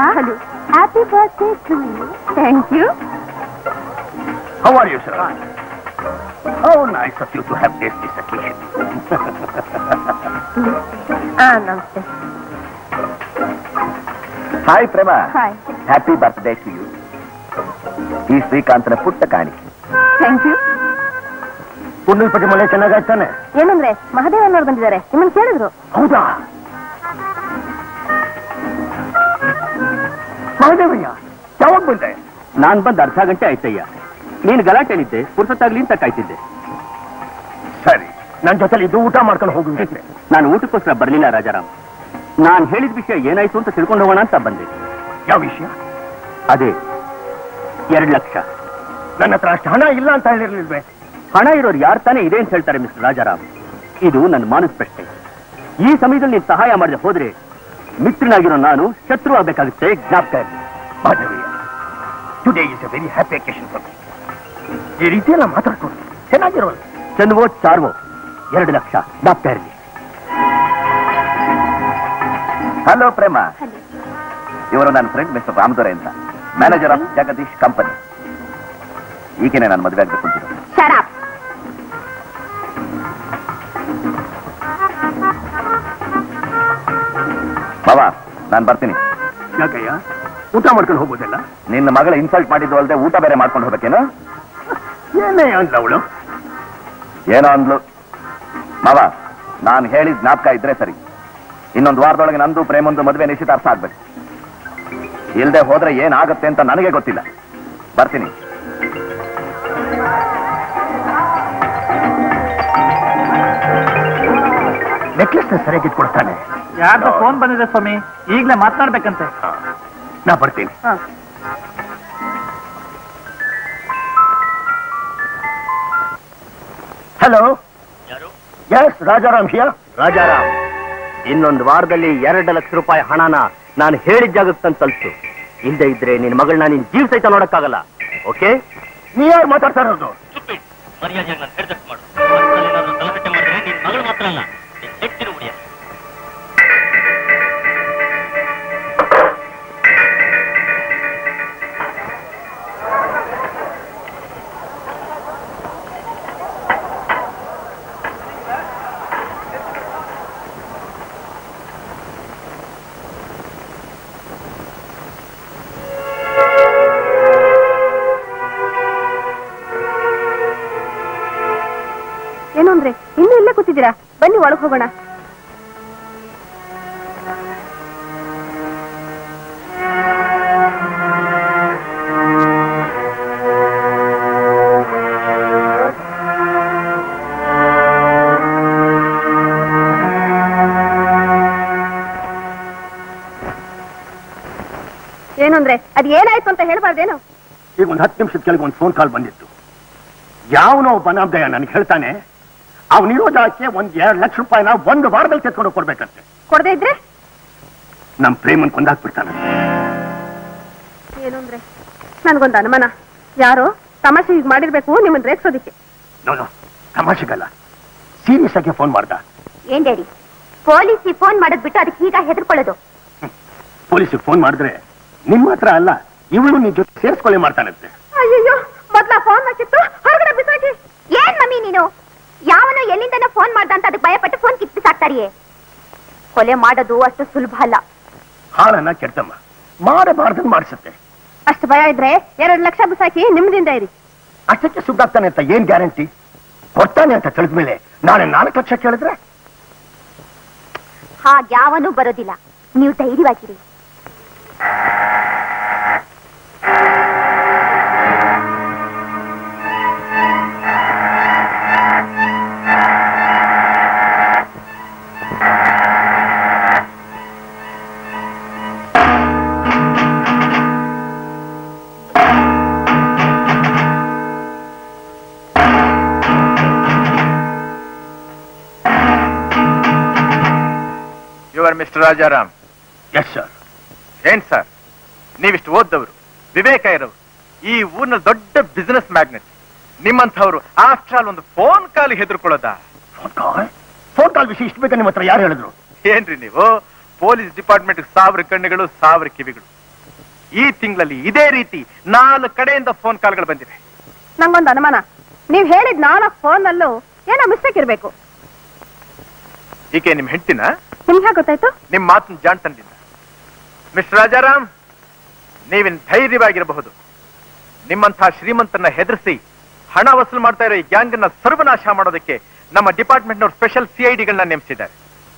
Prema happy birthday to you thank you How are you, sir? How nice of you to have graced this occasion. ಹಾ ನಮಸ್ತೆ hi Prema hi happy birthday to you ಈ ಶ್ರೀಕಾಂತನ ಪುಟ್ಟ ಕಾಣಿಕೆ thank you ಪುಣ್ಣಲ್ಪಟ್ಟಿ ಮಳೆ ಚೆನ್ನಾಗಾಯ್ತಾನೆ ಏನಂದ್ರೆ ಮಹದೇವ್ ಅನ್ನೋರು ಬಂದಿದ್ದಾರೆ ನಿಮ್ಮನ್ನ ಕೇಳಿದ್ರು ಹೌದಾ ಮಹದೇವಯ್ಯ ಯಾವಾಗ ಬಂದೆ ನಾನ್ ಬಂದ್ ಅರ್ಧ ಗಂಟೆ ಆಯ್ತಯ್ಯ ನೀನ್ ಗಲಾಟೆ ಹೇಳಿದ್ದೆ ಪುರ್ಸತ್ತಾಗ್ಲಿ ಅಂತ ಕಾಯ್ತಿದ್ದೆ ಸರಿ ನನ್ನ ಜೊತೆಲಿ ಇದು ಊಟ ಮಾಡ್ಕೊಂಡು ಹೋಗಿದ್ದೆ ನಾನು ಊಟಕ್ಕೋಸ್ಕರ ಬರ್ಲಿಲ್ಲ ರಾಜಾರಾಮ್ ನಾನ್ ಹೇಳಿದ ವಿಷಯ ಏನಾಯ್ತು ಅಂತ ತಿಳ್ಕೊಂಡು ಹೋಗೋಣ ಅಂತ ಬಂದೆ ಯಾವ ವಿಷಯ ಅದೇ ಎರಡ್ ಲಕ್ಷ ನನ್ನ ಹತ್ರ ಅಷ್ಟು ಹಣ ಇಲ್ಲ ಅಂತ ಹೇಳಿರ್ಲಿಲ್ವೇ ಹಣ ಇರೋರು ಯಾರು ತಾನೇ ಇದೆ ಅಂತ ಹೇಳ್ತಾರೆ ಮಿಸ್ಟರ್ ರಾಜಾರಾಮ್ ಇದು ನನ್ನ ಮಾನಸ ಪ್ರಶ್ನೆ ಈ ಸಮಯದಲ್ಲಿ ನೀನ್ ಸಹಾಯ ಮಾಡದೆ ಹೋದ್ರೆ ಮಿತ್ರನಾಗಿರೋ ನಾನು ಶತ್ರು ಆಗ್ಬೇಕಾಗುತ್ತೆ ಜ್ಞಾಪಕ ಇರ್ಲಿ. Mahadevaiah today is a very happy occasion for ಈ ರೀತಿಯೆಲ್ಲ ಮಾತಾಡ್ಕೊಂಡು ಚೆನ್ನಾಗಿರೋಲ್ಲ ಚಂದ್ವೋ ಚಾರ್ವೋ ಎರಡು ಲಕ್ಷ ಜ್ಞಾಪಕ ಇರಲಿ ಹಲೋ ಪ್ರೇಮ ಇವರು ನನ್ನ ಫ್ರೆಂಡ್ ಮಿಸ್ಟರ್ ರಾಮದೊರೆ ಅಂತ ಮ್ಯಾನೇಜರ್ ಆಫ್ ಜಗದೀಶ್ ಕಂಪನಿ ಈಗೇನೆ ನಾನು ಮದುವೆ ಆಗ್ಬೇಕು ಅಂತಿರೋದು ಶರಾಬ್ ಬಾವ ನಾನು ಬರ್ತೀನಿ ಯಾಕಯ್ಯ ಊಟ ಮಾಡ್ಕೊಂಡು ಹೋಗೋದಲ್ಲ ನಿನ್ನ ಮಗಳ ಇನ್ಸಲ್ಟ್ ಮಾಡಿದ್ದು ಅಲ್ಲದೆ ಊಟ ಬೇರೆ ಮಾಡ್ಕೊಂಡು ಹೋಗ್ಬೇಕೇನು ಏನೇ ಅಂದ್ಲ ಅವಳು ಏನೋ ಅಂದ್ಲು ಮಾವ ನಾನು ಹೇಳಿದ ಜ್ಞಾಪಕ ಇದ್ರೆ ಸರಿ ಇನ್ನೊಂದು ವಾರದೊಳಗೆ ನಂದು ಪ್ರೇಮಂದು ಮದುವೆ ನಿಶ್ಚಿತಾರ್ಥ ಆಗ್ಬೇಕು ಇಲ್ದೆ ಹೋದ್ರೆ ಏನಾಗುತ್ತೆ ಅಂತ ನನಗೆ ಗೊತ್ತಿಲ್ಲ ಬರ್ತೀನಿ ನೆಕ್ಲೆಸ್ ಸರಿಯಾಗಿ ಇಟ್ಕೊಡ್ತಾನೆ ಯಾರ್ದು ಫೋನ್ ಬಂದಿದೆ ಸ್ವಾಮಿ ಈಗಲೇ ಮಾತನಾಡ್ಬೇಕಂತೆ ನಾ ಬರ್ತೀನಿ hello yes Rajaram here Rajaram ಇನ್ನೊಂದು ವಾರದಲ್ಲಿ ಎರಡು ಲಕ್ಷ ರೂಪಾಯಿ ಹಣನ ನಾನು ಹೇಳಿದ ಜಾಗಕ್ಕೆ ತಂದು ತಲುಪಿಸು ಇಲ್ಲದೆ ಇದ್ರೆ ನಿನ್ನ ಮಗಳನ್ನ ನಿನ್ ಜೀವ ಸಹಿತ ನೋಡಕ್ಕಾಗಲ್ಲ ಓಕೆ ನೀ ಯಾರು ಮಾತಾಡ್ತಾ ಇರೋದು ಮರ್ಯಾದೆಯಾಗಿ ನಾನು ಹೇಳ್ದಷ್ಟು ಮಾಡು ಮಕ್ಕಳಲ್ಲಿ ಏನಾದ್ರು ತಲಕಟ್ಟೆ ಮಾಡಿದ್ರೆ ನಿನ್ ಮಗಳು ಮಾತ್ರ ಅಲ್ಲ ನಿನ್ ಹೆಂಡತಿನೂ ಉಳಿಯ ಏನು ಅಂದ್ರೆ ಇನ್ನೂ ಇಲ್ಲೇ ಕೂತಿದ್ದೀರಾ ಬನ್ನಿ ಒಳಗ್ ಹೋಗೋಣ ಏನು ಅಂದ್ರೆ ಅದ್ ಏನಾಯ್ತು ಅಂತ ಹೇಳ್ಬಾರ್ದೇನು ಈಗ ಒಂದು ಹತ್ತು ನಿಮಿಷದ ಕೆಳಗೆ ಒಂದು ಫೋನ್ ಕಾಲ್ ಬಂದಿತ್ತು ಯಾವನೋ ಒಬ್ಬ ಅನಾಮದಯ ನನಗೆ ಹೇಳ್ತಾನೆ ಅವನಿರೋದಕ್ಕೆ ಒಂದ್ ಎರಡು ಲಕ್ಷ ರೂಪಾಯಿನ ಒಂದು ವಾರದಲ್ಲಿ ತೆತ್ಕೊಂಡು ಕೊಡ್ಬೇಕಂತೆ ಕೊಡದೇ ಇದ್ರೆ ನಮ್ ಪ್ರೇಮನ್ ಕೊಂದಾಕ್ಬಿಡ್ತಾನೆ ಏನು ಅಂದ್ರೆ ನನ್ಗೊಂದು ಅನುಮಾನ ಯಾರೋ ತಮಾಷೆ ಹೀಗ್ ಮಾಡಿರ್ಬೇಕು ನಿಮ್ಮನ್ನ ರೇಗ್ಸೋದಿಕ್ಕೆ ನೋನು ತಮಾಷೆಗಲ್ಲ ಸೀರಿಯಸ್ ಆಗಿ ಫೋನ್ ಮಾಡ್ದ ಏನ್ ಡ್ಯಾಡಿ ಪೊಲೀಸಿಗೆ ಫೋನ್ ಮಾಡೋದ್ ಬಿಟ್ಟು ಅದಕ್ಕೆ ಈಗ ಹೆದರ್ಕೊಳ್ಳೋದು ಪೊಲೀಸಿಗೆ ಫೋನ್ ಮಾಡಿದ್ರೆ ನಿಮ್ಮ ಹತ್ರ ಅಲ್ಲ ಇವಳು ನಿನ್ ಜೊತೆ ಸೇರಿಸ್ಕೊಳ್ಳಿ ಮಾಡ್ತಾನಂತೆ ಅಯ್ಯಯ್ಯೋ ಮೊದ್ಲ ಫೋನ್ ಹಾಕಿತ್ತು ಹೊರಗಡೆ ಬಿಸಾಕಿ ಏನ್ ಮಮ್ಮಿ ನೀನು ಯಾವನೋ ಎಲ್ಲಿಂದನೋ ಫೋನ್ ಮಾಡ್ದ ಅಂತ ಅದಕ್ಕೆ ಭಯಪಟ್ಟು ಫೋನ್ ಕಿತ್ತು ಬಿಸಾಕ್ತಾರಿಯೇ ಕೊಲೆ ಮಾಡೋದು ಅಷ್ಟು ಸುಲಭ ಅಲ್ಲ ಹಾಳನ್ನ ಕೆಡ್ತಮ್ಮ ಮಾಡಬಾರ್ದನ್ ಮಾಡಿಸುತ್ತೆ ಅಷ್ಟು ಭಯ ಇದ್ರೆ ಎರಡ್ ಲಕ್ಷ ಬಿಸಾಕಿ ನಿಮ್ದಿಂದ ಇರಿ ಅಷ್ಟಕ್ಕೆ ಸುದ್ದಾಗ್ತಾನೆ ಅಂತ ಏನ್ ಗ್ಯಾರಂಟಿ ಕೊಡ್ತಾನೆ ಅಂತ ತಿಳಿದ್ಮೇಲೆ ನಾಳೆ ನಾಲ್ಕು ಲಕ್ಷ ಕೇಳಿದ್ರೆ ಹಾಗ್ಯಾವನೂ ಬರೋದಿಲ್ಲ ನೀವು ಧೈರ್ಯವಾಗಿರಿ you are mister Rajaram yes sir ಏನ್ ಸರ್ ನೀವಿಷ್ಟು ಓದ್ದವರು ವಿವೇಕ ಇರೋರು ಈ ಊರಿನ ದೊಡ್ಡ ಬಿಸಿನೆಸ್ ಮ್ಯಾಗ್ನೆಟ್ ನಿಮ್ಮಂಥವ್ರು ಆಫ್ಟರ್ ಆಲ್ ಒಂದು ಫೋನ್ ಕಾಲ್ ಹೆದರ್ಕೊಳ್ಳೋದಾ ಫೋನ್ ಕಾಲ್ ಫೋನ್ ಕಾಲ್ ವಿಷಯ ಇಷ್ಟು ಬೇಗ ನಿಮ್ಮ ಹತ್ರ ಯಾರು ಹೇಳಿದ್ರು ಏನ್ರಿ ನೀವು ಪೊಲೀಸ್ ಡಿಪಾರ್ಟ್ಮೆಂಟ್ ಸಾವಿರ ಕಣ್ಣುಗಳು ಸಾವಿರ ಕಿವಿಗಳು ಈ ತಿಂಗಳಲ್ಲಿ ಇದೇ ರೀತಿ ನಾಲ್ಕು ಕಡೆಯಿಂದ ಫೋನ್ ಕಾಲ್ಗಳು ಬಂದಿವೆ ನಂಗೊಂದು ಅನುಮಾನ ನೀವ್ ಹೇಳಿದ್ ನಾಲ್ಕು ಫೋನ್ ಅಲ್ಲೂ ಏನೋ ಮಿಸ್ಟೇಕ್ ಇರ್ಬೇಕು ಈಕೆ ನಿಮ್ ಹೆಂಡ್ತಿನ ನಿಮ್ಗೆ ಹೇಗೆ ಗೊತ್ತಾಯ್ತು ನಿಮ್ ಮಾತಿನ ಜಾಣ್ತನದಿಂದ ಮಿಸ್ಟರ್ ರಾಜಾರಾಮ್ ನೀವಿನ್ ಧೈರ್ಯವಾಗಿರಬಹುದು ನಿಮ್ಮಂತಹ ಶ್ರೀಮಂತನ ಹೆದರಿಸಿ ಹಣ ವಸೂಲು ಮಾಡ್ತಾ ಇರೋ ಈ ಗ್ಯಾಂಗ್ ನ ಸರ್ವನಾಶ ಮಾಡೋದಕ್ಕೆ ನಮ್ಮ ಡಿಪಾರ್ಟ್ಮೆಂಟ್ ನವರು ಸ್ಪೆಷಲ್ ಸಿಐಡಿಗಳನ್ನ ನೇಮಿಸಿದ್ದಾರೆ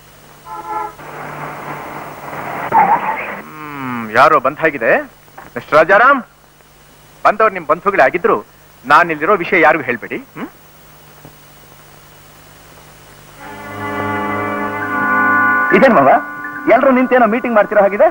ಹ್ಮ್, ಯಾರೋ ಬಂದಾಗಿದೆ ಮಿಸ್ಟರ್ ರಾಜಾರಾಮ್ ಬಂದವ್ರು ನಿಮ್ ಬಂಧುಗಳೇ ಆಗಿದ್ರು ನಾನು ಇಲ್ಲಿರೋ ವಿಷಯ ಯಾರಿಗೂ ಹೇಳ್ಬೇಡಿ ಹ್ಮ್ ಇದೇನ್ ಮಾವ ಎಲ್ರು ನಿಂತೇನೋ ಮೀಟಿಂಗ್ ಮಾಡ್ತಿರೋ ಹಾಗಿದೆ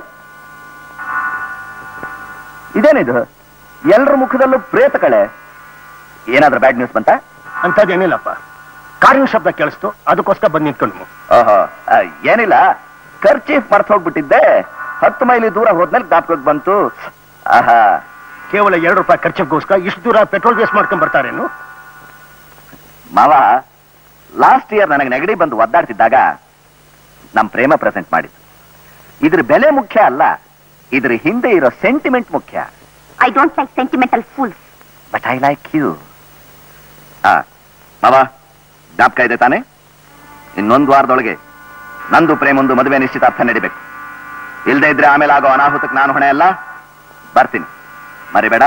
ಇದೇನಿದು ಎಲ್ರ ಮುಖದಲ್ಲೂ ಪ್ರೇತ ಕಳೆ ಏನಾದ್ರೂ ಬ್ಯಾಡ್ ನ್ಯೂಸ್ ಬಂತ ಅಂತದೇನಿಲ್ಲಪ್ಪ ಕಾರಿನ ಶಬ್ದ ಕೇಳಿಸ್ತು ಅದಕ್ಕೋಸ್ಕರ ಬಂದು ನಿಂತ್ಕೊಂಡು ಓಹೋ ಆ, ಏನಿಲ್ಲ ಖರ್ಚೀಫ್ ಮರ್ತ್ ಹೋಗ್ಬಿಟ್ಟಿದ್ದೆ ಹತ್ತು ಮೈಲಿ ದೂರ ಹೋದ್ಮೇಲೆ ಜ್ಞಾಪಕಕ್ಕೆ ಬಂತು ಆಹಾ ಕೇವಲ ಎರಡು ರೂಪಾಯಿ ಖರ್ಚಿಗೋಸ್ಕರ ಇಷ್ಟು ದೂರ ಪೆಟ್ರೋಲ್ ವೇಸ್ಟ್ ಮಾಡ್ಕೊಂಡ್ ಬರ್ತಾರೇನು ಮಾವ ಲಾಸ್ಟ್ ಇಯರ್ ನನಗೆ ನೆಗಡಿ ಬಂದು ಒದ್ದಾಡ್ತಿದ್ದಾಗ ನಮ್ ಪ್ರೇಮ ಪ್ರೆಸೆಂಟ್ ಮಾಡಿದ್ದು ಇದ್ರ ಬೆಲೆ ಮುಖ್ಯ ಅಲ್ಲ ಇದ್ರ ಹಿಂದೆ ಇರೋ ಸೆಂಟಿಮೆಂಟ್ ಮುಖ್ಯ I don't like sentimental fools but I like you ಆ ಮಾವ ಜ್ಞಾಪಕ ಇದೆ ತಾನೆ ಇನ್ನೊಂದು ವಾರದೊಳಗೆ ನಂದು ಪ್ರೇಮೊಂದು ಮದುವೆ ನಿಶ್ಚಿತಾರ್ಥ ನಡಿಬೇಕು ಇಲ್ದೇ ಇದ್ರೆ ಆಮೇಲೆ ಆಗೋ ಅನಾಹುತಕ್ಕೆ ನಾನು ಹೊಣೆ ಅಲ್ಲ ಬರ್ತೀನಿ ಮರಿಬೇಡ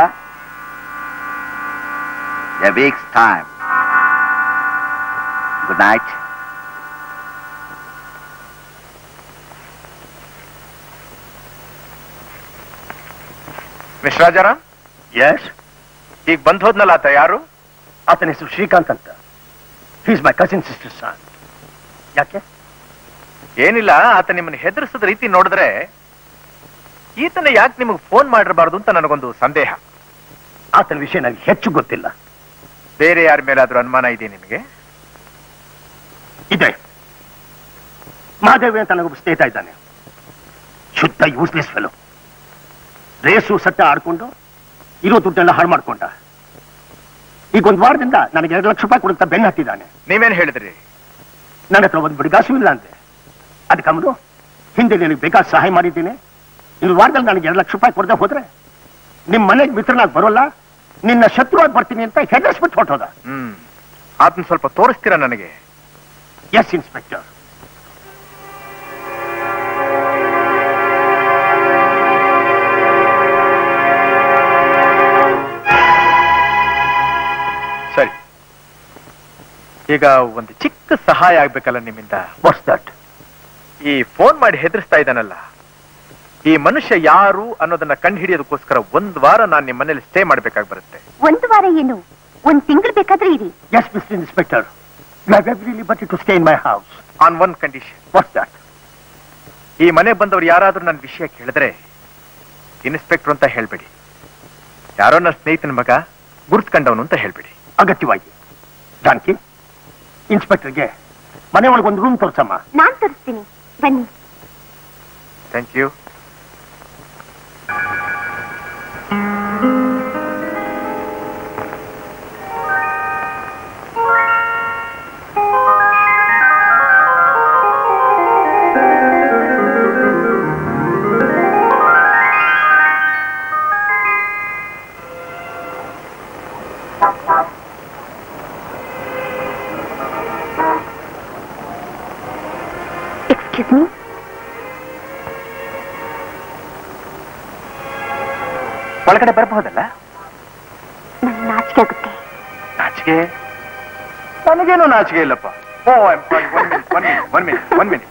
a week's time good night mister Rajaram yes ಈಗ ಬಂದ್ ಹೋದ್ನಲ್ಲ ಆತ ಯಾರು ಆತನ ಹೆಸರು ಶ್ರೀಕಾಂತ್ ಅಂತ he's my cousin sister son ಯಾಕೆ ಏನಿಲ್ಲ ಆತ ನಿಮ್ಮನ್ನ ಹೆದರಿಸಿದ ರೀತಿ ನೋಡಿದ್ರೆ ಈತನ ಯಾಕೆ ನಿಮಗೆ ಫೋನ್ ಮಾಡಿರಬಾರ್ದು ಅಂತ ನನಗೊಂದು ಸಂದೇಹ ಆತನ ವಿಷಯ ನನಗೆ ಹೆಚ್ಚು ಗೊತ್ತಿಲ್ಲ ಬೇರೆ ಯಾರ ಮೇಲಾದ್ರೂ ಅನುಮಾನ ಇದೆ ನಿಮಗೆ ಇದೆ ಮಹಾದೇವಿ ಅಂತ ನನಗೊಬ್ಬ ಸ್ನೇಹಿತ ಇದ್ದಾನೆ ಶುದ್ಧ ಯೂಸ್ಲೆಸ್ ಫೆಲೋ ರೇಸು ಸತ್ಯ ಆಡ್ಕೊಂಡು ಇರೋ ದುಡ್ಡೆಲ್ಲ ಹಾಳು ಮಾಡ್ಕೊಂಡ ಈಗ ಒಂದು ವಾರದಿಂದ ನನಗೆ ಎರಡು ಲಕ್ಷ ರೂಪಾಯಿ ಕೊಡುತ್ತಾ ಬೆನ್ನು ಹತ್ತಿದ್ದಾನೆ ನೀವೇನ್ ಹೇಳಿದ್ರಿ ನನ್ನ ಹತ್ರ ಒಂದು ಬಿಡಿಗಾಸು ಇಲ್ಲ ಅಂತೆ ಅದಕ್ಕೆ ಅವನು ಹಿಂದೆ ನಿನಗೆ ಬೇಕಾದ ಸಹಾಯ ಮಾಡಿದ್ದೀನಿ ಇನ್ನು ವಾರದಲ್ಲಿ ನನಗೆ ಎರಡು ಲಕ್ಷ ರೂಪಾಯಿ ಕೊಡದೆ ಹೋದ್ರೆ ನಿಮ್ಮ ಮನೆಗೆ ಮಿತ್ರನಾಗಿ ಬರೋಲ್ಲ ನಿನ್ನ ಶತ್ರುವಾಗಿ ಬರ್ತೀನಿ ಅಂತ ಹೆದರ್ಸ್ಬಿಟ್ಟು ಹೊಟ್ಟೋದ ಹ್ಮ್ ಆತನ ಸ್ವಲ್ಪ ತೋರಿಸ್ತೀರಾ ನನಗೆ ಎಸ್ ಇನ್ಸ್ಪೆಕ್ಟರ್ ಸರಿ ಈಗ ಒಂದು ಚಿಕ್ಕ ಸಹಾಯ ಆಗ್ಬೇಕಲ್ಲ ನಿಮ್ಮಿಂದ ವಾಟ್ಸ್ ದಟ್ ಈ ಫೋನ್ ಮಾಡಿ ಹೆದರ್ಸ್ತಾ ಇದ್ದಾನಲ್ಲ ಈ ಮನುಷ್ಯ ಯಾರು ಅನ್ನೋದನ್ನ ಕಂಡು ಹಿಡಿಯೋದಕ್ಕೋಸ್ಕರ ಒಂದ್ ವಾರ ನಾನು ನಿಮ್ಮ ಮನೇಲಿ ಸ್ಟೇ ಮಾಡ್ಬೇಕಾಗಿ ಬರುತ್ತೆ ಒಂದು ವಾರ ಏನು ಒಂದ್ ತಿಂಗಳು ಬೇಕಾದ್ರೆ ಇರಿ yes mister inspector you have every liberty to stay in my house on one condition what's that ಈ ಮನೆ ಬಂದವ್ರು ಯಾರಾದ್ರೂ ನನ್ನ ವಿಷಯ ಕೇಳಿದ್ರೆ ಇನ್ಸ್ಪೆಕ್ಟರ್ ಅಂತ ಹೇಳ್ಬೇಡಿ ಯಾರೋ ನನ್ನ ಸ್ನೇಹಿತನ ಮಗ ಗುರ್ತ್ಕೊಂಡವನು ಅಂತ ಹೇಳ್ಬೇಡಿ ಅಗತ್ಯವಾಗಿ ಜಾನಕಿ ಇನ್ಸ್ಪೆಕ್ಟರ್ಗೆ ಮನೆ ಒಳಗೆ ಒಂದು ರೂಮ್ ತೋರ್ಸಮ್ಮ ನಾನ್ ತೋರಿಸ್ತೀನಿ ಬನ್ನಿ ಥ್ಯಾಂಕ್ ಯು ಎಕ್ಸ್ಕ್ಯೂಸ್ ಮೀ ಒಳಗಡೆ ಬರಬಹುದಲ್ಲ ನಂಗೆ ನಾಚಿಕೆ ಆಗುತ್ತೆ ನಾಚಿಕೆ ನನಗೇನು ನಾಚಿಕೆ ಇಲ್ಲಪ್ಪ oh one minute one minute one minute one minute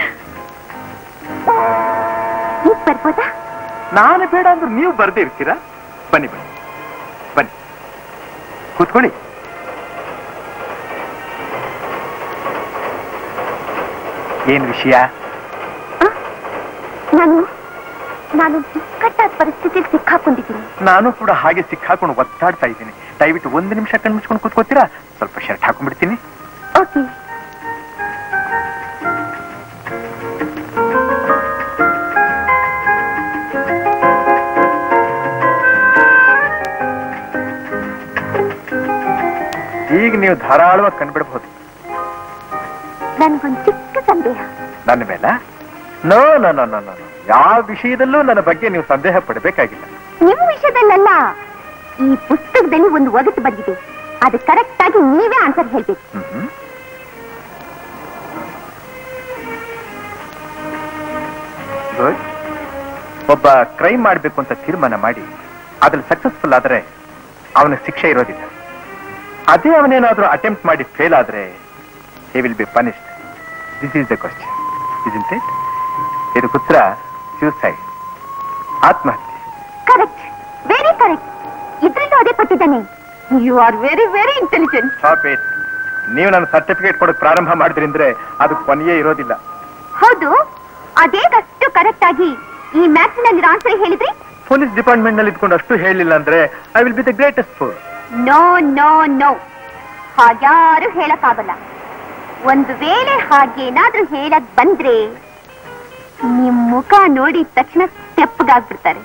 ಈಗ ಬರ್ಬೋದಾ ನಾನು ಬೇಡ ಅಂದ್ರೆ ನೀವು ಬರ್ದೇ ಇರ್ತೀರಾ ಬನ್ನಿ ಬನ್ನಿ ಬನ್ನಿ ಕೂತ್ಕೊಳ್ಳಿ ಏನ್ ವಿಷಯ ನಾನು ನಾನು ಇಕ್ಕಟ್ಟಾದ ಪರಿಸ್ಥಿತಿಗೆ ಸಿಕ್ಕಾಕೊಂಡಿದ್ದೀನಿ ನಾನು ಕೂಡ ಹಾಗೆ ಸಿಕ್ಕಾಕೊಂಡು ಒತ್ತಾಡ್ತಾ ಇದ್ದೀನಿ ದಯವಿಟ್ಟು ಒಂದು ನಿಮಿಷ ಕಣ್ಣು ಮುಚ್ಕೊಂಡು ಕೂತ್ಕೋತೀರಾ ಸ್ವಲ್ಪ ಶರ್ಟ್ ಹಾಕೊಂಡ್ಬಿಡ್ತೀನಿ ಓಕೆ ಈಗ ನೀವು ಧಾರಾಳವಾಗಿ ಕಂಡ್ಬಿಡ್ಬಹುದು ನನ್ಗೊಂದು ಚಿಕ್ಕ ಸಂದೇಹ ನನ್ನ ಮೇಲೆ no no no no no ಯಾವ ವಿಷಯದಲ್ಲೂ ನನ್ನ ಬಗ್ಗೆ ನೀವು ಸಂದೇಹ ಪಡಬೇಕಾಗಿಲ್ಲ ನಿಮ್ಮ ವಿಷಯದಲ್ಲಲ್ಲ ಈ ಪುಸ್ತಕದಲ್ಲಿ ಒಂದು ಒಗಟು ಬಂದಿದೆ ಅದು ಕರೆಕ್ಟ್ ಆಗಿ ನೀವೇ ಆನ್ಸರ್ ಹೇಳ್ಬೇಕು ಗುಡ್ ಒಬ್ಬ ಕ್ರೈಮ್ ಮಾಡಬೇಕು ಅಂತ ತೀರ್ಮಾನ ಮಾಡಿ ಅದ್ರಲ್ಲಿ ಸಕ್ಸಸ್ಫುಲ್ ಆದ್ರೆ ಅವನ ಶಿಕ್ಷೆ ಇರೋದಿಲ್ಲ ಅದೇ ಅವನೇನಾದ್ರೂ ಅಟೆಂಪ್ಟ್ ಮಾಡಿ ಫೇಲ್ ಆದ್ರೆ he will be punished this is the question is it ಇದು ಉತ್ತರ ಸೂಸೈಡ್ ಆತ್ಮಹತ್ಯೆ ಕರೆಕ್ಟ್ ವೆರಿ ಕರೆಕ್ಟ್ ಇದ್ರಲ್ಲೂ ಅದೇ ಕೊಟ್ಟಿದ್ದಾನೆ you are very very intelligent stop it ನೀವು ನನ್ನ ಸರ್ಟಿಫಿಕೇಟ್ ಕೊಡಕ್ ಪ್ರಾರಂಭ ಮಾಡಿದ್ರಿಂದ್ರೆ ಅದು ಕೊನೆಯೇ ಇರೋದಿಲ್ಲ ಹೌದು ಅದೇಗಷ್ಟು ಕರೆಕ್ಟ್ ಆಗಿ ಈ ಮ್ಯಾಥ್ಸ್ನಲ್ಲಿ ಆನ್ಸರ್ ಹೇಳಿದ್ರಿ ಪೊಲೀಸ್ ಡಿಪಾರ್ಟ್ಮೆಂಟ್ ನಲ್ಲಿ ಇದ್ಕೊಂಡು ಅಷ್ಟು ಹೇಳಲಿಲ್ಲ ಅಂದ್ರೆ I will be the greatest for no no no ಹಾಗ್ಯಾರು ಹೇಳಕ್ಕಾಗಲ್ಲ ಒಂದು ವೇಳೆ ಹಾಗೇನಾದ್ರೂ ಹೇಳಕ್ ಬಂದ್ರೆ ನಿಮ್ ಮುಖ ನೋಡಿದ ತಕ್ಷಣ ತೆಪ್ಪಗಾಗ್ಬಿಡ್ತಾರೆ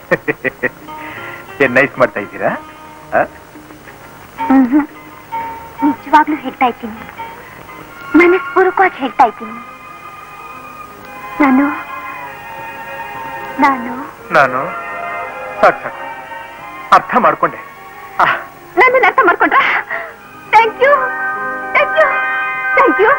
ಏನ್ ನೈಸ್ ಮಾಡ್ತಾ ಇದ್ದೀರಾ ಆ? ಮ್ಹ್ಮ್. ನಿಜವಾಗ್ಲೂ ಹೇಳ್ತಾ ಇದ್ದೀನಿ ಮನಸ್ಪೂರ್ವಕವಾಗಿ ಹೇಳ್ತಾ ಇದ್ದೀನಿ ನಾನು ನಾನು ನಾನು ಸಾಕು ಸಾಕು ಅರ್ಥ ಮಾಡ್ಕೊಂಡೆ ಆ, ನನ್ನನ್ನು ಅರ್ಥ ಮಾಡ್ಕೊಂಡ್ರ thank you thank you thank you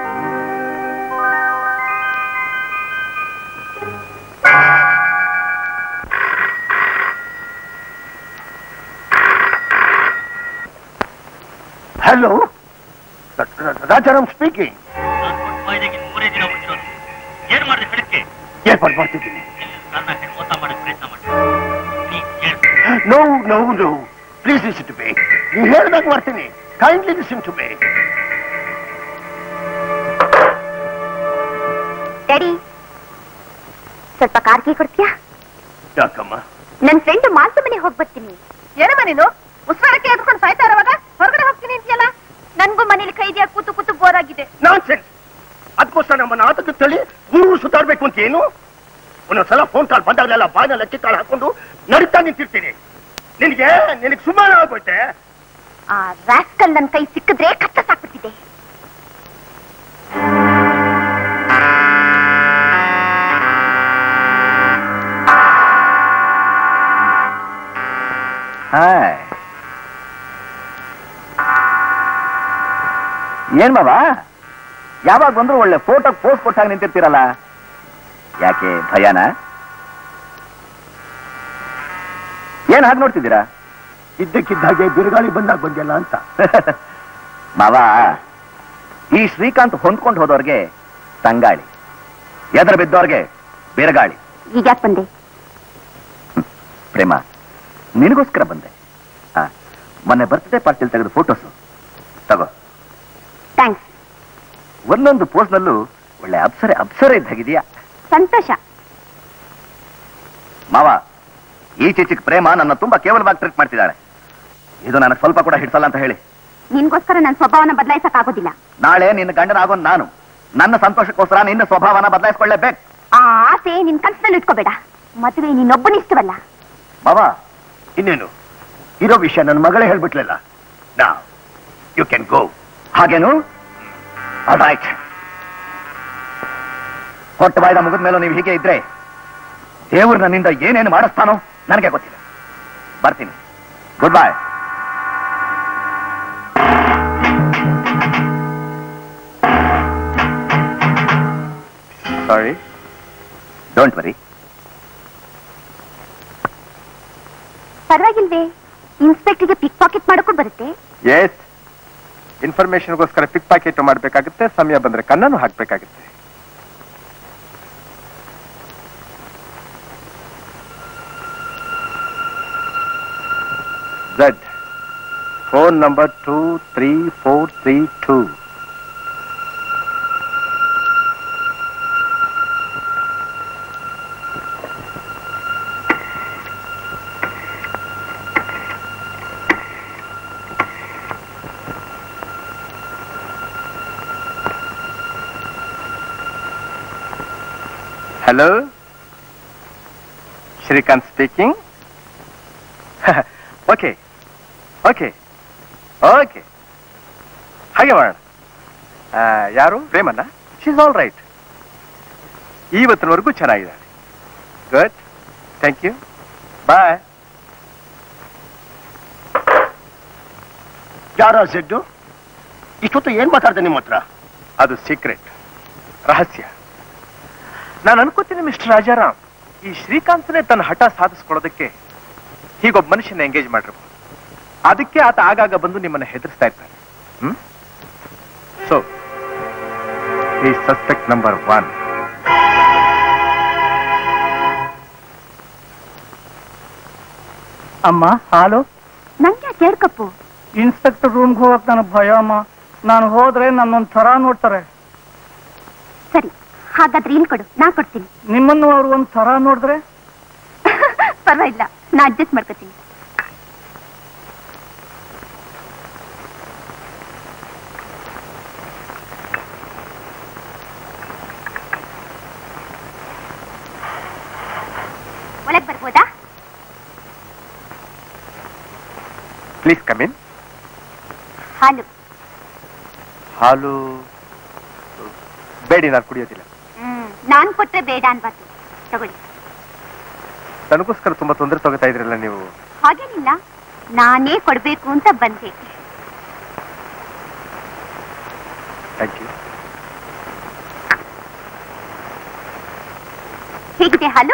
hello Rajaram speaking ನಾನು ಕೊಟ್ಟ ವಾಯ್ದೆಗೆ ಮೂರೇ ದಿನ ಉಳಿದಿರೋದು ಏನ್ ಮಾಡಿದೆ ಬೆಳಗ್ಗೆ ಏರ್ಪಾಡು ಮಾಡ್ತಿದ್ದೀನಿ ನನ್ನ ಹೆಣ್ಣು ಮೋಸ ಮಾಡಕ್ ಪ್ರಯತ್ನ ಮಾಡಿ ನೀ ಕೇಳು no no no please listen to me ನೀವು ಹೇಳ್ದಾಗ ಮಾಡ್ತೀನಿ kindly listen to me daddy ಸ್ವಲ್ಪ ಕಾರ್ಗೆ ಕೊಡ್ತೀಯಾ ಯಾಕಮ್ಮ ನನ್ ಫ್ರೆಂಡ್ ಮಾಲ್ತು ಮನೆಗೆ ಹೋಗಿ ಬರ್ತೀನಿ ಏನಮ್ಮ ನೀನು ಉಸಿರಾಡಕ್ಕೆ ಎದ್ಕೊಂಡು ಸಾಯ್ತಾ ಇರೋವಾಗ ಹೊರಗಡೆ ಹೋಗ್ತೀನಿ ಅಂತೀಯಲ್ಲ ನನ್ಗೂ ಮನೇಲಿ ಕೈದಿಯಾಗಿ ಕೂತು ಕೂತು ಬೋರ್ ಆಗಿದೆ ನಾನ್ ಸೆನ್ಸ್ ಅದಕ್ಕೋಸ್ಕರ ನಮ್ಮನ್ನ ಆಟಕ್ಕೆ ತಳಿ ಊರು ಸುತ್ತಾಡ್ಬೇಕು ಅಂತ ಏನು ಒಂದೊಂದ್ಸಲ ಫೋನ್ ಕಾಲ್ ಬಂದಾಗಲೆಲ್ಲ ಬಾಯಿನಲ್ಲಿ ಅಕ್ಕಿ ಕಾಳು ಹಾಕೊಂಡು ನಡೀತಾ ನಿಂತಿರ್ತೀನಿ ನಿನಗೆ ನಿನಗೆ ಸುಮಾರು ಆಗೋಯ್ತೆ ಆ ರಾಸ್ಕಲ್ ನನ್ ಕೈ ಸಿಕ್ಕಿದ್ರೆ ಕತ್ತ ಸಾಕ್ಬಿಟ್ಟಿದೆ ಹಾಯ್ ಏನ್ ಬಾಬಾ ಯಾವಾಗ ಬಂದ್ರು ಒಳ್ಳೆ ಫೋಟೋ ಪೋಸ್ಟ್ ಕೊಟ್ಟಾಗ ನಿಂತಿರ್ತೀರಲ್ಲ ಯಾಕೆ ಭಯನಾ ಏನ್ ಹಾಗೆ ನೋಡ್ತಿದ್ದೀರಾ ಇದ್ದಕ್ಕಿದ್ದಾಗೆ ಬಿರುಗಾಳಿ ಬಂದಾಗ ಬಂದಿಲ್ಲ ಅಂತ ಮಾವ ಈ ಶ್ರೀಕಾಂತ್ ಹೊಂದ್ಕೊಂಡು ಹೋದವ್ರಿಗೆ ತಂಗಾಳಿ ಎದುರು ಬಿದ್ದವ್ರಿಗೆ ಬಿರುಗಾಳಿ ಈಗ ಯಾಕೆ ಬಂದೆ ಪ್ರೇಮ ನಿನಗೋಸ್ಕರ ಬಂದೆ ಆ, ಮೊನ್ನೆ ಬರ್ತ್ಡೇ ಪಾರ್ಟಿಲ್ ತೆಗೆದ ಫೋಟೋಸು ತಗೋ ಥ್ಯಾಂಕ್ಸ್ ಒಂದೊಂದು ಪೋಸ್ನಲ್ಲೂ ಒಳ್ಳೆ ಅಪ್ಸರೆ ಅಪ್ಸರೆ ಇದ್ದಾಗಿದೆಯಾ ಸಂತೋಷ ಮಾವ ಈಚೀಚಿಕ್ ಪ್ರೇಮ ನನ್ನ ತುಂಬಾ ಕೇವಲವಾಗಿ ಟ್ರೀಟ್ ಮಾಡ್ತಿದ್ದಾಳೆ ಇದು ನನಗೆ ಸ್ವಲ್ಪ ಕೂಡ ಹಿಡ್ಸಲ್ಲ ಅಂತ ಹೇಳಿ ನಿನ್ಗೋಸ್ಕರ ನನ್ನ ಸ್ವಭಾವನ ಬದಲಾಯಿಸಕ್ ಆಗೋದಿಲ್ಲ ನಾಳೆ ನಿನ್ನ ಗಂಡನಾಗೋ ನಾನು ನನ್ನ ಸಂತೋಷಕ್ಕೋಸ್ಕರ ನಿನ್ನ ಸ್ವಭಾವನ ಬದಲಾಯಿಸ್ಕೊಳ್ಳೇಬೇಕು ಆ ಆಸೆ ನಿನ್ ಕನ್ಸಲ್ಲಿ ಇಟ್ಕೋಬೇಡ ಮದುವೆ ನೀನೊಬ್ಬನಿಷ್ಟವಲ್ಲ ಮಾವ ಇನ್ನೇನು ಇರೋ ವಿಷಯ ನನ್ನ ಮಗಳೇ ಹೇಳ್ಬಿಟ್ಲಲ್ಲ ನಾ ಯು ಕ್ಯಾನ್ ಗೋ ಹಾಗೇನು ಅದಾಯ್ತ್ ಹೊಟ್ಟೆ ಬಾಯ್ದ ಮುಗಿದ ಮೇಲೂ ನೀವು ಹೀಗೆ ಇದ್ರೆ ದೇವ್ರು ನನ್ನಿಂದ ಏನೇನು ಮಾಡಿಸ್ತಾನೋ ನನಗೆ ಗೊತ್ತಿಲ್ಲ ಬರ್ತೀನಿ goodbye sorry don't worry ಪರವಾಗಿಲ್ವೇ ಇನ್ಸ್ಪೆಕ್ಟರ್ಗೆ ಪಿಕ್ ಪಾಕೆಟ್ ಮಾಡೋಕ್ಕೂ ಬರುತ್ತೆ ಎಸ್ ಇನ್ಫಾರ್ಮೇಶನ್ಗೋಸ್ಕರ ಪಿಕ್ ಪ್ಯಾಕೆಟ್ ಮಾಡಬೇಕಾಗುತ್ತೆ ಸಮಯ ಬಂದ್ರೆ ಕಣ್ಣನ್ನು ಹಾಕ್ಬೇಕಾಗುತ್ತೆ Z phone number two three four three two hello Srikanth speaking okay okay okay ಹಾಗೆ ಮಾಡೋಣ ಆ, ಯಾರು ಪ್ರೇಮನ್ನ ಶೀಸ್ ಆಲ್ ರೈಟ್ ಇವತ್ತಿನವರೆಗೂ ಚೆನ್ನಾಗಿದ್ದಾಳೆ ಗುಡ್ ಥ್ಯಾಂಕ್ ಯು ಬಾಯ್ ಯಾರ ಜಡ್ಡು ಇಷ್ಟೊತ್ತು ಏನ್ ಮಾತಾಡ್ದೆ ನಿಮ್ಮ ಹತ್ರ ಅದು ಸೀಕ್ರೆಟ್ ರಹಸ್ಯ ನಾನು ಅನ್ಕೋತೀನಿ ಮಿಸ್ಟರ್ ರಾಜಾರಾಮ್ ಈ ಶ್ರೀಕಾಂತ್ನೇ ತನ್ನ ಹಠ ಸಾಧಿಸ್ಕೊಳ್ಳೋದಕ್ಕೆ ಹೀಗೊಬ್ಬ ಮನುಷ್ಯನ ಎಂಗೇಜ್ ಮಾಡಿರ್ಬೋದು ಅದಕ್ಕೆ ಆತ ಆಗಾಗ ಬಂದು ನಿಮ್ಮನ್ನ ಹೆದರ್ಸ್ತಾ ಇರ್ತಾನೆ ಹ್ಮ್ ಸೊ ಈ ಸಸ್ಪೆಕ್ಟ್ ನಂಬರ್ ಒನ್ ಅಮ್ಮ ಹಾಲು ನಂಗೆ ಕೇಳ್ಕಪ್ಪು ಇನ್ಸ್ಪೆಕ್ಟರ್ ರೂಮ್ಗೆ ಹೋಗಕ್ ನನಗೆ ಭಯ ಅಮ್ಮ ನಾನು ಹೋದ್ರೆ ನನ್ನೊಂದ್ ಥರ ನೋಡ್ತಾರೆ ಸರಿ ಹಾಗಾದ್ರೆ ಇಲ್ಲಿ ಕೊಡು ನಾ ಕೊಡ್ತೀನಿ ನಿಮ್ಮನ್ನು ಅವ್ರು ಒಂದ್ ಥರ ನೋಡಿದ್ರೆ ಪರವಾಗಿಲ್ಲ ನಾ ಅಡ್ಜಸ್ಟ್ ಮಾಡ್ಕೊತೀನಿ ಒಳಗ್ ಬರ್ಬೋದಾ ಪ್ಲೀಸ್ ಕಮ್ ಇನ್ ಹಾಲು ಹಾಲು ಬೇಡಿ ನಾನು ಕುಡಿಯೋದಿಲ್ಲ ಹ್ಮ್ ನಾನ್ ಕೊಟ್ರೆ ಬೇಡ ಅನ್ಬಾರ್ದು ತಗೊಳ್ಳಿ ನನಗೋಸ್ಕರ ತುಂಬಾ ತೊಂದರೆ ತಗೋತಾ ಇದ್ರಲ್ಲ ನೀವು ಹಾಗೇನಿಲ್ಲ ನಾನೇ ಕೊಡ್ಬೇಕು ಅಂತ ಬಂದೆ ಥ್ಯಾಂಕ್ ಯು ಹೇಗಿದೆ ಹಾಲು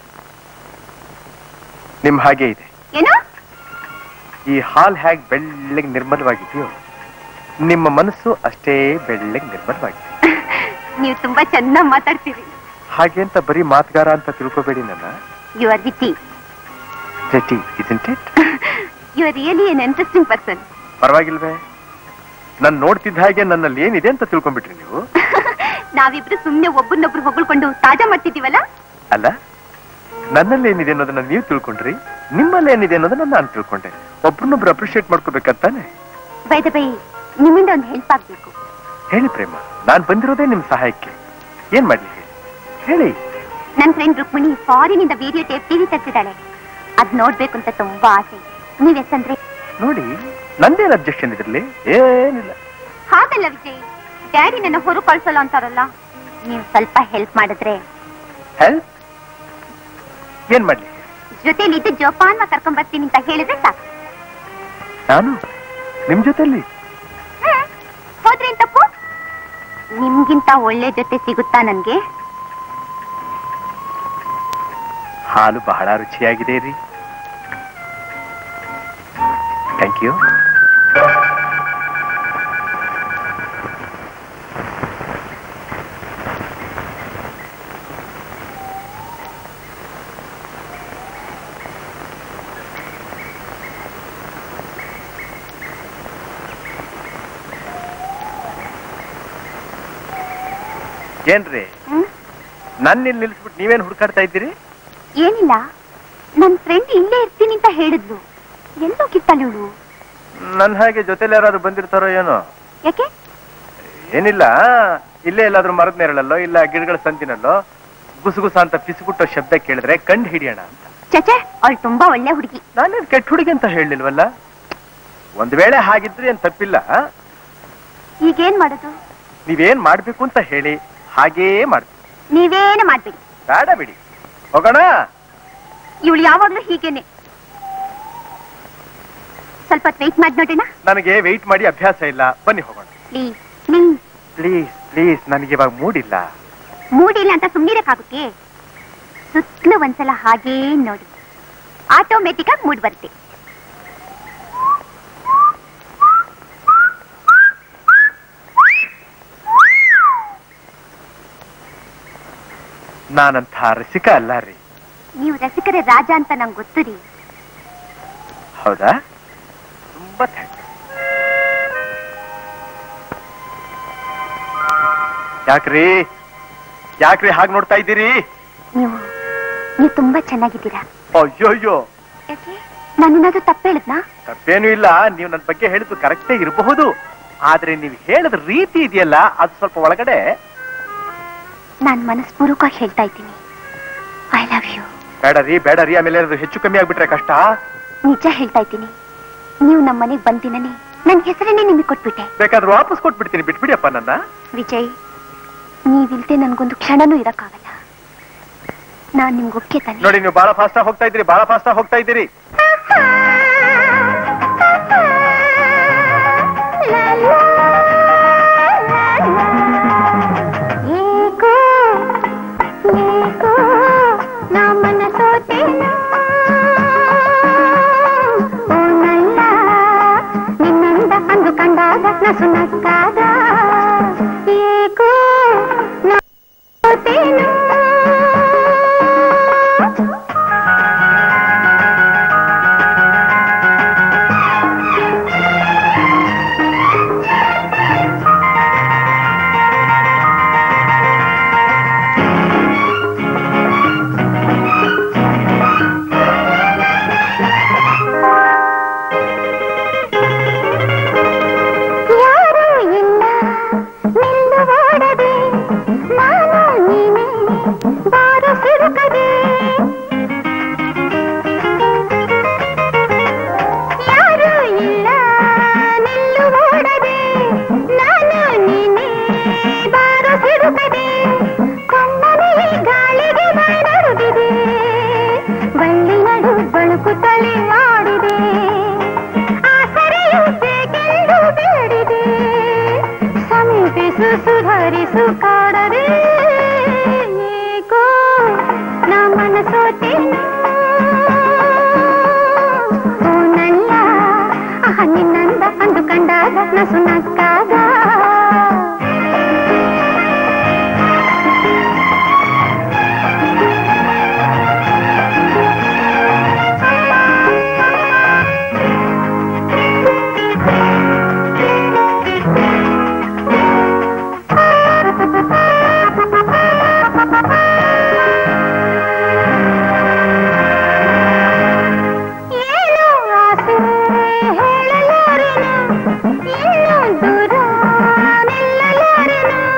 ನಿಮ್ ಹಾಗೆ ಇದೆ ಏನು ಈ ಹಾಲ್ ಹೇಗ್ ಬೆಳ್ಳಗೆ ನಿರ್ಮಲವಾಗಿದೆಯೋ ನಿಮ್ಮ ಮನಸ್ಸು ಅಷ್ಟೇ ಬೆಳ್ಳಗೆ ನಿರ್ಮಲವಾಗಿದೆ ನೀವು ತುಂಬಾ ಚೆನ್ನಾಗಿ ಮಾತಾಡ್ತೀರಿ ಹಾಗೆ ಅಂತ ಬರೀ ಮಾತುಗಾರ ಅಂತ ತಿಳ್ಕೊಬೇಡಿ ನನ್ನ ಯು ಆರ್ ವಿಟಿ ಜಟಿ isn't it you are really an interesting person ಪರವಾಗಿಲ್ವೇ ನನ್ ನೋಡ್ತಿದ್ದ ಹಾಗೆ ನನ್ನಲ್ಲಿ ಏನಿದೆ ಅಂತ ತಿಳ್ಕೊಂಡ್ಬಿಟ್ರಿ ನೀವು ನಾವಿಬ್ರು ಸುಮ್ನೆ ಒಬ್ಬರನ್ನೊಬ್ರು ಹೊಗಳ್ಕೊಂಡು ತಾಜಾ ಮಾಡ್ತಿದೀವಲ್ಲ ಅಲ್ಲ ನನ್ನಲ್ಲಿ ಏನಿದೆ ಅನ್ನೋದನ್ನ ನೀವು ತಿಳ್ಕೊಂಡ್ರಿ ನಿಮ್ಮಲ್ಲಿ ಏನಿದೆ ಅನ್ನೋದನ್ನ ನಾನು ತಿಳ್ಕೊಂಡೆ ಒಬ್ರನ್ನೊಬ್ರು ಅಪ್ರಿಶಿಯೇಟ್ ಮಾಡ್ಕೋಬೇಕಂತಾನೆ ಬೈದ ಬೈ ನಿಮ್ಮಿಂದ ಒಂದು ಹೆಲ್ಪ್ ಆಗ್ಬೇಕು ಹೇಳಿ ಪ್ರೇಮ ನಾನ್ ಬಂದಿರೋದೇ ನಿಮ್ ಸಹಾಯಕ್ಕೆ ಏನ್ ಮಾಡ್ಲಿ ಹೇಳಿ? ಹೇಳಿ ನನ್ ಫ್ರೆಂಡ್ ರುಕ್ಮಿಣಿ ಫಾರಿನಿಂದ ವಿಡಿಯೋ ಟೇಪ್ ಟಿವಿ ತೆಗ್ದಿದ್ದಾಳೆ ಅದ್ ನೋಡ್ಬೇಕು ಅಂತ ತುಂಬಾ ಆಸೆ ನೀವ್ ಎಷ್ಟಂದ್ರೆ ನೋಡಿ ನಂದೇನ್ ಅಬ್ಜೆಕ್ಷನ್ ಇದ್ರಲ್ಲಿ ಏನಿಲ್ಲ ಹಾಗಲ್ಲ ವಿಜಯ್ ಡ್ಯಾಡಿ ನನ್ನ ಹೊರ ಕಳ್ಸಲ್ಲ ಅಂತಾರಲ್ಲ ನೀವು ಸ್ವಲ್ಪ ಹೆಲ್ಪ್ ಮಾಡಿದ್ರೆ ಹೆಲ್ಪ್ ಏನ್ ಮಾಡ್ಲಿ ಜೊತೆಲಿ ಇದ್ದು ಜೋಪಾನ ಕರ್ಕೊಂಡ್ ಬರ್ತೀನಿ ಅಂತ ಹೇಳಿದ್ರೆ ಸಾಕು ನಾನು ನಿಮ್ ಜೊತೆಲಿ ಹ್ಮ್. ಹೋದ್ರೆ ಏನ್ ತಪ್ಪು ನಿಮ್ಗಿಂತ ಒಳ್ಳೆ ಜೊತೆ ಸಿಗುತ್ತಾ ನನ್ಗೆ ಹಾಲು ಬಹಳ ರುಚಿಯಾಗಿದೆ ರೀ ಥ್ಯಾಂಕ್ ಯು ಏನ್ರಿ ಹ್ಮ್ ನನ್ನ ಇಲ್ಲಿ ನಿಲ್ಸ್ಬಿಟ್ಟು ನೀವೇನ್ ಹುಡ್ಕಾಡ್ತಾ ಇದ್ದೀರಿ ಏನಿಲ್ಲ ನನ್ ಫ್ರೆಂಡ್ ಇಲ್ಲೇ ಇರ್ತೀನಿ ಅಂತ ಹೇಳಿದ್ಲು ಎಲ್ಲೋಗಿತ್ತಳು ನನ್ನ ಹಾಗೆ ಜೊತೆಲಿ ಯಾರಾದ್ರೂ ಬಂದಿರ್ತಾರೋ ಏನೋ ಯಾಕೆ ಏನಿಲ್ಲ ಇಲ್ಲೇ ಎಲ್ಲಾದ್ರೂ ಮರದ ನೆರಳಲ್ಲೋ ಇಲ್ಲ ಗಿಡಗಳ ಸಂದಿನಲ್ಲೋ ಗುಸುಗುಸ ಅಂತ ಪಿಸುಗುಟ್ಟೋ ಶಬ್ದ ಕೇಳಿದ್ರೆ ಕಂಡು ಹಿಡಿಯೋಣ ಅಂತ ಚಚೆ ಅವಳು ತುಂಬಾ ಒಳ್ಳೆ ಹುಡುಗಿ ನಾನೇನ್ ಕೆಟ್ಟ ಹುಡುಗಿ ಅಂತ ಹೇಳಿಲ್ವಲ್ಲ ಒಂದ್ ವೇಳೆ ಹಾಗಿದ್ರೆ ಏನ್ ತಪ್ಪಿಲ್ಲ ಈಗೇನ್ ಮಾಡೋದು ನೀವೇನ್ ಮಾಡ್ಬೇಕು ಅಂತ ಹೇಳಿ ಹಾಗೇ ಮಾಡ್ತೀವಿ ನೀವೇನು ಮಾಡ್ಬೇಡಿ ಬೇಡ ಬಿಡಿ ಹೋಗೋಣ ಇವಳು ಯಾವಾಗ್ಲೂ ಹೀಗೇನೆ ಸ್ವಲ್ಪ ವೆಯ್ಟ್ ಮಾಡಿ ನೋಡೋಣ ನನಗೆ ವೆಯ್ಟ್ ಮಾಡಿ ಅಭ್ಯಾಸ ಇಲ್ಲ ಬನ್ನಿ ಹೋಗೋಣ ಪ್ಲೀಸ್ ಪ್ಲೀಸ್ ಪ್ಲೀಸ್ ಪ್ಲೀಸ್ ನನಗೆ ಇವಾಗ ಮೂಡಿಲ್ಲ ಮೂಡಿಲ್ಲ ಅಂತ ಸುಮ್ಮನಿರಕ್ಕಾಗುತ್ತೆ ಸುತ್ತಲೂ ಒಂದ್ಸಲ ಹಾಗೇ ನೋಡಿ ಆಟೋಮೆಟಿಕ್ ಆಗಿ ಮೂಡ್ ಬರುತ್ತೆ ನಾನಂಥ ರಸಿಕ ಅಲ್ಲ ರೀ ನೀವು ರಸಿಕರ ರಾಜ ಅಂತ ನಂಗೆ ಗೊತ್ತು ರೀ ಹೌದಾ ತುಂಬಾ ಥ್ಯಾಂಕ್ಸ್ ಯಾಕ್ರಿ ಯಾಕ್ರಿ ಹಾಗೆ ನೋಡ್ತಾ ಇದ್ದೀರಿ ನೀವು ನೀವು ತುಂಬಾ ಚೆನ್ನಾಗಿದ್ದೀರಾ ಅಯ್ಯೋಯ್ಯೋ ಯಾಕೆ ನಾನೇನಾದ್ರೂ ತಪ್ಪು ಹೇಳಿದ್ನಾ ತಪ್ಪೇನೂ ಇಲ್ಲ ನೀವು ನನ್ನ ಬಗ್ಗೆ ಹೇಳಿದ್ದು ಕರೆಕ್ಟೇ ಇರಬಹುದು ಆದ್ರೆ ನೀವು ಹೇಳಿದ ರೀತಿ ಇದೆಯಲ್ಲ ಅದು ಸ್ವಲ್ಪ ಒಳಗಡೆ ನಾನ್ ಮನಸ್ಪೂರ್ವಕವಾಗಿ ಹೇಳ್ತಾ ಇದ್ದೀನಿ ಐ ಲವ್ ಯು ಬೇಡ ರೀ ಬೇಡ ರೀ ಆಮೇಲೆ ಅದು ಹೆಚ್ಚು ಕಮ್ಮಿ ಆಗ್ಬಿಟ್ರೆ ಕಷ್ಟ ನಿಜ ಹೇಳ್ತಾ ಇದ್ದೀನಿ ನೀವು ನಮ್ಮ ಮನೆಗೆ ಬಂದಿನೇ ನನ್ನ ಹೆಸರನ್ನೇ ನಿಮಗೆ ಕೊಟ್ಬಿಟ್ಟೆ ಬೇಕಾದ್ರೆ ವಾಪಸ್ ಕೊಟ್ಬಿಡ್ತೀನಿ ಬಿಟ್ಬಿಡಿಯಪ್ಪ ನನ್ನ ವಿಜಯ್ ನೀವಿಲ್ದೆ ನನ್ಗೊಂದು ಕ್ಷಣನೂ ಇರಕ್ಕಾಗಲ್ಲ ನಾನ್ ನಿಮ್ಗೆ ಒಪ್ಕೆ ತಾನೆ ನೋಡಿ ನೀವು ಬಹಳ ಫಾಸ್ಟ್ ಆಗಿ ಹೋಗ್ತಾ ಇದ್ದೀರಿ ಬಹಳ ಫಾಸ್ಟ್ ಆಗಿ ಹೋಗ್ತಾ ಇದ್ದೀರಿ ಏಕೋ ಏಕೋ ನಾ ಮನಸೋತೇನೋ ಓ ನಲ್ಲ ನಿನ್ನಂದ ಅಂದು ಕಂಡಾಗ ನಸು ನಕ್ಕಾಗ ಏಕೋ ನಾ ಸೋತೇನೋ ಯಾರೂ ಇಲ್ಲ ನಿಲ್ಲುವಾಡದೆ ನಾನು ನೀನೇ ಬಾರು ಸಿರುಕದೆ ಯಾರೂ ಇಲ್ಲ ನಿಲ್ಲುವಾಡದೆ ನಾನು ನೀನೇ ಬಾರು ಸಿರುಕದೆ ಕಣ್ಣನೆ ಗಾಳಿಗೆ ಬಾಡರುಗಿದೆ ಬಳ್ಳಿ ನಡು ಬಳುಕುತ್ತಲೇ ಆಡಿದೆ ಆಸರೆಯು ಬೇಕೆಂದು ಬೇಡಿದೆ ಸಮೀಪಿಸು ಸುಧಾರಿಸು ಕಾಡದೆ ಏಕೋ ನಾ ಮನಸೋತೇನೋ ಓ ನಲ್ಲ ಆಹ ನಿನ್ನಂದ ಅಂದು ಕಂಡಾಗ ನಸು ನಕ್ಕಾಗ ಏನು ಆಸೆ ಹೇಳಲಾರೆನು ಇನ್ನೂ ದೂರ ನಿಲ್ಲಲಾರೆನು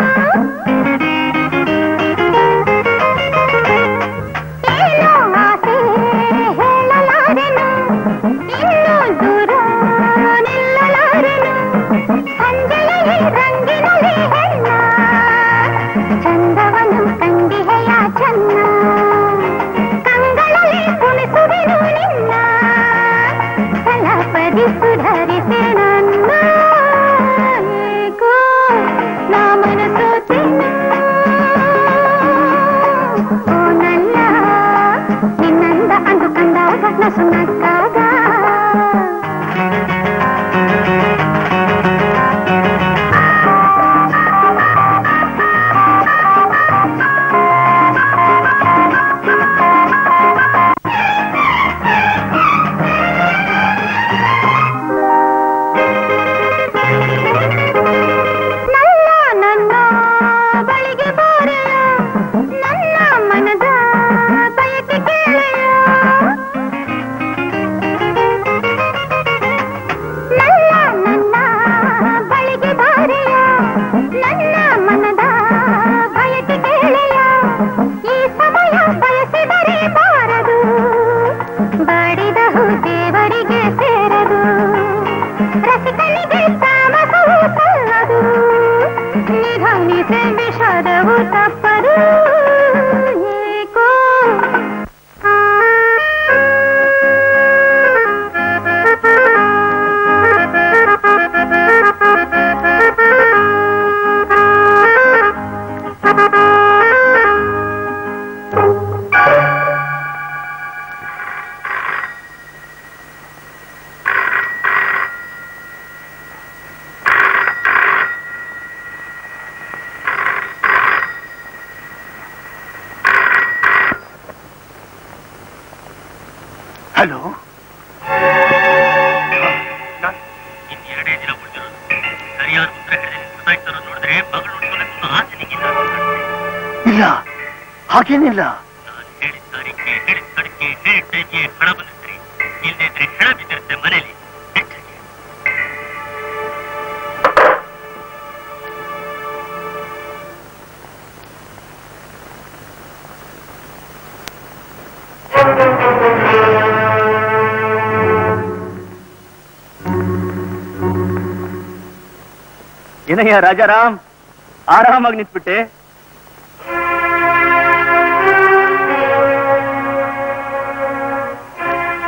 ಏನು ಆಸೆ ಹೇಳಲಾರೆನು ಇನ್ನೂ ದೂರ ನಿಲ್ಲಲಾರೆನು ಸಂಜೆಯ ರಂಗಿನಲ್ಲಿ ಹೆಣ್ಣ ಚಂದವನು ಕಂಡಿಹೆಯ ಚನ್ನ ಕಂಗಳಲ್ಲಿ ಕುಣಿಸುವೆನು ನಿನ್ನ ಸಲಪದಿ ಸುಧರಿಸೆ ನನ್ನ ಏಕೋ ನಾ ಮನಸೋತಿನ ಓ ನಲ್ಲ ನಿನ್ನಂದ ಅಂದು ಕಂಡಾಗ ನಸು ನಕ್ಕಾಗ ನನ್ನ ನನ್ನ ಬಳಿಗೆ ಬಾರೆಯ ನನ್ನ ಮನದ ಬಯಕೆ ಕೇಳೆಯ ನನ್ನ ನನ್ನ ಬಳಿಗೆ ಬಾರೆಯ ನನ್ನ ಮನದ ಬಯಕೆ ಕೇಳೆಯ ಈ ಸಮಯ ಬಯಸಿದರೆ ಬಾರದು ಬಾಡಿದ ಹೂ ದೇವರಿಗೆ ಸೇರದು ರಸಿಕನಿಗೆ ತಾಮಸವು ಸಲ್ಲದು ನಿಧಾನಿಸಿ ವಿಷಾದವು ತಪ್ಪದು ಏಕೋ ಹಲೋ ಇನ್ನು ಎರಡೇ ದಿನ ಉಳಿದಿರೋದು ಸರಿಯಾದ ಉತ್ತರ ಹೇಳಿದ್ರೆ ಸುಧಾರಿಸೋರು ನೋಡಿದ್ರೆ ಮಗಳು ನೋಡ್ಕೊಬೇಕು ಆಸೆ ನಿಗಿಲ್ಲ ಇಲ್ಲ ಹಾಗೇನಿಲ್ಲ ನಾನು ಹೇಳಿದ ತಾರೀಕಿಗೆ ಹೇಳಿದ ಕಡೆಗೆ ಹೇಳಿದ ಟೈಮ್ಗೆ ಹಣ ಬಂದಿರ್ತೀರಿ ಇಲ್ಲದೆ ಇದ್ರೆ ಹೆಣ ಬಿದ್ದಿರುತ್ತೆ ಮನೇಲಿ ಎಚ್ಚರಿಕೆ ಏನಯ್ಯ ರಾಜಾರಾಮ್ ಆರಾಮಾಗಿ ನಿಂತ್ಬಿಟ್ಟೆ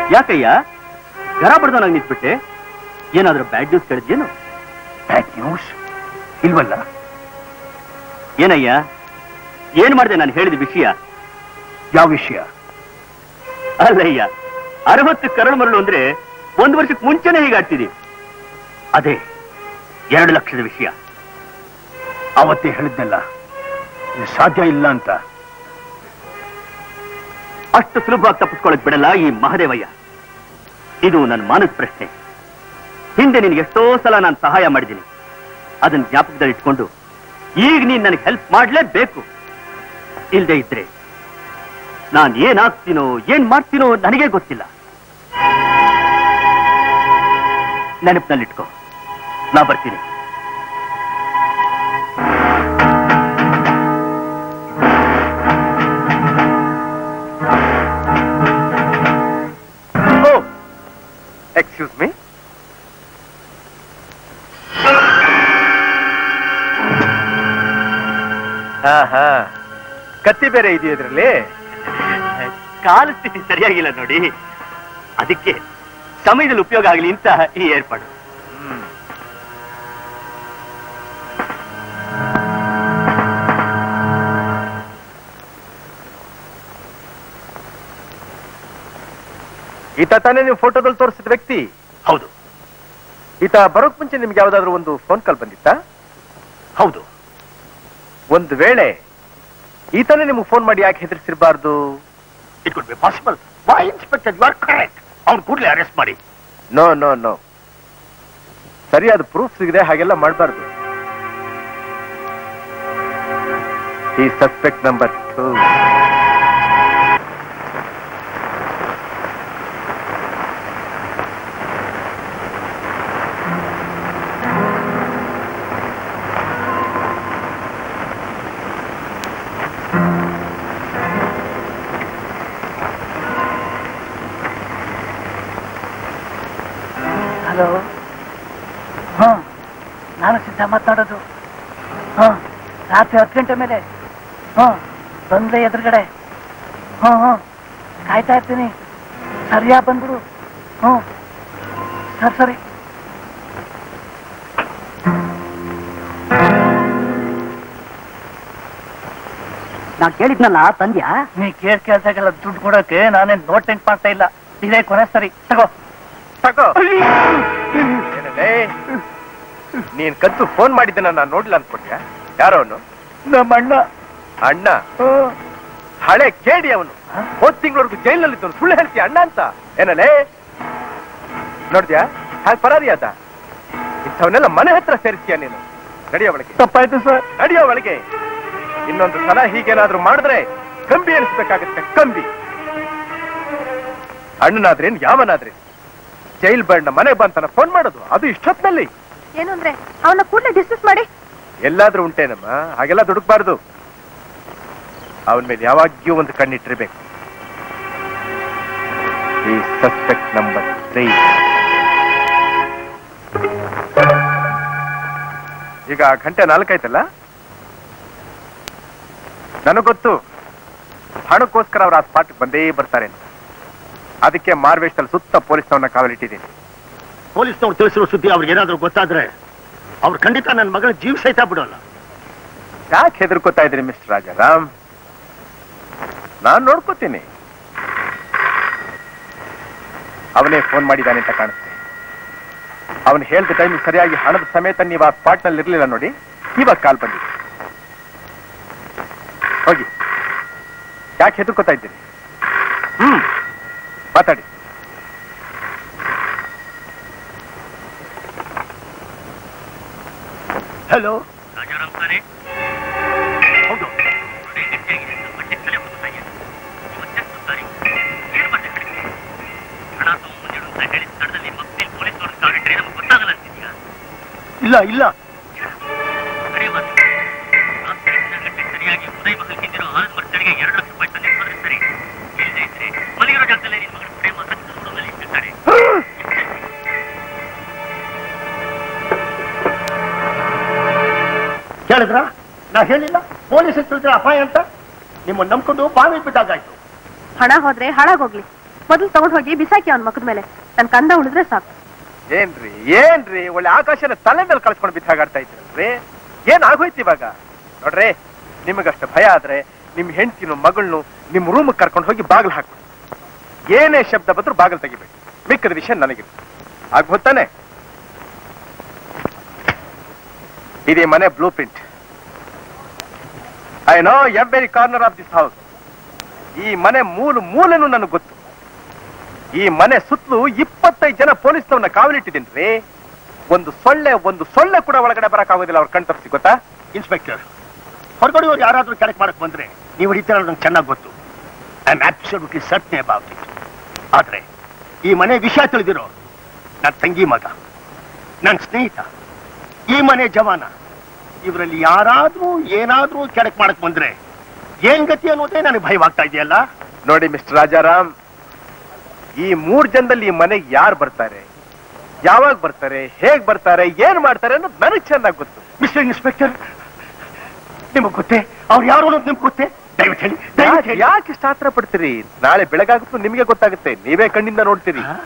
ಯಾಕಯ್ಯ ಗರ ಬಡ್ದವನಾಗ ನಿಂತ್ಬಿಟ್ಟೆ ಏನಾದ್ರೂ ಬ್ಯಾಡ್ ನ್ಯೂಸ್ ಕೇಳಿದ್ಯೇನು ಬ್ಯಾಡ್ ನ್ಯೂಸ್ ಇಲ್ವಲ್ಲ ಏನಯ್ಯ ಏನ್ ಮಾಡಿದೆ ನಾನು ಹೇಳಿದ ವಿಷಯ ಯಾವ ವಿಷಯ ಅಲ್ಲಯ್ಯ ಅರವತ್ತು ಕರಳು ಮರಳು ಅಂದ್ರೆ ಒಂದು ವರ್ಷಕ್ಕೆ ಮುಂಚೆನೆ ಹೀಗಾಡ್ತಿದಿ ಅದೇ ಎರಡು ಲಕ್ಷದ ವಿಷಯ ಅವತ್ತೇ ಹೇಳಿದ್ದೆಲ್ಲ ಇದು ಸಾಧ್ಯ ಇಲ್ಲ ಅಂತ ಅಷ್ಟು ಸುಲಭವಾಗಿ ತಪ್ಪಿಸ್ಕೊಳಕ್ ಬಿಡಲ್ಲ ಈ ಮಹದೇವಯ್ಯ ಇದು ನನ್ನ ಮಾನಸ ಪ್ರಶ್ನೆ ಹಿಂದೆ ನಿನ್ಗೆ ಎಷ್ಟೋ ಸಲ ನಾನು ಸಹಾಯ ಮಾಡಿದ್ದೀನಿ ಅದನ್ನ ಜ್ಞಾಪಕದಲ್ಲಿ ಇಟ್ಕೊಂಡು ಈಗ ನೀನ್ ನನಗೆ ಹೆಲ್ಪ್ ಮಾಡ್ಲೇಬೇಕು ಇಲ್ದೇ ಇದ್ರೆ ನಾನ್ ಏನಾಗ್ತೀನೋ ಏನ್ ಮಾಡ್ತೀನೋ ನನಗೆ ಗೊತ್ತಿಲ್ಲ ನೆನಪಿನಲ್ಲಿಟ್ಕೋ ನಾ ಬರ್ತೀನಿ ಓ ಎಕ್ಸ್ಕ್ಯೂಸ್ ಮೀ ಹಾ ಹಾ ಕತ್ತಿ ಬೇರೆ ಇದೆಯಾ ಇದ್ರಲ್ಲಿ ಕಾಲ ಸ್ಥಿತಿ ಸರಿಯಾಗಿಲ್ಲ ನೋಡಿ ಅದಕ್ಕೆ ಸಮಯದಲ್ಲಿ ಉಪಯೋಗ ಆಗಲಿ ಅಂತ ಈ ಏರ್ಪಾಡು ಈತ ತಾನೇ ನೀವು ಫೋಟೋದಲ್ಲಿ ತೋರಿಸಿದ ವ್ಯಕ್ತಿ ಹೌದು ಈತ ಬರೋಕ್ ಮುಂಚೆ ನಿಮ್ಗೆ ಯಾವ್ದಾದ್ರು ಒಂದು ಫೋನ್ ಕಾಲ್ ಬಂದಿತ್ತಾ ಹೌದು ಒಂದು ವೇಳೆ ಈತನೇ ನಿಮ್ಗೆ ಫೋನ್ ಮಾಡಿ ಯಾಕೆ ಹೆದರ್ಸಿರ್ಬಾರ್ದು it could be possible why inspector you are correct ಅವ್ನು ಕೂಡಲೇ ಅರೆಸ್ಟ್ ಮಾಡಿ ನೋ ನೋ ನೋ ಸರಿಯಾದ ಪ್ರೂಫ್ ಸಿಗದೆ ಹಾಗೆಲ್ಲ ಮಾಡಬಾರ್ದು ಈ ಸಸ್ಪೆಕ್ಟ್ ನಂಬರ್ ಟೂ ಹಲೋ ಹಾ ನಾನು ಸಿದ್ಧ ಮಾತನಾಡೋದು ಹಾ ರಾತ್ರಿ ಹತ್ತು ಗಂಟೆ ಮೇಲೆ ಹಾ ಬಂದ್ರೆ ಎದುರುಗಡೆ ಹ್ಞೂ ಹ್ಞೂ ಕಾಯ್ತಾ ಇರ್ತೀನಿ ಸರಿಯಾ ಬಂದ್ಬಿಡು ಹ್ಞೂ ಸರಿ ಸರಿ ನಾ ಕೇಳಿದ್ನಲ್ಲ ತಂದ್ಯಾ ನೀ ಕೇಳ್ ಕೇಳ್ದಾಗೆಲ್ಲ ದುಡ್ಡು ಕೊಡೋಕೆ ನಾನೇನ್ ನೋಟ್ ಎಂಟ್ ಮಾಡ್ತಾ ಇಲ್ಲ ಇದೇ ಕೊನೆ ಸರಿ ತಗೋ ತಗೋ ಏನಲೇ? ನೀನ್ ಕದ್ದು ಫೋನ್ ಮಾಡಿದ್ದನ್ನ ನಾನು ನೋಡ್ಲಿಲ್ಲ ಅನ್ಕೊಂಡ್ಯಾ ಯಾರೋ ಅವನು ನಮ್ಮ ಅಣ್ಣ ಅಣ್ಣ ಹಳೆ ಕೇಡಿ ಅವನು ಹೋದ್ ತಿಂಗಳವರೆಗೂ ಜೈಲಿನಲ್ಲಿದ್ದವನು ಸುಳ್ಳು ಹೇಳ್ತೀಯ ಅಣ್ಣ ಅಂತ ಏನಲೇ ನೋಡ್ದ್ಯಾ ಹಾಗೆ ಪರಾರಿ ಆದ ಇಂಥವನ್ನೆಲ್ಲ ಮನೆ ಹತ್ರ ಸೇರಿಸ್ತೀಯ ನೀನು ನಡಿಯೋ ಒಳಗೆ ತಪ್ಪಾಯ್ತು ಸರ್ ನಡಿಯೋ ಒಳಗೆ ಇನ್ನೊಂದು ಸಲ ಹೀಗೇನಾದ್ರೂ ಮಾಡಿದ್ರೆ ಕಂಬಿ ಎನಿಸ್ಬೇಕಾಗತ್ತೆ ಕಂಬಿ ಅಣ್ಣನಾದ್ರೇನ್ ಯಾವನಾದ್ರೇನ್ ಜೈಲ್ ಬರ್ಡ್ನ ಮನೆ ಬಂತನ ಫೋನ್ ಮಾಡೋದು ಅದು ಇಷ್ಟೊತ್ನಲ್ಲಿ ಏನು ಅಂದ್ರೆ ಅವನ್ನ ಕೂಡಲೇ ಡಿಸ್ಮಿಸ್ ಮಾಡಿ ಎಲ್ಲಾದ್ರೂ ಉಂಟೇನಮ್ಮ ಹಾಗೆಲ್ಲ ದುಡುಕ್ಬಾರ್ದು ಅವನ ಮೇಲೆ ಯಾವಾಗ್ಯೂ ಒಂದು ಕಣ್ಣಿಟ್ಟಿರ್ಬೇಕು ಈ ಸಸ್ಪೆಕ್ಟ್ ನಂಬರ್ ತ್ರೀ ಈಗ ಗಂಟೆ ನಾಲ್ಕಾಯ್ತಲ್ಲ ನನಗ್ ಗೊತ್ತು ಹಣಕ್ಕೋಸ್ಕರ ಅವ್ರು ಆ ಸ್ಪಾಟ್ ಬಂದೇ ಬರ್ತಾರೆ ಅಂತ. ಅದಕ್ಕೆ ಮಾರ್ವೇಶದಲ್ಲಿ ಸುತ್ತ ಪೊಲೀಸ್ನವನ್ನ ಕಾವಲಿಟ್ಟಿದ್ದೀನಿ ಪೊಲೀಸ್ನವ್ರು ತಿಳಿಸಿರೋ ಸುದ್ದಿ ಅವ್ರಿಗೆ ಏನಾದ್ರೂ ಗೊತ್ತಾದ್ರೆ ಅವ್ರು ಖಂಡಿತ ನನ್ನ ಮಗಳ ಜೀವ ಸಹಿತ ಬಿಡೋಲ್ಲ ಯಾಕೆ ಹೆದರ್ಕೋತಾ ಇದ್ರಿ ಮಿಸ್ಟರ್ ರಾಜಾರಾಮ್ ನಾನ್ ನೋಡ್ಕೋತೀನಿ ಅವನೇ ಫೋನ್ ಮಾಡಿದ್ದಾನೆ ಅಂತ ಕಾಣುತ್ತೆ ಅವನು ಹೇಳ್ದ ಟೈಮ್ ಸರಿಯಾಗಿ ಹಣದ ಸಮೇತ ನೀವು ಆ ಸ್ಪಾಟ್ ನಲ್ಲಿ ಇರ್ಲಿಲ್ಲ ನೋಡಿ ಇವಾಗ ಕಾಲ್ ಬಂದಿದೆ ಹೋಗಿ ಯಾಕೆ ಹೆದರ್ಕೋತಾ ಇದ್ದೀರಿ ಹ್ಮ್ ಮಾತಾಡಿ ಹಲೋ ರಾಜಾರಾಮ್ ಸಾರೇ ಹೌದು ನೋಡಿ ಗಟ್ಟಿಯಾಗಿದೆ ನಮ್ಮ ಚಿಕ್ಕಲೇ ಹೋಗ್ತಾ ಇದೆ ಇವತ್ತೆಷ್ಟು ತಾರೀಕು ಏನು ಮತ್ತೆ ಕಡಿಮೆ ಹಣ ತಗೊಂಬಂದಿಡು ಅಂತ ಹೇಳಿ ಸ್ಥಳದಲ್ಲಿ ಮಕ್ಕಳು ಪೊಲೀಸ್ನವ್ರನ್ನ ಕಾಗಿಟ್ರೆ ನಮ್ಗೆ ಗೊತ್ತಾಗಲ್ಲ ಅಂತಿದ್ಯಾ ಇಲ್ಲ ಇಲ್ಲ ನಡೆಯುವ ರಾತ್ರಿ ಹನ್ನೆರಡು ಗಂಟೆ ಸರಿಯಾಗಿ ಉದಯ ಮಹಲ್ ಹಿಂದಿರೋ ಆನಂದ್ ಮರ್ಚಳಿಗೆ ಎರಡು ಲಕ್ಷ ರೂಪಾಯಿ ತಂದೆ ಹೋದ್ರೆ ಸರಿ ಇಲ್ಲದೆ ಇದ್ರೆ ಮಲಗಿರೋ ಜಾಗದಲ್ಲೇ ನಿನ್ನ ಮಗಳ ಪ್ರೇಮ ರಕ್ತ ಸುಡುವಲ್ಲಿ ಇಟ್ಟಿರ್ತಾರೆ ಕೇಳಿದ್ರ ನಾ ಹೇಳಿಲ್ಲ ಪೊಲೀಸ್ ತಿಳಿದ್ರೆ ಅಪಾಯ ಅಂತ ನಿಮ್ಮನ್ನ ನಂಬ್ಕೊಂಡು ಬಾವಿ ಬಿದ್ದಾಗಾಯ್ತು ಹಣ ಹೋದ್ರೆ ಹಾಳಾಗೋಗ್ಲಿ ಮೊದಲು ತಗೊಂಡ್ ಹೋಗಿ ಬಿಸಾಕಿ ಅವನ ಮಕ್ಕದ ಮೇಲೆ ನನ್ ಕಂದ ಉಳಿದ್ರೆ ಸಾಕು ಏನ್ರಿ ಏನ್ರಿ ಒಳ್ಳೆ ಆಕಾಶನ ತಲೆ ಮೇಲೆ ಕಳ್ಸ್ಕೊಂಡು ಬಿದ್ದಾಗಾಡ್ತಾ ಇದ್ರಲ್ರಿ ಏನ್ ಆಗೋಯ್ತು ಇವಾಗ ನೋಡ್ರಿ ನಿಮಗಷ್ಟು ಭಯ ಆದ್ರೆ ನಿಮ್ ಹೆಂಡತಿನ ಮಗಳನ್ನು ನಿಮ್ ರೂಮ್ ಕರ್ಕೊಂಡು ಹೋಗಿ ಬಾಗಿಲು ಹಾಕ್ಬಿಡಿ ಏನೇ ಶಬ್ದ ಬಂದ್ರು ಬಾಗಿಲು ತೆಗಿಬೇಡಿ ಮಿಕ್ಕದ ವಿಷಯ ನನಗೆ ಆಗ ಗೊತ್ತಾನೆ ಇದೇ ಮನೆ blueprint I know every corner of this house ಈ ಮನೆ ಮೂಲ ಮೂಲೆನೂ ನನಗೆ ಗೊತ್ತು ಈ ಮನೆ ಸುತ್ತಲೂ ಇಪ್ಪತ್ತೈದು ಜನ ಪೊಲೀಸ್ನವ್ರನ್ನ ಕಾವಲಿಟ್ಟಿದ್ದೀನಿ ಒಂದು ಸೊಳ್ಳೆ ಒಂದು ಸೊಳ್ಳೆ ಕೂಡ ಒಳಗಡೆ ಬರಕ್ಕಾಗೋದಿಲ್ಲ ಅವ್ರ ಕಣ್ ತಪ್ಪಿಸಿ ಗೊತ್ತಾ ಇನ್ಸ್ಪೆಕ್ಟರ್ ಹೊರಗಡೆಯವ್ರು ಯಾರಾದ್ರೂ ಕೆಳಕ್ ಮಾಡಕ್ ಬಂದ್ರೆ ನೀವು ಹಿಡಿತೀರ ನಂಗೆ ಚೆನ್ನಾಗಿ ಗೊತ್ತು I am absolutely certain about it ಆದ್ರೆ ಈ ಮನೆ ವಿಷಯ ತಿಳಿದಿರೋ ನನ್ನ ತಂಗಿ ಮಗ ನನ್ನ ಸ್ನೇಹಿತ ಈ ಮನೆ ಜವಾನ ಇವರಲ್ಲಿ ಯಾರಾದ್ರೂ ಏನಾದ್ರೂ ಕೆಳಕ್ ಮಾಡಕ್ ಬಂದ್ರೆ ಏನ್ ಗತಿ ಅನ್ನೋದೇ ನನಗೆ ಭಯವಾಗ್ತಾ ಇದೆಯಲ್ಲ ನೋಡಿ ಮಿಸ್ಟರ್ ರಾಜಾರಾಮ್ ಈ ಮೂರ್ ಜನದಲ್ಲಿ ಈ ಮನೆಗೆ ಯಾರು ಬರ್ತಾರೆ ಯಾವಾಗ ಬರ್ತಾರೆ ಹೇಗ್ ಬರ್ತಾರೆ ಏನ್ ಮಾಡ್ತಾರೆ ಅನ್ನೋದು ನನಗೆ ಚೆನ್ನಾಗಿ ಗೊತ್ತು ಮಿಸ್ಟರ್ ಇನ್ಸ್ಪೆಕ್ಟರ್ ನಿಮಗ್ ಗೊತ್ತೇ ಅವ್ರು ಯಾರು ಅನ್ನೋದು ನಿಮ್ಗೆ ಗೊತ್ತೇ ದಯವಿಟ್ಟು ಹೇಳಿ ದಯವಿಟ್ಟು ಹೇಳಿ ಯಾಕೆ ಇಷ್ಟ ಆತರ ಪಡ್ತೀರಿ ನಾಳೆ ಬೆಳಗಾಗುತ್ತೂ ನಿಮಗೆ ಗೊತ್ತಾಗುತ್ತೆ ನೀವೇ ಕಣ್ಣಿಂದ ನೋಡ್ತೀರಿ ಹಾ?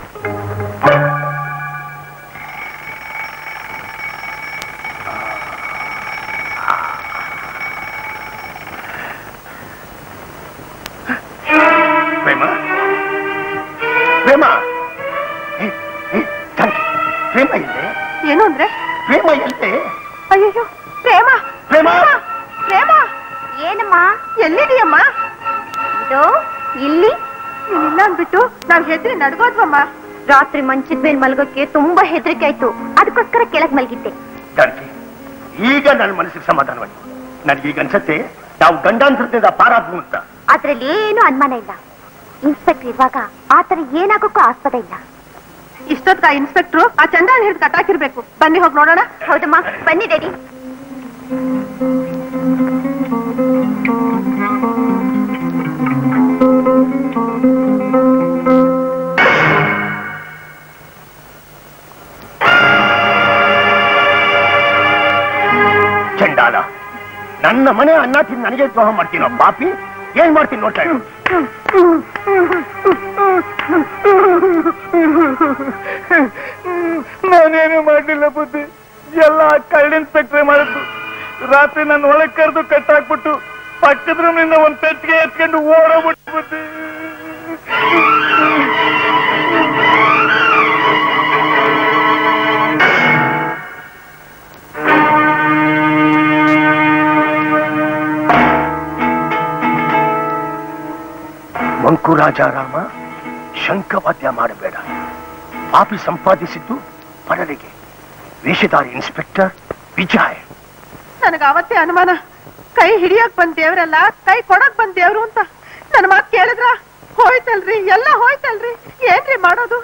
ಪ್ರೇಮ ಪ್ರೇಮ ಏ, ಏ, ತಂಗಿ, ಪ್ರೇಮ ಇಲ್ಲೇ ಏನು ಅಂದ್ರೆ ಪ್ರೇಮ ಎಲ್ಲೇ ಅಯ್ಯೋ ಪ್ರೇಮ ಪ್ರೇಮ ಪ್ರೇಮ ಏನಮ್ಮ ಎಲ್ಲಿದೀಯಮ್ಮ ಇದು ಇಲ್ಲಿ ನೀನಿಲ್ಲ ಅಂದ್ಬಿಟ್ಟು ನಾವ್ ಹೆದ್ರಿ ನಡ್ಗೋದ್ವಮ್ಮ ರಾತ್ರಿ ಮಂಚದ ಮೇಲೆ ಮಲ್ಗೋಕೆ ತುಂಬಾ ಹೆದರಿಕೆ ಆಯ್ತು ಅದಕ್ಕೋಸ್ಕರ ಕೆಳಗ್ ಮಲಗಿದ್ದೆ ಜಾನಕಿ ಈಗ ನನ್ನ ಮನಸ್ಸಿಗೆ ಸಮಾಧಾನವಾಯ್ತು ನನಗೀಗ ಅನ್ಸತ್ತೆ ನಾವು ಗಂಡಾಂತರದಿಂದ ಪಾರಾದ್ವು ಅಂತ ಅದ್ರಲ್ಲಿ ಏನು ಅನುಮಾನ ಇಲ್ಲ ಇನ್ಸ್ಪೆಕ್ಟರ್ ಇರುವಾಗ ಆತರ ಏನಾಗೋಕ್ಕೂ ಆಸ್ಪದ ಇಲ್ಲ ಇಷ್ಟೊತ್ತ ಇನ್ಸ್ಪೆಕ್ಟ್ರು ಆ ಚಂದ್ರನ್ ಹಿಡಿದು ಕಟ್ಟಾಕಿರ್ಬೇಕು ಬನ್ನಿ ಹೋಗಿ ನೋಡೋಣ ಹೌದಮ್ಮ ಬನ್ನಿ ಡ್ಯಾಡಿ ಚಂಡಾಲ ನನ್ನ ಮನೆ ಅನ್ನ ತಿಂದು ನನಗೆ ದ್ರೋಹ ಮಾಡ್ತೀನೋ ಪಾಪಿ ಏನ್ ಮಾಡ್ತೀನಿ ನೋಡ್ತಾ ಇರು ನಾನೇನು ಮಾಡಲಿಲ್ಲ ಬುದ್ಧಿ ಎಲ್ಲ ಕಳ್ಳ ಇನ್ಸ್ಪೆಕ್ಟ್ರೆ ಮಾಡಿದ್ದು ರಾತ್ರಿ ನನ್ನ ಒಳಗ್ ಕರೆದು ಕಟ್ಟಾಕ್ಬಿಟ್ಟು ಪಕ್ಕದ ರೂಮಿಂದ ಒಂದ್ ಪೆಟ್ಟಿಗೆ ಎತ್ಕೊಂಡು ಓಡೋಗ್ಬಿಟ್ಟು ಬುದ್ಧಿ ಮಂಕುರಾಜಾರಾಮ ಶಂಕವಾದ್ಯ ಮಾಡಬೇಡ ಪಾಪಿ ಸಂಪಾದಿಸಿದ್ದು ಪರರಿಗೆ ವೇಷಧಾರಿ ಇನ್ಸ್ಪೆಕ್ಟರ್ ವಿಜಯ್ ನನಗ ಅವತ್ತೇ ಅನುಮಾನ ಕೈ ಹಿಡಿಯಕ್ ಬಂದ್ ದೇವ್ರಲ್ಲ ಕೈ ಕೊಡಕ್ ಬಂದ್ ದೇವ್ರು ಅಂತ ನನ್ನ ಮಾತ್ ಕೇಳಿದ್ರ ಹೋಯ್ತಲ್ರಿ ಎಲ್ಲ ಹೋಯ್ತಲ್ರಿ ಏನ್ರಿ ಮಾಡೋದು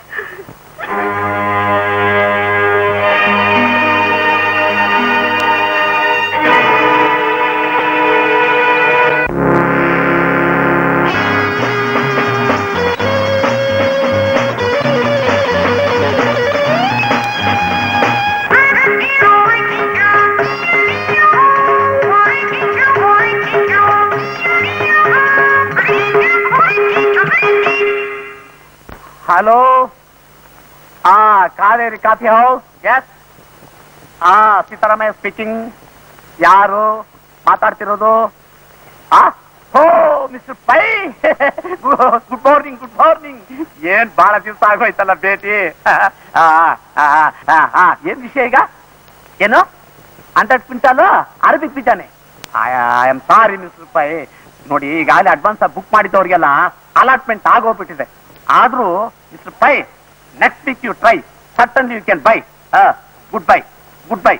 ಹಲೋ ಹಾ ಕಾವೇರಿ ಕಾಫಿ ಹೌಸ್ ಎಸ್ ಹಾ ಸೀತಾರಾಮಯ್ಯ ಸ್ಪೀಕಿಂಗ್ ಯಾರು ಮಾತಾಡ್ತಿರೋದು ಆ oh mister Pai good morning good morning ಏನ್ ಬಹಳ ದಿವಸ ಆಗೋಯ್ತಲ್ಲ ಭೇಟಿ ಆ, ಆ, ಆ, ಆ, ಆ, ಏನ್ ವಿಷಯ ಈಗ ಏನು ಹಂಡ್ರೆಡ್ ಕ್ವಿಂಟಲ್ ಅರಬಿಕ್ ಬೀಜಾನೆ I am sorry mister Pai ನೋಡಿ ಈಗಾಗಲೇ ಅಡ್ವಾನ್ಸ್ ಬುಕ್ ಮಾಡಿದ್ದವ್ರಿಗೆಲ್ಲ ಅಲಾಟ್ಮೆಂಟ್ ಆಗೋಗ್ಬಿಟ್ಟಿದೆ ಆದ್ರೂ mister Pai next week you try certainly you can buy goodbye goodbye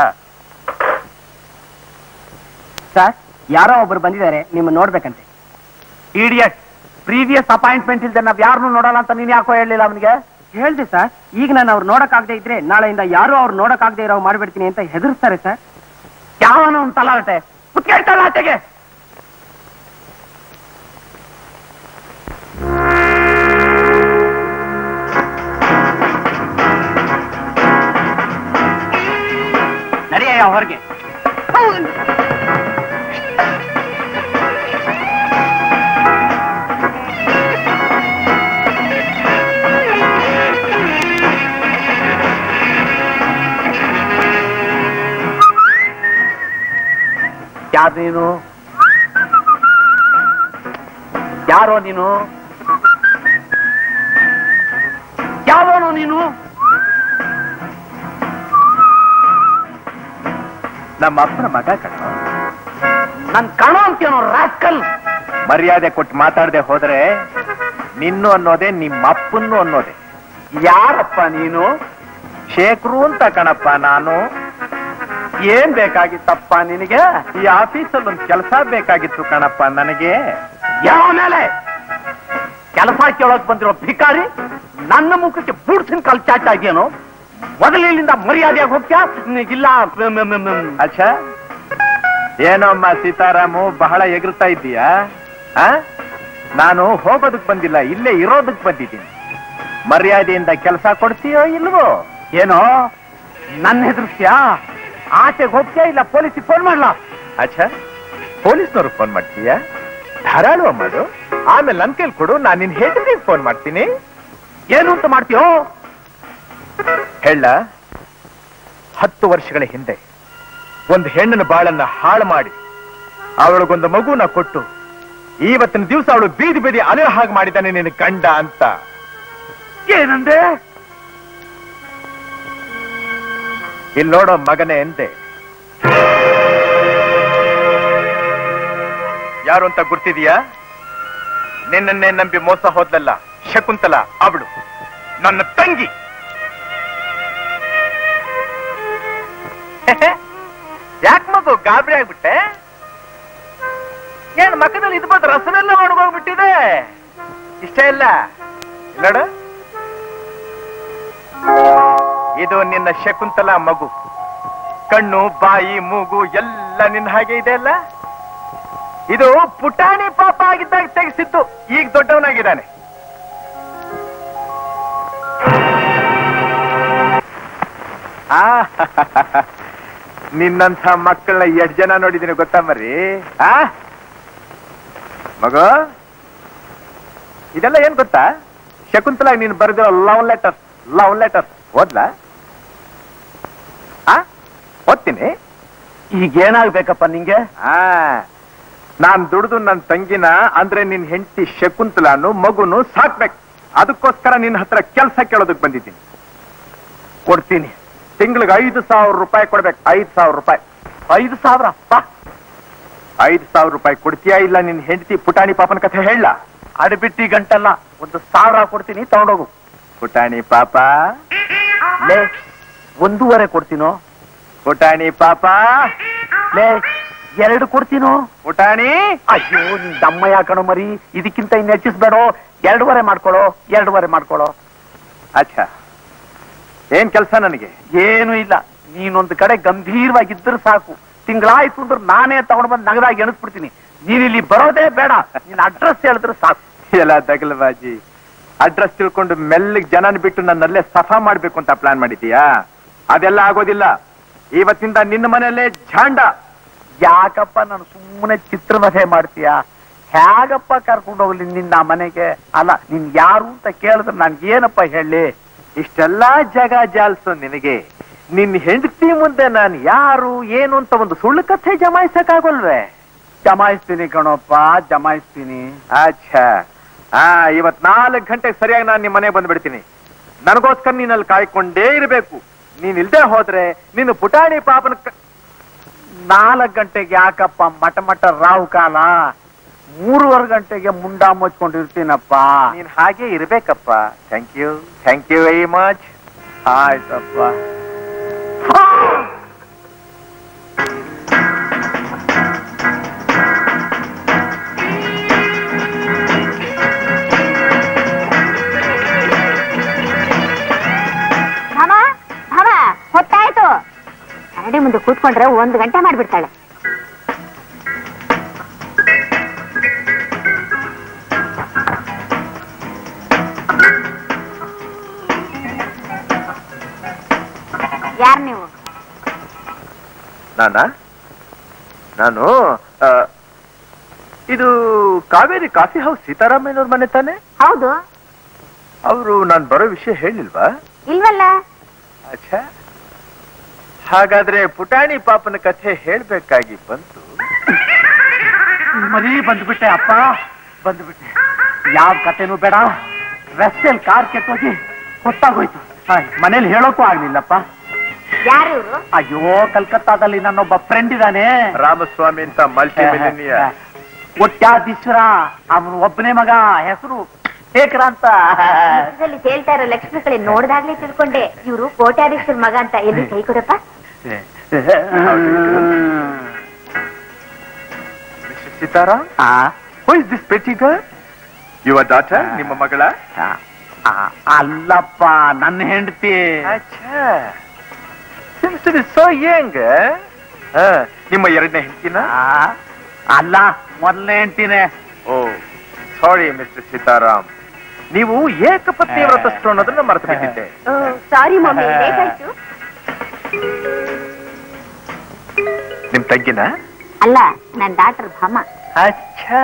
sir ಯಾರೋ ಒಬ್ರು ಬಂದಿದ್ದಾರೆ ನಿಮ್ಮ ನೋಡ್ಬೇಕಂತೆ ಇಡಿಯಟ್ ಪ್ರೀವಿಯಸ್ ಅಪಾಯಿಂಟ್ಮೆಂಟ್ ಇಲ್ದೆ ನಾವ್ ಯಾರನ್ನೂ ನೋಡಲ್ಲ ಅಂತ ನೀನ್ ಯಾಕೋ ಹೇಳಲಿಲ್ಲ ಅವನಿಗೆ ಹೇಳ್ದೆ ಸರ್ ಈಗ ನಾನು ಅವ್ರು ನೋಡಕ್ಕಾಗದೆ ಇದ್ರೆ ನಾಳೆಯಿಂದ ಯಾರು ಅವ್ರು ನೋಡಕ್ಕಾಗದೆ ಇರೋ ಮಾಡ್ಬಿಡ್ತೀನಿ ಅಂತ ಹೆದರ್ಸ್ತಾರೆ ಸರ್ ಯಾವನ ಒಂದು ತಲಾಟೆ ಕುತ್ಕೇಳ್ತಾಳ ಆಚೆಗೆ ನಡೆಯ ಹೊರಗೆ ಯಾರು ನೀನು ಯಾರೋ ನೀನು ಯಾವನು ನೀನು ನಮ್ಮ ಅಪ್ಪನ ಮಗ ಕಣ ನನ್ ಕಣ ಅಂತೇನೋ ರಾಸ್ಕಲ್ ಮರ್ಯಾದೆ ಕೊಟ್ಟು ಮಾತಾಡದೆ ಹೋದ್ರೆ ನಿನ್ನು ಅನ್ನೋದೇ ನಿಮ್ಮ ಅಪ್ಪನ್ನು ಅನ್ನೋದೇ ಯಾರಪ್ಪ ನೀನು ಶೇಖರು ಅಂತ ಕಣಪ್ಪ ನಾನು ಏನ್ ಬೇಕಾಗಿತ್ತಪ್ಪ ನಿನಗೆ ಈ ಆಫೀಸಲ್ಲಿ ಒಂದು ಕೆಲಸ ಬೇಕಾಗಿತ್ತು ಕಣಪ್ಪ ನನಗೆ ಯಾವ ಮೇಲೆ ಕೆಲಸ ಕೇಳೋಕ್ ಬಂದಿರೋ ಭಿಕಾರಿ ನನ್ನ ಮುಖಕ್ಕೆ ಬೂಡ್ಸಿನ ಕಲ್ ಚಾಚ ಆಗ್ಯೇನು ಮೊದಲಿನಿಂದ ಮರ್ಯಾದೆಯಾಗಿ ಹೋಗ್ತ್ಯಾ ಇಲ್ಲ ಮ್- ಮ್- ಮ್- ಮ್- ಅಚ್ಚಾ ಏನಮ್ಮ ಸೀತಾರಾಮು ಬಹಳ ಎಗರ್ತಾ ಇದ್ದೀಯಾ ಆ? ನಾನು ಹೋಗೋದಕ್ ಬಂದಿಲ್ಲ ಇಲ್ಲೇ ಇರೋದಕ್ ಬಂದಿದ್ದೀನಿ ಮರ್ಯಾದೆಯಿಂದ ಕೆಲಸ ಕೊಡ್ತೀಯೋ ಇಲ್ವೋ ಏನೋ ನನ್ನ ಹೆದರ್ಸ್ಯಾ ಆಚೆಗೆ ಹೋಗ್ತೀಯಾ ಇಲ್ಲ ಪೊಲೀಸಿಗೆ ಫೋನ್ ಮಾಡ್ಲಾ ಅಚ್ಚಾ ಪೊಲೀಸ್ನವ್ರು ಫೋನ್ ಮಾಡ್ತೀಯಾ ಧಾರಾಳುವ ಮಾಡು ಆಮೇಲೆ ನನ್ ಕೈಲಿ ಕೊಡು ನಾನು ನಿನ್ ಹೆಂಡತಿಗೆ ಫೋನ್ ಮಾಡ್ತೀನಿ ಏನು ಅಂತ ಮಾಡ್ತೀಯೋ ಹೇಳ ಹತ್ತು ವರ್ಷಗಳ ಹಿಂದೆ ಒಂದು ಹೆಣ್ಣನ ಬಾಳನ್ನ ಹಾಳು ಮಾಡಿ ಅವಳಿಗೊಂದು ಮಗುನ ಕೊಟ್ಟು ಇವತ್ತಿನ ದಿವಸ ಅವಳು ಬೀದಿ ಬೀದಿ ಅಲೆ ಹಾಗೆ ಮಾಡಿದ್ದಾನೆ ನಿನ್ನ ಗಂಡ ಅಂತ ಏನಂದೆ ಇಲ್ಲಿ ನೋಡೋ ಮಗನೇ ಎಂದೆ ಯಾರು ಅಂತ ಗುರ್ತಿದೀಯಾ ನಿನ್ನನ್ನೇ ನಂಬಿ ಮೋಸ ಹೋದ್ಲಲ್ಲ ಶಕುಂತಲ ಅವಳು ನನ್ನ ತಂಗಿ ಯಾಕೆ ಮಗು ಗಾಬರಿ ಆಗ್ಬಿಟ್ಟೆ ಏನ್ ಮಕ್ಕದಲ್ಲಿ ಇದು ಬಂದು ರಸನೆಲ್ಲ ಒಣಗೋಗ್ಬಿಟ್ಟಿದೆ ಇಷ್ಟ ಇಲ್ಲ ನೋಡು ಇದು ನಿನ್ನ ಶಕುಂತಲ ಮಗು ಕಣ್ಣು ಬಾಯಿ ಮೂಗು ಎಲ್ಲ ನಿನ್ನ ಹಾಗೆ ಇದೆ ಅಲ್ಲ ಇದು ಪುಟಾಣಿ ಪಾಪ ಆಗಿದ್ದಾಗ ತೆಗೆಸಿತ್ತು ಈಗ ದೊಡ್ಡವನಾಗಿದ್ದಾನೆ ಆ, ನಿನ್ನಂಥ ಮಕ್ಕಳನ್ನ ಎಷ್ಟ್ ಜನ ನೋಡಿದೀನಿ ಗೊತ್ತಾ ಮರಿ ಆ ಮಗು ಇದೆಲ್ಲ ಏನ್ ಗೊತ್ತಾ ಶಕುಂತಲಾಗಿ ನೀನು ಬರೆದಿರೋ ಲವ್ ಲೆಟರ್ ಲವ್ ಲೆಟರ್ ಓದ್ಲಾ ಆ ಓದ್ತೀನಿ ಈಗ ಏನಾಗ್ಬೇಕಪ್ಪ ನಿಂಗೆ ಆ ನಾನ್ ದುಡಿದು ನನ್ನ ತಂಗಿನ ಅಂದ್ರೆ ನಿನ್ ಹೆಂಡತಿ ಶಕುಂತಲಾನು ಮಗುನು ಸಾಕ್ಬೇಕು ಅದಕ್ಕೋಸ್ಕರ ನಿನ್ನ ಹತ್ರ ಕೆಲಸ ಕೇಳೋದಕ್ ಬಂದಿದ್ದೀನಿ ಕೊಡ್ತೀನಿ ತಿಂಗಳಿಗೆ ಐದು ಸಾವಿರ ರೂಪಾಯಿ ಕೊಡ್ಬೇಕು ಐದು ಸಾವಿರ ರೂಪಾಯಿ ಐದು ಸಾವಿರ ಬಾ ಐದು ಸಾವಿರ ರೂಪಾಯಿ ಕೊಡ್ತೀಯಾ ಇಲ್ಲ ನಿನ್ ಹೆಂಡತಿ ಪುಟಾಣಿ ಪಾಪನ ಕಥೆ ಹೇಳ ಅಡಬಿಟ್ಟಿ ಗಂಟಲ್ಲ ಒಂದು ಸಾವಿರ ಕೊಡ್ತೀನಿ ತಗೊಂಡೋಗು ಪುಟಾಣಿ ಪಾಪ ಲೇ ಒಂದೂವರೆ ಕೊಡ್ತೀನೋ ಪುಟಾಣಿ ಪಾಪ ಲೇ ಎರಡು ಕೊಡ್ತೀನೋ ಪುಟಾಣಿ ಅಯ್ಯೋ ನಿನ್ ದಮ್ಮ ಯಾಕಣೋ ಮರಿ ಇದಕ್ಕಿಂತ ಇನ್ನು ಹೆಚ್ಚಿಸ್ಬೇಡೋ ಎರಡೂವರೆ ಮಾಡ್ಕೊಳ್ಳೋ ಎರಡೂವರೆ ಮಾಡ್ಕೊಳ್ಳೋ ಅಚ್ಚಾ ಏನ್ ಕೆಲಸ ನನಗೆ ಏನು ಇಲ್ಲ ನೀನೊಂದು ಕಡೆ ಗಂಭೀರವಾಗಿದ್ರೆ ಸಾಕು ತಿಂಗಳಾಯ್ತು ಅಂದ್ರೆ ನಾನೇ ತಗೊಂಡ್ ಬಂದು ನಗದಾಗಿ ಎಣಿಸ್ಬಿಡ್ತೀನಿ ನೀನ್ ಇಲ್ಲಿ ಬರೋದೇ ಬೇಡ ನಿನ್ ಅಡ್ರೆಸ್ ಹೇಳಿದ್ರೆ ಸಾಕು ಎಲ್ಲ ದಗಲ್ಬಾಜಿ ಅಡ್ರೆಸ್ ತಿಳ್ಕೊಂಡು ಮೆಲ್ಲಿಗೆ ಜನನ ಬಿಟ್ಟು ನನ್ನಲ್ಲೇ ಸಫಾ ಮಾಡ್ಬೇಕು ಅಂತ ಪ್ಲಾನ್ ಮಾಡಿದೀಯಾ ಅದೆಲ್ಲ ಆಗೋದಿಲ್ಲ ಇವತ್ತಿಂದ ನಿನ್ನ ಮನೆಯಲ್ಲೇ ಝಾಂಡ ಯಾಕಪ್ಪ ನಾನು ಸುಮ್ಮನೆ ಚಿತ್ರವಧೆ ಮಾಡ್ತೀಯ ಹೇಗಪ್ಪ ಕರ್ಕೊಂಡು ಹೋಗ್ಲಿ ನಿನ್ನ ಮನೆಗೆ ಅಲ್ಲ ನೀನ್ ಯಾರು ಅಂತ ಕೇಳಿದ್ರೆ ನಾನು ಏನಪ್ಪ ಹೇಳಿ ಇಷ್ಟೆಲ್ಲಾ ಜಗ ಜಾಲ್ಸೋ ನಿನಗೆ ನಿನ್ ಹೆಂಡತಿ ಮುಂದೆ ನಾನು ಯಾರು ಏನು ಅಂತ ಒಂದು ಸುಳ್ಳು ಕಥೆ ಜಮಾಯಿಸಕ್ಕಾಗಲ್ವೇ ಜಮಾಯಿಸ್ತೀನಿ ಕಣಪ್ಪ ಜಮಾಯಿಸ್ತೀನಿ ಅಚ್ಚಾ ಆ ಇವತ್ ನಾಲ್ಕು ಗಂಟೆಗೆ ಸರಿಯಾಗಿ ನಾನು ನಿಮ್ಮ ಮನೆ ಬಂದ್ಬಿಡ್ತೀನಿ ನನಗೋಸ್ಕರ ನೀನಲ್ಲಿ ಕಾಯ್ಕೊಂಡೇ ಇರಬೇಕು ನೀನ್ ಇಲ್ದೇ ಹೋದ್ರೆ ನಿನ್ನ ಪುಟಾಣಿ ಪಾಪನ ಕ- ನಾಲ್ಕು ಗಂಟೆಗೆ ಯಾಕಪ್ಪ ಮಟ ಮಟ ರಾವು ಕಾಲ ಮೂರುವರೆ ಗಂಟೆಗೆ ಮುಂಡ ಮುಚ್ಕೊಂಡಿರ್ತೀನಪ್ಪ ನೀನ್ ಹಾಗೆ ಇರ್ಬೇಕಪ್ಪ thank you thank you very much ಆಯ್ತಪ್ಪ ಭಾಮ ಭಾಮ ಹೊತ್ತಾಯ್ತು ಕರಡಿ ಮುಂದೆ ಕೂತ್ಕೊಂಡ್ರೆ ಒಂದು ಗಂಟೆ ಮಾಡ್ಬಿಡ್ತಾಳೆ ಯಾರ್ ನೀವು ನಾನಾ ನಾನು ಆ, ಇದು ಕಾವೇರಿ ಕಾಫಿ ಹೌಸ್ ಸೀತಾರಾಮಯ್ಯನವ್ರ ಮನೆ ತಾನೆ ಹೌದು ಅವರು ನಾನು ಬರೋ ವಿಷಯ ಹೇಳಿಲ್ವಾ ಇಲ್ವಲ್ಲ ಅಚ್ಚಾ ಹಾಗಾದ್ರೆ ಪುಟಾಣಿ ಪಾಪನ ಕಥೆ ಹೇಳ್ಬೇಕಾಗಿ ಬಂತು ಮರಿ ಬಂದ್ಬಿಟ್ಟೆ ಅಪ್ಪ ಬಂದ್ಬಿಟ್ಟೆ ಯಾವ ಕತೆನೂ ಬೇಡ ರಸ್ತೆಯಲ್ಲಿ ಕಾರ್ ಕೆಟ್ಟೋಗಿ ಹೊತ್ತಾಗೋಯ್ತು ಮನೇಲಿ ಹೇಳೋಕ್ಕೂ ಆಗ್ಲಿಲ್ಲಪ್ಪ ಯಾರು ಇವರು ಅಯ್ಯೋ ಕಲ್ಕತ್ತಾದಲ್ಲಿ ನನ್ನೊಬ್ಬ ಫ್ರೆಂಡ್ ಇದ್ದಾನೆ ರಾಮಸ್ವಾಮಿ ಅಂತ ಮಲ್ಟಿ ಮಿಲಿನಿಯರ್ ಒಟ್ಟಾದೀಶ್ವರ ಅವನು ಒಬ್ಬನೇ ಮಗ ಹೆಸರು ಶೇಖರ ಅಂತ ಚಿತ್ರದಲ್ಲಿ ತೇಳ್ತಾ ಇರೋ ಲಕ್ಷ್ಮಿಕಳೆ ನೋಡ್ದಾಗ್ಲೇ ತಿಳ್ಕೊಂಡೆ ಇವರು ಕೋಟ್ಯಾಧೀಶರ ಮಗ ಅಂತ ಎಲ್ಲಿ ಕೈ ಕೊಡಪ್ಪ ಮಿಸ್ಟರ್ ಸೀತಾರಾಮ್ ಆ, who is this pretty girl your daughter ನಿಮ್ಮ ಮಗಳ ಆ, ಆ, ಅಲ್ಲಪ್ಪ ನನ್ನ ಹೆಂಡತಿ ಅಚ್ಚಾ seems to be so young ನಿಮ್ಮ ಎರಡನೇ ಹೆಂಡತಿನ ಅಲ್ಲ ಮೊದಲನೇ ಹೆಂಡತಿನೇ ಓ ಸಾರಿ ಮಿಸ್ಟರ್ ಸೀತಾರಾಮ್ ನೀವು ಏಕಪತ್ನಿ ವ್ರತಸ್ಥರು ಅನ್ನೋದನ್ನ ಮರೆತು ಬಿಟ್ಟಿದ್ದೆ ಸಾರಿ ಮಮ್ಮಿ ಲೇಟ್ ಆಯ್ತು ನಿಮ್ ತಂಗಿನ ಅಲ್ಲ ನನ್ ಡಾಕ್ಟರ್ ಭಾಮ ಅಚ್ಚಾ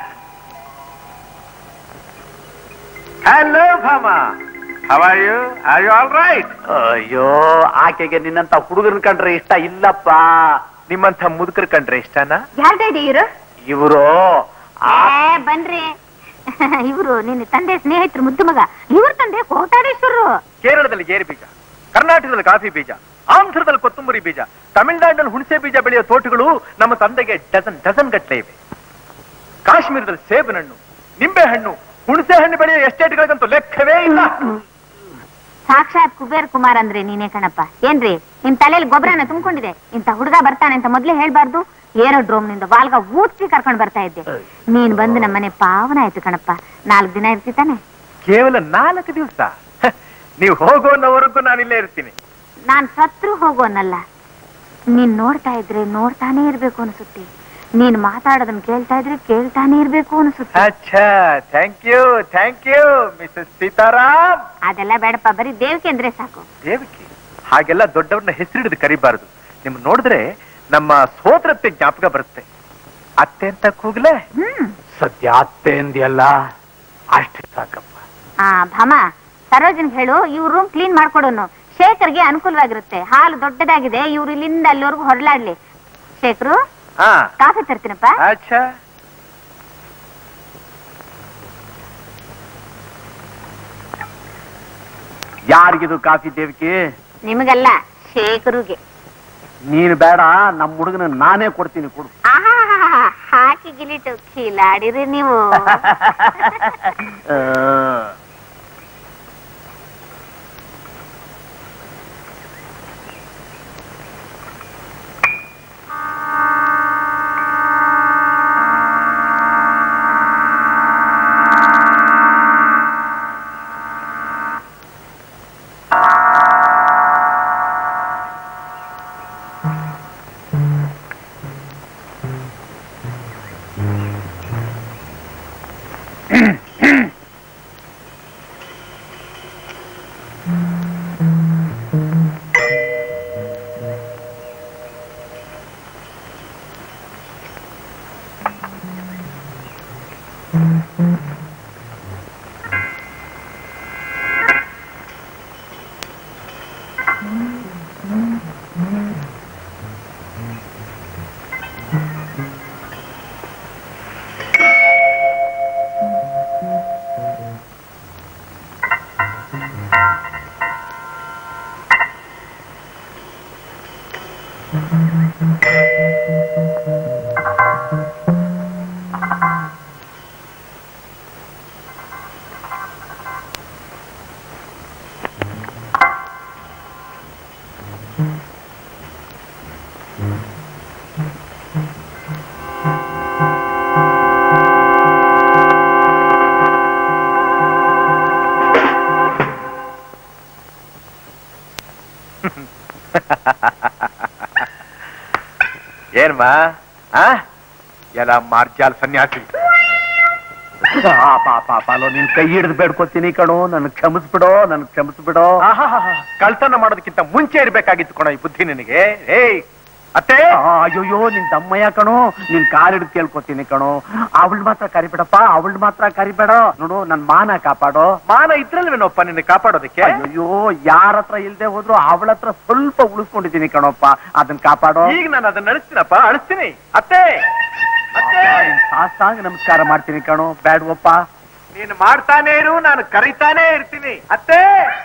hello Bhama how are you are you all right ಅಯ್ಯೋ ಆಕೆಗೆ ನಿನ್ನಂತ ಹುಡುಗರನ್ ಕಂಡ್ರೆ ಇಷ್ಟ ಇಲ್ಲಪ್ಪ ನಿಮ್ಮಂಥ ಮುದುಕರ್ ಕಂಡ್ರೆ ಇಷ್ಟನಾ ಯಾರ್ದ ಇದೆ ಇವರು ಇವರು ಏ ಬನ್ರಿ ಇವರು ನಿನ್ನ ತಂದೆ ಸ್ನೇಹಿತರು ಮುದ್ದು ಮಗ ಇವ್ರ ತಂದೆ ಕೋಟಾಡೇಶ್ವರರು ಕೇರಳದಲ್ಲಿ ಗೇರು ಬೀಜ ಕರ್ನಾಟಕದಲ್ಲಿ ಕಾಫಿ ಬೀಜ ಆಂಧ್ರದಲ್ಲಿ ಕೊತ್ತಂಬರಿ ಬೀಜ ತಮಿಳುನಾಡಿನಲ್ಲಿ ಹುಣಸೆ ಬೀಜ ಬೆಳೆಯೋ ತೋಟಗಳು ನಮ್ಮ ತಂದೆಗೆ ಡಜನ್ ಡಜನ್ ಗಟ್ಟಲೆ ಇವೆ ಕಾಶ್ಮೀರದಲ್ಲಿ ಸೇಬಿನ ಹಣ್ಣು ನಿಂಬೆ ಹಣ್ಣು ಹುಣಸೆ ಹಣ್ಣು ಬೆಳೆಯೋ ಎಸ್ಟೇಟ್ಗಳಿಗಂತೂ ಲೆಕ್ಕವೇ ಇಲ್ಲ ಸಾಕ್ಷಾತ್ ಕುಬೇರ್ ಕುಮಾರ್ ಅಂದ್ರೆ ನೀನೇ ಕಣಪ್ಪ ಏನ್ರಿ ನಿಮ್ ತಲೆಯಲ್ಲಿ ಗೊಬ್ಬರನ ತುಂಬಿಕೊಂಡಿದೆ ಇಂತ ಹುಡುಗ ಬರ್ತಾನೆ ಅಂತ ಮೊದ್ಲೇ ಹೇಳ್ಬಾರ್ದು ಏರೋಡ್ರೋಮ್ ನಿಂದ ವಾಲ್ಗ ಊದ್ಸಿ ಕರ್ಕೊಂಡ್ ಬರ್ತಾ ಇದ್ದೆ ನೀನ್ ಬಂದು ನಮ್ಮನೆ ಪಾವನ ಆಯ್ತು ಕಣಪ್ಪ ನಾಲ್ಕು ದಿನ ಇರ್ತಿತಾನೆ ಕೇವಲ ನಾಲ್ಕು ದಿವಸ ನೀವು ಹೋಗೋನವರೆಗೂ ನಾನು ಇಲ್ಲೇ ಇರ್ತೀನಿ ನಾನ್ ಸತ್ರು ಹೋಗೋನಲ್ಲ ನೀನ್ ನೋಡ್ತಾ ಇದ್ರೆ ನೋಡ್ತಾನೆ ಇರ್ಬೇಕು ಅನ್ಸುತ್ತೆ ನೀನ್ ಮಾತಾಡೋದನ್ನ ಕೇಳ್ತಾ ಇದ್ರೆ ಕೇಳ್ತಾನೆ ಇರ್ಬೇಕು ಅನ್ಸುತ್ತೆ ಅಚ್ಚಾ thank you thank you Mrs Sitaram ಅದೆಲ್ಲ ಬೇಡಪ್ಪ ಬರೀ ದೇವಕ್ಕೆ ಅಂದ್ರೆ ಸಾಕು ದೇವಕಿ ಹಾಗೆಲ್ಲ ದೊಡ್ಡವ್ರನ್ನ ಹೆಸರಿಡಿದು ಕರಿಬಾರದು ನಿಮ್ ನೋಡಿದ್ರೆ ನಮ್ಮ ಸೋದರತ್ತೆ ಜ್ಞಾಪಕ ಬರುತ್ತೆ ಅತ್ತೆ ಅಂತ ಕೂಗ್ಲೆ ಹ್ಮ್ ಸದ್ಯ ಅತ್ತೆ ಅಂದ್ಯಲ್ಲ ಅಷ್ಟೇ ಸಾಕಪ್ಪ ಆ ಭಾಮ ಸರೋಜನ್ ಹೇಳು ಇವ್ರ ರೂಮ್ ಕ್ಲೀನ್ ಮಾಡ್ಕೊಡೋನು ಶೇಖರ್ಗೆ ಅನುಕೂಲವಾಗಿರುತ್ತೆ ಹಾಲು ದೊಡ್ಡದಾಗಿದೆ ಇವ್ರು ಇಲ್ಲಿಂದ ಅಲ್ಲಿವರೆಗೂ ಹೊರಲಾಡ್ಲಿ ಶೇಖರು ಹಾ ಕಾಫಿ ತರ್ತೀನಪ್ಪ ಅಚ್ಚಾ ಯಾರಿಗಿದು ಕಾಫಿ ದೇವಕಿ ನಿಮಗಲ್ಲ ಶೇಖರುಗೆ ನೀನು ಬೇಡ ನಮ್ಮ ಹುಡುಗನ ನಾನೇ ಕೊಡ್ತೀನಿ ಕೊಡು ಆಹಾಹಾಹಾ, ಹಾಕಿ ಗಿಲಿಟು ಕಿಲಾಡಿರಿ ನೀವು ಆ, ಏನ್ಮಾ ಆ ಎಲ್ಲ ಮಾರ್ಜಾಲ್ ಸನ್ಯಾಸಿ ಪಾಪ ಪಾಪ ಅಲ್ಲೋ ನಿನ್ ಕೈ ಹಿಡಿದು ಬೇಡ್ಕೊತೀನಿ ಕಣೋ ನನ್ ಕ್ಷಮಿಸ್ಬಿಡೋ ನನ್ ಕ್ಷಮಿಸ್ಬಿಡೋ ಆಹಾಹಾಹಾ, ಕಳ್ತನ ಮಾಡೋದಕ್ಕಿಂತ ಮುಂಚೆ ಇರ್ಬೇಕಾಗಿತ್ತು ಕಣ ಈ ಬುದ್ಧಿ ನಿನಗೆ ಏಯ್ ಅತ್ತೆ ಆ, ಅಯ್ಯೋಯ್ಯೋ ನಿನ್ ದಮ್ಮಯ್ಯ ಕಣೋ ನಿನ್ ಕಾಲ್ ಹಿಡಿದು ಕೇಳ್ಕೊತೀನಿ ಕಣೋ ಅವಳು ಮಾತ್ರ ಕರಿಬೇಡಪ್ಪ ಅವಳು ಮಾತ್ರ ಕರಿಬೇಡ ನೋಡು ನನ್ ಮಾನ ಕಾಪಾಡೋ ಮಾನ ಇದ್ರಲ್ವೇನಪ್ಪ ನಿನ್ನ ಕಾಪಾಡೋದಕ್ಕೆ ಅಯ್ಯೋ ಯಾರ ಹತ್ರ ಇಲ್ದೆ ಹೋದ್ರು ಅವಳ ಹತ್ರ ಸ್ವಲ್ಪ ಉಳಿಸ್ಕೊಂಡಿದ್ದೀನಿ ಕಣಪ್ಪ ಅದನ್ನ ಕಾಪಾಡೋ ಈಗ ನಾನು ಅದನ್ನ ನಡೆಸ್ತೀನಪ್ಪ ಅಳಿಸ್ತೀನಿ ಅತ್ತೆ ಸಾಷ್ಟಾಂಗ ನಮಸ್ಕಾರ ಮಾಡ್ತೀನಿ ಕಣೋ ಬ್ಯಾಡ್ವಪ್ಪ ನೀನು ಮಾಡ್ತಾನೆ ಇರು ನಾನು ಕರಿತಾನೆ ಇರ್ತೀನಿ ಅತ್ತೆ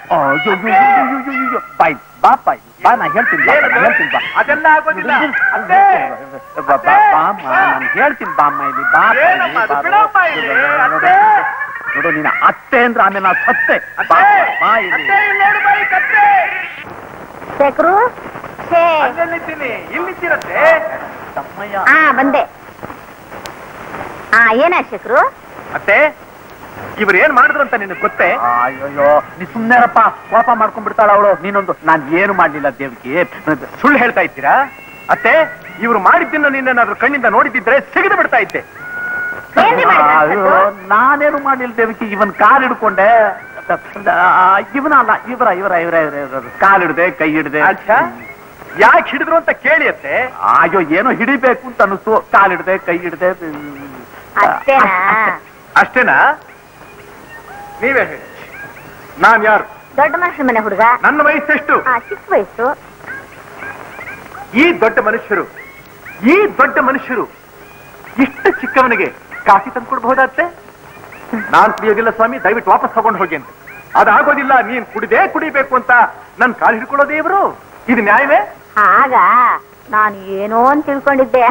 ಬಾಯ್ ಬಾ ಬಾಯ್ ಬಾ ನಾ ಹೇಳ್ತೀನಿ ಬಾ, ಏನದು? ನಾನ್ ಹೇಳ್ತೀನಿ ಬಾ ಅದೆಲ್ಲ ಆಗೋದಿಲ್ಲ ಅತ್ತೆ ಬಾ, ಬಾ, ಬಾಮ್ಮ ನಾನು ಹೇಳ್ತೀನಿ ಬಾಮ್ಮ ಇಲ್ಲಿ ಬಾ ತಾಯಿ, ಏನಮ್ಮ ಅದು? ಬಾ, ಬಿಡಮ್ಮ ಇಲ್ಲಿ, ನೋಡು, ಅತ್ತೆ. ನೋಡು ನೀನು ಅತ್ತೆ ಅಂದ್ರೆ ಆಮೇಲೆ ನಾನು ಸತ್ತೆ ಬಾ, ಅತ್ತೆ ಬಾ ಇಲ್ಲಿ ಅತ್ತೆ ಇಲ್ಲಿ ನೋಡು ಬಾಯಿ ಕತ್ತೆ ಶೇಖರು ಶೇ ಅಲ್ಲೆಲ್ಲಿದ್ದೀನಿ ಇಲ್ಲಿದ್ದೀರತ್ತೆ ತಮ್ಮಯ್ಯ ಹಾ ಬಂದೆ ಹಾ ಏನ ಶೇಖರು ಅತ್ತೆ ಇವ್ರು ಏನ್ ಮಾಡಿದ್ರು ಅಂತ ನಿನಗೆ ಗೊತ್ತೇ ಅಯ್ಯೋ ನೀ ಸುಮ್ನೆರಪ್ಪ ಕೋಪ ಮಾಡ್ಕೊಂಡ್ಬಿಡ್ತಾಳ ಅವಳು ನೀನೊಂದು ನಾನ್ ಏನು ಮಾಡ್ಲಿಲ್ಲ ದೇವಿಗೆ ಸುಳ್ಳು ಹೇಳ್ತಾ ಇದ್ದೀರಾ ಅತ್ತೆ ಇವ್ರು ಮಾಡಿದ್ದನ್ನ ನಿನ್ನೇನಾದ್ರೂ ಕಣ್ಣಿಂದ ನೋಡಿದ್ದಿದ್ರೆ ಸಿಗದು ಬಿಡ್ತಾ ಇದ್ದೆ ಏನ್ರಿ ಮಾಡಿದ್ರು ಅಯ್ಯೋ, ಅನ್ಸತ್ತು? ನಾನೇನು ಮಾಡಿಲ್ಲ ದೇವಿಕೆ ಇವನ್ ಕಾಲ್ ಹಿಡ್ಕೊಂಡೆ ಇವನ ಅಲ್ಲ ಇವರ ಇವರ ಇವರ ಇವರ ಕಾಲ್ ಹಿಡ್ದೆ ಕೈ ಹಿಡ್ದೆ ಅಚ್ಚಾ ಯಾಕೆ ಹಿಡಿದ್ರು ಅಂತ ಕೇಳಿ ಅತ್ತೆ ಅಯ್ಯೋ ಏನೋ ಹಿಡಿಬೇಕು ಅಂತ ಅನಿಸ್ತು ಕಾಲ್ ಹಿಡ್ದೆ ಕೈ ಹಿಡ್ದೆ ಅಷ್ಟೇನಾ ಅಷ್ಟೇನಾ ನೀವೇ ಹೇಳಿ ನಾನ್ ಯಾರು ದೊಡ್ಡ ಮನುಷ್ಯ ಮನೆ ಹುಡುಗ ನನ್ನ ವಯಸ್ಸೆಷ್ಟು ಆ ಚಿಕ್ಕ ವಯಸ್ಸು ಈ ದೊಡ್ಡ ಮನುಷ್ಯರು ಈ ದೊಡ್ಡ ಮನುಷ್ಯರು ಇಷ್ಟು ಚಿಕ್ಕವನಿಗೆ ಕಾಫಿ ತಂದ್ಕೊಡ್ಬಹುದತ್ತೆ ನಾನ್ ಕುಡಿಯೋದಿಲ್ಲ ಸ್ವಾಮಿ ದಯವಿಟ್ಟು ವಾಪಸ್ ತಗೊಂಡು ಹೋಗಿ ಅಂತ ಅದಾಗೋದಿಲ್ಲ ನೀನ್ ಕುಡಿದೇ ಕುಡಿಬೇಕು ಅಂತ ನನ್ ಕಾಲು ಹಿಡ್ಕೊಳ್ಳೋದೇ ಇವರು ಇದು ನ್ಯಾಯವೇ ಆಗ ನಾನು ಏನೋ ಅಂತ ತಿಳ್ಕೊಂಡಿದ್ದೆ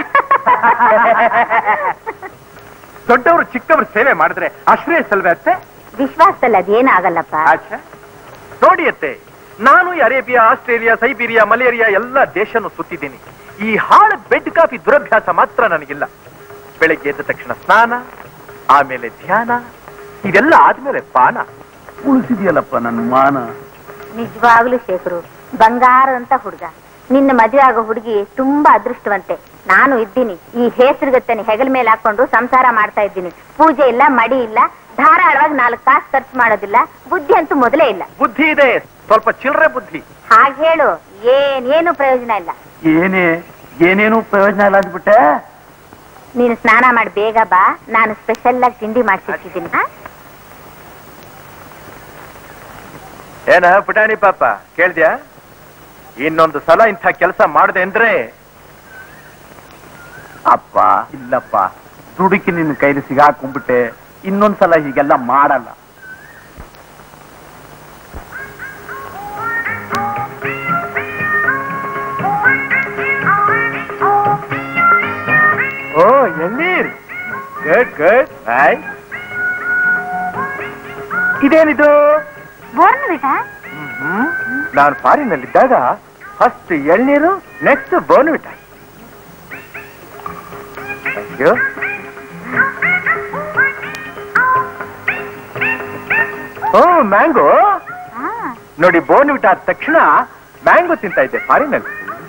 ದೊಡ್ಡವರು ಚಿಕ್ಕವರು ಸೇವೆ ಮಾಡಿದ್ರೆ ಅಶ್ರೇಯಸ್ಸಲ್ವೇ ಅತ್ತೆ ವಿಶ್ವಾಸದಲ್ಲಿ ಅದೇನಾಗಲ್ಲಪ್ಪ ಆಚೆ ನೋಡಿ ಅತ್ತೆ ನಾನು ಈ ಅರೇಬಿಯಾ ಆಸ್ಟ್ರೇಲಿಯಾ ಸೈಬೀರಿಯಾ ಮಲೇರಿಯಾ ಎಲ್ಲ ದೇಶನೂ ಸುತ್ತಿದ್ದೀನಿ ಈ ಹಾಳು ಬೆಡ್ ಕಾಫಿ ದುರಭ್ಯಾಸ ಮಾತ್ರ ನನಗಿಲ್ಲ ಬೆಳಗ್ಗೆ ಎದ್ದ ತಕ್ಷಣ ಸ್ನಾನ ಆಮೇಲೆ ಧ್ಯಾನ ಇದೆಲ್ಲ ಆದ್ಮೇಲೆ ಪಾನ ಉಳಿಸಿದ್ಯಲ್ಲಪ್ಪ ನನ್ನ ಮಾನ ನಿಜವಾಗ್ಲೂ ಶೇಖರು ಬಂಗಾರ ಅಂತ ಹುಡುಗ ನಿನ್ನ ಮದುವೆ ಆಗೋ ಹುಡುಗಿ ತುಂಬಾ ಅದೃಷ್ಟವಂತೆ ನಾನು ಇದ್ದೀನಿ ಈ ಹೇಸರುಗತ್ತನೆ ಹೆಗಲ ಮೇಲೆ ಹಾಕೊಂಡು ಸಂಸಾರ ಮಾಡ್ತಾ ಇದ್ದೀನಿ ಪೂಜೆ ಇಲ್ಲ ಮಡಿ ಇಲ್ಲ ಧಾರಾಳವಾಗಿ ನಾಲ್ಕು ಕಾಸು ಖರ್ಚು ಮಾಡೋದಿಲ್ಲ ಬುದ್ಧಿ ಅಂತೂ ಮೊದಲೇ ಇಲ್ಲ ಬುದ್ಧಿ ಇದೆ ಸ್ವಲ್ಪ ಚಿಲ್ಲರೆ ಬುದ್ಧಿ ಹಾಗೆ ಹೇಳು ಏನೇನು ಪ್ರಯೋಜನ ಇಲ್ಲ ಏನೇ ಏನೇನು ಪ್ರಯೋಜನ ಇಲ್ಲ ಅಂದ್ಬಿಟ್ಟೆ ನೀನು ಸ್ನಾನ ಮಾಡಿ ಬೇಗ ಬಾ ನಾನು ಸ್ಪೆಷಲ್ ಆಗಿ ತಿಂಡಿ ಮಾಡ್ಸಿಟ್ಟಿದ್ದೀನಿ ಏನ ಪುಟಾಣಿ ಪಾಪ ಕೇಳ್ದ್ಯಾ ಇನ್ನೊಂದು ಸಲ ಇಂಥ ಕೆಲಸ ಮಾಡದೆ ಅಂದ್ರೆ ಅಪ್ಪ ಇಲ್ಲಪ್ಪ ದುಡುಕಿ ನಿನ್ನ ಕೈಲಿ ಸಿಗಾಕೊಂಡ್ಬಿಟ್ಟೆ ಇನ್ನೊಂದ್ಸಲ ಹೀಗೆಲ್ಲ ಮಾಡಲ್ಲ ಓ ಎಳ್ಳೀರ್ ಗುಡ್ ಗುಡ್ ನೈಸ್ ಇದೇನಿದು ಬೋರ್ನ ಬಿಟಾ ಹ್ಮ್ ನಾನು ಫಾರಿನಲ್ಲಿದ್ದಾಗ ಫಸ್ಟ್ ಎಳ್ನೀರು next Bournvita thank you oh mango ನೋಡಿ ಬೋನ್ವಿಟ ಆದ ತಕ್ಷಣ ಮ್ಯಾಂಗೋ ತಿಂತಾ ಇದ್ದೆ ಫಾರಿನಲ್ಲಿ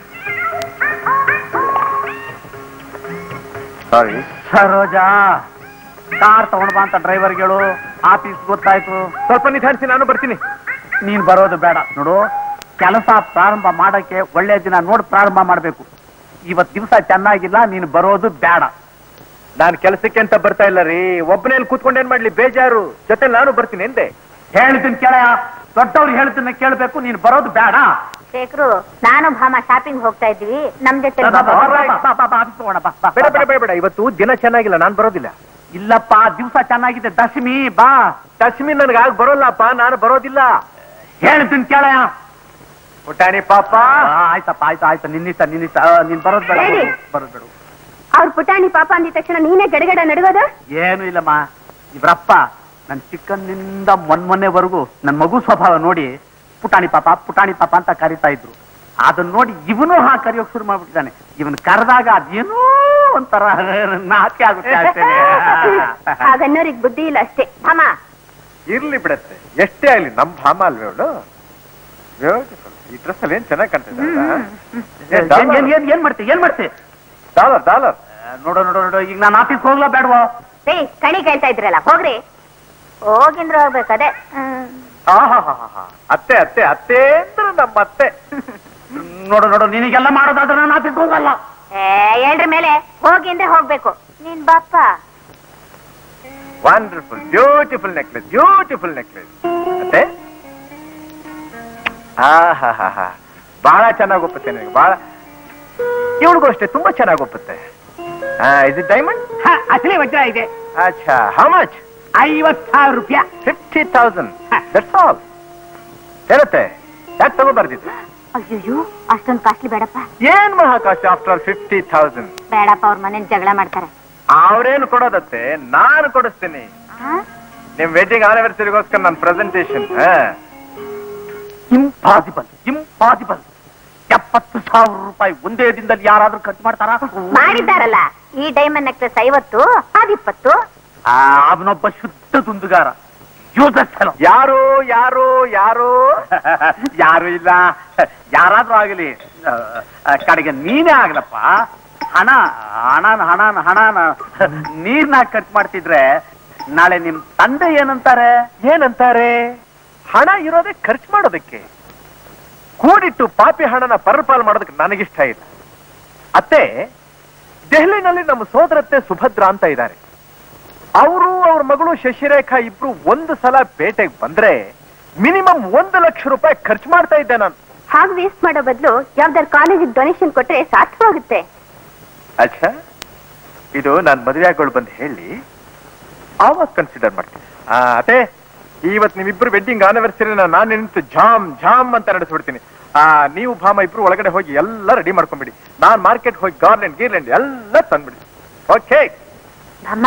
ಸಾರಿ ಸರೋಜಾ ಕಾರ್ ತಗೊಂಡ್ ಬಾ ಅಂತ ಡ್ರೈವರ್ಗೆ ಹೇಳು ಆಫೀಸ್ ಗೊತ್ತಾಯ್ತು ಸ್ವಲ್ಪ ನಿಧಾನಿಸಿ ನಾನು ಬರ್ತೀನಿ ನೀನ್ ಬರೋದು ಬೇಡ ನೋಡು ಕೆಲಸ ಪ್ರಾರಂಭ ಮಾಡಕ್ಕೆ ಒಳ್ಳೆ ದಿನ ನೋಡಿ ಪ್ರಾರಂಭ ಮಾಡ್ಬೇಕು ಇವತ್ ದಿವಸ ಚೆನ್ನಾಗಿಲ್ಲ ನೀನು ಬರೋದು ಬೇಡ ನಾನು ಕೆಲಸಕ್ಕೆ ಅಂತ ಬರ್ತಾ ಇಲ್ಲ ರೀ ಒಬ್ಬನೇಲಿ ಕೂತ್ಕೊಂಡು ಏನ್ ಮಾಡ್ಲಿ ಬೇಜಾರು ಜೊತೆ ನಾನು ಬರ್ತೀನಿ ಎಂದೆ ಹೇಳ್ತೀನಿ ಕೇಳಯ್ಯ ದೊಡ್ಡವ್ರು ಹೇಳ್ತೀನಿ ಕೇಳ್ಬೇಕು ನೀನು ಬರೋದು ಬೇಡ ಶೇಖರು ನಾನು ಭಾಮ ಶಾಪಿಂಗ್ ಹೋಗ್ತಾ ಇದ್ವಿ ನಮ್ ಜೊತೆ ಬಾ, ಬಾ, ಬಾ, ಬಾ. ಬಾ, ಬಾ, ಬಾ, ಬಾ, ಆಫೀಸ್ ಹೋಗೋಣ, ಬಾ, ಬಾ, ಬೇಡ ಬಾ, ಬೇಡ ಬೇಡ ಬೇಡ ಇವತ್ತು ದಿನ ಚೆನ್ನಾಗಿಲ್ಲ ನಾನು ಬರೋದಿಲ್ಲ ಇಲ್ಲಪ್ಪ ದಿವಸ ಚೆನ್ನಾಗಿದೆ ದಶಮಿ ಬಾ ದಶಮಿ ನನಗೆ ಆಗ ಬರೋಲ್ಲಪ್ಪ ನಾನು ಬರೋದಿಲ್ಲ ಹೇಳ್ತೀನಿ ಕೇಳಯ್ಯ ಪುಟಾಣಿ ಪಾಪ ಆ, ಆಯ್ತಪ್ಪ ಆಯ್ತು ಆಯ್ತು ನಿನ್ನಿಷ್ಟ ನಿನ್ನಿಷ್ಟ ಆ, ನೀನ್ ಬರೋದ್ ಬೇಡ ಹೇಳಿ. ಬರೋದ್ ಬೇಡ ಅವ್ರ ಪುಟಾಣಿ ಪಾಪ ಅಂದಿದ ತಕ್ಷಣ ನೀನೇ ಗಡಗಡ ನಡುಗೋದು ಏನು ಇಲ್ಲಮ್ಮ ಇವ್ರಪ್ಪ ನನ್ ಚಿಕ್ಕಂದಿನಿಂದ ಮೊನ್ಮೊನ್ನೆವರೆಗೂ ನನ್ ಮಗು ಸ್ವಭಾವ ನೋಡಿ ಪುಟಾಣಿ ಪಾಪ ಪುಟಾಣಿ ಪಾಪ ಅಂತ ಕರಿತಾ ಇದ್ರು ಅದನ್ನ ನೋಡಿ ಇವನು ಹಾ ಕರಿಯೋಕ್ ಶುರು ಮಾಡ್ಬಿಟ್ಟಿದ್ದಾನೆ ಇವನ್ ಕರೆದಾಗ ಅದೇನೋ ಒಂಥರ ನಾಚಿಕೆ ಆಗುತ್ತೆ ಅಷ್ಟೇನೆ. ಹಾಗನ್ನೋರಿಗೆ ಬುದ್ಧಿ ಇಲ್ಲ ಅಷ್ಟೇ ಭಾಮ ಇರ್ಲಿ ಬಿಡತ್ತೆ ಎಷ್ಟೇ ಆಗ್ಲಿ ನಮ್ ಭಾಮ ಅಲ್ವೇ ಅವಳು ಬ್ಯೂಟಿಫುಲ್ ಈ ಡ್ರೆಸ್ ಅಲ್ಲಿ ಏನ್ ಚೆನ್ನಾಗಿ ಏನ್ ಏನ್ ಏನ್ ಏನ್ ಏನ್ ಮಾಡ್ತಿ ಏನ್ ಮಾಡ್ತಿ ಡಾಲರ್ ಡಾಲರ್ ನೋಡು ನೋಡು ನೋಡು ಈಗ ನಾನು ಆಫೀಸ್ ಹೋಗ್ಲಾ ಬೇಡವೋ ರೀ ಕಣಿ ಕೇಳ್ತಾ ಇದ್ರಲ್ಲ ಹೋಗ್ರಿ ಹೋಗಿಂದ್ರ ಹೋಗ್ಬೇಕು ಅದೇ ಹ್ಮ್. ಅತ್ತೆ ಅತ್ತೆ ಅತ್ತೆ ಅಂದ್ರೆ ನಮ್ಮ ಅತ್ತೆ ನೋಡು ನೋಡು ನಿನಗೆಲ್ಲ ಮಾಡೋದಾದ್ರೆ ನಾನು ಆಫೀಸ್ ಹೋಗಲ್ಲ ಏ ಹೇಳ್ರ ಮೇಲೆ ಹೋಗಿ ಅಂದ್ರೆ ಹೋಗ್ಬೇಕು ನೀನ್ ಬಾಪ್ಪ wonderful beautiful necklace beautiful necklace ಅತ್ತೆ ಹಾ ಹಾ ಹಾ ಬಹಳ ಚೆನ್ನಾಗಿ ಒಪ್ಪುತ್ತೆ ನನಗೆ ಬಹಳ ಇವಳಿಗೂ ಅಷ್ಟೇ ತುಂಬಾ ಚೆನ್ನಾಗಿ ಒಪ್ಪುತ್ತೆ ಇಸ್ ಇಟ್ ಡೈಮಂಡ್ ಅಸಲಿ ವಜ್ರ ಇದೆ ಅಚ್ಚಾ ಹೌ ಮಚ್ ಐವತ್ ಸಾವಿರ ರೂಪಾಯಿ ಫಿಫ್ಟಿ ತೌಸಂಡ್ ದಟ್ಸ್ ಆಲ್ ಹೇಳುತ್ತೆ ಯಾಕೆ ತಗೋಬಾರ್ದಿತ್ತು ಅಯ್ಯೋ ಅಷ್ಟೊಂದು ಕಾಸ್ಟ್ಲಿ ಬೇಡಪ್ಪ ಏನ್ ಮಹಾಕಾಶ ಆಫ್ಟರ್ ಆಲ್ ಫಿಫ್ಟಿ ತೌಸಂಡ್ ಬೇಡಪ್ಪ ಅವ್ರ ಮನೇಲಿ ಜಗಳ ಮಾಡ್ತಾರೆ ಅವ್ರೇನು ಕೊಡೋದತ್ತೆ ನಾನು ಕೊಡಿಸ್ತೀನಿ ಆ? ನಿಮ್ ವೆಡ್ಡಿಂಗ್ ಆನಿವರ್ಸರಿಗೋಸ್ಕರ ನನ್ನ ಪ್ರೆಸೆಂಟೇಶನ್ ಇಂಪಾಸಿಬಲ್ ಇಂಪಾಸಿಬಲ್ ಎಪ್ಪತ್ತು ಸಾವಿರ ರೂಪಾಯಿ ಒಂದೇ ದಿನದಲ್ಲಿ ಯಾರಾದ್ರೂ ಖರ್ಚು ಮಾಡ್ತಾರಾ ಮಾಡಿದ್ದಾರಲ್ಲ ಈ ಡೈಮಂಡ್ ನೆಕ್ಲೆಸ್ ಐವತ್ತು ಅದಿಪ್ಪತ್ತು ಆ, ಅವನೊಬ್ಬ ಶುದ್ಧ ದುಂದುಗಾರ ಯೂಸಸ್ ಫೆಲೋ ಯಾರು ಯಾರು ಯಾರು ಯಾರು ಇಲ್ಲ ಯಾರಾದ್ರೂ ಆಗಲಿ ಆ, ಆ, ಕಡೆಗೆ ನೀನೇ ಆಗ್ಲಪ್ಪ ಹಣ ಹಣನ ಹಣನ ಹಣನ ನೀರ್ನ ಖರ್ಚು ಮಾಡ್ತಿದ್ರೆ ನಾಳೆ ನಿಮ್ ತಂದೆ ಏನಂತಾರೆ ಏನಂತಾರೆ ಹಣ ಇರೋದೇ ಖರ್ಚು ಮಾಡೋದಕ್ಕೆ ಕೂಡಿಟ್ಟು ಪಾಪಿ ಹಣನ ಪರಪಾಲ್ ಮಾಡೋದಕ್ಕೆ ನನಗಿಷ್ಟ ಇಲ್ಲ ಅತ್ತೆ ದೆಹಲಿನಲ್ಲಿ ನಮ್ಮ ಸೋದರತ್ತೆ ಸುಭದ್ರ ಅಂತ ಇದ್ದಾರೆ ಅವರು ಅವ್ರ ಮಗಳು ಶಶಿರೇಖಾ ಇಬ್ರು ಒಂದು ಸಲ ಪೇಟೆಗೆ ಬಂದ್ರೆ ಮಿನಿಮಮ್ ಒಂದು ಲಕ್ಷ ರೂಪಾಯಿ ಖರ್ಚು ಮಾಡ್ತಾ ಇದ್ದೆ ನಾನು ಹಾಗೆ ವೇಸ್ಟ್ ಮಾಡೋ ಬದಲು ಯಾವ್ದಾರು ಕಾಲೇಜಿಗೆ ಡೊನೇಷನ್ ಕೊಟ್ರೆ ಸಾರ್ಥವಾಗುತ್ತೆ ಅಚ್ಚಾ ಇದು ನಾನ್ ಮದುವೆ ಆಗೋಳು ಬಂದು ಹೇಳಿ ಆವಾಗ ಕನ್ಸಿಡರ್ ಮಾಡ್ತೀನಿ ಆ, ಅತ್ತೆ ಇವತ್ ನಿಮ್ಮಿಬ್ರು ವೆಡ್ಡಿಂಗ್ ಆನಿವರ್ಸರಿನ ನಾನು ನಿಂತು ಜಾಮ್ ಜಾಮ್ ಅಂತ ನಡೆಸ್ಬಿಡ್ತೀನಿ ಆ ನೀವು ಭಾಮ ಇಬ್ರು ಒಳಗಡೆ ಹೋಗಿ ಎಲ್ಲ ರೆಡಿ ಮಾಡ್ಕೊಂಡ್ಬಿಡಿ ನಾನ್ ಮಾರ್ಕೆಟ್ ಹೋಗಿ ಗಾರ್ಲೆಂಡ್ ಗೀರ್ಲೆಂಡ್ ಎಲ್ಲ ತಂದ್ಬಿಡಿ ಓಕೆ ಅಮ್ಮ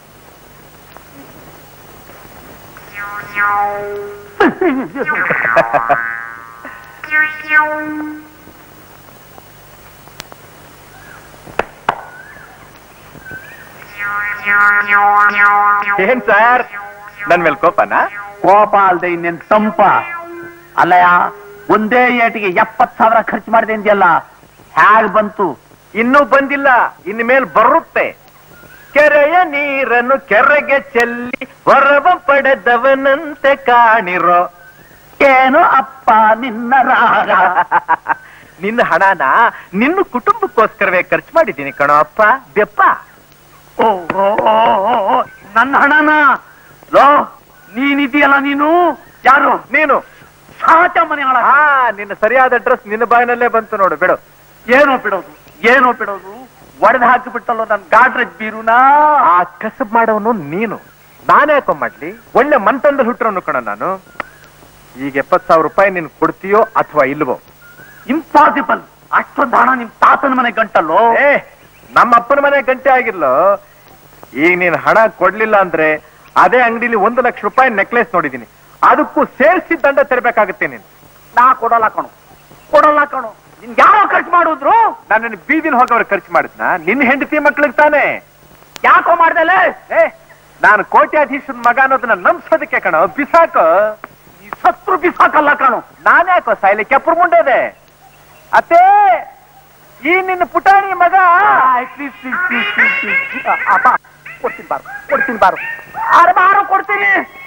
ಏನ್ ಸರ್ ನನ್ ಮೇಲೆ ಕೋಪನಾ ಕೋಪ ಅಲ್ದೆ ಇನ್ನೇನ್ ತಂಪ ಅಲ್ಲಯ್ಯ ಒಂದೇ ಏಟಿಗೆ ಎಪ್ಪತ್ ಸಾವಿರ ಖರ್ಚು ಮಾಡಿದೆ ಅಂದ್ಯಲ್ಲ ಹ್ಯಾಗ್ ಬಂತು ಇನ್ನೂ ಬಂದಿಲ್ಲ ಇನ್ ಮೇಲ್ ಬರುತ್ತೆ ಕೆರೆಯ ನೀರನ್ನು ಕೆರೆಗೆ ಚೆಲ್ಲಿ ಹೊರವ ಪಡೆದವನಂತೆ ಕಾಣಿರೋ ಏನು ಅಪ್ಪ ನಿನ್ನ ರಾಗ ನಿನ್ನ ಹಣನ ನಿನ್ನ ಕುಟುಂಬಕ್ಕೋಸ್ಕರವೇ ಖರ್ಚು ಮಾಡಿದ್ದೀನಿ ಕಣೋ ಅಪ್ಪ ಬೆಪ್ಪ ಓ ಓ, ಓ, ಓ, ಓ, ನನ್ನ ಹಣನ ಲೋ ನೀನಿದೆಯಲ್ಲ ನೀನು ಯಾರು ನೀನು ಸಾಚ ಮನೆ ಒಳ ಹಾ ನಿನ್ನ ಸರಿಯಾದ ಅಡ್ರೆಸ್ ನಿನ್ನ ಬಾಯಿನಲ್ಲೇ ಬಂತು ನೋಡು ಬಿಡು ಏನೋ ಬಿಡೋದು ಏನೋ ಬಿಡೋದು ಒಡೆದು ಹಾಕಿಬಿಟ್ಟಲ್ಲೋ ನನ್ ಗಾಡ್ರೇಜ್ ಬೀರುನಾ ಆ ಕಸಬ್ ಮಾಡೋನು ನೀನು ನಾನೇ ಯಾಕೋ ಮಾಡ್ಲಿ ಒಳ್ಳೆ ಮನ್ತಂದಲ್ಲಿ ಹುಟ್ಟಿರೋನು ಕಣ ನಾನು ಈಗ ಎಪ್ಪತ್ ಸಾವಿರ ರೂಪಾಯಿ ನೀನ್ ಕೊಡ್ತೀಯೋ ಅಥವಾ ಇಲ್ವೋ ಇಂಪಾಸಿಬಲ್ ಅಷ್ಟೊಂದು ಹಣ ನಿಮ್ ತಾತನ ಮನೆ ಗಂಟಲ್ಲೋ ಏ ನಮ್ಮ ಅಪ್ಪನ ಮನೆ ಗಂಟೆ ಆಗಿರ್ಲೋ ಈಗ ನೀನ್ ಹಣ ಕೊಡ್ಲಿಲ್ಲ ಅಂದ್ರೆ ಅದೇ ಅಂಗಡಿಲಿ ಒಂದು ಲಕ್ಷ ರೂಪಾಯಿ ನೆಕ್ಲೆಸ್ ನೋಡಿದೀನಿ ಅದಕ್ಕೂ ಸೇರಿಸಿ ದಂಡ ತೆರಬೇಕಾಗುತ್ತೆ ನೀನು ನಾ ಕೊಡಲ್ಲ ಕಣು ಕೊಡಲ್ಲ ಕಣು ನಿನ್ ಯಾವ ಖರ್ಚು ಮಾಡಿದ್ರು ನನ್ನನ್ನು ಬೀದಿನ ಹೋಗವ್ರು ಖರ್ಚು ಮಾಡಿದ್ನ ನಿನ್ನ ಹೆಂಡತಿ ಮಕ್ಳಿಗೆ ತಾನೆ ಯಾಕೋ ಮಾಡ್ದಲೆ ಏ ನಾನು ಕೋಟ್ಯಾಧೀಶನ ಮಗ ಅನ್ನೋದನ್ನ ನಂಬಿಸೋದಕ್ಕೆ ಕಣ ಬಿಸಾಕು ಈ ಸತ್ರು ಬಿಸಾಕಲ್ಲ ಕಣು ನಾನ್ಯಾಕೋ ಸಾಯ್ಲಿ ಕೆಪ್ಪರು ಮುಂಡದೆ ಅತ್ತೇ ಈ ನಿನ್ನ ಪುಟಾಣಿ ಮಗ ಪ್ಲೀಸ್ ಪ್ಲೀಸ್ ಪ್ಲೀಸ್ ಪ್ಲೀಸ್ ಅಪ್ಪ ಕೊಡ್ತೀನಿ ಬಾರು ಕೊಡ್ತೀನಿ ಬಾರು ಅರೆ ಬಾರು ಕೊಡ್ತೀನಿ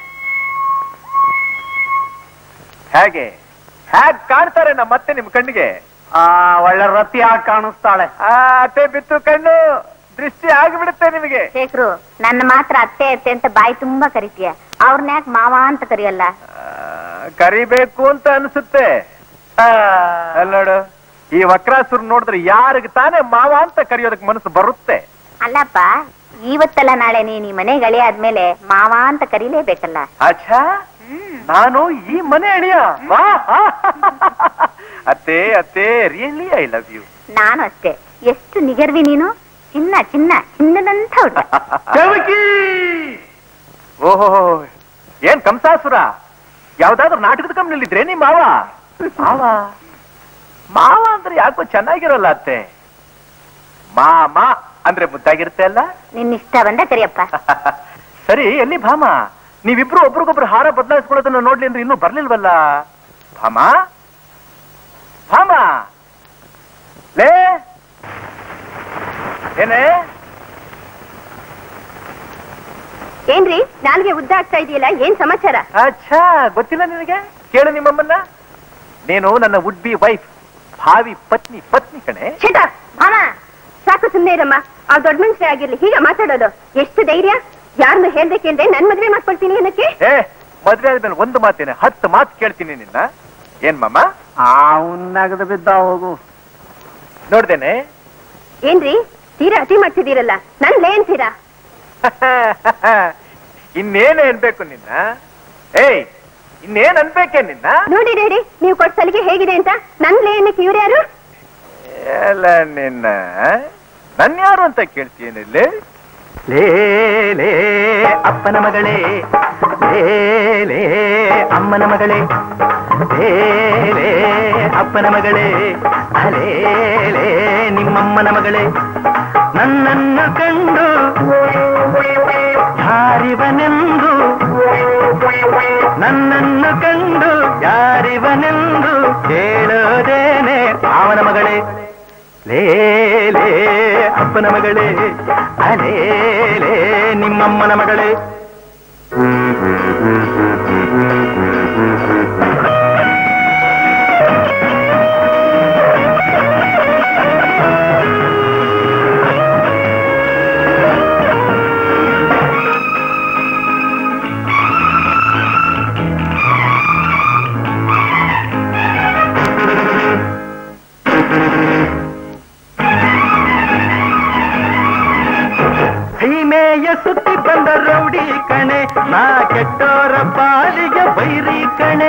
ಹೇಗೆ ಹೇಗ್ ಕಾಣ್ತಾರೆ ನಮ್ಮ ಮತ್ತೆ ನಿಮ್ ಕಣ್ಣಿಗೆ ಆ ಒಳ್ಳೆ ರತಿ ಆಗಿ ಕಾಣಿಸ್ತಾಳೆ ಆ ಅತ್ತೆ ಬಿತ್ತು ಕಣ್ಣು ದೃಷ್ಟಿ ಆಗಿಬಿಡುತ್ತೆ ನಿಮಗೆ ಶೇಖರು ನನ್ನ ಮಾತ್ರ ಅತ್ತೆ ಅತ್ತೆ ಅಂತ ಬಾಯಿ ತುಂಬಾ ಕರಿತೀಯ ಅವ್ರನ್ನ ಯಾಕೆ ಮಾವ ಅಂತ ಕರಿಯಲ್ಲ ಆ, ಕರಿಬೇಕು ಅಂತ ಅನ್ಸುತ್ತೆ ಅಲ್ಲ ನೋಡು ಈ ವಕ್ರಾಸುರ್ ನೋಡಿದ್ರೆ ಯಾರಿಗೆ ತಾನೇ ಮಾವ ಅಂತ ಕರೆಯೋದಕ್ಕೆ ಮನಸ್ಸು ಬರುತ್ತೆ ಅಲ್ಲಪ್ಪ ಇವತ್ತಲ್ಲ ನಾಳೆ ನೀನ್ ಈ ಮನೆ ಗಳಿ ಆದ್ಮೇಲೆ ಮಾವ ಅಂತ ಕರೀಲೇಬೇಕಲ್ಲ ಅಚ್ಚಾ ನಾನು ಈ ಮನೆ ಅಳಿಯ ವಾ ಅತ್ತೆ ಅತ್ತೆ ರಿಯಲಿ ಐ ಲವ್ ಯು ನಾನು ಅಷ್ಟೇ ಎಷ್ಟು ನಿಗರ್ವಿ ನೀನು ಚಿನ್ನ ಚಿನ್ನ ಚಿನ್ನದಂತ ಹುಡುಗ ಓಹೋ ಏನ್ ಕಂಸಾಸುರ ಯಾವ್ದಾದ್ರು ನಾಟಕದ ಕಂಪ್ನಿಲಿದ್ರೆ ನಿಮ್ ಮಾವ ಮಾವ ಮಾವ ಅಂದ್ರೆ ಯಾಕೋ ಚೆನ್ನಾಗಿರಲ್ಲ ಅತ್ತೆ ಮಾಮ ಅಂದ್ರೆ ಮುದ್ದಾಗಿರುತ್ತೆ ಅಲ್ಲ ನಿನ್ನ ಇಷ್ಟ ಬಂದ ಕರಿಯಪ್ಪ ಸರಿ ಎಲ್ಲಿ ಭಾಮ ನೀವಿಬ್ರು ಒಬ್ರಿಗೊಬ್ರು ಹಾರ ಬದಲಾಯಿಸ್ಕೊಳ್ಳೋದನ್ನ ನೋಡ್ಲಿ ಅಂದ್ರೆ ಇನ್ನೂ ಬರ್ಲಿಲ್ವಲ್ಲ ಭಾಮ ಭಾಮ ಲೇ ಏನೇ ಏನ್ರಿ ನಾಲ್ಗೆ ಉದ್ದ ಆಗ್ತಾ ಇದೆಯಲ್ಲ ಏನ್ ಸಮಾಚಾರ ಅಚ್ಚಾ ಗೊತ್ತಿಲ್ಲ ನಿನಗೆ ಕೇಳು ನಿಮ್ಮಮ್ಮನ್ನ ನೀನು ನನ್ನ ವುಡ್ ಬಿ ವೈಫ್ ಭಾವಿ ಪತ್ನಿ ಪತ್ನಿ ಕಣೆ ಶೇಟ ಮಾಮ ಸಾಕು ಸುಮ್ನೆ ಇರಮ್ಮ ಆ ದೊಡ್ಡ ಮನುಷ್ಯ ಆಗಿರ್ಲಿ ಹೀಗೆ ಮಾತಾಡೋದು ಎಷ್ಟು ಧೈರ್ಯ ಯಾರನ್ನ ಹೇಳ್ದೆ ಕೇಳ್ದೆ ನನ್ ಮದ್ವೆ ಮಾಡ್ಕೊಳ್ತೀನಿ ಅನ್ನಕ್ಕೆ ಏ ಮದ್ವೆ ಆದ್ಮೇಲೆ ಒಂದು ಮಾತೇನೆ ಹತ್ತು ಮಾತು ಕೇಳ್ತೀನಿ ನಿನ್ನ ಏನ್ ಮಾಮ ಅವನ್ನಗದು ಬಿದ್ದ ಹೋಗು ನೋಡ್ದೇನೆ ಏನ್ರಿ ತೀರಾ ಅತಿ ಮಾಡ್ತಿದ್ದೀರಲ್ಲ ನನ್ ಲೇನ್ತೀರಾ ಇನ್ನೇನ್ ಅನ್ಬೇಕು ನಿನ್ನ ಏಯ್ ಇನ್ನೇನ್ ಅನ್ಬೇಕೆ ನಿನ್ನ ನೋಡಿ ಡ್ಯಾಡಿ ನೀವು ಕೊಟ್ಟ ಸಲಿಗೆ ಹೇಗಿದೆ ಅಂತ ನನ್ ಲೇನಕ್ಕೆ ಇವ್ರು ಯಾರು ಎಲ್ಲ ನಿನ್ನ ನನ್ ಯಾರು ಅಂತ ಕೇಳ್ತೀನಿಲ್ಲಿ ಲೇ ಲೇ ಅಪ್ಪನ ಮಗಳೇ ಲೇ ಲೇ ಅಮ್ಮನ ಮಗಳೇ ಲೇ ಲೇ ಅಪ್ಪನ ಮಗಳೇ ಅಲೇ ಲೇ ನಿಮ್ಮಮ್ಮನ ಮಗಳೇ ನನ್ನನ್ನು ಕಂಡು ಯಾರಿವನೆಂದು ನನ್ನನ್ನು ಕಂಡು ಯಾರಿವನೆಂದು ಕೇಳೋದೇನೆ ಅವನ ಮಗಳೇ ಲೇ ಲೇ ಅಪ್ಪನ ಮಗಳೇ ಅಲೇ ಲೇ ನಿಮ್ಮಮ್ಮನ ಮಗಳೇ ಸೀಮೆಯ ಸುತ್ತಿ ಬಂದ ರೌಡಿ ಕಣೆ ನಾ ಕೆಟ್ಟೋರ ಪಾಲಿಗೆ ಬೈರಿ ಕಣೆ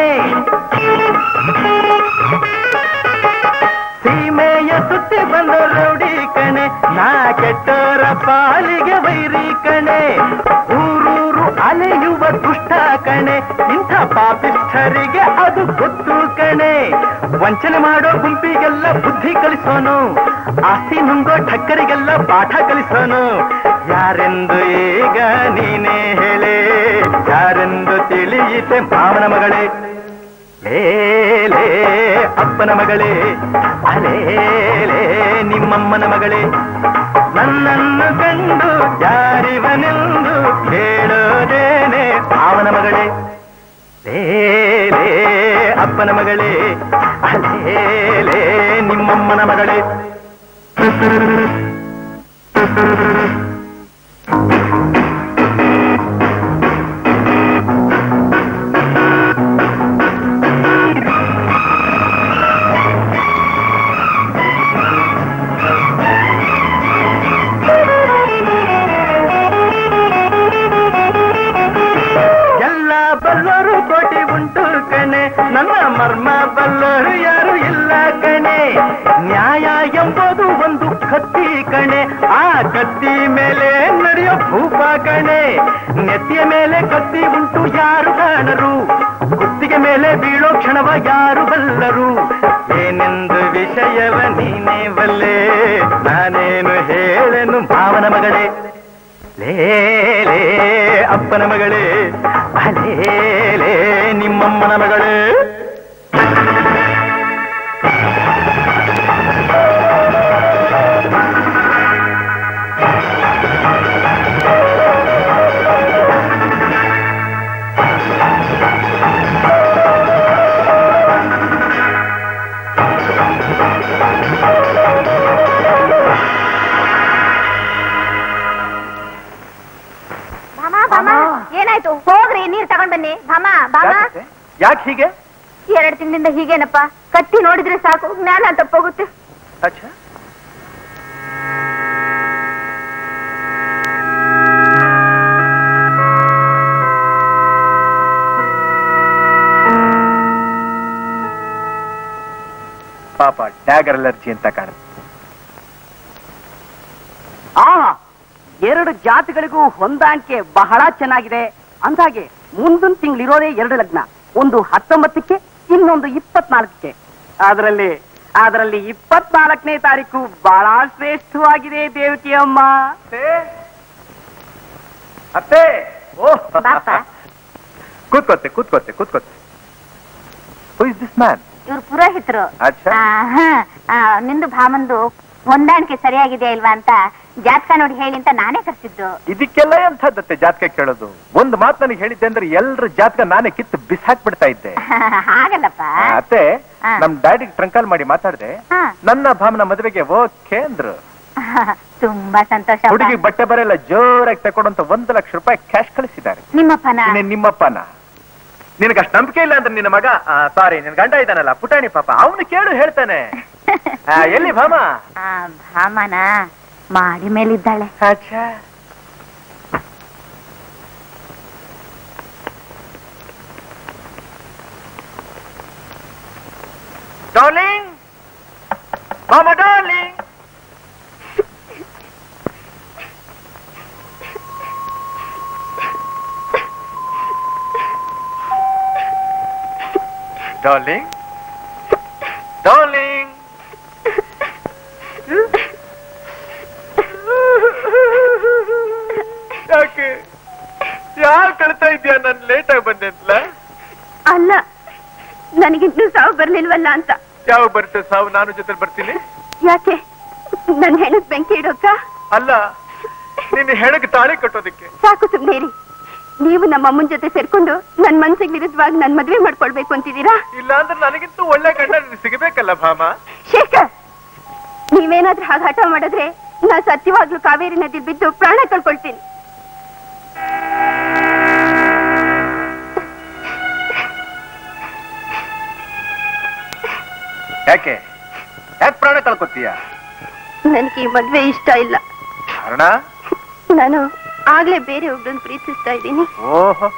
ಸೀಮೆಯ ಸುತ್ತಿ ಬಂದ ರೌಡಿ ಕಣೆ ನಾ ಕೆಟ್ಟೋರ ಪಾಲಿಗೆ ವೈರಿ ಕಣೆ ಊರೂರು ಅಲೆಯುವ ದುಷ್ಟ ಕಣೆ ಇಂಥ ಪಾಪಿಷ್ಠರಿಗೆ ಅದು ಗೊತ್ತು ಕಣೆ ವಂಚನೆ ಮಾಡೋ ಗುಂಪಿಗೆಲ್ಲ ಬುದ್ಧಿ ಕಲಿಸೋನು ಆಸ್ತಿ ನುಂಗೋ ಠಕ್ಕರಿಗೆಲ್ಲ ಪಾಠ ಕಲಿಸೋನು ಯಾರೆಂದು ಈಗ ನೀನೇ ಹೇಳೆ ಯಾರೆಂದು ತಿಳಿಯಿತೆ ಮಾವನ ಮಗಳೇ ಲೇ ಲೇ ಅಪ್ಪನ ಮಗಳೇ ಅಲೇ ಲೇ ನಿಮ್ಮಮ್ಮನ ಮಗಳೇ ನನ್ನನ್ನು ಕಂಡು ಯಾರಿವನೆಂದು ಕೇಳೋದೇನೆ ಅವನ ಮಗಳೇ ಲೇ ಲೇ ಅಪ್ಪನ ಮಗಳೇ ಅಲೇ ಲೇ ನಿಮ್ಮಮ್ಮನ ಮಗಳೇ ಎಲ್ಲ ಬಲ್ಲರು ಕೋಟಿ ಉಂಟು ಕಣೆ ನನ್ನ ಮರ್ಮ ಬಲ್ಲರು ಯಾರು ಇಲ್ಲ ಕಣೆ ನ್ಯಾಯ ಎಂಬುದು ಒಂದು ಕತ್ತಿ ಕಣೆ ಆ ಕತ್ತಿ ಮೇಲೆ ನಡೆಯೋ ಭೂಪ ಕಣೆ ನೆತ್ತಿಯ ಮೇಲೆ ಕತ್ತಿ ಉಂಟು ಯಾರು ಕಾಣರು ಕುತ್ತಿಗೆ ಮೇಲೆ ಬೀಳೋ ಕ್ಷಣವ ಯಾರು ಬಲ್ಲರು ಏನೆಂದು ವಿಷಯವ ನೀನೇ ಬಲ್ಲೆ ನಾನೇನು ಹೇಳೆನು ಮಾವನ ಮಗಳೇ ಲೇ ಲೇ ಅಪ್ಪನ ಮಗಳೇ ಅಲೇ ಲೇ ನಿಮ್ಮಮ್ಮನ ಮಗಳೇ ಭಾಮ ಭಾಮ ಏನಾಯ್ತು ಹೋಗ್ರಿ ನೀರ್ ತಗೊಂಡ್ ಬನ್ನಿ ಭಾಮ ಭಾಮ ಯಾಕೆ ಹೀಗೆ ಎರಡ್ ತಿಂಗಳಿಂದ ಹೀಗೇನಪ್ಪ ಕತ್ತಿ ನೋಡಿದ್ರೆ ಸಾಕು ಜ್ಞಾನ ತಪ್ಪೋಗುತ್ತೆ ಅಚ್ಚಾ ಪಾಪ ಟ್ಯಾಗರ್ ಅಲರ್ಜಿ ಅಂತ ಕಾಣುತ್ತೆ ಆ ಎರಡು ಜಾತಿಗಳಿಗೂ ಹೊಂದಾಣಿಕೆ ಬಹಳ ಚೆನ್ನಾಗಿದೆ ಅಂದಾಗೆ ಮುಂದಿನ ತಿಂಗಳಿರೋದೇ ಎರಡು ಲಗ್ನ ಒಂದು ಹತ್ತೊಂಬತ್ತಕ್ಕೆ ಇನ್ನೊಂದು ಇಪ್ಪತ್ನಾಲ್ಕಕ್ಕೆ ಅದರಲ್ಲಿ ಅದರಲ್ಲಿ ಇಪ್ಪತ್ನಾಲ್ಕನೇ ತಾರೀಕು ಬಹಳ ಶ್ರೇಷ್ಠವಾಗಿದೆ ದೇವಕಿ ಅಮ್ಮ ಅತ್ತೆ ಓ ಬಾಪ. ಕೂತ್ಕೊತ್ತೆ ಕೂತ್ಕೊತ್ತೆ ಕೂತ್ಕೊತ್ತೆ ಹೂ ಇಸ್ ದಿಸ್ ಮ್ಯಾನ್ ಇವ್ರು ಪುರೋಹಿತರು ಅಚ್ಚಾ. ಆ, ಹ, ಆ, ನಿಂದು ಭಾಮಂದು ಹೊಂದಾಣಿಕೆ ಸರಿಯಾಗಿದೆ ಇಲ್ವಾ ಅಂತ ಜಾತಕ ನೋಡಿ ಹೇಳಿ ಅಂತ ನಾನೇ ಕರ್ಸಿದ್ದು ಇದಕ್ಕೆಲ್ಲ ಎಂಥದ್ದತ್ತೆ ಜಾತಕ ಕೇಳೋದು ಒಂದು ಮಾತು ನನಗೆ ಹೇಳಿದ್ದೆ ಅಂದ್ರೆ ಎಲ್ರ ಜಾತಕ ನಾನೇ ಕಿತ್ತು ಬಿಸಾಕ್ಬಿಡ್ತಾ ಇದ್ದೆ ಹಾಗಲ್ಲಪ್ಪ ಆ, ಅತ್ತೆ ಹಾ. ನಮ್ ಡ್ಯಾಡಿಗೆ ಟ್ರಂಕಾಲ್ ಮಾಡಿ ಮಾತಾಡ್ದೆ ಹಾ. ನನ್ನ ಭಾಮನ ಮದುವೆಗೆ ಓಕೆ ಅಂದ್ರು ತುಂಬಾ ಸಂತೋಷ ಅಪ್ಪ. ಹುಡುಗಿ ಬಟ್ಟೆ ಬರೆಲ್ಲ ಜೋರಾಗಿ ತಗೊಂಡಂತ ಒಂದು ಲಕ್ಷ ರೂಪಾಯಿ ಕ್ಯಾಶ್ ಕಳಿಸಿದ್ದಾರೆ ನಿಮ್ಮಪ್ಪನ ಇನ್ನೇನ್ ನಿಮ್ಮಪ್ಪನ ನಿನಗೆ ಅಷ್ಟು ನಂಬಿಕೆ ಇಲ್ಲ ಅಂದ್ರೆ ನಿನ್ನ ಮಗ ಸಾರಿ ನಿನ್ ಗಂಡ ಇದ್ದಾನಲ್ಲ ಪುಟಾಣಿ ಪಾಪ ಅವನು ಕೇಳು ಹೇಳ್ತಾನೆ ಆ, ಎಲ್ಲಿ ಭಾಮ ಆ, ಭಾಮನ ಮಾಡಿ ಮೇಲಿದ್ದಾಳೆ ಡಾರ್ಲಿಂಗ್ ಮಾಮ ಡಾರ್ಲಿಂಗ್ ಡಾರ್ಲಿಂಗ್ ಡಾರ್ಲಿಂಗ್ ಯಾಕೆ ಯಾಕೆ ಕಳ್ತಾ ಇದೀಯ ನಾನು ಲೇಟ್ ಆಗಿ ಬಂದೆ ಅಂತಲ ಅಲ್ಲ ನನಗಿನ್ನೂ ಸಾವು ಬರ್ಲಿಲ್ವಲ್ಲ ಅಂತ ಯಾವ ಬರುತ್ತೆ ಸಾವು ನಾನು ಜೊತೆ ಬರ್ತೀನಿ ಯಾಕೆ ನನ್ ಹೆಣಕ್ ಬೆಂಕಿ ಇಡೋಕ ಅಲ್ಲ ನಿನ್ನ ಹೆಣಗ್ ತಾಳಿ ಕಟ್ಟೋದಕ್ಕೆ ಸಾಕು ಸುಮ್ನೆ ಇರಿ ನೀವು ನಮ್ಮ ಅಮ್ಮನ ಜೊತೆ ಸೇರ್ಕೊಂಡು ನನ್ ಮನ್ಸಿಗೆ ವಿರುದ್ಧವಾಗಿ ನನ್ ಮದ್ವೆ ಮಾಡ್ಕೊಳ್ಬೇಕು ಅಂತಿದ್ದೀರಾ ಇಲ್ಲ ಅಂದ್ರೆ ನನಗಿಂತೂ ಒಳ್ಳೆ ಗಂಡ ನಿನಗೆ ಸಿಗಬೇಕಲ್ಲ ಭಾಮ ಶೇಖರ್ ನೀವೇನಾದ್ರೂ ಹಾಗೆ ಹಠ ಮಾಡಿದ್ರೆ ನಾ ಸತ್ಯವಾಗ್ಲೂ ಕಾವೇರಿ ನದಿ ಬಿದ್ದು ಪ್ರಾಣ ಕಳ್ಕೊಳ್ತೀನಿ ಯಾಕೆ ಯಾಕೆ ಪ್ರಾಣ ಕಳ್ಕೊತೀಯ ನನಗೆ ಈ ಮದ್ವೆ ಇಷ್ಟ ಇಲ್ಲ ಕಾರಣ ನಾನು ಆಗ್ಲೇ ಬೇರೆ ಒಬ್ರನ್ನ ಪ್ರೀತಿಸ್ತಾ ಇದ್ದೀನಿ ಓಹೋ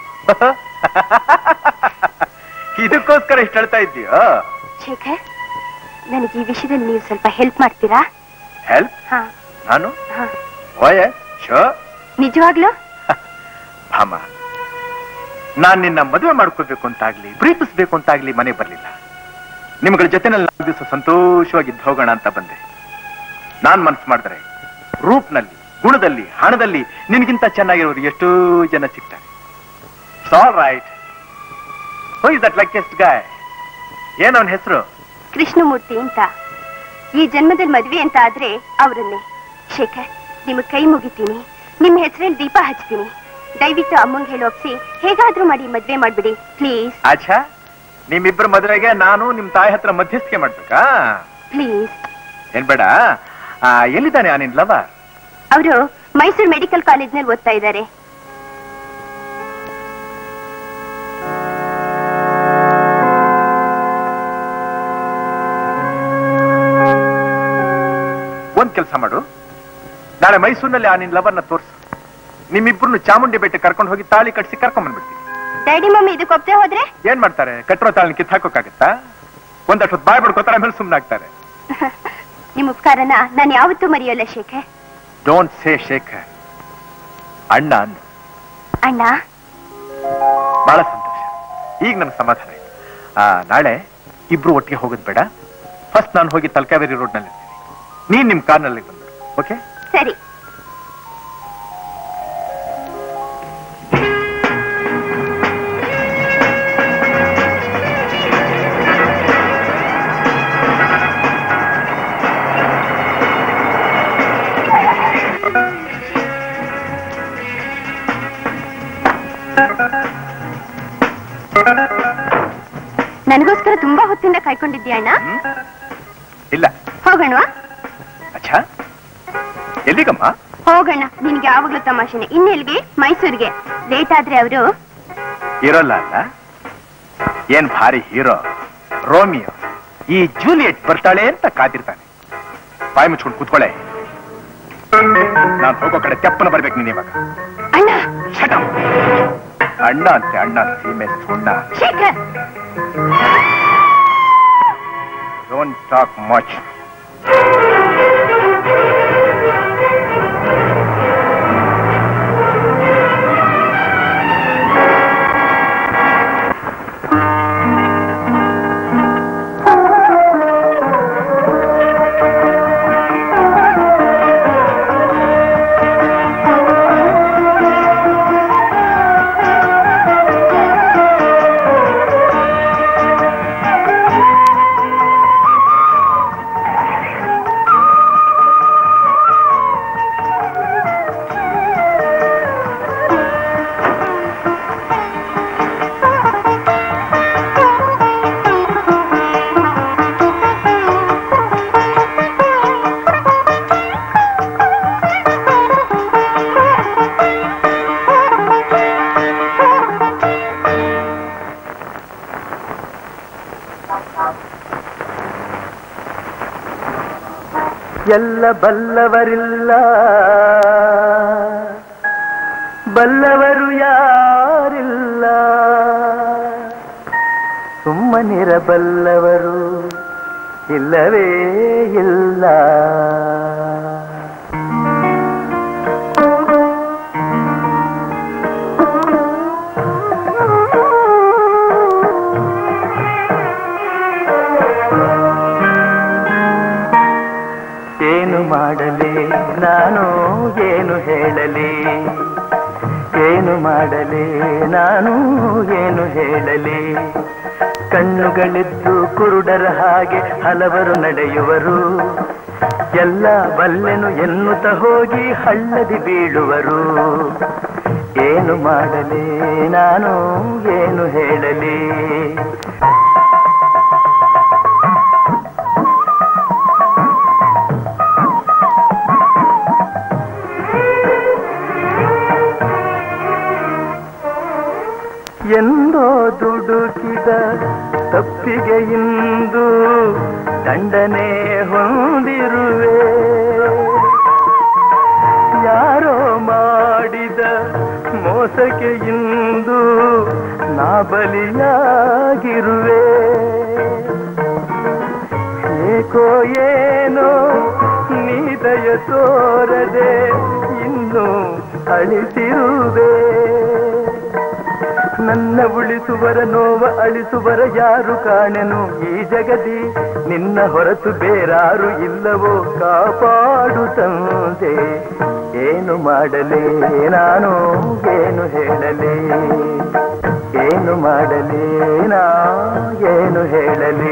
ಇದಕ್ಕೋಸ್ಕರ ಇಷ್ಟ ಹೇಳ್ತಾ ಇದ್ದೀಯೋ ಶೇಖರ್ ನನಗೆ ಈ ವಿಷಯದಲ್ಲಿ ನೀವು ಸ್ವಲ್ಪ ಹೆಲ್ಪ್ ಮಾಡ್ತೀರಾ ಹೆಲ್ಪ್ ಹಾ ನಾನು ಹಾ ಓಯೆ ಶೋ ನಿಜವಾಗ್ಲೂ ಭಾಮ ನಾನ್ ನಿನ್ನ ಮದುವೆ ಮಾಡ್ಕೋಬೇಕು ಅಂತಾಗ್ಲಿ ಪ್ರೀತಿಸ್ಬೇಕು ಅಂತಾಗ್ಲಿ ಮನೆ ಬರ್ಲಿಲ್ಲ ನಿಮ್ಗಳ ಜೊತೆನಲ್ಲಿ ನಾಲ್ಕು ದಿವಸ ಸಂತೋಷವಾಗಿ ಇದ್ದು ಹೋಗೋಣ ಅಂತ ಬಂದೆ ನಾನ್ ಮನ್ಸು ಮಾಡಿದ್ರೆ ರೂಪ್ನಲ್ಲಿ ಗುಣದಲ್ಲಿ ಹಣದಲ್ಲಿ ನಿನ್ಗಿಂತ ಚೆನ್ನಾಗಿರೋರು ಎಷ್ಟೋ ಜನ ಸಿಗ್ತಾರೆ all right who is that likest guy ಏನ್ ಅವನ ಹೆಸರು ಕೃಷ್ಣಮೂರ್ತಿ ಅಂತ ಈ ಜನ್ಮದಲ್ಲಿ ಮದ್ವೆ ಅಂತ ಆದ್ರೆ ಅವರನ್ನೇ ಶೇಖರ್ ನಿಮ್ ಕೈ ಮುಗಿತೀನಿ ನಿಮ್ ಹೆಸರಲ್ಲಿ ದೀಪ ಹಚ್ತೀನಿ ದಯವಿಟ್ಟು ಅಮ್ಮಂಗೆ ಹೇಳಿ ಒಪ್ಸಿ ಹೇಗಾದ್ರೂ ಮಾಡಿ ಮದ್ವೆ ಮಾಡ್ಬಿಡಿ ಪ್ಲೀಸ್ ಆಚಾ ನಿಮ್ಮಿಬ್ಬರ ಮದುವೆಗೆ ನಾನು ನಿಮ್ ತಾಯಿ ಹತ್ರ ಮಧ್ಯಸ್ಥಿಕೆ ಮಾಡ್ಬೇಕಾ ಪ್ಲೀಸ್ ಏನ್ ಬೇಡ ಆ, ಎಲ್ಲಿದ್ದಾನೆ ಆ ನಿನ್ ಲವ ಅವರು ಮೈಸೂರು ಮೆಡಿಕಲ್ ಕಾಲೇಜ್ನಲ್ಲಿ ಓದ್ತಾ ಇದ್ದಾರೆ ಒಂದ್ ಕೆಲಸ ಮಾಡು ನಾಳೆ ಮೈಸೂರಿನಲ್ಲಿ ಆ ನಿನ್ ಲವರ್ನ ತೋರ್ಸು ನಿಮ್ಮಿಬ್ರು ಚಾಮುಂಡಿ ಬೆಟ್ಟ ಕರ್ಕೊಂಡು ಹೋಗಿ ತಾಳಿ ಕಟ್ಸಿ ಕರ್ಕೊಂಡ್ ಬಂದ್ಬಿಡ್ತೀನಿ ಡ್ಯಾಡಿ ಮಮ್ಮಿ ಇದಕ್ಕೆ ಒಪ್ತೆ ಹೋದ್ರೆ ಏನ್ ಮಾಡ್ತಾರೆ ಕಟ್ಟಿರೋ ತಾಳಿನ ಕಿತ್ ಹಾಕೋಕ್ಕಾಗತ್ತಾ ಒಂದಷ್ಟು ಹೊತ್ತು ಬಾಯ್ ಬಿಡ್ಕೋತಾರೆ ಆಮೇಲೆ ಸುಮ್ಮನಾಗ್ತಾರೆ ನಿಮ್ ಉಪಕಾರನ ನಾನು ಯಾವತ್ತೂ ಮರೆಯೋಲ್ಲ ಶೇಖರ್ ಡೋಂಟ್ ಸೇ ಶೇಖರ್ ಅಣ್ಣ ಅನ್ನು ಅಣ್ಣ ಬಹಳ ಸಂತೋಷ ಈಗ ನನ್ಗೆ ಸಮಾಧಾನ ಆಯ್ತು ಆ, ನಾಳೆ ಇಬ್ರು ಒಟ್ಟಿಗೆ ಹೋಗೋದ್ ಬೇಡ ಫಸ್ಟ್ ನಾನು ಹೋಗಿ ತಲಕಾವೇರಿ ರೋಡ್ ನಲ್ಲಿ ಇರ್ತೀನಿ ನೀನ್ ನಿಮ್ ಕಾರ್ನಲ್ಲಿ ಬಂದು ಓಕೆ ಸರಿ ನನಗೋಸ್ಕರ ತುಂಬಾ ಹೊತ್ತಿಂದ ಕಾಯ್ಕೊಂಡಿದ್ಯಾ ಅಣ್ಣ ಇಲ್ಲ ಹೋಗೋಣವಾ ಅಚ್ಚಾ ಎಲ್ಲಿಗಮ್ಮ ಹೋಗೋಣ ನಿನ್ಗೆ ಯಾವಾಗ್ಲೂ ತಮಾಷೆನೆ ಇನ್ನೆಲ್ಗೆ ಮೈಸೂರಿಗೆ ಲೇಟ್ ಆದ್ರೆ ಅವರು ಇರೋಲ್ಲ ಅಲ್ಲ ಏನ್ ಭಾರಿ ಹೀರೋ ರೋಮಿಯೋ ಈ ಜೂಲಿಯಟ್ ಬರ್ತಾಳೆ ಅಂತ ಕಾದಿರ್ತಾನೆ ಬಾಯಿ ಮುಚ್ಕೊಂಡು ಕೂತ್ಕೊಳ್ಳೆ ನಾನು ಹೋಗೋ ಕಡೆ ತೆಪ್ಪನ ಬರ್ಬೇಕು ನೀನ್ ಇವಾಗ ಅಣ್ಣ Shut up. ಅಣ್ಣ ಅಂತೆ ಅಣ್ಣ ಸೀಮೆ ಸುಣ್ಣ ಶೇಖರ್ ಡೋಂಟ್ ಟಾಕ್ ಮಚ್ ಎಲ್ಲ ಬಲ್ಲವರಿಲ್ಲ ಬಲ್ಲವರು ಯಾರಿಲ್ಲ ಸುಮ್ಮನಿರಬಲ್ಲವರು ಇಲ್ಲವೇ ಇಲ್ಲ ಏನು ಮಾಡಲಿ ನಾನು ಏನು ಹೇಳಲಿ ಏನು ಮಾಡಲಿ ನಾನು ಏನು ಹೇಳಲಿ ಕಣ್ಣುಗಳಿದ್ದು ಕುರುಡರ ಹಾಗೆ ಹಲವರು ನಡೆಯುವರು ಎಲ್ಲ ಬಲ್ಲೆನು ಎನ್ನುತ್ತ ಹೋಗಿ ಹಳ್ಳದಿ ಬೀಳುವರು ಏನು ಮಾಡಲಿ ನಾನು ಏನು ಹೇಳಲಿ ಎಂದೋ ದುಡುಕಿದ ತಪ್ಪಿಗೆ ಇಂದು ದಂಡನೆ ಹೊಂದಿರುವೆ ಯಾರೋ ಮಾಡಿದ ಮೋಸಕ್ಕೆ ಇಂದು ನಾ ಬಲಿಯಾಗಿರುವೆ ಏಕೋ ಏನೋ ನೀದಯ ತೋರದೆ ಇನ್ನು ಅಳಿಸಿರುವೆ ನನ್ನ ಉಳಿಸುವರ ನೋವ ಅಳಿಸುವರ ಯಾರು ಕಾಣೆನು ಈ ಜಗದಿ ನಿನ್ನ ಹೊರತು ಬೇರಾರು ಇಲ್ಲವೋ ಕಾಪಾಡು ತಂದೆ ಏನು ಮಾಡಲಿ ನಾನು ಏನು ಹೇಳಲಿ ಏನು ಮಾಡಲಿ ನಾ ಏನು ಹೇಳಲಿ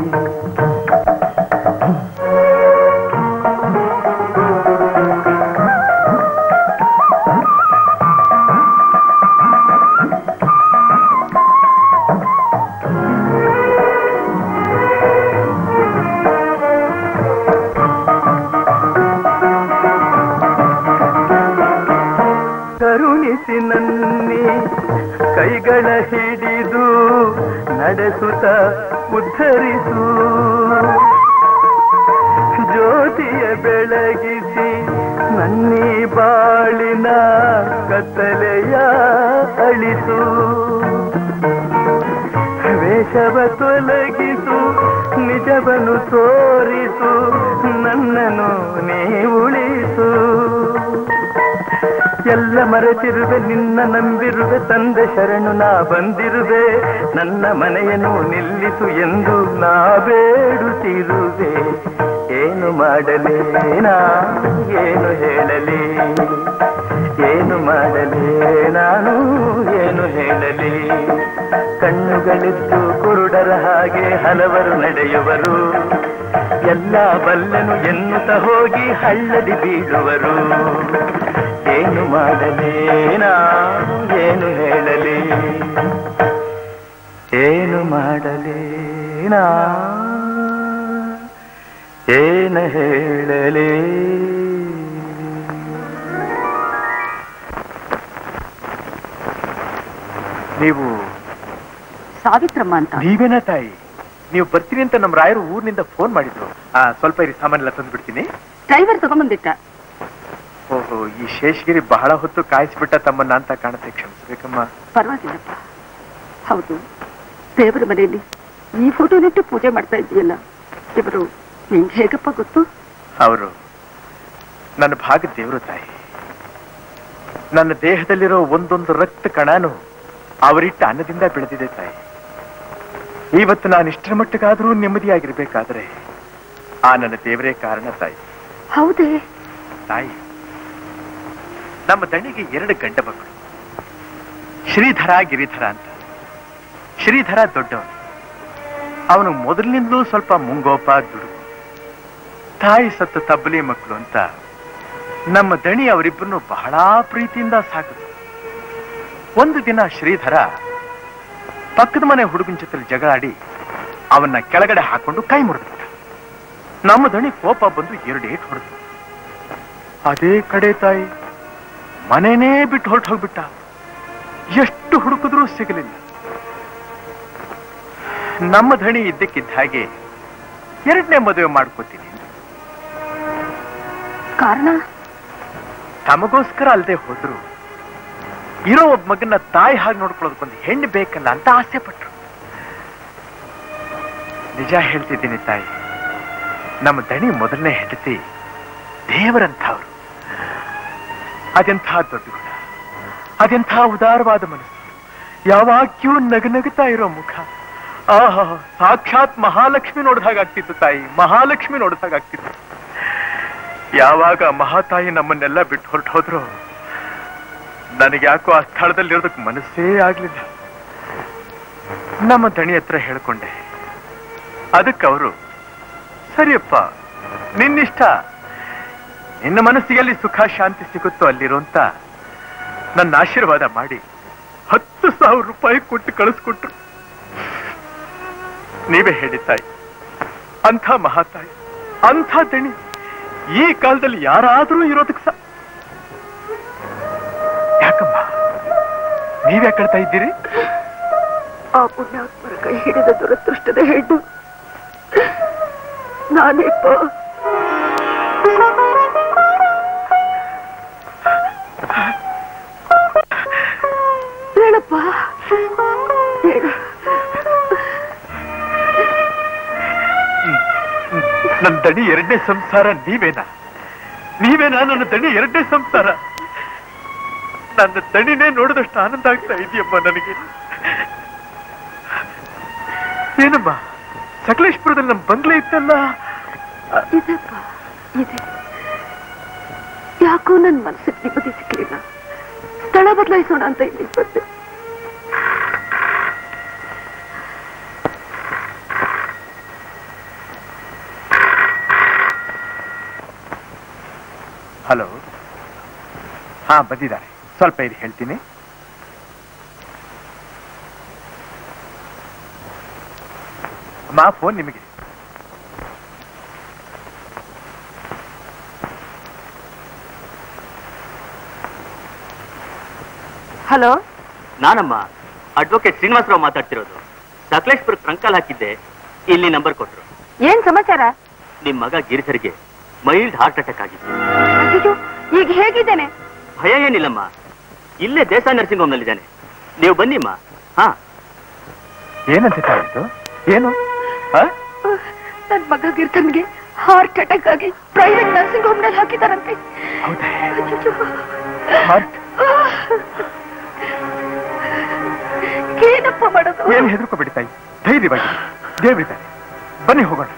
ಕರುಣಿಸಿ ನನ್ನಿ ಕೈಗಳ ಹಿಡಿದು ನಡೆಸುತ್ತ ಉದ್ಧರಿಸು ಜ್ಯೋತಿಯ ಬೆಳಗಿಸಿ ನನ್ನಿ ಬಾಳಿನ ಕತ್ತಲೆಯ ಅಳಿಸು ವೇಷವ ತೊಲಗಿಸು ನಿಜವನ್ನು ತೋರಿಸು ನನ್ನನ್ನು ನೀ ಉಳಿಸು ಎಲ್ಲ ಮರೆತಿರುವೆ ನಿನ್ನ ನಂಬಿರುವೆ ತಂದೆ ಶರಣು ನಾ ಬಂದಿರುವೆ ನನ್ನ ಮನೆಯನ್ನು ನಿಲ್ಲಿಸು ಎಂದು ನಾ ಬೇಡುತ್ತಿರುವೆ ಏನು ಮಾಡಲಿ ನಾ ಏನು ಹೇಳಲಿ ಏನು ಮಾಡಲಿ ನಾನು ಏನು ಹೇಳಲಿ ಕಣ್ಣುಗಳಿದ್ದು ಕುರುಡರ ಹಾಗೆ ಹಲವರು ನಡೆಯುವರು ಎಲ್ಲ ಬಲ್ಲೆನು ಎನ್ನುತ್ತ ಹೋಗಿ ಹಳ್ಳದಿ ಬೀಳುವರು ಏನು ಮಾಡಲಿ ನಾ ಏನು ಹೇಳಲಿ ಏನು ಮಾಡಲಿ ನಾ ಏನು ಹೇಳಲಿ ನೀವು ಸಾವಿತ್ರಮ್ಮ ಅಂತ ನೀವೇನ ತಾಯಿ ನೀವು ಬರ್ತೀನಿ ಅಂತ ನಮ್ಮ ರಾಯರು ಊರಿನಿಂದ ಫೋನ್ ಮಾಡಿದ್ರು ಆ ಸ್ವಲ್ಪ ಇರಿ ಸಾಮಾನೆಲ್ಲ ತಂದ್ಬಿಡ್ತೀನಿ ಡ್ರೈವರ್ ತಗೊಂಬಂದಿಟ್ಟ ಓಹೋ ಈ ಶೇಷಗಿರಿ ಬಹಳ ಹೊತ್ತು ಕಾಯಿಸ್ಬಿಟ್ಟ ತಮ್ಮನ್ನ ಅಂತ ಕಾಣುತ್ತೆ ಕ್ಷಮಿಸ್ಬೇಕಮ್ಮ ಪರವಾಗಿಲ್ಲಪ್ಪ ಹೌದು ದೇವರ ಮನೆಯಲ್ಲಿ ಈ ಫೋಟೋನಿಟ್ಟು ಪೂಜೆ ಮಾಡ್ತಾ ಇದೆಯಲ್ಲ ಇವರು ನಿಂಗೆ ಹೇಗಪ್ಪ ಗೊತ್ತು ಅವರು ನನ್ನ ಭಾಗದ ದೇವರು ತಾಯಿ ನನ್ನ ದೇಹದಲ್ಲಿರೋ ಒಂದೊಂದು ರಕ್ತ ಕಣಾನು ಅವರಿಟ್ಟ ಅನ್ನದಿಂದ ಬೆಳೆದಿದೆ ತಾಯಿ ಇವತ್ತು ನಾನು ಇಷ್ಟರ ಮಟ್ಟಿಗಾದ್ರೂ ನೆಮ್ಮದಿಯಾಗಿರ್ಬೇಕಾದ್ರೆ ಆ ನನ್ನ ದೇವರೇ ಕಾರಣ ತಾಯಿ ಹೌದೇ ತಾಯಿ ನಮ್ಮ ದಣಿಗೆ ಎರಡು ಗಂಡ ಮಕ್ಕಳು ಶ್ರೀಧರ ಗಿರಿಧರ ಅಂತ ಶ್ರೀಧರ ದೊಡ್ಡವನು ಅವನು ಮೊದಲಿನಿಂದಲೂ ಸ್ವಲ್ಪ ಮುಂಗೋಪ ದುಡುಕು ತಾಯಿ ಸತ್ತ ತಬ್ಬಲಿ ಮಕ್ಕಳು ಅಂತ ನಮ್ಮ ದಣಿ ಅವರಿಬ್ಬರನ್ನು ಬಹಳ ಪ್ರೀತಿಯಿಂದ ಸಾಕಿದ್ರು ಒಂದು ದಿನ ಶ್ರೀಧರ ಪಕ್ಕದ ಮನೆ ಹುಡುಗನ ಜೊತೆ ಜಗಳಾಡಿ ಅವನ್ನ ಕೆಳಗಡೆ ಹಾಕೊಂಡು ಕೈ ಮುರಿದ್ಬಿಟ್ಟ ನಮ್ಮ ದಣಿ ಕೋಪ ಬಂದು ಎರಡು ಏಟ್ ಹೊಡೆದು ಅದೇ ಕಡೆ ತಾಯಿ ಮನೆನೇ ಬಿಟ್ಟು ಹೊರಟು ಹೋಗ್ಬಿಟ್ಟ ಎಷ್ಟು ಹುಡುಕಿದ್ರೂ ಸಿಗಲಿಲ್ಲ ನಮ್ಮ ಧಣಿ ಇದ್ದಕ್ಕಿದ್ದ ಹಾಗೆ ಎರಡನೇ ಮದುವೆ ಮಾಡ್ಕೋತೀನಿ ಕಾರಣ ತಮಗೋಸ್ಕರ ಅಲ್ಲದೆ ಹೋದ್ರು ಇರೋ ಒಬ್ಬ ಮಗನ ತಾಯಿ ಹಾಗೆ ನೋಡ್ಕೊಳ್ಳೋದಕ್ಕೊಂದು ಹೆಣ್ಣು ಬೇಕಲ್ಲ ಅಂತ ಆಸೆ ಪಟ್ರು ನಿಜ ಹೇಳ್ತಿದ್ದೀನಿ ತಾಯಿ ನಮ್ಮ ದಣಿ ಮೊದಲನೇ ಹೆಂಡತಿ ದೇವರಂಥವ್ರು ಅದೆಂಥ ದೊಡ್ಡ ಗುಣ ಅದೆಂಥ ಉದಾರವಾದ ಮನಸ್ಸು ಯಾವಾಗ್ಯೂ ನಗನಗುತ್ತಾ ಇರೋ ಮುಖ ಆಹಾ ಸಾಕ್ಷಾತ್ ಮಹಾಲಕ್ಷ್ಮಿ ನೋಡ್ದಾಗಾಗ್ತಿತ್ತು ತಾಯಿ ಮಹಾಲಕ್ಷ್ಮಿ ನೋಡ್ದಾಗಾಗ್ತಿತ್ತು ಯಾವಾಗ ಮಹಾತಾಯಿ ನಮ್ಮನ್ನೆಲ್ಲ ಬಿಟ್ಟು ಹೊರಟು ಹೋದ್ರು ನನಗೆ ಯಾಕೋ ಆ ಸ್ಥಳದಲ್ಲಿ ಇರೋದಕ್ಕೆ ಮನಸ್ಸೇ ಆಗ್ಲಿಲ್ಲ ನಮ್ಮ ದಣಿ ಹತ್ರ ಹೇಳ್ಕೊಂಡೆ ಅದಕ್ಕೆ ಅವರು ಸರಿಯಪ್ಪ ನಿನ್ನಿಷ್ಟ ನಿನ್ನ ಮನಸ್ಸಿಗೆ ಅಲ್ಲಿ ಸುಖ ಶಾಂತಿ ಸಿಗುತ್ತೋ ಅಲ್ಲಿರೋ ಅಂತ ನನ್ನ ಆಶೀರ್ವಾದ ಮಾಡಿ ಹತ್ತು ಸಾವಿರ ರೂಪಾಯಿ ಕೊಟ್ಟು ಕಳಿಸ್ಕೊಟ್ರು ನೀವೇ ಹೇಳಿ ತಾಯಿ ಅಂಥ ಮಹಾತಾಯಿ ಅಂಥ ದಣಿ ಈ ಕಾಲದಲ್ಲಿ ಯಾರಾದ್ರೂ ಇರೋದಕ್ಕೆ ಸ ಯಾಕಮ್ಮ ನೀವ್ಯಾ ಕಳ್ತಾ ಇದ್ದೀರಿ ಆ ಪುಣ್ಯಾತ್ಮರ ಕೈ ಹಿಡಿದ ದುರದೃಷ್ಟದ ಹೆಣ್ಣು ನಾನೇಪ್ಪ ಹೇಳಪ್ಪ ಹೇಳು ನನ್ನ ದಣಿ ಎರಡನೇ ಸಂಸಾರ ನೀವೇನಾ ನೀವೇನಾ ನನ್ನ ದಣಿ ಎರಡನೇ ಸಂಸಾರ ನನ್ನ ದಣಿನೇ ನೋಡಿದಷ್ಟು ಆನಂದ ಆಗ್ತಾ ಇದೆಯಮ್ಮ ನನಗೆ ಏನಮ್ಮ ಸಕಲೇಶ್ಪುರದಲ್ಲಿ ನಮ್ಮ ಬಂಗ್ಲೆ ಇತ್ತಲ್ಲ ಇದೆಪ್ಪ ಇದೆ ಯಾಕೋ ನನ್ ಮನಸ್ಸಿಗೆ ನೆಮ್ಮದಿ ಸಿಕ್ಲಿಲ್ಲ ಸ್ಥಳ ಬದಲಾಯಿಸೋಣ ಅಂತ ಇಲ್ಲಿ ಬಂದೆ ಹಲೋ ಹಾ ಬಂದಿದ್ದಾರೆ ಸ್ವಲ್ಪ ಇದು ಹೇಳ್ತೀನಿ ಅಮ್ಮ ಫೋನ್ ನಿಮಗೆ ಹಲೋ ನಾನಮ್ಮ ಅಡ್ವೊಕೇಟ್ ಶ್ರೀನಿವಾಸರಾವ್ ಮಾತಾಡ್ತಿರೋದು ಸಕಲೇಶ್ಪುರ ಟ್ರಂಕಲ್ ಹಾಕಿದ್ದೆ ಇಲ್ಲಿ ನಂಬರ್ ಕೊಟ್ರು ಏನ್ ಸಮಾಚಾರ ನಿಮ್ ಮಗ ಗಿರಿಧರ್ಗೆ ಮೈಲ್ಡ್ ಹಾರ್ಟ್ ಅಟ್ಯಾಕ್ ಆಗಿತ್ತು ಅಯ್ಯೋ ಈಗ ಹೇಗಿದ್ದೇನೆ ಭಯ ಏನಿಲ್ಲಮ್ಮ ಇಲ್ಲೇ ದೇಸಾಯಿ ನರ್ಸಿಂಗ್ ಹೋಮ್ ನಲ್ಲಿದ್ದಾನೆ ನೀವು ಬನ್ನಿಮ್ಮ ಹಾ ಏನಂತ ತಾಯಿತು ಏನು ಆ? ನನ್ ಮಗ ಗಿರ್ತನ್ಗೆ ಹಾರ್ಟ್ ಅಟ್ಯಾಕ್ ಆಗಿ ಪ್ರೈವೇಟ್ ನರ್ಸಿಂಗ್ ಹೋಮ್ ನಲ್ಲಿ ಹಾಕಿದಾರಂತೆ ಹೌದಾ ಅಯ್ಯಯ್ಯೋ. ಹಾರ್ಟ್ ಏನಪ್ಪ ಮಾಡೋದು ಏನ್ ಹೆದರ್ಕೋಬೇಡಿ ತಾಯಿ ಧೈರ್ಯವಾಗಿ ದೇವರಿದ್ದಾರೆ ಬನ್ನಿ ಹೋಗೋಣ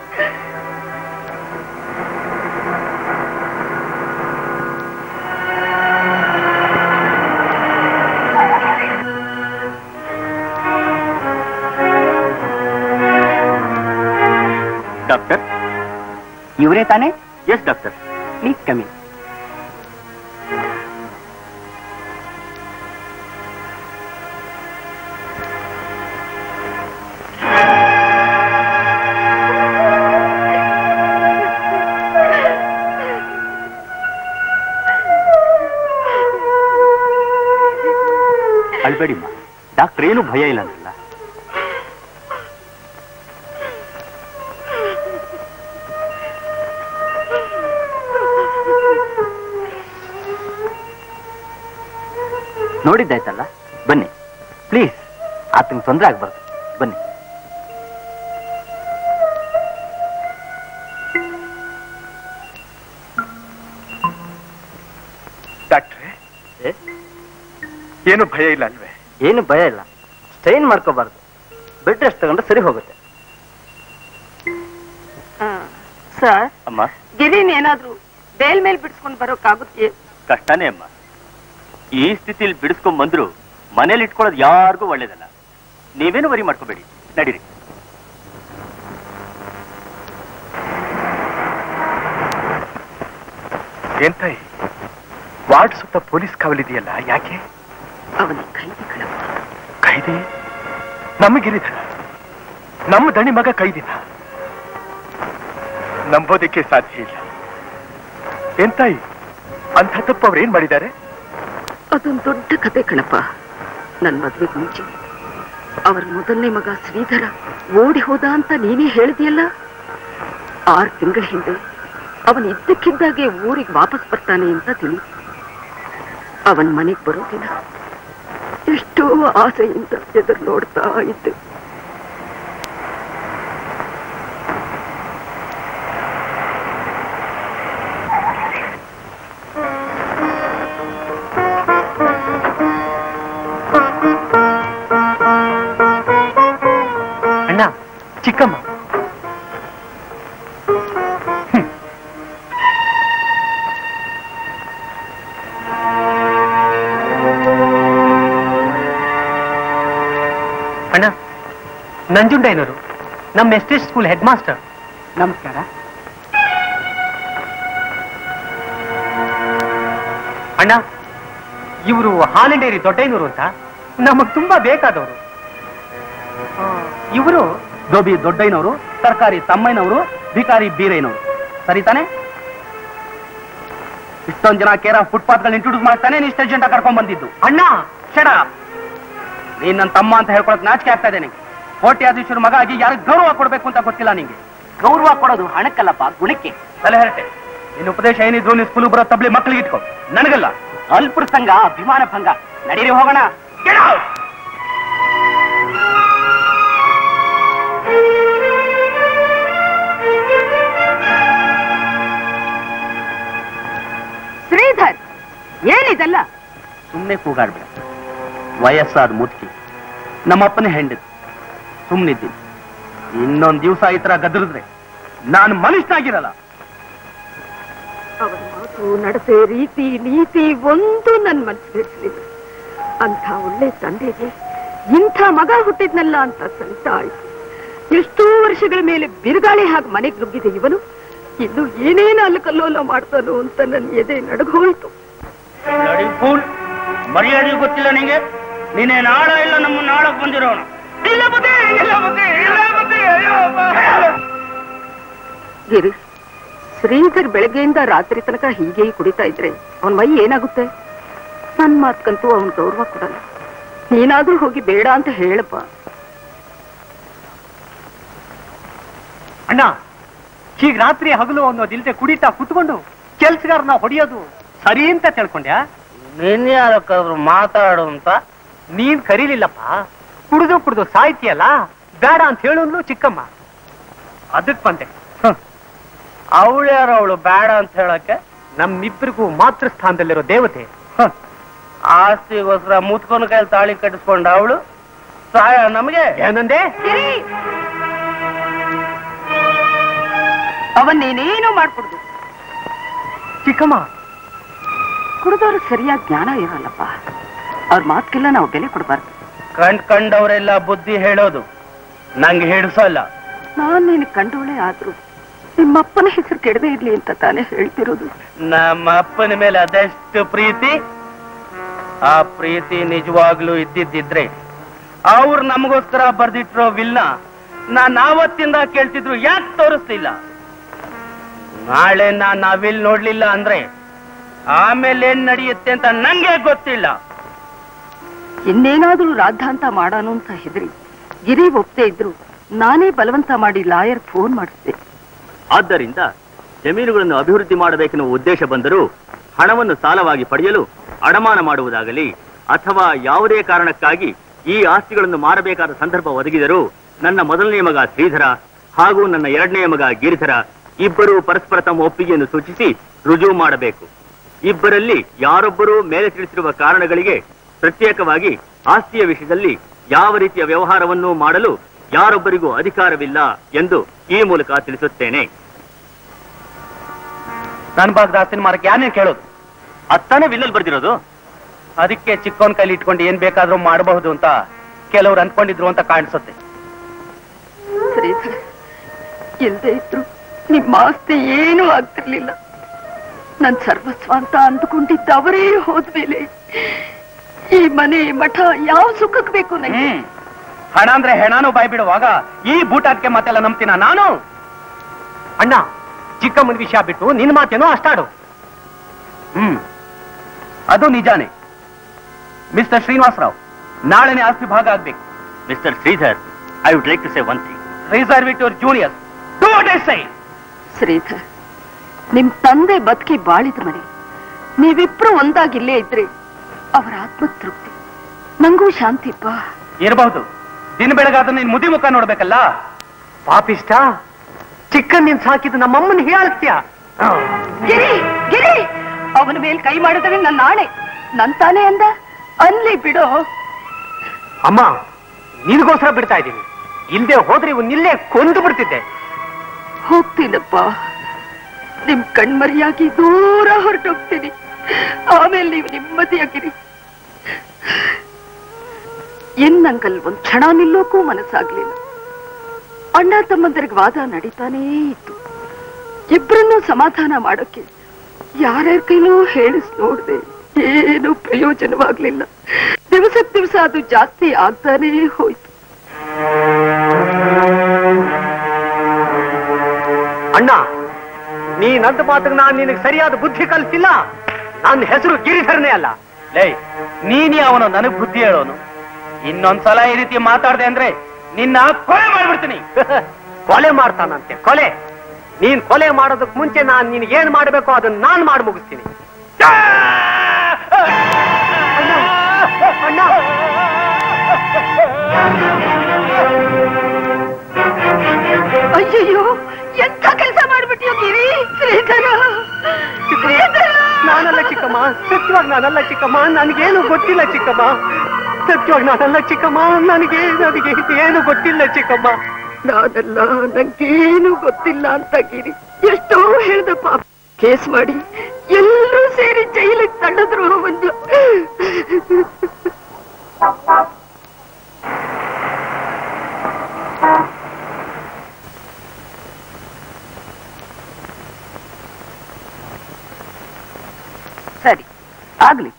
ಡಾಕ್ಟರ್ ಇವರೇ ತಾನೇ ಎಸ್ ಡಾಕ್ಟರ್ ಪ್ಲೀಸ್ ಕಮ್ಮಿ ಅಳ್ಬೇಡಿಮ್ಮ ಡಾಕ್ಟರ್ ಏನು ಭಯ ಇಲ್ಲ ಅಂದ್ರಲ್ಲ ನೋಡಿದ್ದಾಯ್ತಲ್ಲ ಬನ್ನಿ ಪ್ಲೀಸ್ ಆತಂಗೆ ತೊಂದರೆ ಆಗ್ಬಾರ್ದು ಬನ್ನಿ ಡಾಕ್ಟ್ರೆ ಏನು ಭಯ ಇಲ್ಲ ಅಲ್ವೇ ಏನು ಭಯ ಇಲ್ಲ ಸ್ಟ್ರೈನ್ ಮಾಡ್ಕೋಬಾರ್ದು ಬೆಡ್ ರೆಸ್ಟ್ ತಗೊಂಡ್ರೆ ಸರಿ ಹೋಗುತ್ತೆ ಸರ್ ಅಮ್ಮ ಗಿರಿನ್ ಏನಾದ್ರೂ ಬೇಲ್ ಮೇಲ್ ಬಿಡಿಸ್ಕೊಂಡು ಬರೋಕ್ಕಾಗುತ್ತೆ ಕಷ್ಟನೇ ಅಮ್ಮ ಈ ಸ್ಥಿತಿಲಿ ಬಿಡಿಸ್ಕೊಂಡ್ ಬಂದ್ರು ಮನೇಲಿ ಇಟ್ಕೊಳ್ಳೋದು ಯಾರಿಗೂ ಒಳ್ಳೇದಲ್ಲ ನೀವೇನು ವರಿ ಮಾಡ್ಕೋಬೇಡಿ ನಡೀರಿ ಏನ್ ತಾಯಿ ವಾರ್ಡ್ ಸುತ್ತ ಪೊಲೀಸ್ ಕಾವಲಿದೆಯಲ್ಲ ಯಾಕೆ ಅವನ ಕೈದಿ ಕಳವ ಕೈದಿ ನಮಗಿರಿದ ನಮ್ಮ ದಣಿ ಮಗ ಕೈದಿನ ನಂಬೋದಕ್ಕೆ ಸಾಧ್ಯ ಇಲ್ಲ ಏನ್ ತಾಯಿ ಅಂಥ ತಪ್ಪು ಅವ್ರು ಏನ್ ಮಾಡಿದ್ದಾರೆ ಅದೊಂದು ದೊಡ್ಡ ಕತೆ ಕಣಪ್ಪ ನನ್ ಮದ್ವೆಗೆ ಮುಂಚೆ ಅವರ ಮೊದಲನೇ ಮಗ ಶ್ರೀಧರ ಓಡಿ ಹೋದ ಅಂತ ನೀನೇ ಹೇಳಿದೆಯಲ್ಲ ಆರು ತಿಂಗಳ ಹಿಂದೆ ಅವನು ಇದ್ದಕ್ಕಿದ್ದಾಗೆ ಊರಿಗೆ ವಾಪಸ್ ಬರ್ತಾನೆ ಅಂತ ತಿಳಿ ಅವನ್ ಮನೆಗೆ ಬರೋದಿಲ್ಲ ಎಷ್ಟೋ ಆಸೆಯಿಂದ ಎದುರು ನೋಡ್ತಾ ಇದ್ದೆ ಅಣ್ಣ ಚಿಕ್ಕಮ್ಮ ಅಣ್ಣ ನಂಜುಂಡಯ್ಯನವರು ನಮ್ಮ ಎಸ್ಟೇಟ್ ಸ್ಕೂಲ್ ಹೆಡ್ ಮಾಸ್ಟರ್ ನಮಸ್ಕಾರ ಅಣ್ಣ ಇವರು ಹಾಲಿನ ಡೈರಿ ದೊಡ್ಡಯ್ಯನವರು ಅಂತ ನಮಗ್ ತುಂಬಾ ಬೇಕಾದವರು ಇವರು ದೋಬಿ ದೊಡ್ಡಯ್ಯನವರು ತರಕಾರಿ ತಮ್ಮಯ್ಯನವರು ಭಿಕಾರಿ ಬೀರಯ್ಯನವರು ಸರಿ ತಾನೆ ಇಷ್ಟೊಂದ್ ಜನ ಕೇರ ಫುಟ್ಪಾತ್ಗಳನ್ನ ಇಂಟ್ರೊಡ್ಯೂಸ್ ಮಾಡ್ತಾನೆ ನೀ ಇಷ್ಟ ಜಂಟ ಕರ್ಕೊಂಡ್ ಬಂದಿದ್ದು ಅಣ್ಣ ಶಡ ನೀನ್ ನನ್ನ ತಮ್ಮ ಅಂತ ಹೇಳ್ಕೊಳಕ್ ನಾಚಿಕೆ ಆಗ್ತಾ ಇದೆ ನಿಂಗೆ ಕೋಟ್ಯಾಧೀಶರ ಮಗ ಆಗಿ ಯಾರಿಗೆ ಗೌರವ ಕೊಡ್ಬೇಕು ಅಂತ ಗೊತ್ತಿಲ್ಲ ನಿಂಗೆ ಗೌರವ ಕೊಡೋದು ಹಣಕ್ಕಲ್ಲಪ್ಪ ಗುಣಕ್ಕೆ ತಲೆ ಹರಟೆ ನಿನ್ನ ಉಪದೇಶ ಏನಿದ್ರು ನೀನು ಸ್ಕೂಲ್ ಬರೋ ತಬ್ಲಿ ಮಕ್ಕಳಿಗೆ ಇಟ್ಕೋ ನನಗಲ್ಲ ಅಲ್ಪರ ಸಂಘ ಅಭಿಮಾನ ಭಂಗ ನಡೀರಿ ಹೋಗೋಣ Get out! ಶ್ರೀಧರ್ ಏನಿದೆಲ್ಲ ಸುಮ್ಮನೆ ಕೂಗಾಡ್ಬೇಡ ವಯಸ್ಸಾದ ಮುದುಕಿ ನಮ್ಮಪ್ಪನೇ ಹೆಂಡತಿ ಸುಮ್ಮನಿದ್ದೀನಿ ಇನ್ನೊಂದ್ ದಿವಸ ಈ ತರ ಗದರಿದ್ರೆ ನಾನು ಮನುಷ್ಯನಾಗಿರಲ್ಲ ಅವನ ಮಾತು ನಡತೆ ರೀತಿ ನೀತಿ ಒಂದು ನನ್ನ ಮನಸ್ಸು ಬಿಡಿಸಲಿಲ್ಲ ಅಂಥ ಒಳ್ಳೆ ತಂದೆಗೆ ಇಂಥ ಮಗ ಹುಟ್ಟಿದ್ನಲ್ಲ ಅಂತ ಸಂತ ಆಯ್ತು ಎಷ್ಟೋ ವರ್ಷಗಳ ಮೇಲೆ ಬಿರುಗಾಳಿ ಹಾಗೆ ಮನೆಗೆ ನುಗ್ಗಿದೆ ಇವನು ಇನ್ನು ಏನೇನು ಅಲ್ಲಕಲ್ಲೋಲ ಮಾಡ್ತಾನೋ ಅಂತ ನನ್ನ ಎದೆ ನಡಗೋಯ್ತು ಫೂಲ್ ಮರ್ಯಾದೆ ಗೊತ್ತಿಲ್ಲ ನಿಂಗೆ ನೀನೇ ನಾಳ ಇಲ್ಲ ನಮ್ಮ ನಾಳಕ್ ಬಂದಿರೋಣ ಇಲ್ಲ ಬುದ್ಧಿ, ಇಲ್ಲ ಬುದ್ಧಿ, ಇಲ್ಲ ಬುದ್ಧಿ, ಅಯ್ಯೋ ಅಪ್ಪ. ಗಿರಿ ಶ್ರೀಧರ್ ಬೆಳಗ್ಗೆಯಿಂದ ರಾತ್ರಿ ತನಕ ಹೀಗೆ ಕುಡಿತಾ ಇದ್ರೆ ಅವನ ಮೈ ಏನಾಗುತ್ತೆ ನನ್ ಮಾತ್ಕಂತೂ ಅವನ್ ಗೌರವ ಕೊಡಲ್ಲ ನೀನಾದ್ರೂ ಹೋಗಿ ಬೇಡ ಅಂತ ಹೇಳಪ್ಪ ಅಣ್ಣ ಈಗ ರಾತ್ರಿ ಹಗಲು ಅನ್ನೋದಿಲ್ದೆ ಕುಡಿತಾ ಕುತ್ಕೊಂಡು ಕೆಲ್ಸಗಾರನ ಹೊಡೆಯೋದು ಸರಿ ಅಂತ ತಿಳ್ಕೊಂಡ್ಯಾ ನೀನ್ ಯಾರಕ್ಕಾದ್ರು ಮಾತಾಡು ಅಂತ ನೀನ್ ಕರೀಲಿಲ್ಲಪ್ಪ ಕುಡಿದು ಕುಡಿದು ಸಾಯ್ತಿಯಲ್ಲ ಬೇಡ ಅಂತ ಹೇಳೋನು ಚಿಕ್ಕಮ್ಮ ಅದಕ್ ಬಂದೆ ಅವಳು ಯಾರು ಅವಳು ಬೇಡ ಅಂತ ಹೇಳಕ್ಕೆ ನಮ್ಮಿಬ್ಬರಿಗೂ ಮಾತೃ ಸ್ಥಾನದಲ್ಲಿರೋ ದೇವತೆ ಆಸ್ತಿಗೋಸ್ಕರ ಮುತ್ಕೊಂಡ್ ಕೈಲಿ ತಾಳಿ ಕಟ್ಟಿಸ್ಕೊಂಡ ಅವಳು ಸಹಾಯ ನಮಗೆ ಏನಂದೆ ಅವನ್ ನೀನೇನು ಮಾಡ್ಕೊಡ್ದು ಚಿಕ್ಕಮ್ಮ ಕುಡಿದವ್ರು ಸರಿಯಾದ ಜ್ಞಾನ ಇರಲ್ಲಪ್ಪ ಅವ್ರ ಮಾತ್ಗೆಲ್ಲ ನಾವು ಬೆಲೆ ಕೊಡಬಾರ್ದು ಕಂಡ್ ಕಂಡವರೆಲ್ಲ ಬುದ್ಧಿ ಹೇಳೋದು ನಂಗೆ ಹಿಡಿಸಲ್ಲ ನಾನ್ ನೀನು ಕಂಡೋಳೆ ಆದ್ರು ನಿಮ್ಮಪ್ಪನ ಹೆಸರು ಕೆಡದೆ ಇರ್ಲಿ ಅಂತ ತಾನೇ ಹೇಳ್ತಿರೋದು ನಮ್ಮ ಅಪ್ಪನ ಮೇಲೆ ಅದೆಷ್ಟು ಪ್ರೀತಿ ಆ ಪ್ರೀತಿ ನಿಜವಾಗ್ಲೂ ಇದ್ದಿದ್ದಿದ್ರೆ ಅವ್ರು ನಮಗೋಸ್ಕರ ಬರ್ದಿಟ್ರೋ ವಿಲ್ನ ನಾನ್ ಆವತ್ತಿಂದ ಕೇಳ್ತಿದ್ರು ಯಾಕೆ ತೋರಿಸ್ಲಿಲ್ಲ ನಾಳೆ ನಾನ್ ಆ ವಿಲ್ ನೋಡ್ಲಿಲ್ಲ ಅಂದ್ರೆ ಆಮೇಲೆ ಏನ್ ನಡೆಯುತ್ತೆ ಅಂತ ನಂಗೆ ಗೊತ್ತಿಲ್ಲ ಇನ್ನೇನಾದ್ರೂ ರಾದ್ಧಾಂತ ಮಾಡಾನು ಅಂತ ಹೆದರಿ ಗಿರಿ ಒಪ್ತೇ ಇದ್ರು ನಾನೇ ಬಲವಂತ ಮಾಡಿ ಲಾಯರ್ ಫೋನ್ ಮಾಡಿಸ್ದೆ ಆದ್ದರಿಂದ ಜಮೀನುಗಳನ್ನು ಅಭಿವೃದ್ಧಿ ಮಾಡಬೇಕೆನ್ನುವ ಉದ್ದೇಶ ಬಂದರೂ ಹಣವನ್ನು ಸಾಲವಾಗಿ ಪಡೆಯಲು ಅಡಮಾನ ಮಾಡುವುದಾಗಲಿ ಅಥವಾ ಯಾವುದೇ ಕಾರಣಕ್ಕಾಗಿ ಈ ಆಸ್ತಿಗಳನ್ನು ಮಾರಬೇಕಾದ ಸಂದರ್ಭ ಒದಗಿದರೂ ನನ್ನ ಮೊದಲನೆಯ ಮಗ ಶ್ರೀಧರ ಹಾಗೂ ನನ್ನ ಎರಡನೆಯ ಮಗ ಗಿರಿಧರ ಇಬ್ಬರು ಪರಸ್ಪರ ತಮ್ಮ ಒಪ್ಪಿಗೆಯನ್ನು ಸೂಚಿಸಿ ರುಜುವು ಮಾಡಬೇಕು ಇಬ್ಬರಲ್ಲಿ ಯಾರೊಬ್ಬರೂ ಮೇಲೆ ತಿಳಿಸಿರುವ ಕಾರಣಗಳಿಗೆ ಪ್ರತ್ಯೇಕವಾಗಿ ಆಸ್ತಿಯ ವಿಷಯದಲ್ಲಿ ಯಾವ ರೀತಿಯ ವ್ಯವಹಾರವನ್ನು ಮಾಡಲು ಯಾರೊಬ್ಬರಿಗೂ ಅಧಿಕಾರವಿಲ್ಲ ಎಂದು ಈ ಮೂಲಕ ತಿಳಿಸುತ್ತೇನೆ ನನ್ ಭಾಗದ ಆಸ್ತಿನ ಮಾರಕ್ಕೆ ಯಾರನ್ನೇ ಕೇಳೋದು ಅತ್ತಾನೆ ವಿಲ್ಲಲ್ ಬರ್ದಿರೋದು ಅದಕ್ಕೆ ಚಿಕ್ಕವನ್ ಕೈಲಿ ಇಟ್ಕೊಂಡು ಏನ್ ಬೇಕಾದ್ರೂ ಮಾಡಬಹುದು ಅಂತ ಕೆಲವ್ರು ಅನ್ಕೊಂಡಿದ್ರು ಅಂತ ಕಾಣಿಸುತ್ತೆ ಶ್ರೀಧರ್ ಇಲ್ದೇ ಇದ್ರು ನಿಮ್ಮ ಆಸ್ತಿ ಏನೂ ಆಗ್ತಿರ್ಲಿಲ್ಲ ನನ್ ಸರ್ವಸ್ವ ಅಂತ ಅಂದುಕೊಂಡಿದ್ದ ಅವರೇ ಹೋದ್ಮೇಲೆ ಈ ಮನೆ ಮಠ ಯಾವ ಸುಖಕ್ ಬೇಕು ನಂಗೆ ಹ್ಮ್ ಹಣ ಅಂದ್ರೆ ಹೆಣಾನು ಬಾಯ್ ಬಿಡುವಾಗ ಈ ಬೂಟಾಟ್ಕೆ ಮಾತೆಲ್ಲ ನಂಬ್ತೀನ ನಾನು ಅಣ್ಣ ಚಿಕ್ಕಮ್ಮನ ವಿಷಯ ಬಿಟ್ಟು ನಿನ್ ಮಾತೇನೋ ಅಷ್ಟಾಡು ಹ್ಮ್ ಅದು ನಿಜಾನೇ ಮಿಸ್ಟರ್ ಶ್ರೀನಿವಾಸರಾವ್ ನಾಳೆನೆ ಆಸ್ತಿ ಭಾಗ ಆಗ್ಬೇಕು mister Shridhar I would like to say one thing reserve it your junior to sigh Shridhar ನಿಮ್ ತಂದೆ ಬದುಕಿ ಬಾಳಿದ ಮನೆ ನೀವಿಬ್ರು ಒಂದಾಗಿಲ್ಲೇ ಇದ್ರೆ ಅವರ ಆತ್ಮತೃಪ್ತಿ ನಂಗೂ ಶಾಂತಿಪ್ಪ ಇರಬಹುದು ದಿನ ಬೆಳಗಾದ ನೀನ್ ಮುದಿ ಮುಖ ನೋಡ್ಬೇಕಲ್ಲ ಪಾಪಿಷ್ಟ ಚಿಕ್ಕನ್ ನಿನ್ ಸಾಕಿದ್ದು ನಮ್ಮಮ್ಮನ ಹೀಯಾಳ್ತೀಯ ಗಿರಿ ಗಿರಿ ಅವನ ಮೇಲ್ ಕೈ ಮಾಡಿದ್ರೆ ನನ್ನ ಆಣೆ ನನ್ ತಾನೇ ಅಂದ ಅನ್ಲಿ ಬಿಡೋ ಅಮ್ಮ ನಿನಗೋಸ್ಕರ ಬಿಡ್ತಾ ಇದ್ದೀನಿ ಇಲ್ದೆ ಹೋದ್ರೆ ಇವನ್ನಿಲ್ಲೇ ಕೊಂದು ಬಿಡ್ತಿದ್ದೆ ಹೋಗ್ತೀನಪ್ಪ ನಿಮ್ ಕಣ್ಮರಿಯಾಗಿ ದೂರ ಹೊರಟೋಗ್ತೀನಿ ಆಮೇಲೆ ನೀವು ನೆಮ್ಮದಿಯಾಗಿರಿ ಎನ್ ನಂಗಲ್ ಒಂದ್ ಕ್ಷಣ ನಿಲ್ಲೋಕ್ಕೂ ಮನಸ್ಸಾಗ್ಲಿಲ್ಲ ಅಣ್ಣ ತಮ್ಮಂದರಿಗೆ ವಾದ ನಡೀತಾನೇ ಇತ್ತು ಇಬ್ಬರನ್ನು ಸಮಾಧಾನ ಮಾಡೋಕೆ ಯಾರ್ಯಾರ ಕೈಲೂ ಹೇಳಿಸ್ ನೋಡ್ದೆ ಏನು ಪ್ರಯೋಜನವಾಗ್ಲಿಲ್ಲ ದಿವಸಕ್ ದಿವಸ ಅದು ಜಾಸ್ತಿ ಆಗ್ತಾನೇ ಹೋಯ್ತು ಅಣ್ಣ ನೀನಂತ ಮಾತಿಗೆ ನಾನು ನಿನಗೆ ಸರಿಯಾದ ಬುದ್ಧಿ ಕಲಿಸಿಲ್ಲ ನನ್ನ ಹೆಸರು ಗಿರಿಧರನೇ ಅಲ್ಲ ಲೇ ನೀನ್ ಅವನು ನನಗ್ ಬುದ್ಧಿ ಹೇಳೋನು ಇನ್ನೊಂದ್ಸಲ ಈ ರೀತಿ ಮಾತಾಡ್ದೆ ಅಂದ್ರೆ ನಿನ್ನ ಕೊಲೆ ಮಾಡ್ಬಿಡ್ತೀನಿ ಕೊಲೆ ಮಾಡ್ತಾನಂತೆ ಕೊಲೆ ನೀನ್ ಕೊಲೆ ಮಾಡೋದಕ್ ಮುಂಚೆ ನಾನ್ ನಿನ್ಗೆ ಏನ್ ಮಾಡ್ಬೇಕೋ ಅದನ್ನ ನಾನ್ ಮಾಡಿ ಮುಗಿಸ್ತೀನಿ ಅಣ್ಣ, ಅಣ್ಣ ಅಯ್ಯಯ್ಯೋ ಎಂಥ ಕೆಲಸ ಮಾಡ್ಬಿಟ್ಟಿಯೋ ಗಿರಿ ಶ್ರೀಧರ ಶ್ರೀಧರ ನಾನಲ್ಲ ಚಿಕ್ಕಮ್ಮ ಸತ್ಯವಾಗಿ ನಾನಲ್ಲ ಚಿಕ್ಕಮ್ಮ ನನಗೇನು ಗೊತ್ತಿಲ್ಲ ಚಿಕ್ಕಮ್ಮ ಸತ್ಯವಾಗಿ ನಾನಲ್ಲ ಚಿಕ್ಕಮ್ಮ ನನಗೆ ನನಗೆ ಏನು ಗೊತ್ತಿಲ್ಲ ಚಿಕ್ಕಮ್ಮ ನಾನಲ್ಲ ನಂಗೇನು ಗೊತ್ತಿಲ್ಲ ಅಂತ ಗಿರಿ ಎಷ್ಟೋ ಹೇಳ್ದ ಪಾಪ ಕೇಸ್ ಮಾಡಿ ಎಲ್ಲರೂ ಸೇರಿ ಜೈಲಿಗೆ ತಳ್ಳಿದ್ರು ಒಂದು ಸರಿ ಆಗ್ಲಿ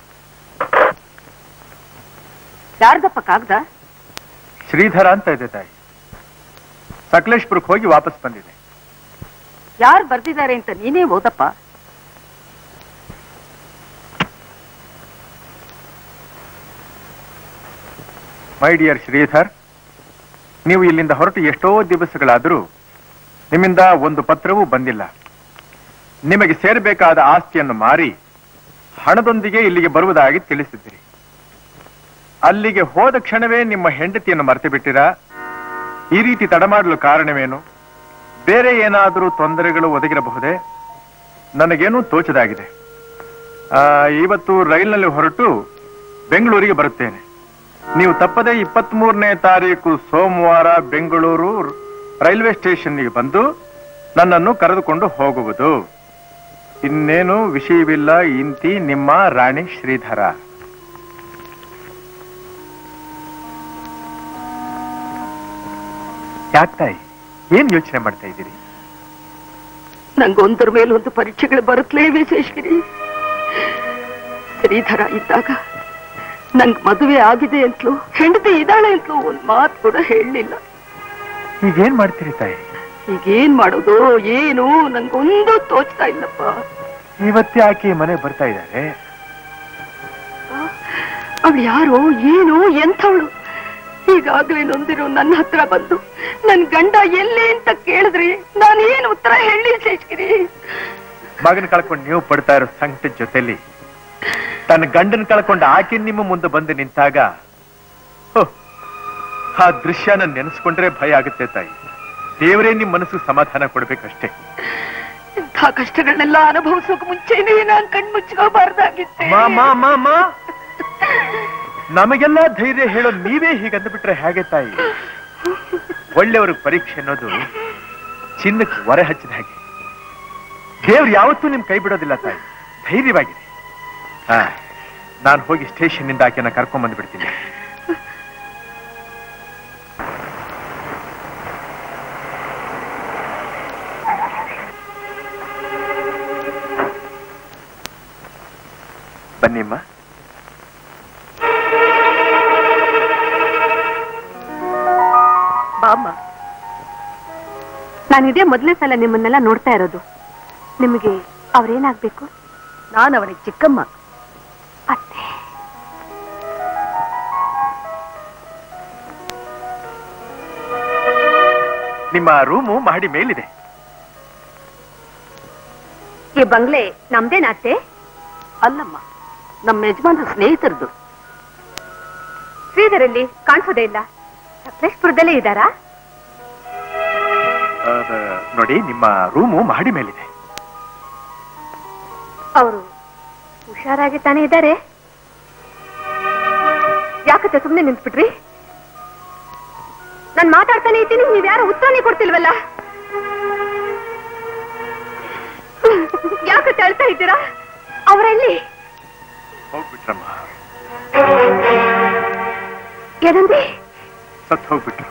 ಯಾರ್ದಪ್ಪ ಕಾಗ್ದ ಶ್ರೀಧರ ಅಂತ ಇದೆ ತಾಯಿ ಸಕಲೇಶ್ಪುರಕ್ಕೆ ಹೋಗಿ ವಾಪಸ್ ಬಂದಿದೆ ಯಾರು ಬರ್ದಿದ್ದಾರೆ ಅಂತ ನೀನೇ ಓದಪ್ಪ ಮೈ ಡಿಯರ್ ಶ್ರೀಧರ್ ನೀವು ಇಲ್ಲಿಂದ ಹೊರಟು ಎಷ್ಟೋ ದಿವಸಗಳಾದರೂ ನಿಮ್ಮಿಂದ ಒಂದು ಪತ್ರವೂ ಬಂದಿಲ್ಲ ನಿಮಗೆ ಸೇರಬೇಕಾದ ಆಸ್ತಿಯನ್ನು ಮಾರಿ ಹಣದೊಂದಿಗೆ ಇಲ್ಲಿಗೆ ಬರುವುದಾಗಿ ತಿಳಿಸಿದ್ದೀರಿ ಅಲ್ಲಿಗೆ ಹೋದ ಕ್ಷಣವೇ ನಿಮ್ಮ ಹೆಂಡತಿಯನ್ನು ಮರೆತು ಬಿಟ್ಟಿರಾ ಈ ರೀತಿ ತಡ ಮಾಡಲು ಕಾರಣವೇನು ಬೇರೆ ಏನಾದರೂ ತೊಂದರೆಗಳು ಒದಗಿರಬಹುದೇ ನನಗೇನು ತೋಚದಾಗಿದೆ ಆ, ಇವತ್ತು ರೈಲಿನಲ್ಲಿ ಹೊರಟು ಬೆಂಗಳೂರಿಗೆ ಬರುತ್ತೇನೆ ನೀವು ತಪ್ಪದೆ ಇಪ್ಪತ್ತ್ ಮೂರನೇ ತಾರೀಕು ಸೋಮವಾರ ಬೆಂಗಳೂರು ರೈಲ್ವೆ ಸ್ಟೇಷನ್ಗೆ ಬಂದು ನನ್ನನ್ನು ಕರೆದುಕೊಂಡು ಹೋಗುವುದು ಇನ್ನೇನು ವಿಷಯವಿಲ್ಲ ಇಂತಿ ನಿಮ್ಮ ರಾಣಿ ಶ್ರೀಧರ ಯಾಕ್ ತಾಯಿ ಏನ್ ಯೋಚನೆ ಮಾಡ್ತಾ ಇದ್ದೀರಿ ನಂಗೊಂದರ ಮೇಲೆ ಒಂದು ಪರೀಕ್ಷೆಗಳು ಬರುತ್ತಲೇ ವಿಶೇಷಗಿರಿ ಶ್ರೀಧರ ಇದ್ದಾಗ ನಂಗ್ ಮದುವೆ ಆಗಿದೆ ಅಂತಲೂ ಹೆಂಡತಿ ಇದ್ದಾಳೆ ಅಂತಲೂ ಒಂದ್ ಮಾತು ಕೂಡ ಹೇಳಲಿಲ್ಲ ಈಗ ಏನ್ ಮಾಡ್ತೀರಿ ತಾಯಿ ಈಗೇನ್ ಮಾಡೋದು ಏನು ನಂಗೊಂದು ತೋಚ್ತಾ ಇಲ್ಲಪ್ಪ ಇವತ್ತೇ ಆಕೆ ಮನೆ ಬರ್ತಾ ಇದ್ದಾರೆ ಅವಳು ಯಾರೋ ಏನು ಎಂಥವಳು ಈಗಾಗ್ಲೇ ನೊಂದಿರೋ ನನ್ನ ಹತ್ರ ಬಂದು ನನ್ ಗಂಡ ಎಲ್ಲಿ ಅಂತ ಕೇಳಿದ್ರಿ ನಾನು ಏನು ಉತ್ತರ ಹೇಳಿ ಶೇಷಗಿರಿ ಮಗನ ಕಳ್ಕೊಂಡು ನೀವು ಪಡ್ತಾ ಇರೋ ಸಂಕಟದ ಜೊತೆಲಿ ತನ್ನ ಗಂಡನ ಕಳ್ಕೊಂಡು ಆಕೆ ನಿಮ್ಮ ಮುಂದೆ ಬಂದು ನಿಂತಾಗ ಹೋ, ಆ ದೃಶ್ಯನ ನೆನೆಸ್ಕೊಂಡ್ರೆ ಭಯ ಆಗುತ್ತೆ ತಾಯಿ ದೇವರೇ ನಿಮ್ ಮನಸ್ಸಿಗೆ ಸಮಾಧಾನ ಕೊಡ್ಬೇಕಷ್ಟೇ ಇಂಥ ಕಷ್ಟಗಳನ್ನೆಲ್ಲ ಅನುಭವಿಸೋಕ್ ಮುಂಚೆನೇ ನಾನ್ ಕಣ್ಮುಚ್ಕೋಬಾರ್ದಾಗಿತ್ತೆ ಮಾ ಮಾ ಮಾ ಮಾ ನಮಗೆಲ್ಲ ಧೈರ್ಯ ಹೇಳೋ ನೀವೇ ಹೀಗಂದ್ಬಿಟ್ರೆ ಹೇಗೆ ತಾಯಿ ಒಳ್ಳೆಯವ್ರಿಗೆ ಪರೀಕ್ಷೆ ಅನ್ನೋದು ಚಿನ್ನಕ್ಕೆ ಒರೆ ಹಚ್ಚಿದ ಹಾಗೆ ದೇವ್ರು ಯಾವತ್ತೂ ನಿಮ್ ಕೈ ಬಿಡೋದಿಲ್ಲ ತಾಯಿ ಧೈರ್ಯವಾಗಿದೆ ಹಾ ನಾನು ಹೋಗಿ ಸ್ಟೇಷನ್ ನಿಂದ ಆಕೆನ ಕರ್ಕೊಂಡ್ ಬಂದ್ಬಿಡ್ತೀನಿ ಬನ್ನಿಮ್ಮ ಬಾಮ್ಮ ನಾನು ಇದೇ ಮೊದಲನೇ ಸಲ ನಿಮ್ಮನ್ನೆಲ್ಲ ನೋಡ್ತಾ ಇರೋದು ನಿಮಗೆ ಅವ್ರೇನಾಗ್ಬೇಕು ನಾನು ಅವನಿಗೆ ಚಿಕ್ಕಮ್ಮ ಅತ್ತೆ ನಿಮ್ಮ ರೂಮು ಮಹಡಿ ಮೇಲಿದೆ ಬಂಗ್ಲೆ ನಮ್ದೇನಾತ್ತೆ ಅಲ್ಲಮ್ಮ ನಮ್ಮ ಯಜಮಾನ ಸ್ನೇಹಿತರದು ಶ್ರೀಧರಲ್ಲಿ ಕಾಣಿಸೋದೇ ಇಲ್ಲ ಸಕಲೇಶ್ಪುರದಲ್ಲೇ ಇದ್ದಾರಾ ಅದ, ನೋಡಿ ನಿಮ್ಮ ರೂಮು ಮಹಡಿ ಮೇಲಿದೆ ಅವರು ಹುಷಾರಾಗಿ ತಾನೇ ಇದ್ದಾರೆ ಯಾಕತ್ತೆ ಸುಮ್ನೆ ನಿಂತ್ಬಿಟ್ರಿ ನಾನ್ ಮಾತಾಡ್ತಾನೆ ಇದ್ದೀನಿ ನೀವ್ ಯಾರು ಉತ್ತರನೇ ಕೊಡ್ತಿಲ್ವಲ್ಲ ಯಾಕತ್ತೆ ಅಳ್ತಾ ಇದ್ದೀರಾ ಅವರಲ್ಲಿ ಹೋಗ್ಬಿಟ್ರಮ್ಮ ಏನಂದ್ರೆ ಸತ್ ಹೋಗ್ಬಿಟ್ರು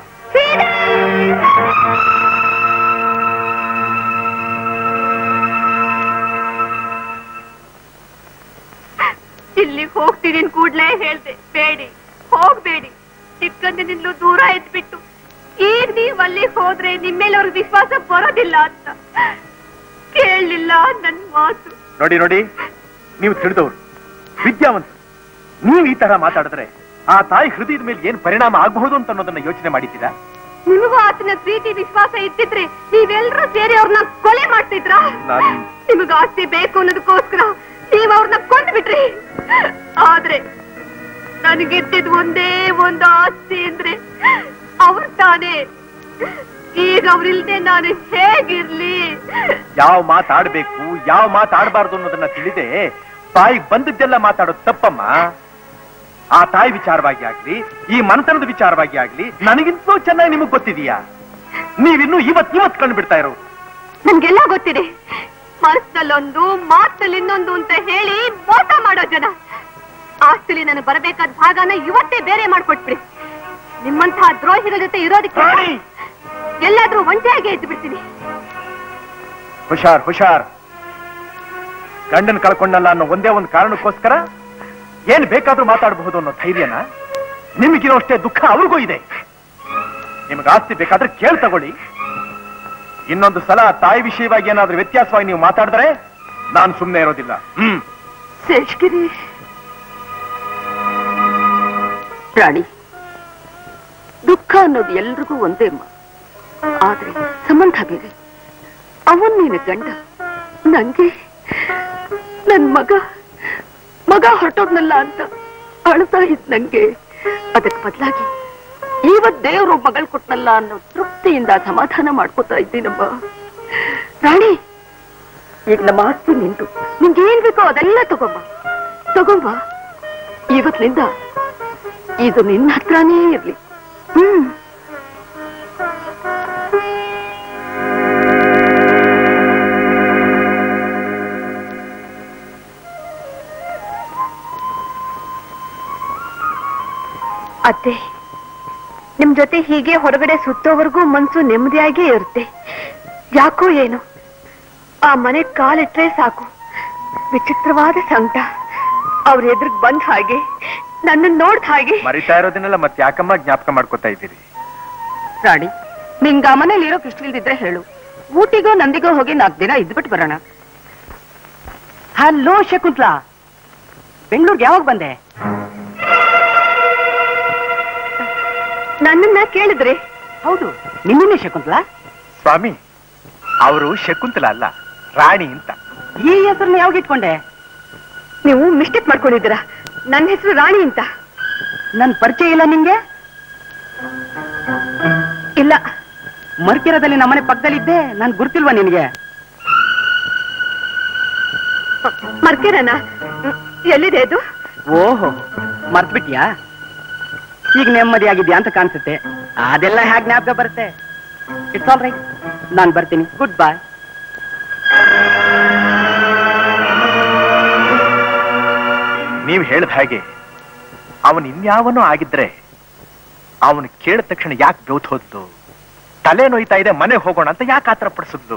ಇಲ್ಲಿ ಹೋಗ್ತೀನಿ ಕೂಡ್ಲೇ ಹೇಳ್ದೆ ಬೇಡಿ ಹೋಗ್ಬೇಡಿ ಚಿಕ್ಕಂದಿನಿಂದಲೂ ದೂರ ಎದ್ಬಿಟ್ಟು ಈಗ ನೀವ್ ಅಲ್ಲಿ ಹೋದ್ರೆ ನಿಮ್ಮೇಲೆ ಅವ್ರಿಗೆ ವಿಶ್ವಾಸ ಬರೋದಿಲ್ಲ ಅಂತ ಕೇಳಲಿಲ್ಲ ನನ್ ಮಾತು ನೋಡಿ ನೋಡಿ ನೀವು ತಿಳಿದವರು ವಿದ್ಯಾವಂತರು ನೀವು ಈ ತರ ಮಾತಾಡಿದ್ರೆ ಆ ತಾಯಿ ಹೃದಯದ ಮೇಲೆ ಏನ್ ಪರಿಣಾಮ ಆಗಬಹುದು ಅಂತ ಅನ್ನೋದನ್ನ ಯೋಚನೆ ಮಾಡಿದ್ದೀರಾ ನಿಮಗೂ ಆತನ ಪ್ರೀತಿ ವಿಶ್ವಾಸ ಇದ್ದಿದ್ರೆ ನೀವೆಲ್ಲರೂ ಸೇರಿ ಅವ್ರನ್ನ ಕೊಲೆ ಮಾಡ್ತಿದ್ರಾ ನಾನು ನಿಮಗ ಆಸ್ತಿ ಬೇಕು ಅನ್ನೋದಕ್ಕೋಸ್ಕರ ನೀವ್ ಅವ್ರನ್ನ ಕೊಂದು ಬಿಟ್ರಿ ಆದ್ರೆ ನನಗಿದ್ದಿದ್ ಒಂದೇ ಒಂದು ಆಸ್ತಿ ಅಂದ್ರೆ ಅವ್ರ ತಾನೇ ಈಗ ಅವ್ರಿಲ್ದೆ ನಾನು ಹೇಗಿರ್ಲಿ ಯಾವ ಮಾತಾಡ್ಬೇಕು ಯಾವ ಮಾತಾಡಬಾರ್ದು ಅನ್ನೋದನ್ನ ತಿಳಿದೆ ತಾಯಿಗೆ ಬಂದದ್ದೆಲ್ಲ ಮಾತಾಡೋದು ತಪ್ಪಮ್ಮ ಆ ತಾಯಿ ವಿಚಾರವಾಗಿ ಆಗ್ಲಿ ಈ ಮನತನದ ವಿಚಾರವಾಗಿ ಆಗ್ಲಿ ನನಗಿಂತಲೂ ಚೆನ್ನಾಗಿ ನಿಮಗ್ ಗೊತ್ತಿದೀಯಾ ನೀವಿನ್ನೂ ಇವತ್ ಇವತ್ ಕಂಡು ಬಿಡ್ತಾ ಇರೋರು ನನ್ಗೆಲ್ಲ ಗೊತ್ತಿದೆ ಮನಸ್ಸಲ್ಲೊಂದು ಮಾತಲ್ಲಿ ಇನ್ನೊಂದು ಅಂತ ಹೇಳಿ ಮೋಸ ಮಾಡೋ ಜನ ಆಸ್ತಿಲಿ ನನಗೆ ಬರಬೇಕಾದ ಭಾಗನ ಇವತ್ತೇ ಬೇರೆ ಮಾಡ್ಕೊಟ್ಬಿಡಿ ನಿಮ್ಮಂತಹ ದ್ರೋಹಿಗಳ ಜೊತೆ ಇರೋದಕ್ಕೆ ಎಲ್ಲಾದ್ರೂ ಒಂಟಿಯಾಗಿ ಎದ್ದು ಬಿಡ್ತೀನಿ ಹುಷಾರ್ ಹುಷಾರ್ ಗಂಡನ್ ಕಳ್ಕೊಂಡಲ್ಲ ಅನ್ನೋ ಒಂದೇ ಒಂದು ಕಾರಣಕ್ಕೋಸ್ಕರ ಏನ್ ಬೇಕಾದ್ರೂ ಮಾತಾಡಬಹುದು ಅನ್ನೋ ಧೈರ್ಯನ ನಿಮಗಿರೋ ಅಷ್ಟೇ ದುಃಖ ಅವ್ರಿಗೂ ಇದೆ ನಿಮ್ಗೆ ಆಸ್ತಿ ಬೇಕಾದ್ರೆ ಕೇಳ್ ತಗೊಳ್ಳಿ ಇನ್ನೊಂದು ಸಲ ತಾಯಿ ವಿಷಯವಾಗಿ ಏನಾದ್ರೂ ವ್ಯತ್ಯಾಸವಾಗಿ ನೀವು ಮಾತಾಡಿದ್ರೆ ನಾನು ಸುಮ್ಮನೆ ಇರೋದಿಲ್ಲ ಹ್ಮ್ ಶೇಷ್ಗಿರಿ ರಾಣಿ ದುಃಖ ಅನ್ನೋದು ಎಲ್ರಿಗೂ ಒಂದೇ ಅಮ್ಮ ಆದ್ರೆ ಸಂಬಂಧ ಬೇರೆ ಅವನ್ ನೀನು ಗಂಡ ನಂಗೆ ನನ್ ಮಗ ಮಗ ಹೊರಟೋದ್ನಲ್ಲ ಅಂತ ಅಳ್ತಾ ಇದ್ ನಂಗೆ ಅದಕ್ ಬದಲಾಗಿ ಇವತ್ ದೇವ್ರು ಮಗಳ್ ಕೊಟ್ನಲ್ಲ ಅನ್ನೋ ತೃಪ್ತಿಯಿಂದ ಸಮಾಧಾನ ಮಾಡ್ಕೋತಾ ಇದ್ದೀನಮ್ಮ ರಾಣಿ ಈಗ ನಮ್ಮ ಆಸ್ತಿ ನಿಂತು ನಿಂಗೆ ಏನ್ ಬೇಕೋ ಅದೆಲ್ಲ ತಗೊಂಬ ತಗೊಂಬ ಇವತ್ತಿನಿಂದ ಇದು ನಿನ್ನ ಹತ್ರನೇ ಇರ್ಲಿ ಹ್ಮ್ ಅತ್ತೆ ನಿಮ್ ಜೊತೆ ಹೀಗೆ ಹೊರಗಡೆ ಸುತ್ತೋವರೆಗೂ ಮನ್ಸು ನೆಮ್ಮದಿಯಾಗೇ ಇರುತ್ತೆ ಯಾಕೋ ಏನು ಆ ಮನೆ ಕಾಲಿಟ್ರೆ ಸಾಕು ವಿಚಿತ್ರವಾದ ಸಂಕಟ ಅವ್ರ ಎದುರಿಗೆ ಬಂದ ಹಾಗೆ ನನ್ನ ನೋಡ್ದ ಹಾಗೆ ಮರಿತಾ ಇರೋದನ್ನೆಲ್ಲ ಮತ್ತೆ ಯಾಕಮ್ಮ ಜ್ಞಾಪಕ ಮಾಡ್ಕೋತಾ ಇದ್ದೀರಿ ರಾಣಿ ನಿಂಗ ಆ ಮನೇಲಿ ಇರೋಕ್ ಇಷ್ಟ ಇಲ್ದಿದ್ರೆ ಹೇಳು ಊಟಿಗೋ ನಂದಿಗೋ ಹೋಗಿ ನಾಲ್ಕು ದಿನ ಇದ್ಬಿಟ್ಟು ಬರೋಣ ಹಲೋ ಶಕುಂತ್ಲಾ ಬೆಂಗಳೂರಿಗೆ ಯಾವಾಗ ಬಂದೆ ನನ್ನನ್ನ ಕೇಳಿದ್ರಿ ಹೌದು ನಿನ್ನೆ ಶಕುಂತ್ಲಾ ಸ್ವಾಮಿ ಅವರು ಶಕುಂತಲ ಅಲ್ಲ ರಾಣಿ ಅಂತ ಈ ಹೆಸರನ್ನ ಯಾವಾಗ ಇಟ್ಕೊಂಡೆ ನೀವು ಮಿಸ್ಟೇಕ್ ಮಾಡ್ಕೊಂಡಿದ್ದೀರಾ ನನ್ನ ಹೆಸರು ರಾಣಿ ಅಂತ ನನ್ ಪರಿಚಯ ಇಲ್ಲ ನಿಂಗೆ ಇಲ್ಲ ಮರ್ಕಿರದಲ್ಲಿ ನಮ್ಮನೆ ಪಕ್ಕದಲ್ಲಿದ್ದೆ ನನ್ ಗುರ್ತಿಲ್ವಾ ನಿನಗೆ ಮರ್ಕಿರನ ಎಲ್ಲಿದೆ ಅದು ಓಹೋ ಮರ್ತ್ಬಿಟ್ಯಾ ಈಗ ನೆಮ್ಮದಿ ಆಗಿದ್ಯಾ ಅಂತ ಕಾಣಿಸುತ್ತೆ ಅದೆಲ್ಲ ಹೇಗೆ ಜ್ಞಾಪಕ ಬರುತ್ತೆ ಇಟ್ಸ್ ಆಲ್ ರೈಟ್ ನಾನು ಬರ್ತೀನಿ ಗುಡ್ ಬಾಯ್ ನೀವು ಹೇಳ್ದ ಹಾಗೆ ಅವನು ಇನ್ಯಾವನೋ ಆಗಿದ್ರೆ ಅವನು ಕೇಳಿದ ತಕ್ಷಣ ಯಾಕೆ ಬೆವ್ತ್ ಹೋದ್ಲು ತಲೆ ನೋಯ್ತಾ ಇದೆ ಮನೆ ಹೋಗೋಣ ಅಂತ ಯಾಕೆ ಆತರ ಪಡಿಸಿದ್ಲು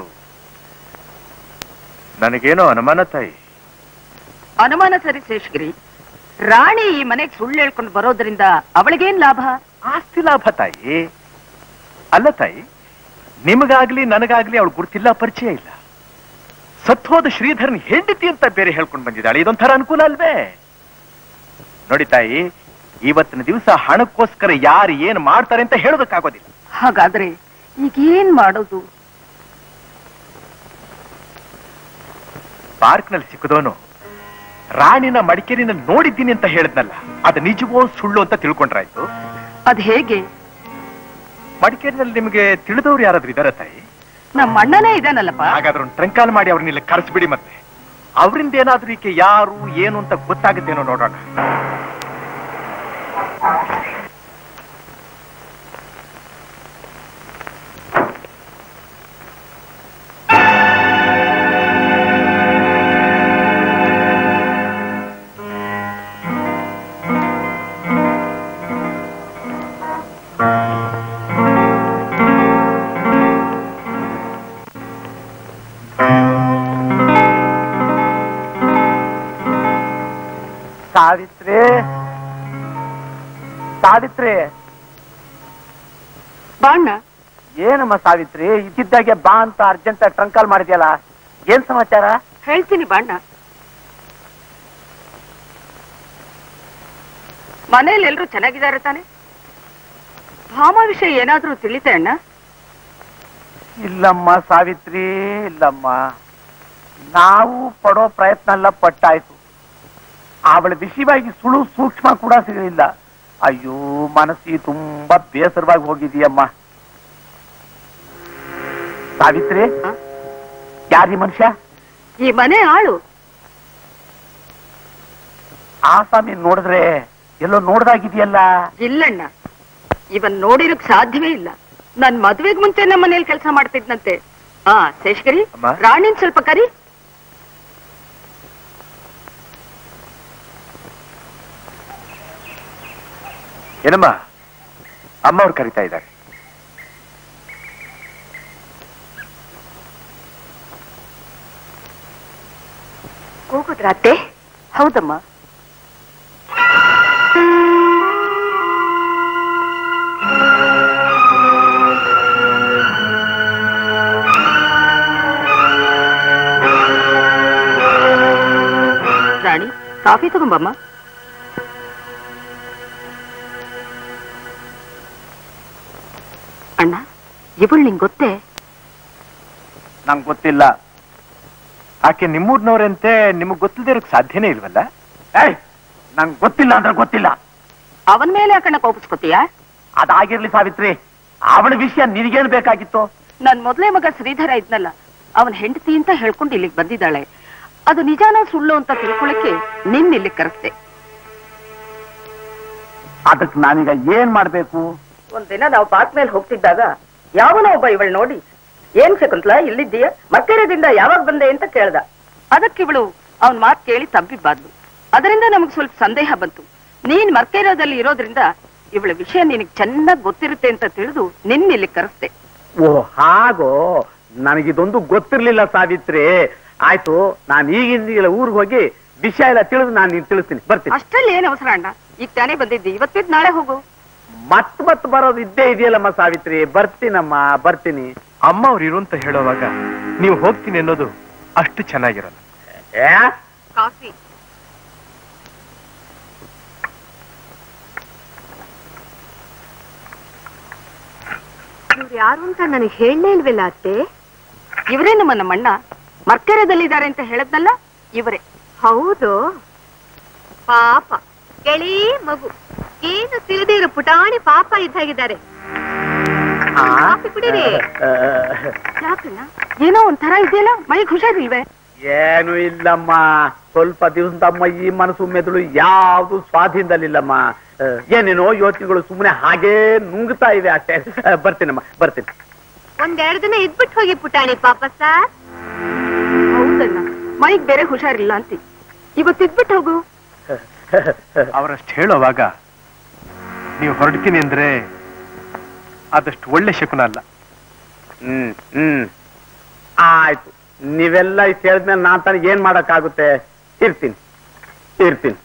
ನನಗೇನೋ ಅನುಮಾನ ತಾಯಿ ಅನುಮಾನ ಸರಿ ಶೇಷಗಿರಿ ರಾಣಿ ಈ ಮನೆಗೆ ಸುಳ್ಳು ಹೇಳ್ಕೊಂಡು ಬರೋದ್ರಿಂದ ಅವಳಿಗೇನ್ ಲಾಭ ಆಸ್ತಿ ಲಾಭ ತಾಯಿ ಅಲ್ಲ ತಾಯಿ ನಿಮಗಾಗ್ಲಿ ನನಗಾಗ್ಲಿ ಅವಳು ಗುರ್ತಿಲ್ಲ ಪರಿಚಯ ಇಲ್ಲ ಸತ್ವದ ಶ್ರೀಧರನ್ ಹೆಂಡತಿ ಅಂತ ಬೇರೆ ಹೇಳ್ಕೊಂಡು ಬಂದಿದ್ದಾಳೆ ಇದೊಂಥರ ಅನುಕೂಲ ಅಲ್ವೇ ನೋಡಿ ತಾಯಿ ಇವತ್ತಿನ ದಿವಸ ಹಣಕ್ಕೋಸ್ಕರ ಯಾರು ಏನ್ ಮಾಡ್ತಾರೆ ಅಂತ ಹೇಳೋದಕ್ಕಾಗೋದಿಲ್ಲ ಹಾಗಾದ್ರೆ ಈಗ ಏನ್ ಮಾಡೋದು ಪಾರ್ಕ್ನಲ್ಲಿ ಸಿಕ್ಕದವನು ರಾಣಿನ ಮಡಿಕೇರಿನಲ್ಲಿ ನೋಡಿದ್ದೀನಿ ಅಂತ ಹೇಳಿದ್ನಲ್ಲ ಅದು ನಿಜವೋ ಸುಳ್ಳು ಅಂತ ತಿಳ್ಕೊಂಡ್ರಾಯ್ತು ಅದ್ ಹೇಗೆ ಮಡಿಕೇರಿನಲ್ಲಿ ನಿಮಗೆ ತಿಳಿದವ್ರು ಯಾರಾದ್ರೂ ಇದಾರ ತಾಯಿ ನಮ್ಮ ಅಣ್ಣನೇ ಇದಾನಲ್ಲಪ್ಪ ಹಾಗಾದ್ರೆ ಒಂದು ಟ್ರಂಕಾಲ್ ಮಾಡಿ ಅವ್ರನ್ನ ಇಲ್ಲಿ ಕರೆಸ್ಬಿಡಿ ಮತ್ತೆ ಅವರಿಂದ ಏನಾದ್ರೂ ಈಕೆ ಯಾರು ಏನು ಅಂತ ಗೊತ್ತಾಗುತ್ತೇನೋ ನೋಡೋಣ ಸಾವಿತ್ರಿ ಸಾವಿತ್ರಿ ಬಾಣ್ಣ ಏನಮ್ಮ ಸಾವಿತ್ರಿ ಇದ್ದಿದ್ದಾಗೆ ಬಾ ಅಂತ ಅರ್ಜೆಂಟ್ ಟ್ರಂಕ್ ಕಾಲ್ ಮಾಡಿದ್ಯಲ್ಲ ಏನ್ ಸಮಾಚಾರ ಹೇಳ್ತೀನಿ ಬಾಣ್ಣ ಮನೇಲಿ ಎಲ್ರು ಚೆನ್ನಾಗಿದ್ದಾರೆ ತಾನೆ ಭಾಮ ವಿಷಯ ಏನಾದ್ರೂ ತಿಳಿತೆ ಅಣ್ಣ ಇಲ್ಲಮ್ಮ ಸಾವಿತ್ರಿ ಇಲ್ಲಮ್ಮ ನಾವು ಪಡೋ ಪ್ರಯತ್ನ ಎಲ್ಲ ಪಟ್ಟಾಯ್ತು ಅವಳ ವಿಷಯವಾಗಿ ಸುಳು ಸೂಕ್ಷ್ಮ ಕೂಡ ಸಿಗಲಿಲ್ಲ ಅಯ್ಯೋ ಮನಸ್ಸಿಗೆ ತುಂಬಾ ಬೇಸರವಾಗಿ ಹೋಗಿದೀಯಮ್ಮ ಸಾವಿತ್ರಿ ಯಾರೀ ಮನುಷ್ಯ ಈ ಮನೆ ಆಳು ಆಸಾಮಿ ನೋಡಿದ್ರೆ ಎಲ್ಲೋ ನೋಡ್ದಾಗಿದೆಯಲ್ಲ ಇಲ್ಲಣ್ಣ ಇವನ್ ನೋಡಿರಕ್ ಸಾಧ್ಯವೇ ಇಲ್ಲ ನನ್ ಮದ್ವೆಗ್ ಮುಂಚೆ ನಮ್ಮ ಮನೇಲಿ ಕೆಲಸ ಮಾಡ್ತಿದ್ನಂತೆ ಹಾ ಶೇಷಗಿರಿ ಅಮ್ಮ? ರಾಣಿನ್ ಸ್ವಲ್ಪ ಕರಿ ಏನಮ್ಮ ಅಮ್ಮ ಅವ್ರು ಕರಿತಾ ಇದ್ದಾರೆ ಹೋಗುದ್ರಾತೆ ಹೌದಮ್ಮ ರಾಣಿ ಕಾಫಿ ತಗೊಂಬಮ್ಮ ಅಣ್ಣ ಇವಳು ನಿಂಗ್ ಗೊತ್ತೇ ನಂಗೆ ಗೊತ್ತಿಲ್ಲ ಆಕೆ ನಿಮ್ಮೂರ್ನವ್ರಂತೆ ನಿಮಗ್ ಗೊತ್ತಿಲ್ದೇ ಇರೋಕ್ ಸಾಧ್ಯನೇ ಇಲ್ವಲ್ಲ ಏಯ್ ನಂಗೆ ಗೊತ್ತಿಲ್ಲ ಅಂದ್ರೆ ಗೊತ್ತಿಲ್ಲ ಅವನ ಮೇಲೆ ಯಾಕಣ್ಣ ಕೋಪಿಸ್ಕೊತೀಯಾ ಅದಾಗಿರ್ಲಿ ಸಾವಿತ್ರಿ ಅವಳ ವಿಷಯ ನಿನಗೇನ್ ಬೇಕಾಗಿತ್ತು ನನ್ ಮೊದಲೇ ಮಗ ಶ್ರೀಧರ ಇದ್ನಲ್ಲ ಅವನ್ ಹೆಂಡತಿ ಅಂತ ಹೇಳ್ಕೊಂಡು ಇಲ್ಲಿಗೆ ಬಂದಿದ್ದಾಳೆ ಅದು ನಿಜಾನ ಸುಳ್ಳು ಅಂತ ತಿಳ್ಕೊಳಕ್ಕೆ ನಿನ್ ಇಲ್ಲಿಗೆ ಕರೆಸ್ದೆ ಅದಕ್ಕೆ ನಾನೀಗ ಏನ್ ಮಾಡ್ಬೇಕು ಒಂದಿನ ನಾವು ಪಾರ್ಕ್ ಮೇಲೆ ಹೋಗ್ತಿದ್ದಾಗ ಯಾವನೋ ಒಬ್ಬ ಇವಳು ನೋಡಿ ಏನ್ ಶಕುಂತ್ಲಾ ಇಲ್ಲಿದ್ದೀಯ ಮಕ್ಕಳದಿಂದ ಯಾವಾಗ ಬಂದೆ ಅಂತ ಕೇಳ್ದ ಅದಕ್ಕೆ ಇವಳು ಅವನ್ ಮಾತ್ ಕೇಳಿ ತಬ್ಬಿಬಾರ್ದು ಅದರಿಂದ ನಮಗ್ ಸ್ವಲ್ಪ ಸಂದೇಹ ಬಂತು ನೀನ್ ಮರ್ಕೇರದಲ್ಲಿ ಇರೋದ್ರಿಂದ ಇವಳ ವಿಷಯ ನಿನಗ್ ಚೆನ್ನಾಗ್ ಗೊತ್ತಿರುತ್ತೆ ಅಂತ ತಿಳಿದು ನಿನ್ ಇಲ್ಲಿ ಕರೆಸ್ದೆ ಓ ಹಾಗೋ ನನಗಿದೊಂದು ಗೊತ್ತಿರ್ಲಿಲ್ಲ ಸಾವಿತ್ರಿ ಆಯ್ತು ನಾನು ಈಗಿಂದ ಊರಿಗೆ ಹೋಗಿ ವಿಷಯ ಎಲ್ಲ ತಿಳಿದು ನಾನು ನೀನ್ ತಿಳಿಸ್ತೀನಿ ಬರ್ತೀನಿ ಅಷ್ಟ್ರಲ್ಲಿ ಏನ್ ಅವಸರ ಅಣ್ಣ ಈಗ ತಾನೇ ಬಂದಿದ್ದಿ ಇವತ್ತಿದ್ ನಾಳೆ ಹೋಗು ಮತ್ ಮತ್ ಬರೋದು ಇದ್ದೇ ಇದೆಯಲ್ಲಮ್ಮ ಸಾವಿತ್ರಿ ಬರ್ತೀನಮ್ಮ ಬರ್ತೀನಿ ಅಮ್ಮ ಅವ್ರು ಇರು ಅಂತ ಹೇಳೋವಾಗ ನೀವು ಹೋಗ್ತೀನಿ ಅನ್ನೋದು ಅಷ್ಟು ಚೆನ್ನಾಗಿರಲ್ಲ ಏ ಕಾಫಿ ಇವ್ರು ಯಾರು ಅಂತ ನನಗೆ ಹೇಳಲೇ ಇಲ್ವಲ್ಲ ಅತ್ತೆ ಇವರೇ ನಮ್ಮ ನಮ್ಮಣ್ಣ ಮರ್ಕೆರದಲ್ಲಿದ್ದಾರೆ ಅಂತ ಹೇಳದ್ನಲ್ಲ ಇವರೇ ಹೌದು ಪಾಪ ಗೆಳೀ ಮಗು ಏನು ತಿಳಿದೇ ಇರೋ ಪುಟಾಣಿ ಪಾಪ ಇದ್ದಾಗಿದ್ದಾರೆ ಕಾಫಿ ಕುಡೀರಿ ಯಾಕಣ್ಣ ಏನೋ ಒಂಥರ ಇದೆಯಲ್ಲ ಮೈಗೆ ಹುಷಾರಿಲ್ವೇ ಏನು ಇಲ್ಲಮ್ಮ ಸ್ವಲ್ಪ ದಿವಸದಮ್ಮ ಈ ಮನಸ್ಸು ಮೆದುಳು ಯಾವುದು ಸ್ವಾಧೀನದಲ್ಲಿಲ್ಲಮ್ಮ ಆ, ಏನೇನೋ ಯೋಚನೆಗಳು ಸುಮ್ಮನೆ ಹಾಗೇ ನುಂಗ್ತಾ ಇವೆ ಅಷ್ಟೇ ಆ, ಬರ್ತೀನಮ್ಮ ಬರ್ತೀನಿ ಒಂದೆರಡು ದಿನ ಇದ್ಬಿಟ್ಟು ಹೋಗಿ ಪುಟಾಣಿ ಪಾಪ ಸರ್ ಹೌದಣ್ಣ ಮೈಗ್ ಬೇರೆ ಹುಷಾರಿಲ್ಲ ಅಂತಿ ಇವತ್ತಿದ್ಬಿಟ್ಟು ಹೋಗು ಅವರಷ್ಟು ಹೇಳೋವಾಗ ನೀವು ಹೊರಡ್ತೀನಿ ಅಂದ್ರೆ ಆದಷ್ಟು ಒಳ್ಳೆ ಶಕುನ ಅಲ್ಲ ಹ್ಮ್ ಹ್ಮ್ ಆಯ್ತು ನೀವೆಲ್ಲ ಇಷ್ಟು ಹೇಳಿದ್ಮೇಲೆ ನಾನ್ ತಾನೇ ಏನ್ ಮಾಡಕ್ಕಾಗುತ್ತೆ ಇರ್ತೀನಿ ಇರ್ತೀನಿ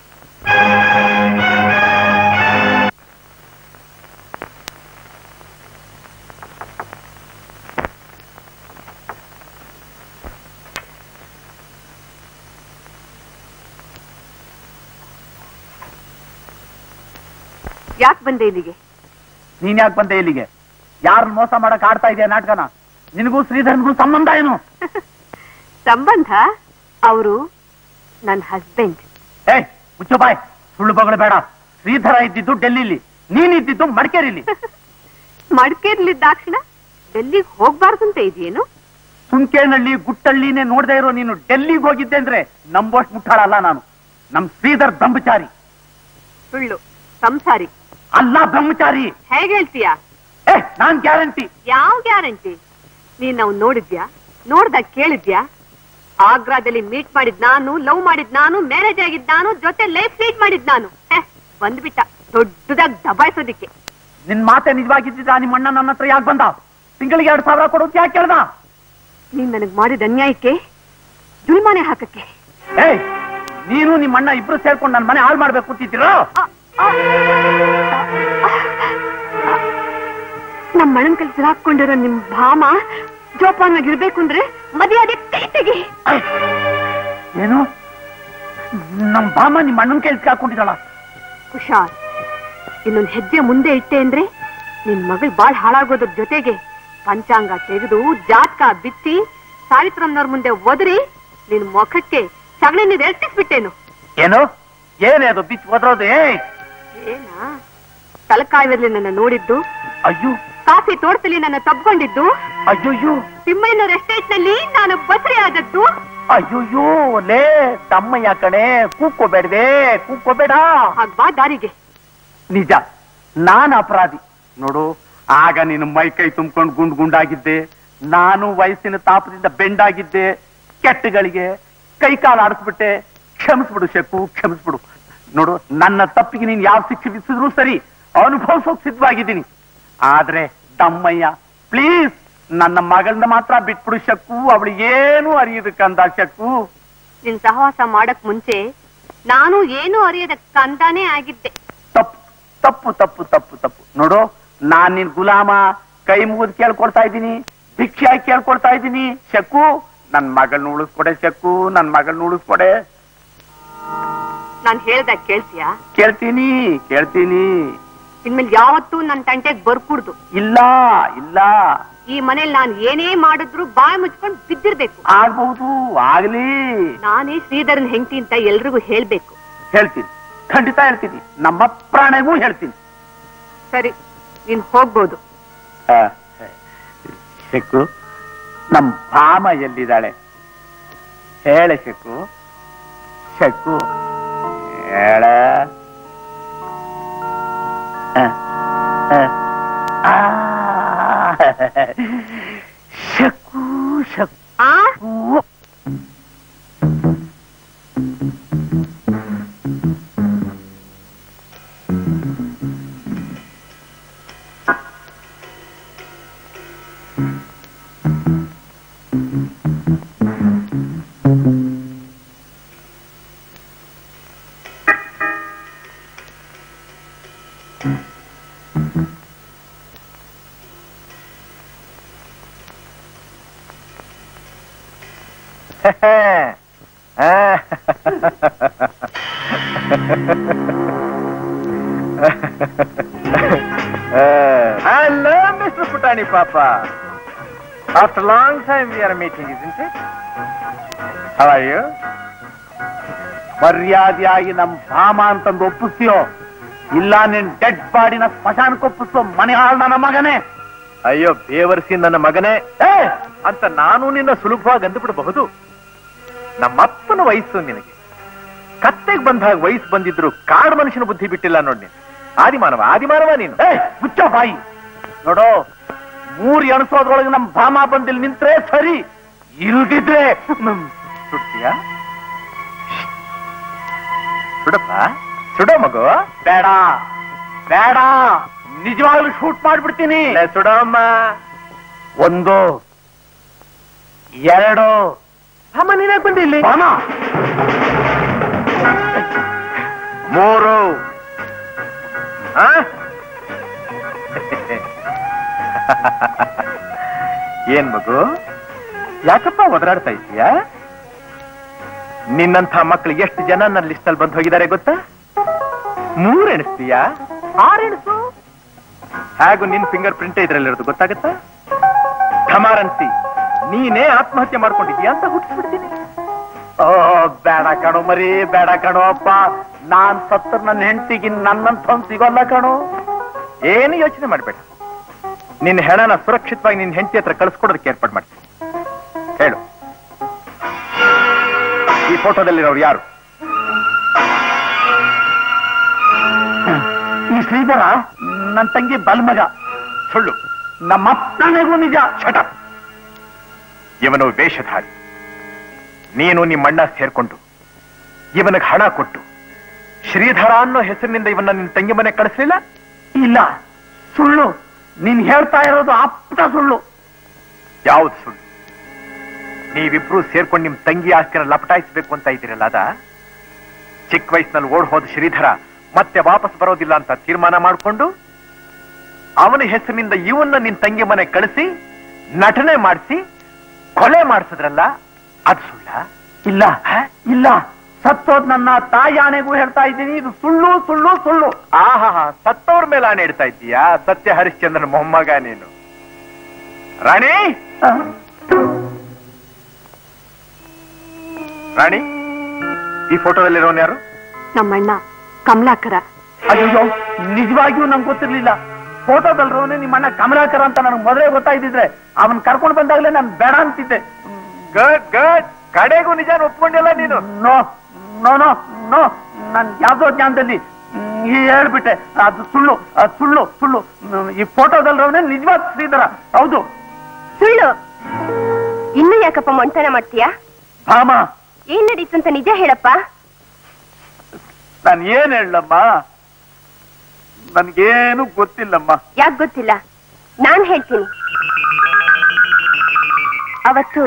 ಯಾಕೆ ಬಂದೆ ಇಲ್ಲಿಗೆ ನೀನ್ ಯಾಕೆ ಬಂದೆ ಇಲ್ಲಿಗೆ ಯಾರನ್ನ ಮೋಸ ಮಾಡಕ್ ಆಡ್ತಾ ಇದೆಯಾ ನಾಟಕನ ನಿನಗೂ ಶ್ರೀಧರನ್ಗೂ ಸಂಬಂಧ ಏನು ಸಂಬಂಧ ಅವರು ನನ್ನ ಹಸ್ಬೆಂಡ್ ಏ ಮುಚ್ಚು ಬಾಯ್ ಸುಳ್ಳು ಬಗಳು ಬೇಡ ಶ್ರೀಧರ ಇದ್ದಿದ್ದು ಡೆಲ್ಲಿಲಿ ನೀನ್ ಇದ್ದಿದ್ದು ಮಡಿಕೇರಿಲಿ ಮಡಿಕೇರಿಲಿದ್ದಾಕ್ಷಣ ಡೆಲ್ಲಿಗೆ ಹೋಗ್ಬಾರ್ದು ಅಂತ ಇದೆಯೇನು ಸುಂಕೇನಹಳ್ಳಿ ಗುಟ್ಟಳ್ಳಿನೇ ನೋಡದೇ ಇರೋ ನೀನು ಡೆಲ್ಲಿಗೆ ಹೋಗಿದ್ದೆ ಅಂದ್ರೆ ನಂಬೋಷ್ಟು ಮುಟ್ಟಾಳಲ್ಲ ನಾನು ನಮ್ ಶ್ರೀಧರ್ ಬ್ರಹ್ಮಚಾರಿ ಸುಳ್ಳು ಸಂಸಾರಿ ಅಲ್ಲ ಬ್ರಹ್ಮಚಾರಿ ಹೇಗೆ ಹೇಳ್ತೀಯಾ ಏ ನಾನ್ ಗ್ಯಾರಂಟಿ ಯಾವ ಗ್ಯಾರಂಟಿ ನೀನ್ ನಾವು ನೋಡಿದ್ಯಾ ನೋಡ್ದಾಗ ಕೇಳಿದ್ಯಾ ಆಗ್ರಾದಲ್ಲಿ ಮೀಟ್ ಮಾಡಿದ್ ನಾನು ಲವ್ ಮಾಡಿದ್ ನಾನು ಮ್ಯಾರೇಜ್ ಆಗಿದ್ ನಾನು ಜೊತೆ ಲೈಫ್ ಲೀಡ್ ಮಾಡಿದ್ ನಾನು ಹೇ, ಬಂದ್ಬಿಟ್ಟ ದೊಡ್ಡದಾಗ್ ದಬಾಯಿಸೋದಿಕ್ಕೆ ನಿನ್ ಮಾತೆ ನಿಜವಾಗಿದ್ದ ನಿಮ್ಮ ಅಣ್ಣ ನನ್ನ ಹತ್ರ ಯಾಕೆ ಬಂದ ತಿಂಗಳಿಗೆ ಎರಡ್ ಸಾವಿರ ಕೊಡೋದು ಯಾಕೆ ಕೇಳ್ದ ನೀನ್ ನನಗ್ ಮಾಡಿದ ಅನ್ಯಾಯಕ್ಕೆ ಜುಲ್ಮಾನೆ ಹಾಕಕ್ಕೆ ಏಯ್ ನೀನು ನಿಮ್ಮ ಅಣ್ಣ ಇಬ್ರು ಸೇರ್ಕೊಂಡು ನನ್ನ ಮನೆ ಹಾಳು ಮಾಡ್ಬೇಕು ಅಂತಿದ್ದೀರೋ ನಮ್ ಮಣನ್ ಕಲ್ಸಿ ಹಾಕೊಂಡಿರೋ ನಿಮ್ ಭಾಮ ಜೋಪಾನಾಗಿರ್ಬೇಕು ಅಂದ್ರೆ ಮರ್ಯಾದೆ ಕೈ ತೆಗಿ ಏನು ನಮ್ ಬಾಮ ನಿಮ್ಮ ಅಣ್ಣನ ಕೇಳಿಸಿ ಹಾಕೊಂಡಿದ್ದಾಳ ಹುಷಾರ್ ಇನ್ನೊಂದ್ ಹೆಜ್ಜೆ ಮುಂದೆ ಇಟ್ಟೆ ಅಂದ್ರೆ ನಿನ್ ಮಗಳು ಬಾಳ್ ಹಾಳಾಗೋದ್ರ ಜೊತೆಗೆ ಪಂಚಾಂಗ ತೆಗೆದು ಜಾತಕ ಬಿಚ್ಚಿ ಸಾವಿತ್ರಮ್ಮನವ್ರ ಮುಂದೆ ಒದರಿ ನಿನ್ ಮುಖಕ್ಕೆ ಸಗಣಿ ನೀರ್ ಎಳ್ತಿಸ್ಬಿಟ್ಟೇನು ಏನು ಏನೇ ಅದು ಬಿಚ್ಚಿ ಒದ್ರೋದು ಏಯ್ ಏನಾ ತಲಕಾಯ್ವಲ್ಲಿ ನನ್ನ ನೋಡಿದ್ದು ಅಯ್ಯೋ ಕಾಫಿ ತೋಟದಲ್ಲಿ ನನ್ನ ತಬ್ಕೊಂಡಿದ್ದು ಅಯ್ಯೋಯ್ಯೋ ತಿಮ್ಮಯ್ಯನವ್ರ ಎಸ್ಟೇಟ್ ನಲ್ಲಿ ನಾನು ಬಸರಿ ಆದದ್ದು ಅಯ್ಯೋಯ್ಯೋ ಲೇ ತಮ್ಮಯ್ಯ ಕಣೆ ಕೂಕ್ಕೋಬೇಡ್ವೆ ಕೂಕ್ಕೋಬೇಡ ಹಾಗ್ ಬಾ ದಾರಿಗೆ ನಿಜ ನಾನ್ ಅಪರಾಧಿ ನೋಡು ಆಗ ನೀನು ಮೈ ಕೈ ತುಂಬ್ಕೊಂಡು ಗುಂಡ್ ಗುಂಡಾಗಿದ್ದೆ ನಾನು ವಯಸ್ಸಿನ ತಾಪದಿಂದ ಬೆಂಡಾಗಿದ್ದೆ ಕೆಟ್ಟಗಳಿಗೆ ಕೈ ಕಾಲು ಆಡಿಸ್ಬಿಟ್ಟೆ ಕ್ಷಮಿಸ್ಬಿಡು ಶೆಕ್ಕು ಕ್ಷಮಿಸ್ಬಿಡು ನೋಡು ನನ್ನ ತಪ್ಪಿಗೆ ನೀನ್ ಯಾವ ಶಿಕ್ಷೆ ವಿಧಿಸಿದ್ರು ಸರಿ ಅನುಭವಿಸೋಕ್ ಸಿದ್ಧವಾಗಿದ್ದೀನಿ ಆದ್ರೆ ತಮ್ಮಯ್ಯ ಪ್ಲೀಸ್ ನನ್ನ ಮಗಳನ್ನ ಮಾತ್ರ ಬಿಟ್ಬಿಡು ಶಕ್ಕು ಅವಳಿಗೇನು ಅರಿಯದು ಕಂದ ಶಕ್ಕು ನಿನ್ ಸಹವಾಸ ಮಾಡಕ್ ಮುಂಚೆ ನಾನು ಏನು ಅರಿಯದ ಕಂದಾನೇ ಆಗಿದ್ದೆ ತಪ್ಪು ತಪ್ಪು ತಪ್ಪು ತಪ್ಪು ತಪ್ಪು ನೋಡು ನಾನ್ ನಿನ್ ಗುಲಾಮ ಕೈ ಮುಗಿದು ಕೇಳ್ಕೊಳ್ತಾ ಇದ್ದೀನಿ ಭಿಕ್ಷೆಯಾಗಿ ಕೇಳ್ಕೊಳ್ತಾ ಇದ್ದೀನಿ ಶಕ್ಕು ನನ್ ಮಗಳನ್ನ ಉಳಿಸ್ಕೊಡೆ ಶಕ್ಕು ನನ್ ಮಗಳನ್ನ ಉಳಿಸ್ಕೊಡೆ ನಾನ್ ಹೇಳ್ದಾಗ ಕೇಳ್ತೀಯಾ ಕೇಳ್ತೀನಿ ಕೇಳ್ತೀನಿ ಇನ್ಮೇಲೆ ಯಾವತ್ತೂ ನನ್ ತಂಟೆಗ್ ಬರ್ಕೂಡ್ದು ಇಲ್ಲ ಇಲ್ಲ ಈ ಮನೇಲಿ ನಾನ್ ಏನೇ ಮಾಡಿದ್ರು ಬಾಯಿ ಮುಚ್ಕೊಂಡ್ ಬಿದ್ದಿರ್ಬೇಕು ಆಗ್ಬಹುದು ಆಗ್ಲಿ ನಾನೇ ಶ್ರೀಧರನ್ ಹೆಂಡತಿ ಅಂತ ಎಲ್ರಿಗೂ ಹೇಳ್ಬೇಕು ಹೇಳ್ತೀನಿ ಖಂಡಿತ ಹೇಳ್ತೀನಿ ನಮ್ಮ ಪ್ರಾಣಗೂ ಹೇಳ್ತೀನಿ ಸರಿ ನೀನ್ ಹೋಗ್ಬೋದು ಆ, ಶಕ್ಕು ನಮ್ ಭಾಮ ಎಲ್ಲಿದ್ದಾಳೆ ಹೇಳ ಶಕ್ಕು ಶಕ್ಕು ಹೇಳ ಆ, ಆ, ಆ. ಶಕ್ಕು ಆ ಶಕ್ಕು Hello, Mr. Putani Papa. After a long time we are meeting, isn't it? How are you? ಮರ್ಯಾದೆಯಾಗಿ ನಮ್ ಭಾಮ ಅಂತಂದು ಒಪ್ಪಿಸ್ತೀಯೋ ಇಲ್ಲ ನಿನ್ ಡೆಡ್ ಬಾಡಿನ ಸ್ಮಶಾನಕ್ಕೆ ಒಪ್ಪಿಸೋ ಮನೆ ಹಾಳು ನನ್ನ ಮಗನೇ ಅಯ್ಯೋ ಬೇವರ್ಸಿ ನನ್ನ ಮಗನೇ ಏ ಅಂತ ನಾನು ನಿನ್ನ ಸುಲಭವಾಗಿ ಅಂದುಬಿಡಬಹುದು ನಮ್ಮಪ್ಪನ ವಯಸ್ಸು ನಿನಗೆ ಕತ್ತೆಗೆ ಬಂದಾಗ ವಯಸ್ಸು ಬಂದಿದ್ರು ಕಾಡು ಮನುಷ್ಯನ ಬುದ್ಧಿ ಬಿಟ್ಟಿಲ್ಲ ನೋಡಿ ನೀನು ಆದಿಮಾನವ ಆದಿಮಾನವ ನೀನು ಏ ಮುಚ್ಚೋ ಬಾಯಿ ನೋಡೋ ಮೂರ್ ಎಣಸೋದ್ರೊಳಗೆ ನಮ್ ಭಾಮ ಬಂದಿಲ್ ನಿಂತ್ರೆ ಸರಿ ಇಲ್ದಿದ್ರೆ ಹ್ಮ್, ಸುಡ್ತೀಯಾ ಸುಡಪ್ಪ ಸುಡೋ ಮಗು ಬೇಡ ಬೇಡ ನಿಜವಾಗ್ಲೂ ಶೂಟ್ ಮಾಡ್ಬಿಡ್ತೀನಿ ಲೇ, ಸುಡಮ್ಮ ಒಂದು ಎರಡು ಅಮ್ಮ ನೀನಾಗ್ ಬಂದಿ ಇಲ್ಲಿ ಭಾಮ ಮೂರು ಆ? ಏನ್ ಮಗು ಯಾಕಪ್ಪ ಒದರಾಡ್ತಾ ಇದೀಯಾ ನಿನ್ನಂಥ ಮಕ್ಳು ಎಷ್ಟು ಜನ ನನ್ನ ಲಿಸ್ಟ್ ಅಲ್ಲಿ ಬಂದು ಹೋಗಿದ್ದಾರೆ ಗೊತ್ತಾ ಮೂರ್ ಎಣಿಸ್ತೀಯಾ ಆರ್ ಎಣಿಸು ಹೇಗೂ ನಿನ್ ಫಿಂಗರ್ ಪ್ರಿಂಟ್ ಇದ್ರಲ್ಲಿರೋದು ಗೊತ್ತಾಗತ್ತಾ ಢಮಾರನ್ಸಿ ನೀನೇ ಆತ್ಮಹತ್ಯೆ ಮಾಡ್ಕೊಂಡಿದ್ಯಾ ಅಂತ ಹುಟ್ಟಿಸ್ಬಿಡ್ತೀನಿ ಓ ಬೇಡ ಕಣೋ ಮರಿ ಬೇಡ ಕಣೋ ಅಪ್ಪ ನಾನ್ ಸತ್ರ ನನ್ನ ಹೆಂಡತಿಗೆ ನನ್ನಂತ ಸಿಗೋಲ್ಲ ಕಣೋ ಏನು ಯೋಚನೆ ಮಾಡ್ಬೇಡ ನಿನ್ನ ಹೆಣನ ಸುರಕ್ಷಿತವಾಗಿ ನಿನ್ನ ಹೆಂಡತಿ ಹತ್ರ ಕಳಿಸ್ಕೊಡೋದಕ್ಕೆ ಏರ್ಪಾಡು ಮಾಡ್ತೀನಿ ಹೇಳು ಈ ಫೋಟೋದಲ್ಲಿರೋರು ಯಾರು ಈ ಶ್ರೀಧರ ನನ್ನ ತಂಗಿ ಬಲ್ಮಗ ಸುಳ್ಳು ನಮ್ಮಪ್ಪನಿಗೂ ನಿಜ ಶಟ ಇವನು ವೇಷಧಾರಿ ನೀನು ನಿಮ್ಮಣ್ಣ ಸೇರ್ಕೊಂಡು ಇವನಿಗೆ ಹಣ ಕೊಟ್ಟು ಶ್ರೀಧರ ಅನ್ನೋ ಹೆಸರಿನಿಂದ ಇವನ್ನ ನಿನ್ನ ತಂಗಿ ಮನೆ ಕಳಿಸ್ಲಿಲ್ಲ ಇಲ್ಲ ಸುಳ್ಳು ನೀನ್ ಹೇಳ್ತಾ ಇರೋದು ಅಪ್ಪ ಸುಳ್ಳು ಯಾವ್ದು ಸುಳ್ಳು ನೀವಿಬ್ರು ಸೇರ್ಕೊಂಡು ನಿಮ್ ತಂಗಿ ಆಸ್ತಿನ ಲಪಟಾಯಿಸ್ಬೇಕು ಅಂತ ಇದ್ದೀರಲ್ಲ ಅದ ಚಿಕ್ಕ ವಯಸ್ಸಿನಲ್ಲಿ ಓಡ್ ಹೋದ ಶ್ರೀಧರ ಮತ್ತೆ ವಾಪಸ್ ಬರೋದಿಲ್ಲ ಅಂತ ತೀರ್ಮಾನ ಮಾಡಿಕೊಂಡು ಅವನ ಹೆಸರಿನಿಂದ ಇವನ್ನ ನಿನ್ ತಂಗಿ ಮನೆ ಕಳಿಸಿ ನಟನೆ ಮಾಡಿಸಿ ಕೊಲೆ ಮಾಡಿಸಿದ್ರಲ್ಲ ಅದು ಸುಳ್ಳ ಇಲ್ಲ ಇಲ್ಲ ಸತ್ತೋದ್ ನನ್ನ ತಾಯಿ ಆಣೆಗೂ ಹೇಳ್ತಾ ಇದ್ದೀನಿ ಇದು ಸುಳ್ಳು ಸುಳ್ಳು ಸುಳ್ಳು ಆಹಾ ಸತ್ತವ್ರ ಮೇಲೆ ಆಣೆ ಇಡ್ತಾ ಇದ್ದೀಯಾ ಸತ್ಯ ಹರಿಶ್ಚಂದ್ರನ ಮೊಮ್ಮಗ ನೀನು ರಾಣಿ ರಾಣಿ ಈ ಫೋಟೋದಲ್ಲಿರೋನ್ ಯಾರು ನಮ್ಮಣ್ಣ ಕಮಲಾಕರ ಅಯ್ಯೋ ನಿಜವಾಗಿಯೂ ನಂಗೆ ಗೊತ್ತಿರ್ಲಿಲ್ಲ ಫೋಟೋದಲ್ರೋನೆ ನಿಮ್ಮ ಅಣ್ಣ ಕಮಲಾಕರ ಅಂತ ನನಗೆ ಮೊದಲೇ ಗೊತ್ತಾಯ್ತಿದ್ರೆ ಅವನ್ ಕರ್ಕೊಂಡು ಬಂದಾಗಲೇ ನಾನು ಬೇಡ ಅಂತಿದ್ದೆ ಗಡ್ ಗಡ್ ಕಡೆಗೂ ನಿಜ ಒಪ್ಕೊಂಡಿಲ್ಲ ನೀನು ನೋ ನೋ ನೋ ನೋ ನನ್ ಯಾವ್ದೋ ಜ್ಞಾನದಲ್ಲಿ ಹ್ಮ್, ಈ ಹೇಳ್ಬಿಟ್ಟೆ ಅದು ಸುಳ್ಳು ಅದು ಸುಳ್ಳು ಸುಳ್ಳು ಹ್ಮ್, ಈ ಫೋಟೋದಲ್ರೋನೆ ನಿಜವಾದ ಶ್ರೀಧರ ಹೌದು ಸುಳ್ಳು ಇನ್ನು ಯಾಕಪ್ಪ ಮೊಂಟನ ಮಾಡ್ತೀಯಾ ಭಾಮ ಏನ್ ನಡೀತು ಅಂತ ನಿಜ ಹೇಳಪ್ಪ ನಾನು ಏನ್ ಹೇಳಮ್ಮ ನನ್ಗೇನು ಗೊತ್ತಿಲ್ಲಮ್ಮ ಯಾಕ್ ಗೊತ್ತಿಲ್ಲ ನಾನ್ ಹೇಳ್ತೀನಿ ಅವತ್ತು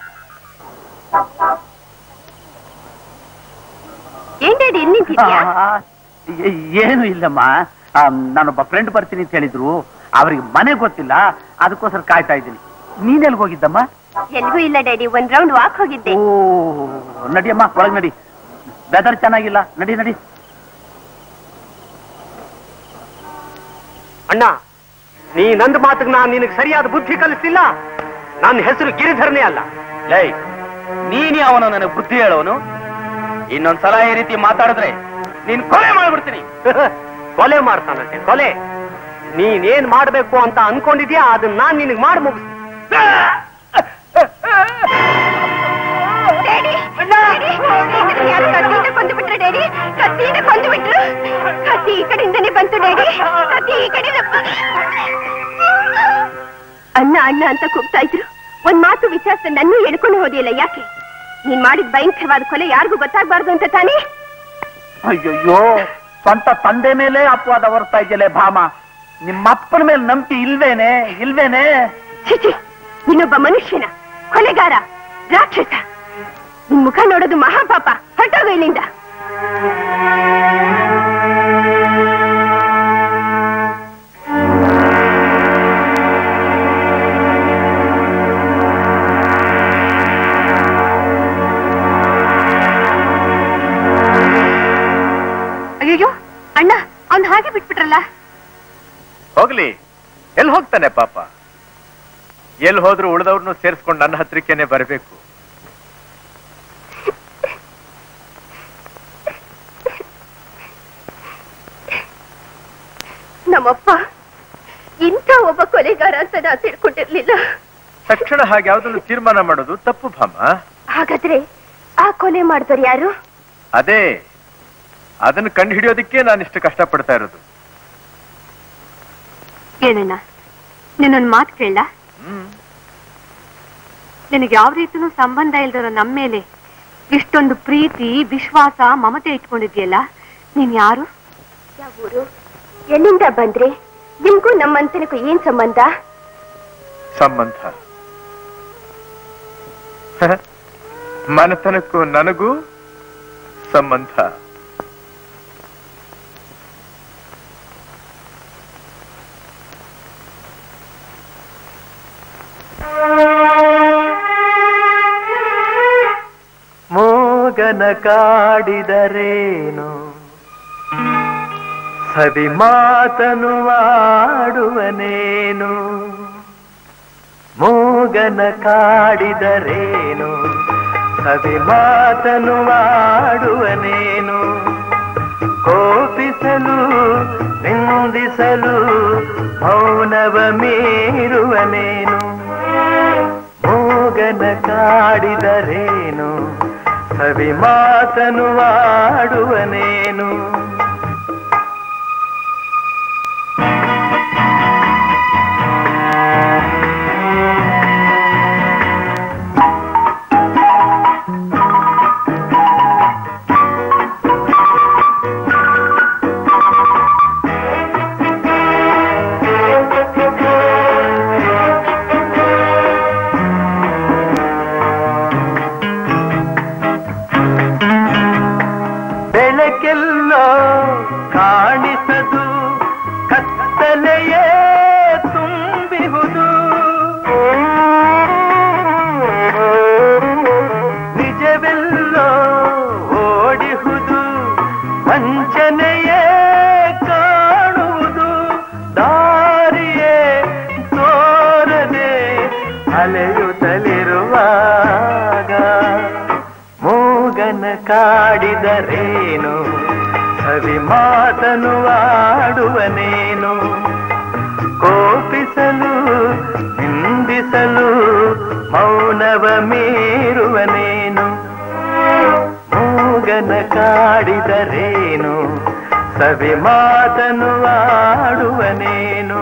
ಏನ್ ಡ್ಯಾಡಿ ಇಲ್ಲಿ ನಿಂತಿದ್ಯಾ ಆ, ಏ- ಏನು ಇಲ್ಲಮ್ಮ ಆ, ನಾನೊಬ್ಬ ಫ್ರೆಂಡ್ ಬರ್ತೀನಿ ಅಂತ ಹೇಳಿದ್ರು ಅವ್ರಿಗೆ ಮನೆ ಗೊತ್ತಿಲ್ಲ ಅದಕ್ಕೋಸ್ಕರ ಕಾಯ್ತಾ ಇದ್ದೀನಿ ನೀನೆಲ್ಗೆ ಹೋಗಿದ್ದಮ್ಮ ಎಲ್ಗೂ ಇಲ್ಲ ಡ್ಯಾಡಿ ಒಂದ್ ರೌಂಡ್ ವಾಕ್ ಹೋಗಿದ್ದೆ ಓ ನಡಿಯಮ್ಮ ಒಳಗ್ ನಡಿ ವೆದರ್ ಚೆನ್ನಾಗಿಲ್ಲ ನಡಿ ನಡಿ ಅಣ್ಣ ನೀ ನಂದು ಮಾತಿಗೆ ನಾನು ನಿನಗೆ ಸರಿಯಾದ ಬುದ್ಧಿ ಕಲಿಸ್ತಿಲ್ಲ ನನ್ನ ಹೆಸರು ಗಿರಿಧರನೇ ಅಲ್ಲ ಲೈ ನೀನೇ ಅವನು ನನಗೆ ಬುದ್ಧಿ ಹೇಳೋನು ಇನ್ನೊಂದ್ಸಲ ಈ ರೀತಿ ಮಾತಾಡಿದ್ರೆ ನೀನ್ ಕೊಲೆ ಮಾಡ್ಬಿಡ್ತೀನಿ ಕೊಲೆ ಮಾಡ್ತಾನಂತೆ ಕೊಲೆ ನೀನೇನ್ ಮಾಡ್ಬೇಕು ಅಂತ ಅನ್ಕೊಂಡಿದ್ಯಾ ಅದನ್ನ ನಾನ್ ನಿನಗ್ ಮಾಡಿ ಮುಗಿಸ್ ಡ್ಯಾಡಿ ಡ್ಯಾಡಿ ಯಾರು ಕತ್ತಿಯಿಂದ ಕೊಂದು ಬಿಟ್ರು ಡ್ಯಾಡಿ ಕತ್ತಿಯಿಂದ ಕೊಂದು ಬಿಟ್ರು ಕತ್ತಿ ಈ ಕಡೆಯಿಂದನೇ ಬಂತು ಡ್ಯಾಡಿ ಕತ್ತಿ ಈ ಕಡೆ ಅಣ್ಣ ಅಣ್ಣ ಅಂತ ಕೂಗ್ತಾ ಇದ್ರು ಒಂದ್ ಮಾತು ವಿಚಾರಿಸ ನನ್ನೂ ಎಳ್ಕೊಂಡು ಹೋದಿಯಲ್ಲ ಯಾಕೆ ನೀನ್ ಮಾಡಿದ ಭಯಂಕರವಾದ ಕೊಲೆ ಯಾರಿಗೂ ಗೊತ್ತಾಗ್ಬಾರ್ದು ಅಂತ ತಾನೇ ಅಯ್ಯಯ್ಯೋ ಸ್ವಂತ ತಂದೆ ಮೇಲೆ ಅಪವಾದ ಹೊರ್ತಾ ಇದೆಯಲ್ಲ ಭಾಮ ನಿಮ್ಮಪ್ಪನ ಮೇಲೆ ನಂಬಿಕೆ ಇಲ್ವೇನೆ ಇಲ್ವೇನೆ ಚಿಚಿ ಇನ್ನೊಬ್ಬ ಮನುಷ್ಯನ ಕೊಲೆಗಾರ ರಾಕ್ಷಸ ನಿನ್ ಮುಖ ನೋಡೋದು ಮಹಾಪಾಪ ಹೊರಟೋಗ ಇಲ್ಲಿಂದ ಅಯ್ಯೋ ಅಣ್ಣ ಅವ್ನ್ ಹಾಗೆ ಬಿಟ್ಬಿಟ್ರಲ್ಲ ಹೋಗ್ಲಿ ಎಲ್ಲಿ ಹೋಗ್ತಾನೆ ಪಾಪ ಎಲ್ಲಿ ಹೋದ್ರು ಉಳಿದವ್ರನ್ನು ಸೇರಿಸ್ಕೊಂಡು ನನ್ನ ಹತ್ರಕ್ಕೇನೆ ಬರಬೇಕು ನಮ್ಮಪ್ಪ ಇಂಥ ಒಬ್ಬ ಕೊಲೆಗಾರ ಅಂತ ನಾ ತಿಳ್ಕೊಂಡಿರ್ಲಿಲ್ಲ ತಕ್ಷಣ ಹಾಗೆ ಯಾವ್ದನ್ನು ತೀರ್ಮಾನ ಮಾಡೋದು ತಪ್ಪು ಭಾಮ ಹಾಗಾದ್ರೆ ಆ ಕೊಲೆ ಮಾಡಿದವ್ರು ಯಾರು ಅದೇ ಅದನ್ನು ಕಂಡು ಹಿಡಿಯೋದಕ್ಕೆ ನಾನು ಇಷ್ಟು ಕಷ್ಟಪಡ್ತಾ ಇರೋದು ಏನಣ್ಣ ನಿನ್ನೊಂದ್ ಮಾತು ಕೇಳ ಹ್ಮ್ ನಿನಗೆ ಯಾವ ರೀತಿನೂ ಸಂಬಂಧ ಇಲ್ದಿರೋ ನಮ್ಮ ಮೇಲೆ ಇಷ್ಟೊಂದು ಪ್ರೀತಿ ವಿಶ್ವಾಸ ಮಮತೆ ಇಟ್ಕೊಂಡಿದ್ಯಲ್ಲ ನೀನ್ ಯಾರು ಯಾವ ಊರು ಎಲ್ಲಿಂದ ಬಂದ್ರಿ ನಿಮ್ಗೂ ನಮ್ಮಂತನಕ್ಕೂ ಏನ್ ಸಂಬಂಧ ಸಂಬಂಧ ಮನತನಕ್ಕೂ ನನಗೂ ಸಂಬಂಧ ಮೋಗನ ಕಾಡಿದರೇನು ಸವಿ ಮಾತನು ಆಡುವನೇನು ಮೋಗನ ಕಾಡಿದರೇನು ಸವಿ ಮಾತನು ಆಡುವನೇನು ಕೋಪಿಸಲು ನಿಂದಿಸಲು ಮೌನವ ಮೀರುವನೇನು ಮೂಗನ ಕಾಡಿದರೇನು ಸವಿ ಮಾತನು ಆಡುವನೇನು ಬೆಳಕೆಲ್ಲೋ ಕಾಣಿಸದು ಕತ್ತಲೆಯೇ ತುಂಬಿಹುದು ನಿಜವೆಲ್ಲೋ ಓಡಿಹುದು ವಂಚನೆಯೇ ಕಾಣುವುದು ದಾರಿಯೇ ತೋರದೆ ಅಲೆಯುತ್ತಲಿರುವಾಗ ಮೂಗನ ಕಾಡಿದರೇನು ಸವಿ ಮಾತನು ಆಡುವನೇನು ಕೋಪಿಸಲು ನಿಂದಿಸಲು ಮೌನವ ಮೀರುವನೇನು ಮೂಗನ ಕಾಡಿದರೇನು ಸವಿ ಮಾತನು ಆಡುವನೇನು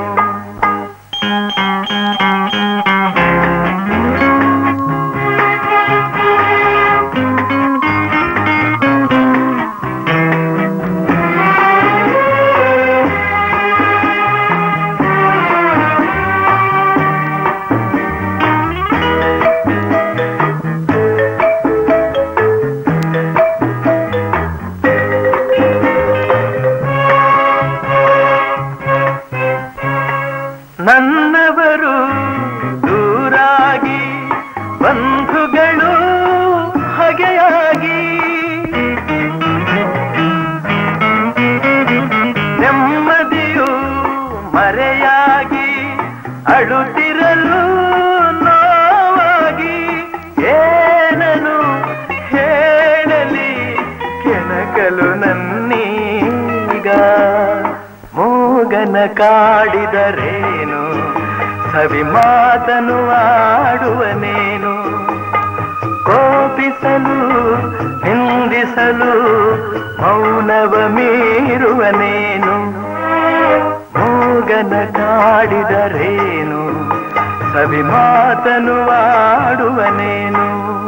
ನನ್ನವರು ದೂರಾಗಿ ಬಂಧುಗಳು ಹಗೆಯಾಗಿ ನೆಮ್ಮದಿಯು ಮರೆಯಾಗಿ ಅಳುತ್ತಿರಲು ನೋವಾಗಿ ಏನನು ಹೇಳಲಿ ಕೆಣಕಲು ನನ್ನೀಗ ಮೂಗನ ಕಾಡಿದರೇನು ಸವಿ ಮಾತನು ಆಡುವನೇನು ಕೋಪಿಸಲು ನಿಂದಿಸಲು ಮೌನವ ಮೀರುವನೇನು ಮೂಗನ ಕಾಡಿದರೇನು ಸವಿ ಮಾತನು ಆಡುವನೇನು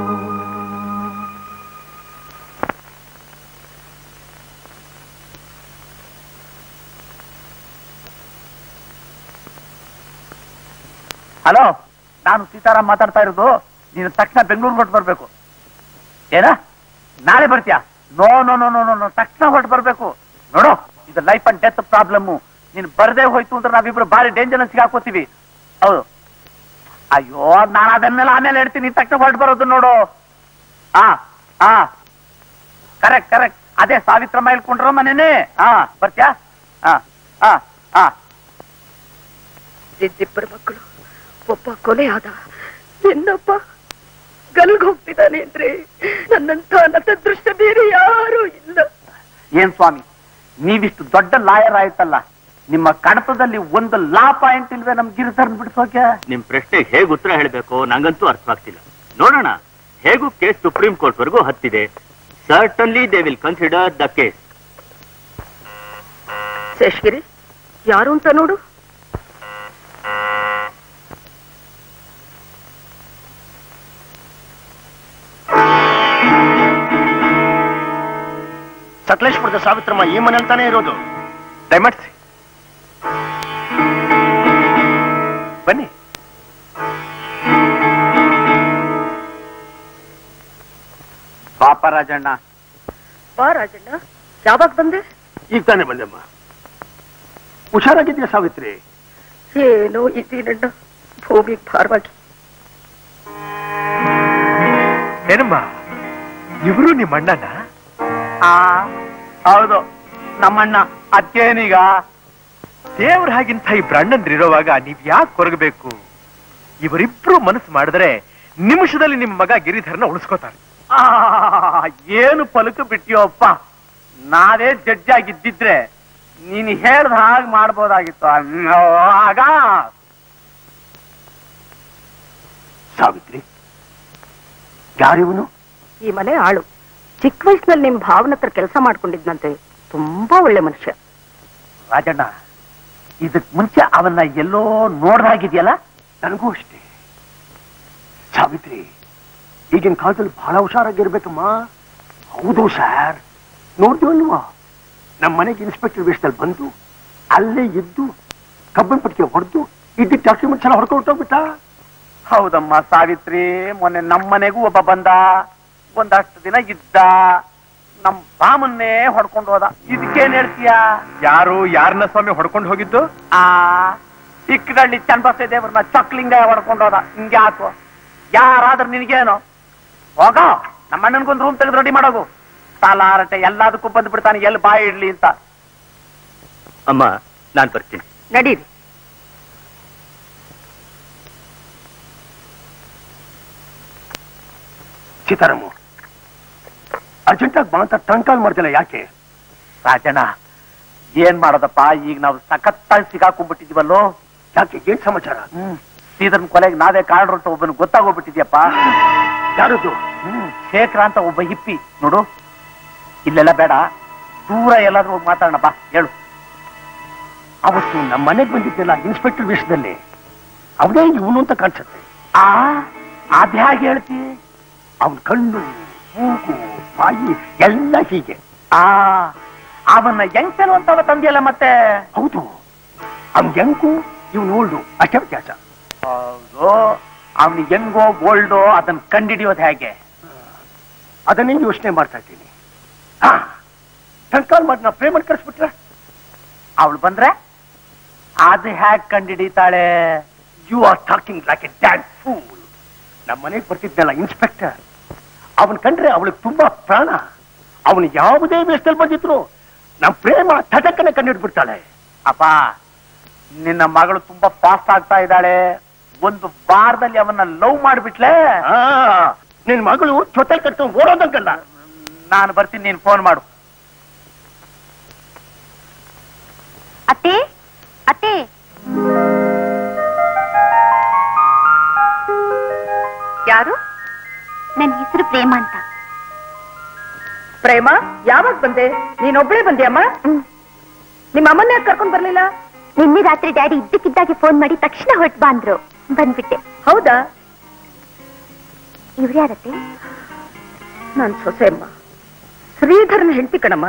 ಹಲೋ ನಾನು ಸೀತಾರಾಮ್ ಮಾತಾಡ್ತಾ ಇರೋದು ನೀನು ತಕ್ಷಣ ಬೆಂಗಳೂರು ಹೊರಟು ಬರ್ಬೇಕು ಏನ ನಾಳೆ ಬರ್ತೀಯಾ no no no no no no ತಕ್ಷಣ ಹೊರಟು ಬರ್ಬೇಕು ನೋಡು ಇದು ಲೈಫ್ ಅಂಡ್ ಡೆತ್ ಪ್ರಾಬ್ಲಮ್ ನೀನು ಬರದೇ ಹೋಯ್ತು ಅಂದ್ರೆ ನಾವಿಬ್ರು ಭಾರಿ ಡೇಂಜರ್ ಸಿಗಾಕೋತೀವಿ ಹೌದು ಅಯ್ಯೋ ನಾನು ಅದನ್ನೆಲ್ಲ ಆಮೇಲೆ ಹೇಳ್ತೀನಿ ನೀನ್ ತಕ್ಷಣ ಹೊರಟು ಬರೋದು ನೋಡು ಹಾ ಹಾ ಕರೆಕ್ಟ್ ಕರೆಕ್ಟ್ ಅದೇ ಸಾವಿತ್ರಮ್ಮ ಹೇಳ್ಕೊಂಡ್ರ ಮನೇನೆ ಹಾ ಬರ್ತೀಯಾ ಹಾ ಹಾ ಹಾ ಇದ್ದಿಬ್ಬರು ಮಕ್ಕಳು ಒಬ್ಬ ಕೊಲೆ ಆದ ಇನ್ನೊಬ್ಬ ಗಲ್ಗ್ ಹೋಗ್ತಿದ್ದಾನೆ ಅಂದ್ರೆ ನನ್ನಂತ ನತದೃಷ್ಟ ಬೇರೆ ಯಾರೂ ಇಲ್ಲ ಏನ್ ಸ್ವಾಮಿ ನೀವಿಷ್ಟು ದೊಡ್ಡ ಲಾಯರ್ ಆಯ್ತಲ್ಲ ನಿಮ್ಮ ಕಡತದಲ್ಲಿ ಒಂದು ಲಾ ಪಾಯಿಂಟ್ ಇಲ್ವೇ ನಮ್ ಗಿರಿಧರ್ನ ಬಿಡಿಸೋಕೆ ನಿಮ್ ಪ್ರಶ್ನೆಗೆ ಹೇಗೆ ಉತ್ತರ ಹೇಳಬೇಕು ನಂಗಂತೂ ಅರ್ಥವಾಗ್ತಿಲ್ಲ ನೋಡೋಣ ಹೇಗೂ ಕೇಸ್ ಸುಪ್ರೀಂ ಕೋರ್ಟ್ ವರೆಗೂ ಹತ್ತಿದೆ certainly they will consider the case Seshagiri ಯಾರು ಅಂತ ನೋಡು ಸಕಲೇಶ್ಪುರದ ಸಾವಿತ್ರಮ್ಮ ಈ ಮನೇಲಿ ತಾನೇ ಇರೋದು ದಯಮಾಡಿಸಿ ಬನ್ನಿ ಪಾಪ ರಾಜಣ್ಣ ಬಾ ರಾಜಣ್ಣ ಯಾವಾಗ ಬಂದೆ ಈಗ ತಾನೇ ಬಂದೆಮ್ಮ ಹುಷಾರಾಗಿದ್ಯಾ ಸಾವಿತ್ರಿ ಏನೋ ಇದ್ದೀನಣ್ಣ ಭೂಮಿಗೆ ಭಾರವಾಗಿ ಏನಮ್ಮ ಇವರು ನಿಮ್ಮ ಅಣ್ಣನ ಆ ಹೌದು ನಮ್ಮಣ್ಣ ಅದೇನೀಗ ದೇವ್ರ ಹಾಗಿಂತ ಇಬ್ರು ಅಣ್ಣಂದ್ರಿರೋವಾಗ ನೀವ್ ಯಾಕೆ ಕೊರಗಬೇಕು ಇವರಿಬ್ರು ಮನಸ್ಸು ಮಾಡಿದ್ರೆ ನಿಮಿಷದಲ್ಲಿ ನಿಮ್ಮ ಮಗ ಗಿರಿಧರನ ಉಳಿಸ್ಕೋತಾರೆ ಆ, ಏನು ಪಲಕ ಬಿಟ್ಟಿಯೋ ಅಪ್ಪ ನಾವೇ ಜಡ್ಜ್ ಆಗಿದ್ದಿದ್ರೆ ನೀನು ಹೇಳ್ದ ಹಾಗೆ ಮಾಡ್ಬೋದಾಗಿತ್ತು ಅನ್ನೋ ಆಗ ಸಾವಿತ್ರಿ ಯಾರಿವನು ಈ ಮನೆ ಆಳು ಚಿಕ್ಕ ವಯಸ್ಸಿನಲ್ಲಿ ನಿಮ್ ಭಾವನ ಹತ್ರ ಕೆಲಸ ಮಾಡ್ಕೊಂಡಿದ್ನಂತೆ ತುಂಬಾ ಒಳ್ಳೆ ಮನುಷ್ಯ ರಾಜಣ್ಣ ಇದಕ್ ಮುಂಚೆ ಅವನ್ನ ಎಲ್ಲೋ ನೋಡ್ದಾಗಿದ್ಯಲ್ಲ ನನಗೂ ಅಷ್ಟೇ ಸಾವಿತ್ರಿ ಈಗಿನ ಕಾಲದಲ್ಲಿ ಬಹಳ ಹುಷಾರಾಗಿರ್ಬೇಕಮ್ಮ ಹೌದು ಸರ್ ನೋಡ್ತೀವಲ್ವಾ ನಮ್ಮ ಮನೆಗೆ ಇನ್ಸ್ಪೆಕ್ಟರ್ ವೇಷದಲ್ಲಿ ಬಂದು ಅಲ್ಲೇ ಇದ್ದು ಕಬ್ಬಿನ ಪಟ್ಟಿಗೆ ಹೊಡೆದು ಇದ್ದಿದ್ದ ಡಾಕ್ಯುಮೆಂಟ್ಸ್ ಎಲ್ಲ ಹೊಡ್ಕೊಳ್ತೋಗ್ಬಿಟ್ಟ ಹೌದಮ್ಮ ಸಾವಿತ್ರಿ ಮೊನ್ನೆ ನಮ್ಮನೆಗೂ ಒಬ್ಬ ಬಂದ ಒಂದಷ್ಟು ದಿನ ಇದ್ದ ನಮ್ ಬಾಮನ್ನೇ ಹೊಡ್ಕೊಂಡು ಹೋದ ಇದಕ್ಕೇನ್ ಹೇಳ್ತೀಯ ಯಾರು ಯಾರನ್ನ ಸ್ವಾಮಿ ಹೊಡ್ಕೊಂಡು ಹೋಗಿದ್ದು ಆ ಚಿಕ್ಕದಳ್ಳಿ ಚನ್ನಬಸೆ ದೇವ್ರನ್ನ ಚಕ್ಲಿಂಗ ಹೊಡ್ಕೊಂಡು ಹೋದ ಹಿಂಗೆ ಆತು ಯಾರಾದ್ರೂ ನಿನಗೇನು ಹೋಗ ನಮ್ಮ ಅಣ್ಣನ್ಗೊಂದು ರೂಮ್ ತೆಗೆದು ರೆಡಿ ಮಾಡೋಗು ಸಾಲ ಹರಟೆ ಎಲ್ಲದಕ್ಕೂ ಬಂದ್ಬಿಡ್ತಾನೆ ಎಲ್ಲಿ ಬಾಯಿ ಇಡ್ಲಿ ಅಂತ ಅಮ್ಮ ನಾನ್ ಬರ್ತೀನಿ ನಡೀರಿ ಸೀತಾರಾಮು ಅರ್ಜೆಂಟಾಗಿ ಬಾ ಅಂತ ಟಂಕಾಲ್ ಮಾಡ್ತಿಲ್ಲ ಯಾಕೆ ರಾಜಣ್ಣ ಏನ್ ಮಾಡೋದಪ್ಪ ಈಗ ನಾವು ಸಖತ್ತಾಗಿ ಸಿಗಾಕೊಂಡ್ಬಿಟ್ಟಿದೀವಲ್ಲೋ ಯಾಕೆ ಏನ್ ಸಮಾಚಾರ ಹ್ಮ್ ಸೀದನ್ ಕೊಲೆಗೆ ನಾವೇ ಕಾರಣ ಅಂತ ಒಬ್ಬನ ಗೊತ್ತಾಗೋಗ್ಬಿಟ್ಟಿದ್ಯಪ್ಪ ಯಾರದ್ದು ಹ್ಮ್ ಶೇಖರ ಅಂತ ಒಬ್ಬ ಹಿಪ್ಪಿ ನೋಡು ಇಲ್ಲೆಲ್ಲ ಬೇಡ ದೂರ ಎಲ್ಲಾದ್ರೂ ಹೋಗಿ ಮಾತಾಡೋಣ ಬಾ ಹೇಳು ಅವತ್ತು ನಮ್ಮ ಮನೆಗೆ ಬಂದಿದ್ದೆಲ್ಲ ಇನ್ಸ್ಪೆಕ್ಟರ್ ವೇಷದಲ್ಲಿ ಅವನೇ ಇವನು ಅಂತ ಕಾಣಿಸುತ್ತೆ ಆ ಅದ್ಯಾಗೆ ಹೇಳ್ತಿ ಅವನ ಕಣ್ಣು ಮೂಗು ಬಾಯಿ ಎಲ್ಲ ಹೀಗೆ ಆ ಅವನ್ನ ಹೆಂಗ್ಸಲು ಅಂತ ತಂದಿಯಲ್ಲ ಮತ್ತೆ ಹೌದು ಅವ್ನ ಹೆಂಗು ಇವನು ಓಲ್ಡು ಅಷ್ಟೇ ವ್ಯತ್ಯಾಸ ಹೌದು ಅವ್ನು ಹೆಂಗೋ ಗೋಲ್ಡೋ ಅದನ್ನ ಕಂಡಿಡಿಯೋದು ಹೇಗೆ ಅದನ್ನೇ ಯೋಚನೆ ಮಾಡ್ತಾ ಇದ್ದೀನಿ ಹಾ ಟಂಕಾಲ್ ಮಾಡಿ ನಾ ಪ್ರೇಮನ್ ಕಳಿಸ್ಬಿಟ್ರೆ ಅವಳು ಬಂದ್ರೆ ಅದು ಹ್ಯಾಕ್ ಕಂಡಿಡಿತಾಳೆ you are talking like a damn fool ನಮ್ಮ ಮನೆಗೆ ಬರ್ತಿದ್ದಲ್ಲ ಇನ್ಸ್ಪೆಕ್ಟರ್ ಅವನ್ ಕಂಡ್ರೆ ಅವಳಿಗೆ ತುಂಬಾ ಪ್ರಾಣ ಅವನು ಯಾವುದೇ ವೇಷದಲ್ಲಿ ಬಂದಿದ್ರು ನಮ್ಮ ಪ್ರೇಮ ತಟಕನೆ ಕಂಡಿಡ್ಬಿಡ್ತಾಳೆ ಅಪ್ಪ ನಿನ್ನ ಮಗಳು ತುಂಬಾ ಫಾಸ್ಟ್ ಆಗ್ತಾ ಇದ್ದಾಳೆ ಒಂದು ವಾರದಲ್ಲಿ ಅವನ್ನ ಲವ್ ಮಾಡ್ಬಿಟ್ಲೆ ಆ, ನಿನ್ ಮಗಳು ಜೊತೆ ಕಟ್ಕೊಂಡು ಓಡೋದಂಕಲ್ಲ ನಾನು ಬರ್ತೀನಿ ನೀನ್ ಫೋನ್ ಮಾಡು ಅತ್ತೆ ಅತ್ತೆ ಯಾರು ನನ್ನ ಹೆಸರು ಪ್ರೇಮ ಅಂತ ಪ್ರೇಮ ಯಾವಾಗ ಬಂದೆ ನೀನೊಬ್ಳೇ ಬಂದ್ಯಮ್ಮ ನಿಮ್ಮ ಅಮ್ಮನ್ನ ಯಾಕೆ ಕರ್ಕೊಂಡ್ ಬರ್ಲಿಲ್ಲ ನಿನ್ನೆ ರಾತ್ರಿ ಡ್ಯಾಡಿ ಇದ್ದಕ್ಕಿದ್ದಾಗೆ ಫೋನ್ ಮಾಡಿ ತಕ್ಷಣ ಹೊರಟು ಬಂದ್ರು ಬಂದ್ಬಿಟ್ಟೆ ಹೌದಾ ಇವ್ರ್ಯಾರತ್ತೆ ನಾನ್ ಸೊಸೆ ಅಮ್ಮ ಶ್ರೀಧರನ್ ಹೆಂಡತಿ ಕಣಮ್ಮ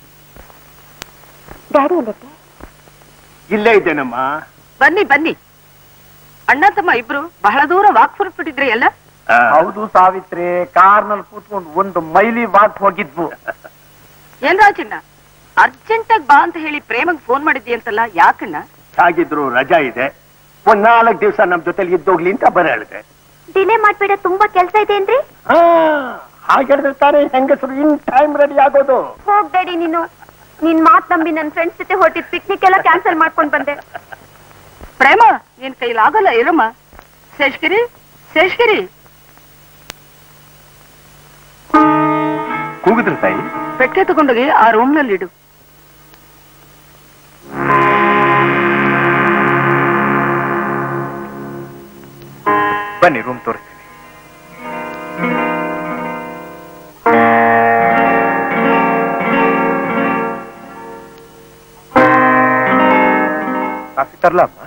ಡ್ಯಾಡಿ ಎಲ್ಲತ್ತೆ ಇಲ್ಲೇ ಇದ್ದೇನಮ್ಮ ಬನ್ನಿ ಬನ್ನಿ ಅಣ್ಣ ತಮ್ಮ ಇಬ್ರು ಬಹಳ ದೂರ ವಾಕ್ ಹೊರಟ್ಬಿಟ್ಟಿದ್ರಿ ಎಲ್ಲ ಆ, ಹೌದು ಸಾವಿತ್ರಿ ಕಾರ್ನಲ್ಲಿ ಕೂತ್ಕೊಂಡು ಒಂದು ಮೈಲಿ ವಾಕ್ ಹೋಗಿದ್ವು ಏನ್ ರಾಜಣ್ಣ ಅರ್ಜೆಂಟ್ ಆಗಿ ಬಾ ಅಂತ ಹೇಳಿ ಪ್ರೇಮಗ್ ಫೋನ್ ಮಾಡಿದ್ದಿ ಅಂತಲ್ಲ ಯಾಕಣ್ಣ ಹಾಗಿದ್ರು ರಜಾ ಇದೆ ಒಂದ್ ನಾಲ್ಕು ದಿವಸ ನಮ್ ಜೊತೆಲಿ ಇದ್ದೋಗ್ಲಿ ಅಂತ ಬರ ಹೇಳಿದೆ ಡಿಲೇ ಮಾಡ್ಬೇಡ ತುಂಬಾ ಕೆಲ್ಸ ಇದೆ ಏನ್ರಿ ಹಾ ಹಾಗೆ ತಾನೇ ಹೆಂಗಸರು ಇನ್ ಟೈಮ್ ರೆಡಿ ಆಗೋದು ಹೋಗ್ ಡ್ಯಾಡಿ ನೀನು ನಿನ್ ಮಾತ್ ನಂಬಿ ನನ್ ಫ್ರೆಂಡ್ಸ್ ಜೊತೆ ಹೊರಟಿದ್ ಪಿಕ್ನಿಕ್ ಎಲ್ಲ ಕ್ಯಾನ್ಸಲ್ ಮಾಡ್ಕೊಂಡ್ ಬಂದೆ ಪ್ರೇಮ ನಿನ್ ಕೈಲಾಗಲ್ಲ ಇರಮ್ಮ ಶೇಷ್ಗಿರಿ ಶೇಷ್ಗಿರಿ ಕೂಗಿದ್ರು ತಾಯಿ ಪೆಟ್ಟೆ ತಗೊಂಡೋಗಿ ಆ ರೂಮ್ ನಲ್ಲಿ ಇಡು ಬನ್ನಿ ರೂಮ್ ತೋರಿಸ್ತೀನಿ ಕಾಫಿ ತರ್ಲಾ ಅಮ್ಮ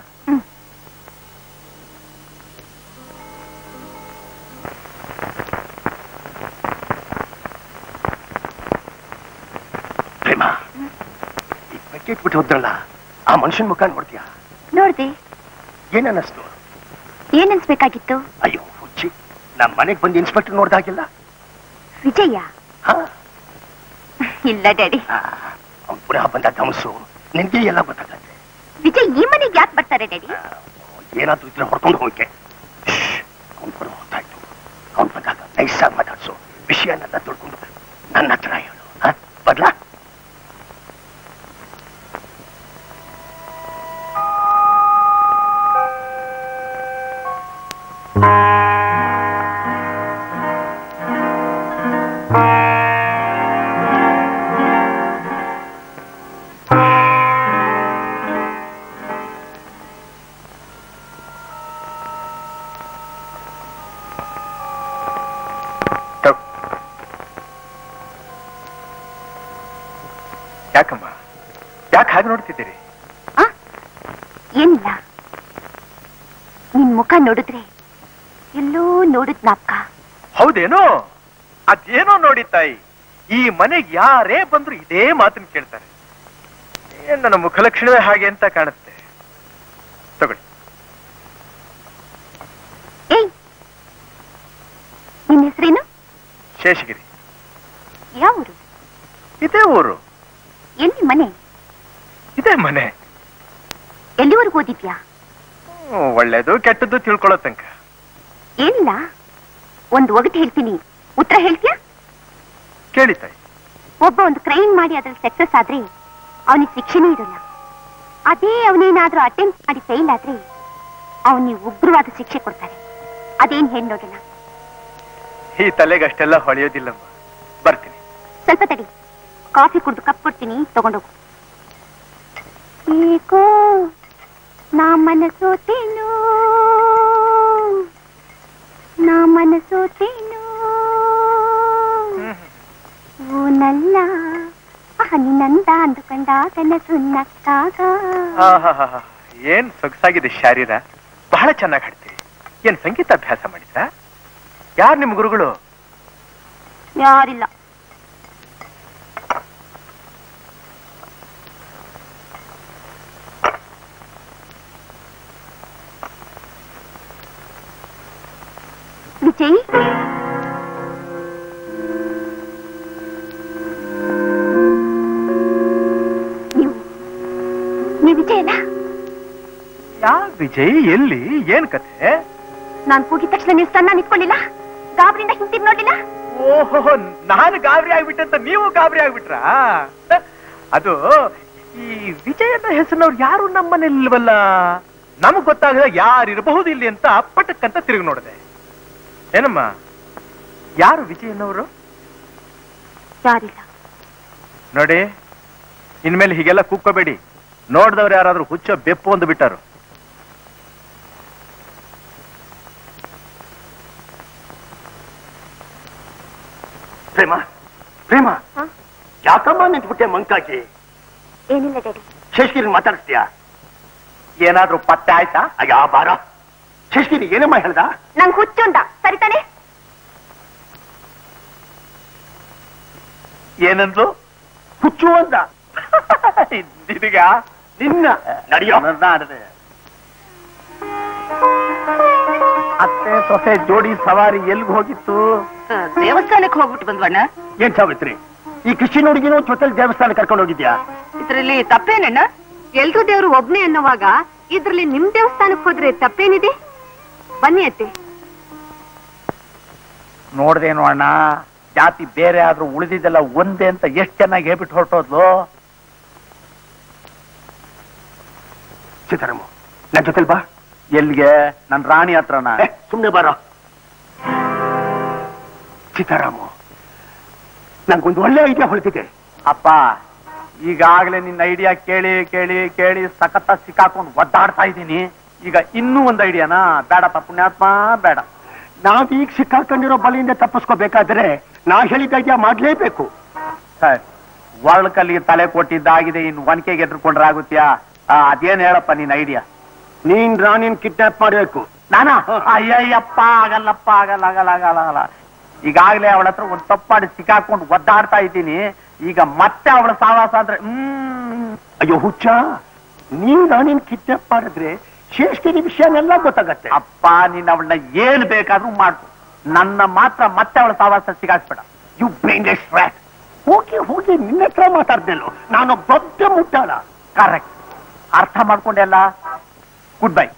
ಪ್ರೇಮ ಈ ಬಕೆಟ್ ಬಿಟ್ಟು ಹೋದ್ರಲ್ಲ ಆ ಮನುಷ್ಯನ ಮುಖ ನೋಡ್ತೀಯ ನೋಡ್ದೆ ಏನ್ ಅನ್ನಿಸ್ತು ಏನ್ ಅನ್ಸ್ಬೇಕಾಗಿತ್ತು ಅಯ್ಯೋ ಹುಚ್ಚಿ ನಮ್ ಮನೆಗ್ ಬಂದು ಇನ್ಸ್ಪೆಕ್ಟರ್ ನೋಡ್ದಾಗಿಲ್ಲ ವಿಜಯ ಹಾ ಇಲ್ಲ ಡ್ಯಾಡಿ ಅವ್ನು ಪುನಃ ಬಂದ ಧಮಸು ನಿನ್ಗೆ ಎಲ್ಲ ಗೊತ್ತಾಗತ್ತೆ ವಿಜಯ್ ಈ ಮನೆಗೆ ಯಾಕೆ ಬರ್ತಾರೆ ಡ್ಯಾಡಿ ಏನಾದ್ರೂ ಇದ್ರೆ ಹೊಡ್ಕೊಂಡು ಹೋಗಕ್ಕೆ ಅವ್ನು ಬರೋ ಹೊತ್ತಾಯ್ತು ಅವ್ನು ಬಂದಾಗ ನೈಸಾಗಿ ಮಾತಾಡ್ಸು ವಿಷಯನೆಲ್ಲ ತಿಳ್ಕೊಂಡು ನನ್ನ ಹತ್ರ ಹೇಳು ಹಾ? ಬರ್ಲಾ ಯಾಕಮ್ಮ ಯಾಕೆ ಹಾಗೆ ನೋಡ್ತಿದ್ದೀರಿ ಏನಿಲ್ಲ ನಿನ್ ಮುಖ ನೋಡಿದ್ರೆ ಎಲ್ಲೋ ನೋಡಿದ್ ಜ್ಞಾಪಕ ಹೌದೇನೋ ಅದೇನೋ ನೋಡಿ ತಾಯಿ ಈ ಮನೆಗೆ ಯಾರೇ ಬಂದ್ರು ಇದೇ ಮಾತನ್ನ ಕೇಳ್ತಾರೆ ಏನ್ ನನ್ನ ಮುಖಲಕ್ಷಣವೇ ಹಾಗೆ ಅಂತ ಕಾಣುತ್ತೆ ತಗೊಳ್ಳಿ ಏಯ್ ನಿನ್ ಹೆಸರೇನು ಶೇಷಗಿರಿ ಯಾವ ಊರು ಇದೇ ಊರು ಎಲ್ಲಿ ಮನೆ ಇದೇ ಮನೆ ಎಲ್ಲಿವರೆಗೂ ಓದಿದ್ಯಾ ಹ್ಮ್, ಒಳ್ಳೇದು ಕೆಟ್ಟದ್ದು ತಿಳ್ಕೊಳ್ಳೋ ತನಕ ಏನಿಲ್ಲ ಒಂದ್ ಒಗಟ್ ಹೇಳ್ತೀನಿ ಉತ್ತರ ಹೇಳ್ತೀಯಾ ಕೇಳಿ ತಾಯಿ ಒಬ್ಬ ಒಂದು ಕ್ರೈಮ್ ಮಾಡಿ ಅದ್ರಲ್ಲಿ ಸಕ್ಸಸ್ ಆದ್ರೆ ಅವನಿಗೆ ಶಿಕ್ಷೆನೇ ಇರಲ್ಲ ಅದೇ ಅವನೇನಾದ್ರೂ ಅಟೆಂಪ್ಟ್ ಮಾಡಿ ಫೇಲ್ ಆದ್ರೆ ಅವನಿಗೆ ಉಗ್ರವಾದ ಶಿಕ್ಷೆ ಕೊಡ್ತಾರೆ ಅದೇನ್ ಹೇಳಿ ನೋಡೋಣ ಈ ತಲೆಗೆ ಅಷ್ಟೆಲ್ಲ ಹೊಳೆಯೋದಿಲ್ಲಮ್ಮ ಬರ್ತೀನಿ ಸ್ವಲ್ಪ ತಡಿ ಕಾಫಿ ಕುಡ್ದು ಕಪ್ ಕೊಡ್ತೀನಿ ತಗೊಂಡೋಗು ಏಕೋ ನಾ ಮನಸೋತೇನು ನಾ ಮನಸೋತೇನು ಊನಲ್ಲ ಹನಿನಂದ ಅಂದುಕೊಂಡ ಕನಸು ನಕ್ಕಾಗ ಆಹಾಹಾಹಾ. ಏನ್ ಸೊಗಸಾಗಿದೆ ಶಾರೀರ ಬಹಳ ಚೆನ್ನಾಗಿ ಹಾಡ್ತೀರಿ ಏನ್ ಸಂಗೀತ ಅಭ್ಯಾಸ ಮಾಡಿದ್ರಾ ಯಾರು ನಿಮ್ ಗುರುಗಳು ಯಾರಿಲ್ಲ ವಿಜಯ್ ನೀವು ನೀವು ವಿಜಯನಾ ಯಾ ವಿಜಯ್ ಎಲ್ಲಿ ಏನ್ ಕಥೆ ನಾನ್ ಕೂಗಿದ ತಕ್ಷಣ ನೀವು ಸಣ್ಣ ನಿಂತ್ಕೊಳ್ಳಿಲ್ಲ ಗಾಬರಿಯಿಂದ ಹಿಂತಿದ್ ನೋಡ್ಲಿಲ್ಲ ಓಹೋ ನಾನು ಗಾಬರಿ ಆಗ್ಬಿಟ್ಟಂತ ನೀವು ಗಾಬರಿ ಆಗ್ಬಿಟ್ರಾ ಅದು ಈ ವಿಜಯ್ ಅನ್ನೋ ಹೆಸರಿನವ್ರು ಯಾರು ನಮ್ಮನೆಲ್ವಲ್ಲ ನಮಗ್ ಗೊತ್ತಾಗದ ಯಾರು ಇರಬಹುದು ಇಲ್ಲಿ ಅಂತ ಪಟಕ್ಕಂತ ತಿರುಗಿ ನೋಡಿದೆ ಏನಮ್ಮ ಯಾರು ವಿಜಯ್ ಅನ್ನೋರು ಯಾರಿಲ್ಲ ನೋಡಿ ಇನ್ಮೇಲೆ ಹೀಗೆಲ್ಲ ಕೂಕ್ಕೋಬೇಡಿ ನೋಡ್ದವ್ರು ಯಾರಾದ್ರೂ ಹುಚ್ಚ ಬೆಪ್ಪು ಒಂದು ಬಿಟ್ಟಾರು ಪ್ರೇಮ ಪ್ರೇಮ ಯಾಕಮ್ಮ ನಿಂತ್ಬಿಟ್ಟೆ ಮಂಕಾಗಿ ಏನಿಲ್ಲ ಡ್ಯಾಡಿ ಶೇಷಗಿರಿ ಮಾತಾಡಿಸ್ತೀಯಾ ಏನಾದ್ರೂ ಪತ್ತೆ ಆಯ್ತಾ ಅಯ್ಯ ಬಾರ ಶೇಷಗಿರಿ ಏನಮ್ಮ ಹೇಳ್ದ ನಂಗ್ ಹುಚ್ಚುಂಡ ಸರಿತಾನೆ ಏನಂದ್ಲು ಹುಚ್ಚು ಅಂದ ನಿನಗ ನಿನ್ನ ನಡೆಯೋ ಅತ್ತೆ ಸೊಸೆ ಜೋಡಿ ಸವಾರಿ ಎಲ್ಗ್ ಹೋಗಿತ್ತು ದೇವಸ್ಥಾನಕ್ಕೆ ಹೋಗ್ಬಿಟ್ಟು ಬಂದ್ವಣ್ಣ ಏನ್ ಸಾವಿತ್ರಿ ಈ ಕ್ರಿಶ್ಚಿಯನ್ ಹುಡುಗಿನೂ ಜೊತೆಲಿ ದೇವಸ್ಥಾನ ಕರ್ಕೊಂಡು ಹೋಗಿದ್ಯಾ ಇದ್ರಲ್ಲಿ ತಪ್ಪೇನಣ್ಣ ಎಲ್ರೂ ದೇವ್ರು ಒಬ್ನೇ ಅನ್ನೋವಾಗ ಇದ್ರಲ್ಲಿ ನಿಮ್ ದೇವಸ್ಥಾನಕ್ಕೆ ಹೋದ್ರೆ ತಪ್ಪೇನಿದೆ ಬನ್ನಿ ಅತ್ತೆ ನೋಡ್ದೇನು ಅಣ್ಣ ಜಾತಿ ಬೇರೆ ಆದ್ರೂ ಉಳಿದಿದ್ದೆಲ್ಲ ಒಂದೇ ಅಂತ ಎಷ್ಟ್ ಚೆನ್ನಾಗಿ ಹೇಳ್ಬಿಟ್ಟು ಹೊರಟೋದ್ಲು ಸೀತಾರಾಮ ನನ್ ಜೊತೆಲ್ ಬಾ ಎಲ್ಲಿಗೆ ನನ್ ರಾಣಿ ಹತ್ರನ ಏ, ಸುಮ್ನೆ ಬಾರ ಸೀತಾರಾಮು ನಂಗೊಂದು ಒಳ್ಳೆ ಐಡಿಯಾ ಹೊಳಿತಿದೆ ಅಪ್ಪ ಈಗಾಗ್ಲೇ ನಿನ್ನ ಐಡಿಯಾ ಕೇಳಿ ಕೇಳಿ ಕೇಳಿ ಸಖತ್ತ ಸಿಕ್ಕಾಕೊಂಡು ಒದ್ದಾಡ್ತಾ ಇದ್ದೀನಿ ಈಗ ಇನ್ನೂ ಒಂದ್ ಐಡಿಯಾನಾ ಬೇಡಪ್ಪ ಪುಣ್ಯಾತ್ಮ ಬೇಡ ನಾವೀಗ ಸಿಕ್ಕಾಕೊಂಡಿರೋ ಬಲಿಯಿಂದ ತಪ್ಪಿಸ್ಕೋಬೇಕಾದ್ರೆ ನಾ ಹೇಳಿದ ಐಡಿಯಾ ಮಾಡ್ಲೇಬೇಕು ಸರ್ ವರ್ಲ್ಕಲ್ಲಿಗೆ ತಲೆ ಕೊಟ್ಟಿದ್ದಾಗಿದೆ ಇನ್ನು ಒನಕೆಗೆ ಎದ್ರುಕೊಂಡ್ರೆ ಆಗುತ್ತ್ಯಾ ಆ, ಅದೇನ್ ಹೇಳಪ್ಪ ನಿನ್ ಐಡಿಯಾ ನೀನ್ ರಾಣಿನ್ ಕಿಡ್ನಾಪ್ ಮಾಡ್ಬೇಕು ನಾನಾ ಅಯ್ಯಯ್ಯಪ್ಪ ಆಗಲ್ಲಪ್ಪ ಆಗಲ್ಲ ಆಗಲ್ಲ ಆಗಲ್ಲ ಆಗಲ್ಲ ಈಗಾಗ್ಲೇ ಅವಳ ಹತ್ರ ಒಂದ್ ತಪ್ಪಾಡಿ ಸಿಕ್ಕಾಕೊಂಡು ಒದ್ದಾಡ್ತಾ ಇದ್ದೀನಿ ಈಗ ಮತ್ತೆ ಅವಳ ಸಾವಾಸ ಅಂದ್ರೆ ಹ್ಮ್ ಅಯ್ಯೋ ಹುಚ್ಚ ನೀನ್ ರಾಣಿನ್ ಕಿಡ್ನಾಪ್ ಮಾಡಿದ್ರೆ ಶೇಷ್ಗಿರಿ ವಿಷಯನೆಲ್ಲ ಗೊತ್ತಾಗತ್ತೆ ಅಪ್ಪ ನೀನ್ ಅವಳನ್ನ ಏನ್ ಬೇಕಾದ್ರೂ ಮಾಡ್ಕೊ ನನ್ನ ಮಾತ್ರ ಮತ್ತೆ ಅವಳ ಸಾವಾಸ ಸಿಗಾಕ್ಬೇಡ ಯು ಬ್ರೈನ್ಲೆಸ್ ರ್ಯಾಟ್ ಹೋಗಿ ಹೋಗಿ ನಿನ್ನ ಹತ್ರ ಮಾತಾಡ್ದೆಲ್ಲೋ ನಾನು ದೊಡ್ಡ ಮುಟ್ಟಾಳ ಕರೆಕ್ಟ್ ಅರ್ಥ ಮಾಡ್ಕೊಂಡೆಲ್ಲ ಗುಡ್ ಬೈ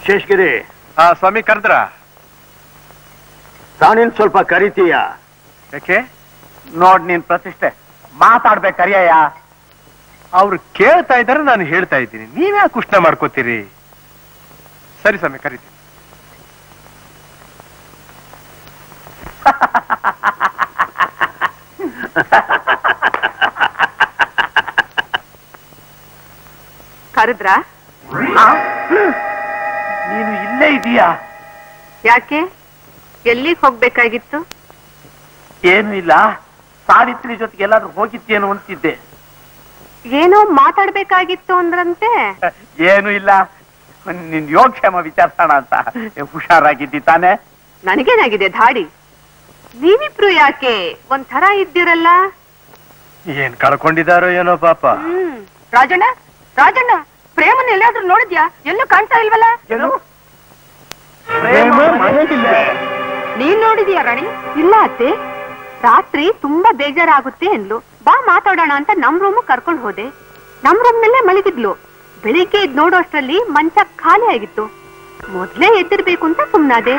ಶೇಷಗಿರಿ ಆ ಸ್ವಾಮಿ ಕರೆದ್ರ ತಾನಿನ್ ಸ್ವಲ್ಪ ಕರಿತೀಯ ಯಾಕೆ ನೋಡ್ ನೀನ್ ಪ್ರತಿಷ್ಠೆ ಮಾತಾಡ್ಬೇಕು ಕರಿಯಯ್ಯ ಅವ್ರು ಕೇಳ್ತಾ ಇದ್ದಾರೆ ನಾನು ಹೇಳ್ತಾ ಇದ್ದೀನಿ ನೀವ್ಯಾಕೆ ಕುಷ್ಣ ಮಾಡ್ಕೋತೀರಿ ಸರಿ ಸ್ವಾಮಿ ಕರಿತೀನಿ ಕರೆದ್ರ ನೀನು ಇಲ್ಲೇ ಇದೀಯಾ ಯಾಕೆ ಎಲ್ಲಿಗೆ ಹೋಗ್ಬೇಕಾಗಿತ್ತು ಏನು ಇಲ್ಲ ಸಾವಿತ್ರಿ ಜೊತೆಗೆ ಎಲ್ಲಾದ್ರೂ ಹೋಗಿದ್ದೇನು ಅಂತಿದ್ದೆ ಏನೋ ಮಾತಾಡ್ಬೇಕಾಗಿತ್ತು ಅಂದ್ರಂತೆ ಏನು ಇಲ್ಲ ನಿನ್ ಯೋಗಕ್ಷೇಮ ವಿಚಾರಿಸೋಣ ಅಂತ ಹುಷಾರಾಗಿದ್ದಿ ತಾನೆ ನನಗೇನಾಗಿದೆ ಧಾಡಿ ನೀವಿಬ್ರು ಯಾಕೆ ಒಂಥರ ಇದ್ದೀರಲ್ಲ ಏನ್ ಕಳ್ಕೊಂಡಿದಾರೋ ಏನೋ ಪಾಪ ಹ್ಮ್ ರಾಜಣ್ಣ ರಾಜಣ್ಣ ಪ್ರೇಮನ್ ಎಲ್ಲಾದ್ರೂ ನೋಡಿದ್ಯಾ ಎಲ್ಲೂ ಕಾಣ್ತಾ ಇಲ್ವಲ್ಲ ಏನು ನೀನ್ ನೋಡಿದ್ಯಾ ರಾಣಿ ಇಲ್ಲ ಅತ್ತೆ ರಾತ್ರಿ ತುಂಬಾ ಬೇಜಾರಾಗುತ್ತೆ ಅಂದ್ಲು ಬಾ ಮಾತಾಡೋಣ ಅಂತ ನಮ್ ರೂಮ್ ಕರ್ಕೊಂಡ್ ಹೋದೆ ನಮ್ ರೂಮ್ ನಲ್ಲೇ ಮಲಗಿದ್ಲು ಬೆಳಿಗ್ಗೆ ಇದ್ ನೋಡೋ ಅಷ್ಟ್ರಲ್ಲಿ ಮಂಚ ಖಾಲಿ ಆಗಿತ್ತು ಮೊದ್ಲೇ ಎದ್ದಿರ್ಬೇಕು ಅಂತ ಸುಮ್ನಾದೆ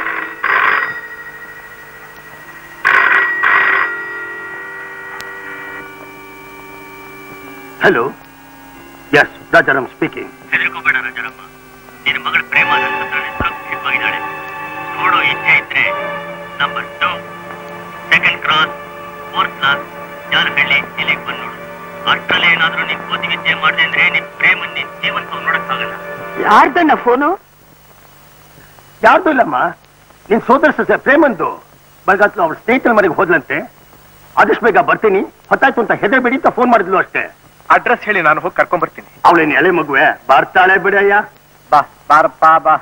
ಹಲೋ ಎಸ್ ರಾಜಾರಾಮ್ ಸ್ಪೀಕಿಂಗ್ ಹೆದರ್ಕೋಬೇಡ ರಾಜಾರಮ್ಮ ನಿನ್ನ ಮಗಳ ಪ್ರೇಮ ನನ್ನ ಹತ್ರನೇ ಸುರಕ್ಷಿತವಾಗಿದ್ದಾಳೆ ನೋಡೋ ಇಚ್ಛೆ ಇದ್ರೆ number two second cross fourth class Jalahalli ಇಲ್ಲಿಗೆ ಬಂದು ನೋಡು ಅಷ್ಟರಲ್ಲಿ ಏನಾದ್ರೂ ನೀನ್ ಕೋತಿ ವಿದ್ಯೆ ಮಾಡಿದೆ ಅಂದ್ರೆ ನಿನ್ ಪ್ರೇಮ ನಿನ್ ಜೀವಂತ ನೋಡಕ್ಕಾಗಲ್ಲ ಯಾರ್ದಣ್ಣ ಫೋನು ಯಾರ್ದು ಇಲ್ಲಮ್ಮ ನಿನ್ ಸೋದರ ಸಸ್ಯ ಪ್ರೇಮಂದು ಬರಗಾತ್ಲು ಅವಳ ಸ್ನೇಹಿತರ ಮನೆಗೆ ಹೋದ್ಲಂತೆ ಆದಷ್ಟು ಬೇಗ ಬರ್ತೀನಿ ಹೊತ್ತಾಯ್ತು ಅಂತ ಹೆದರ್ಬೇಡಿ ಅಂತ ಫೋನ್ ಮಾಡಿದ್ಲು ಅಷ್ಟೇ ಅಡ್ರೆಸ್ ಹೇಳಿ ನಾನು ಹೋಗಿ ಕರ್ಕೊಂಡ್ ಬರ್ತೀನಿ ಅವಳೇನು ಎಳೆ ಮಗುವೆ ಬರ್ತಾಳೆ ಬಿಡಯ್ಯ ಬಾ ಬಾರಪ್ಪ ಬಾ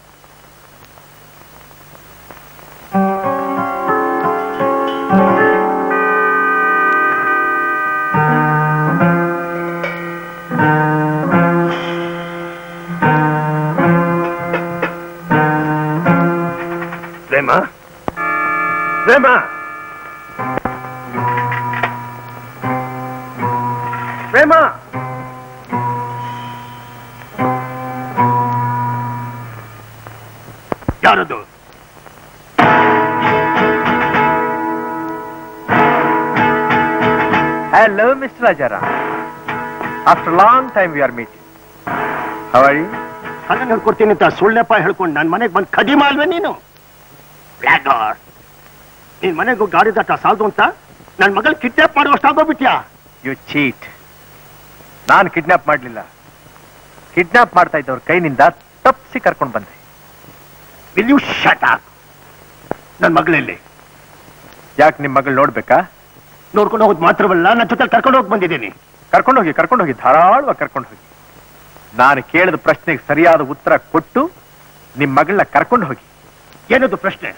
ಪ್ರೇಮ ಪ್ರೇಮ ಪ್ರೇಮ ಯಾರದು hello mister Rajaram after long time we are meeting ಹವಾಯಿ ಕಣ್ಣ ಹೇಳ್ಕೊಡ್ತೀನಿ ಅಂತ ಸುಳ್ಳೆಪ್ಪ ಹೇಳ್ಕೊಂಡು ನನ್ನ ಮನೆಗೆ ಬಂದು ಖದೀಮ ಅಲ್ವೇ ನೀನು ಬ್ಲ್ಯಾಗರ್ ನೀನ್ ಮನೆಗೂ ಗಾಡಿ ದಾಟ ಸಾಲದು ಅಂತ ನನ್ನ ಮಗಳು ಕಿಡ್ನಾಪ್ ಮಾಡುವಷ್ಟಾಗೋಗ್ಬಿಟ್ಯಾ ಯು ಚೀಟ್ ನಾನು ಕಿಡ್ನಾಪ್ ಮಾಡಲಿಲ್ಲ ಕಿಡ್ನಾಪ್ ಮಾಡ್ತಾ ಇದ್ದವ್ರ ಕೈನಿಂದ ತಪ್ಪಿಸಿ ಕರ್ಕೊಂಡು ಬಂದೆ ವಿಲ್ ಯು ಶಟ್ ಅಪ್ ನನ್ನ ಮಗಳಲ್ಲಿ ಯಾಕೆ ನಿಮ್ಮ ಮಗಳು ನೋಡ್ಬೇಕಾ ನೋಡ್ಕೊಂಡು ಹೋಗೋದು ಮಾತ್ರವಲ್ಲ ನನ್ನ ಜೊತೆ ಕರ್ಕೊಂಡು ಹೋಗಿ ಬಂದಿದ್ದೀನಿ ಕರ್ಕೊಂಡು ಹೋಗಿ ಕರ್ಕೊಂಡು ಹೋಗಿ ಧಾರಾಳವಾಗಿ ಕರ್ಕೊಂಡು ಹೋಗಿ ನಾನು ಕೇಳಿದ ಪ್ರಶ್ನೆಗೆ ಸರಿಯಾದ ಉತ್ತರ ಕೊಟ್ಟು ನಿಮ್ಮ ಮಗಳನ್ನ ಕರ್ಕೊಂಡು ಹೋಗಿ ಏನದು ಪ್ರಶ್ನೆ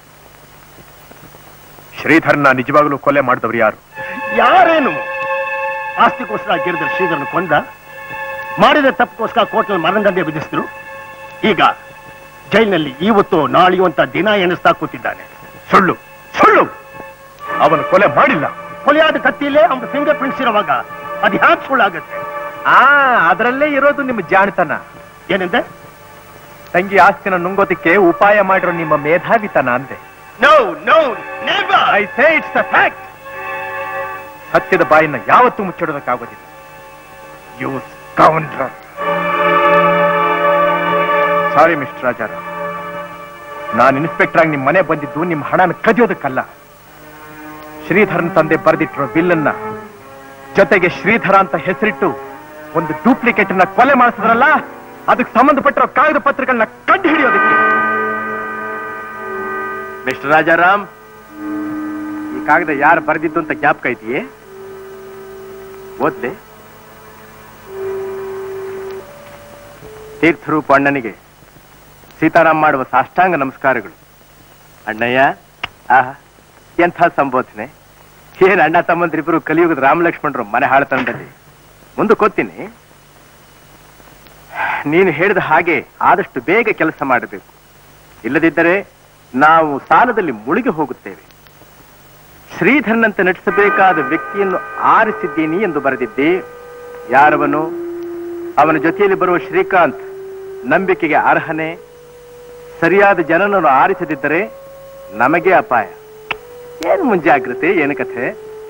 ಶ್ರೀಧರ್ನ ನಿಜವಾಗ್ಲೂ ಕೊಲೆ ಮಾಡಿದವ್ರು ಯಾರು ಯಾರೇನು ಆಸ್ತಿಗೋಸ್ಕರ ಗೆರೆದ ಶ್ರೀಧರನ್ ಕೊಂದ ಮಾಡಿದ ತಪ್ಪಿಗೋಸ್ಕರ ಕೋರ್ಟ್ನಲ್ಲಿ ಮರಣದಂಡನೆ ವಿಧಿಸಿದ್ರು ಈಗ ಜೈಲಿನಲ್ಲಿ ಇವತ್ತು ನಾಳೆಯೂ ಅಂತ ದಿನ ಎಣಿಸ್ತಾ ಕೂತಿದ್ದಾನೆ ಸುಳ್ಳು ಸುಳ್ಳು ಅವನು ಕೊಲೆ ಮಾಡಿಲ್ಲ ಕೊಲೆಯಾದ ಕತ್ತಿಯಲ್ಲೇ ಅವನ ಫಿಂಗರ್ ಪ್ರಿಂಟ್ಸ್ ಇರುವಾಗ ಅದು ಹ್ಯಾಕ್ ಸುಳ್ಳಾಗತ್ತೆ ಆ ಅದರಲ್ಲೇ ಇರೋದು ನಿಮ್ಮ ಜಾಣತನ ಏನಂದೆ ತಂಗಿ ಆಸ್ತಿನ ನುಂಗೋದಕ್ಕೆ ಉಪಾಯ ಮಾಡಿರೋ ನಿಮ್ಮ ಮೇಧಾವಿತನ ಅಂದೆ no no never I say it's a fact ಸತ್ಯದ ಬಾಯಿನ ಯಾವತ್ತೂ ಮುಚ್ಚಿಡೋದಕ್ಕಾಗೋದಿಲ್ಲ ಯು ಸ್ಕೌಂಡ್ರಲ್ ಸಾರಿ ಮಿಸ್ಟರ್ ರಾಜಾರ ನಾನು ಇನ್ಸ್ಪೆಕ್ಟರ್ ಆಗಿ ನಿಮ್ಮ ಮನೆ ಬಂದಿದ್ದು ನಿಮ್ಮ ಹಣನ ಕದಿಯೋದಕ್ಕಲ್ಲ ಶ್ರೀಧರನ್ ತಂದೆ ಬರೆದಿಟ್ಟಿರೋ ಬಿಲ್ಲನ್ನ ಜೊತೆಗೆ ಶ್ರೀಧರ ಅಂತ ಹೆಸರಿಟ್ಟು ಒಂದು ಡೂಪ್ಲಿಕೇಟ್ ಅನ್ನ ಕೊಲೆ ಮಾಡಿಸಿದ್ರಲ್ಲ ಅದಕ್ಕೆ ಸಂಬಂಧಪಟ್ಟಿರೋ ಕಾಗದ ಪತ್ರಗಳನ್ನ ಕಂಡು ಹಿಡಿಯೋದಕ್ಕೆ ಮಿಸ್ಟರ್ ರಾಜಾರಾಮ್ ಈ ಕಾಗದ ಯಾರು ಬರೆದಿದ್ದು ಅಂತ ಜ್ಞಾಪಕ ಇದೆಯೇ ಓದ್ಲೆ ತೀರ್ಥರೂಪ ಅಣ್ಣನಿಗೆ ಸೀತಾರಾಮ್ ಮಾಡುವ ಸಾಷ್ಟಾಂಗ ನಮಸ್ಕಾರಗಳು ಅಣ್ಣಯ್ಯ ಆಹಾ ಎಂಥ ಸಂಬೋಧನೆ ಏನ್ ಅಣ್ಣ ತಮ್ಮಂದ್ರಿಬ್ರು ಕಲಿಯುಗದ ರಾಮಲಕ್ಷ್ಮಣರು ಮನೆ ಹಾಳತನದಲ್ಲಿ ಮುಂದಕ್ಕೋತೀನಿ ನೀನು ಹೇಳಿದ ಹಾಗೆ ಆದಷ್ಟು ಬೇಗ ಕೆಲಸ ಮಾಡಬೇಕು ಇಲ್ಲದಿದ್ದರೆ ನಾವು ಸಾಲದಲ್ಲಿ ಮುಳುಗಿ ಹೋಗುತ್ತೇವೆ ಶ್ರೀಧರನಂತೆ ನಟಿಸಬೇಕಾದ ವ್ಯಕ್ತಿಯನ್ನು ಆರಿಸಿದ್ದೀನಿ ಎಂದು ಬರೆದಿದ್ದೆ ಯಾರವನು ಅವನ ಜೊತೆಯಲ್ಲಿ ಬರುವ ಶ್ರೀಕಾಂತ್ ನಂಬಿಕೆಗೆ ಅರ್ಹನೇ ಸರಿಯಾದ ಜನನನ್ನು ಆರಿಸದಿದ್ದರೆ ನಮಗೆ ಅಪಾಯ ಏನು ಮುಂಜಾಗ್ರತೆ ಏನು ಕಥೆ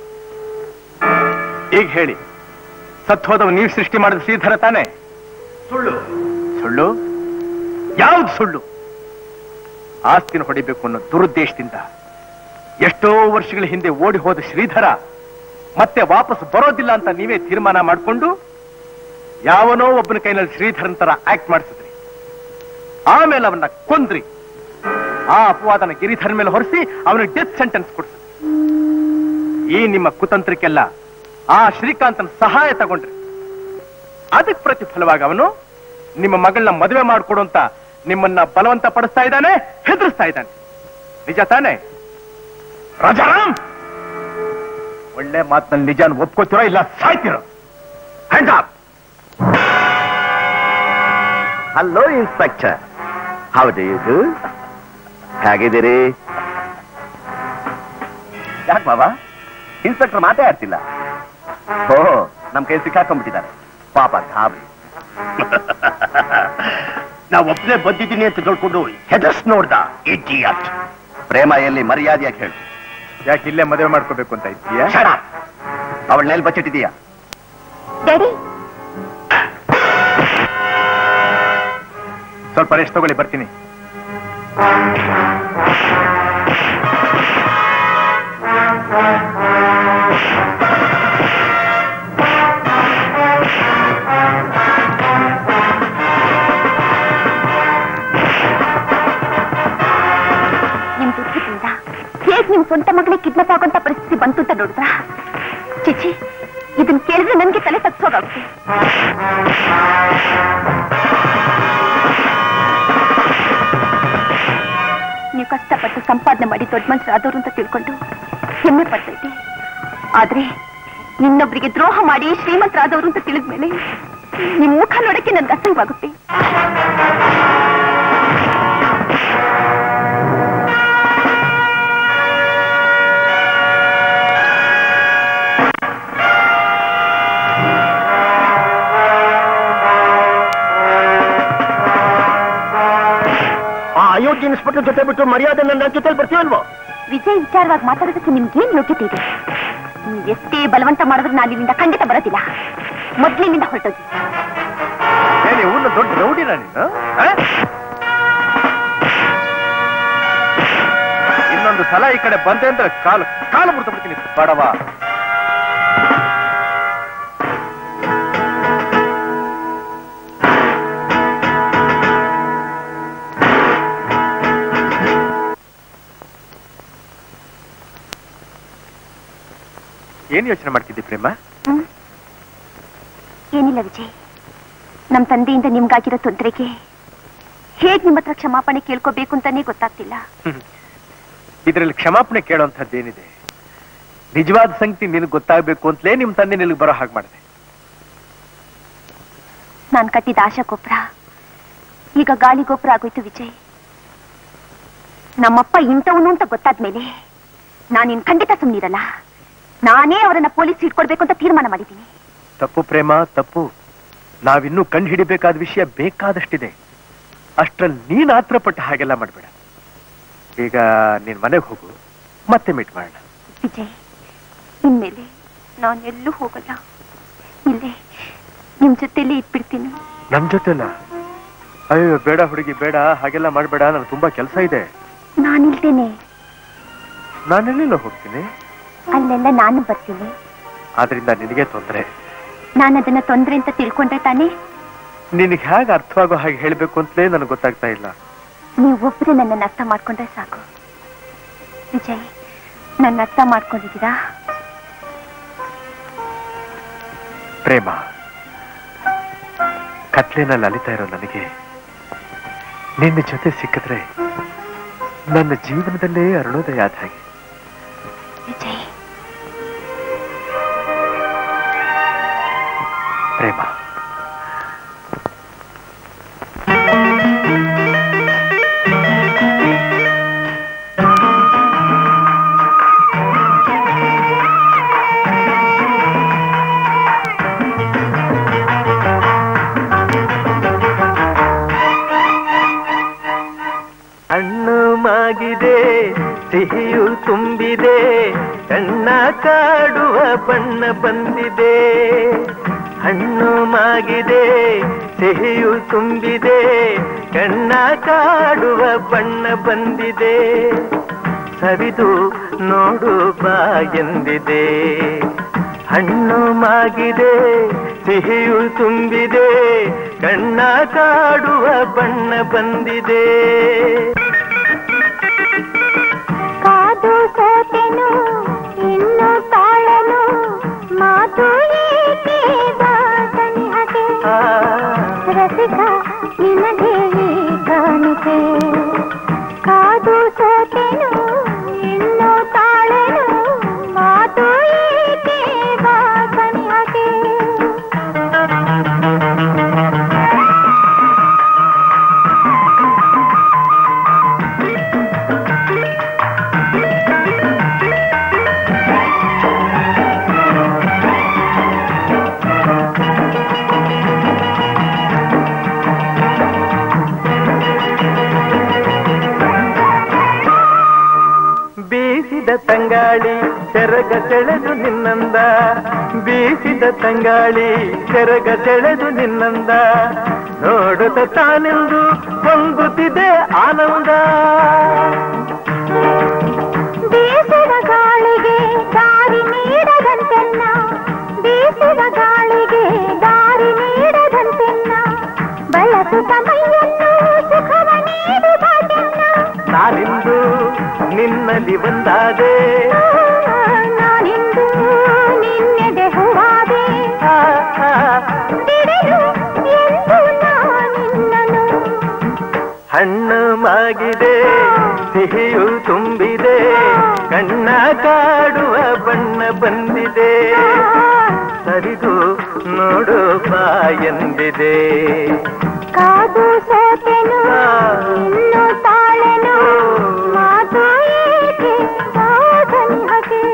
ಈಗ ಹೇಳಿ ಸತ್ವದವ ನೀವು ಸೃಷ್ಟಿ ಮಾಡಿದ ಶ್ರೀಧರ ತಾನೆ ಸುಳ್ಳು ಸುಳ್ಳು ಯಾವ್ದು ಸುಳ್ಳು ಆಸ್ತಿನ ಹೊಡಿಬೇಕು ಅನ್ನೋ ದುರುದ್ದೇಶದಿಂದ ಎಷ್ಟೋ ವರ್ಷಗಳ ಹಿಂದೆ ಓಡಿ ಹೋದ ಶ್ರೀಧರ ಮತ್ತೆ ವಾಪಸ್ ಬರೋದಿಲ್ಲ ಅಂತ ನೀವೇ ತೀರ್ಮಾನ ಮಾಡಿಕೊಂಡು ಯಾವನೋ ಒಬ್ಬನ ಕೈನಲ್ಲಿ ಶ್ರೀಧರನ್ ತರ ಆಕ್ಟ್ ಮಾಡಿಸಿದ್ರಿ ಆಮೇಲೆ ಅವನ್ನ ಕೊಂದ್ರಿ ಆ ಅಪವಾದನ ಗಿರಿಧರನ್ ಮೇಲೆ ಹೊರಿಸಿ ಅವನಿಗೆ ಡೆತ್ ಸೆಂಟೆನ್ಸ್ ಕೊಡ್ಸಿದ್ರಿ ಈ ನಿಮ್ಮ ಕುತಂತ್ರಕ್ಕೆಲ್ಲ ಆ ಶ್ರೀಕಾಂತನ ಸಹಾಯ ತಗೊಂಡ್ರಿ ಅದಕ್ಕೆ ಪ್ರತಿಫಲವಾಗಿ ಅವನು ನಿಮ್ಮ ಮಗಳನ್ನ ಮದುವೆ ಮಾಡಿಕೊಡು ಅಂತ ನಿಮ್ಮನ್ನ ಬಲವಂತ ಪಡಿಸ್ತಾ ಇದ್ದಾನೆ ಹೆದರಿಸ್ತಾ ಇದ್ದಾನೆ ನಿಜ ತಾನೆ ರಾಜಾರಾಮ್ ಒಳ್ಳೆ ಮಾತಿನಲ್ಲಿ ನಿಜಾನ ಒಪ್ಕೋತಿರೋ ಇಲ್ಲ ಸಾಯ್ತಿರೋ ಹ್ಯಾಂಡ್ ಅಪ್ ಹಲೋ ಇನ್ಸ್ಪೆಕ್ಟರ್ ಹೌದು ಇದು ಹೇಗಿದ್ದೀರಿ ಯಾಕೆ ಬಾಬಾ ಇನ್ಸ್ಪೆಕ್ಟರ್ ಮಾತೇ ಆಡ್ತಿಲ್ಲ ಓ ನಮ್ ಕೈ ಸಿಕ್ಕಾಕೊಂಡ್ಬಿಟ್ಟಿದ್ದಾರೆ ಪಾಪ ಗಾಬರಿ ನಾವು ಒಬ್ಬನೇ ಬಂದಿದ್ದೀನಿ ಅಂತ ತಿಳ್ಕೊಂಡು ಹೆದರ್ಸ್ ನೋಡ್ದ ಇಡಿಯಟ್ ಪ್ರೇಮ ಎಲ್ಲಿ ಮರ್ಯಾದೆಯಾಗಿ ಹೇಳು ಯಾಕೆ ಇಲ್ಲೇ ಮದುವೆ ಮಾಡ್ಕೋಬೇಕು ಅಂತ ಇದ್ದೀಯಾ ಅವಳ ನೆಲ್ ಬಚ್ಚಿಟ್ಟಿದೀಯಾ ಡ್ಯಾಡಿ ಸ್ವಲ್ಪ ರೆಸ್ಟ್ ತಗೊಳ್ಳಿ ಬರ್ತೀನಿ ನಿಮ್ ದುರ್ಗದಿಂದ ಹೇಗ್ ನಿಮ್ ಸ್ವಂತ ಮಗಳಿಗೆ ಕಿಡ್ನಾಪ್ ಆಗೋಂತ ಪರಿಸ್ಥಿತಿ ಬಂತು ಅಂತ ನೋಡಿದ್ರ ಚಿಚಿ ಇದನ್ ಕೇಳಿದ್ರೆ ನನ್ಗೆ ತಲೆ ತಗ್ಸೋಗಾಗುತ್ತೆ ನೀವು ಕಷ್ಟಪಟ್ಟು ಸಂಪಾದನೆ ಮಾಡಿ ದೊಡ್ಡ ಮನುಷ್ಯರಾದವರು ಅಂತ ತಿಳ್ಕೊಂಡು ಹೆಮ್ಮೆ ಪಡ್ತೈತೆ ಆದ್ರೆ ನಿನ್ನೊಬ್ರಿಗೆ ದ್ರೋಹ ಮಾಡಿ ಶ್ರೀಮಂತರಾದವರು ಅಂತ ತಿಳಿದ್ಮೇಲೆ ನಿಮ್ ಮುಖ ನೋಡಕ್ಕೆ ನನ್ಗೆ ಅಸಹ್ಯವಾಗುತ್ತೆ ಆ ಅಯೋಗ್ಯ ಇನ್ಸ್ಪೆಕ್ಟರ್ ಜೊತೆ ಬಿಟ್ಟು ಮರ್ಯಾದೆ ನನ್ನ ಜೊತೆ ಬರ್ತೀವಲ್ವೋ ವಿಜಯ್ ವಿಚಾರವಾಗಿ ಮಾತಾಡೋದಕ್ಕೆ ನಿಮ್ಗೇನ್ ಯೋಗ್ಯತೆ ಇದೆ ನೀವ್ ಎಷ್ಟೇ ಬಲವಂತ ಮಾಡಿದ್ರೆ ನಾನು ಇಲ್ಲಿಂದ ಖಂಡಿತ ಬರೋದಿಲ್ಲ ಮೊದ್ಲಿನಿಂದ ಹೊರಟೋಗಿ ಏನೇ ಊರ್ನ ದೊಡ್ಡ ರೌಡಿನ ನೀನು ಆ? ಇನ್ನೊಂದು ಸಲ ಈ ಕಡೆ ಬಂದೆ ಅಂದ್ರೆ ಕಾಲು ಕಾಲು ಮುರಿದು ಬಿಡ್ತೀನಿ ಬಡವ ಏನ್ ಯೋಚನೆ ಮಾಡ್ತಿದ್ದಿ ಪ್ರೇಮ ಹ್ಮ್? ಏನಿಲ್ಲ ವಿಜಯ್ ನಮ್ ತಂದೆಯಿಂದ ನಿಮ್ಗಾಗಿರೋ ತೊಂದರೆಗೆ ಹೇಗ್ ನಿಮ್ಮ ಹತ್ರ ಕ್ಷಮಾಪಣೆ ಕೇಳ್ಕೋಬೇಕು ಅಂತಾನೆ ಗೊತ್ತಾಗ್ತಿಲ್ಲ ಇದರಲ್ಲಿ ಕ್ಷಮಾಪಣೆ ಕೇಳೋಂಥದ್ದೇನಿದೆ ನಿಜವಾದ ಸಂಗತಿ ನಿನಗೆ ಗೊತ್ತಾಗಬೇಕು ಅಂತಲೇ ನಿಮ್ ತಂದೆ ನಿನಗೆ ಬರೋ ಹಾಗೆ ಮಾಡಿದೆ ನಾನ್ ಕಟ್ಟಿದ ಆಶಾ ಗೊಬ್ಬರ ಈಗ ಗಾಳಿ ಗೊಬ್ಬರ ಆಗೋಯ್ತು ವಿಜಯ್ ನಮ್ಮಪ್ಪ ಇಂಥವನು ಅಂತ ಗೊತ್ತಾದ್ಮೇಲೆ ನಾನಿನ್ ಖಂಡಿತ ಸುಮ್ನಿರಲ್ಲ ನಾನೇ ಅವರನ್ನ ಪೊಲೀಸ್ ಹಿಡ್ಕೊಡ್ಬೇಕು ಅಂತ ತೀರ್ಮಾನ ಮಾಡಿದ್ದೀನಿ ತಪ್ಪು ಪ್ರೇಮ ತಪ್ಪು ನಾವಿನ್ನೂ ಕಂಡು ಹಿಡಿಬೇಕಾದ ವಿಷಯ ಬೇಕಾದಷ್ಟಿದೆ ಅಷ್ಟ್ರಲ್ಲಿ ನೀನ್ ಆತ್ರ ಪಟ್ಟ ಹಾಗೆಲ್ಲ ಮಾಡ್ಬೇಡ ಈಗ ನೀನ್ ಮನೆಗೆ ಹೋಗು ಮತ್ತೆ ಮೀಟ್ ಮಾಡೋಣ ವಿಜಯ್ ಇನ್ಮೇಲೆ ನಾನೆಲ್ಲೂ ಹೋಗಲ್ಲ ಇಲ್ಲೇ ನಿಮ್ ಜೊತೆಲಿ ಇಟ್ಬಿಡ್ತೀನಿ ನನ್ ಜೊತೆಲ್ಲ ಅಯ್ಯೋ ಬೇಡ ಹುಡುಗಿ ಬೇಡ ಹಾಗೆಲ್ಲ ಮಾಡ್ಬೇಡ ನನಗೆ ತುಂಬಾ ಕೆಲಸ ಇದೆ ನಾನಿಲ್ದೇನೆ ನಾನೆಲ್ಲೆಲ್ಲ ಹೋಗ್ತೀನಿ ಅಲ್ಲೆಲ್ಲ ನಾನು ಬರ್ತೀನಿ ಆದ್ರಿಂದ ನಿನಗೆ ತೊಂದರೆ ನಾನು ಅದನ್ನ ತೊಂದ್ರೆ ಅಂತ ತಿಳ್ಕೊಂಡ್ರೆ ತಾನೇ ನಿನಗೆ ಹೇಗೆ ಅರ್ಥವಾಗೋ ಹಾಗೆ ಹೇಳ್ಬೇಕು ಅಂತಲೇ ನನಗೆ ಗೊತ್ತಾಗ್ತಾ ಇಲ್ಲ ನೀವು ಒಬ್ಬರೇ ನನ್ನನ್ನು ಅರ್ಥ ಮಾಡ್ಕೊಂಡ್ರೆ ಸಾಕು ವಿಜಯ್ ನನ್ನ ಅರ್ಥ ಮಾಡ್ಕೊಂಡಿದ್ದೀರಾ ಪ್ರೇಮ ಕತ್ಲೆನಲ್ಲಿ ಅಲಿತಾ ಇರೋ ನನಗೆ ನಿನ್ನ ಜೊತೆ ಸಿಕ್ಕಿದ್ರೆ ನನ್ನ ಜೀವನದಲ್ಲೇ ಅರುಣೋದಯ ಆದ ಹಾಗೆ ವಿಜಯ್ ಪ್ರೇಮ ತುಂಬಿದೆ ಕಣ್ಣ ಕಾಡುವ ಬಣ್ಣ ಬಂದಿದೆ ಹಣ್ಣು ಮಾಗಿದೆ ಸಿಹಿಯು ತುಂಬಿದೆ ಕಣ್ಣ ಕಾಡುವ ಬಣ್ಣ ಬಂದಿದೆ ಸವಿದು ನೋಡು ಬಾ ಎಂದಿದೆ ಹಣ್ಣು ಮಾಗಿದೆ ಸಿಹಿಯು ತುಂಬಿದೆ ಕಣ್ಣ ಕಾಡುವ ಬಣ್ಣ ಬಂದಿದೆ ಕಾದು ಸೋತೆನು ಇನ್ನು ತಾಳನು ಮಾತು ಏಕೆ ವಾಸನಿಹಗೆ ರಸಿಕ ನಿನಗೆ ಈ ಕಾಣಿಕೆ ಕಾದು ಸೋತೆನು ಇನ್ನು ತಾಳನು ಮಾತು ಏಕೆ ವಾಸನಿಹಗೆ ಬೀಸಿದ ತಂಗಾಳಿ ಸೆರಗ ಸೆಳೆದು ನಿನ್ನಂದ ಬೀಸಿದ ತಂಗಾಳಿ ಸೆರಗ ಸೆಳೆದು ನಿನ್ನಂದ ನೋಡುತ್ತ ತಾನೆಂದು ಹೊಂಗುತ್ತಿದೆ ಆನಂದ ಬೀಸಿದ ಗಾಳಿಗೆ ದಾರಿ ನೀಡದಂತೆನ್ನ ಬೀಸಿದ ಗಾಳಿಗೆ ದಾರಿ ನೀಡದಂತೆನ್ನ ಬಳಸುತ್ತ ಮೈಯನ್ನು ಸುಖವ ನೀಡುವ ಚೆನ್ನ ನಾನಿಂದು ನಿನ್ನಲ್ಲಿ ಒಂದಾದೆ ನಾನಿಂದು ನಿನ್ನೆದೆ ಹೂವಾದೆ ಬಿಡೆನು ಎಂದು ನಾನಿನ್ನನು ಹಣ್ಣು ಮಾಗಿದೆ ಸಿಹಿಯು ತುಂಬಿದೆ ಕಣ್ಣ ಕಾಡುವ ಬಣ್ಣ ಬಂದಿದೆ ಸರಿದು ನೋಡು ಬಾ ಎಂದಿದೆ ಕಾದು ಸೋತೆನು ಇನ್ನು ತಾಳೆನು ಮಾತು ಏಕೆ ವಾಸನಿಹಗೆ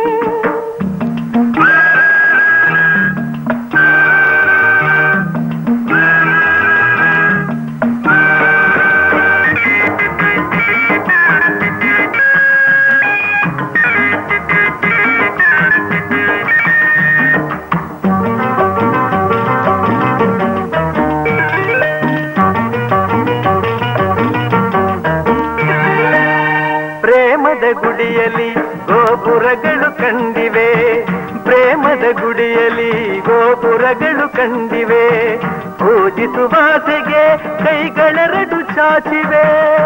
ಪ್ರೇಮದ ಗುಡಿಯಲ್ಲಿ ಗೋಪುರಗಳು ಕಂಡಿವೆ ಪ್ರೇಮದ ಗುಡಿಯಲ್ಲಿ ಗೋಪುರಗಳು ಕಂಡಿವೆ ಪೂಜಿಸುವಾಸೆಗೆ ಕೈಗಳೆರಡು ಚಾಚಿವೆ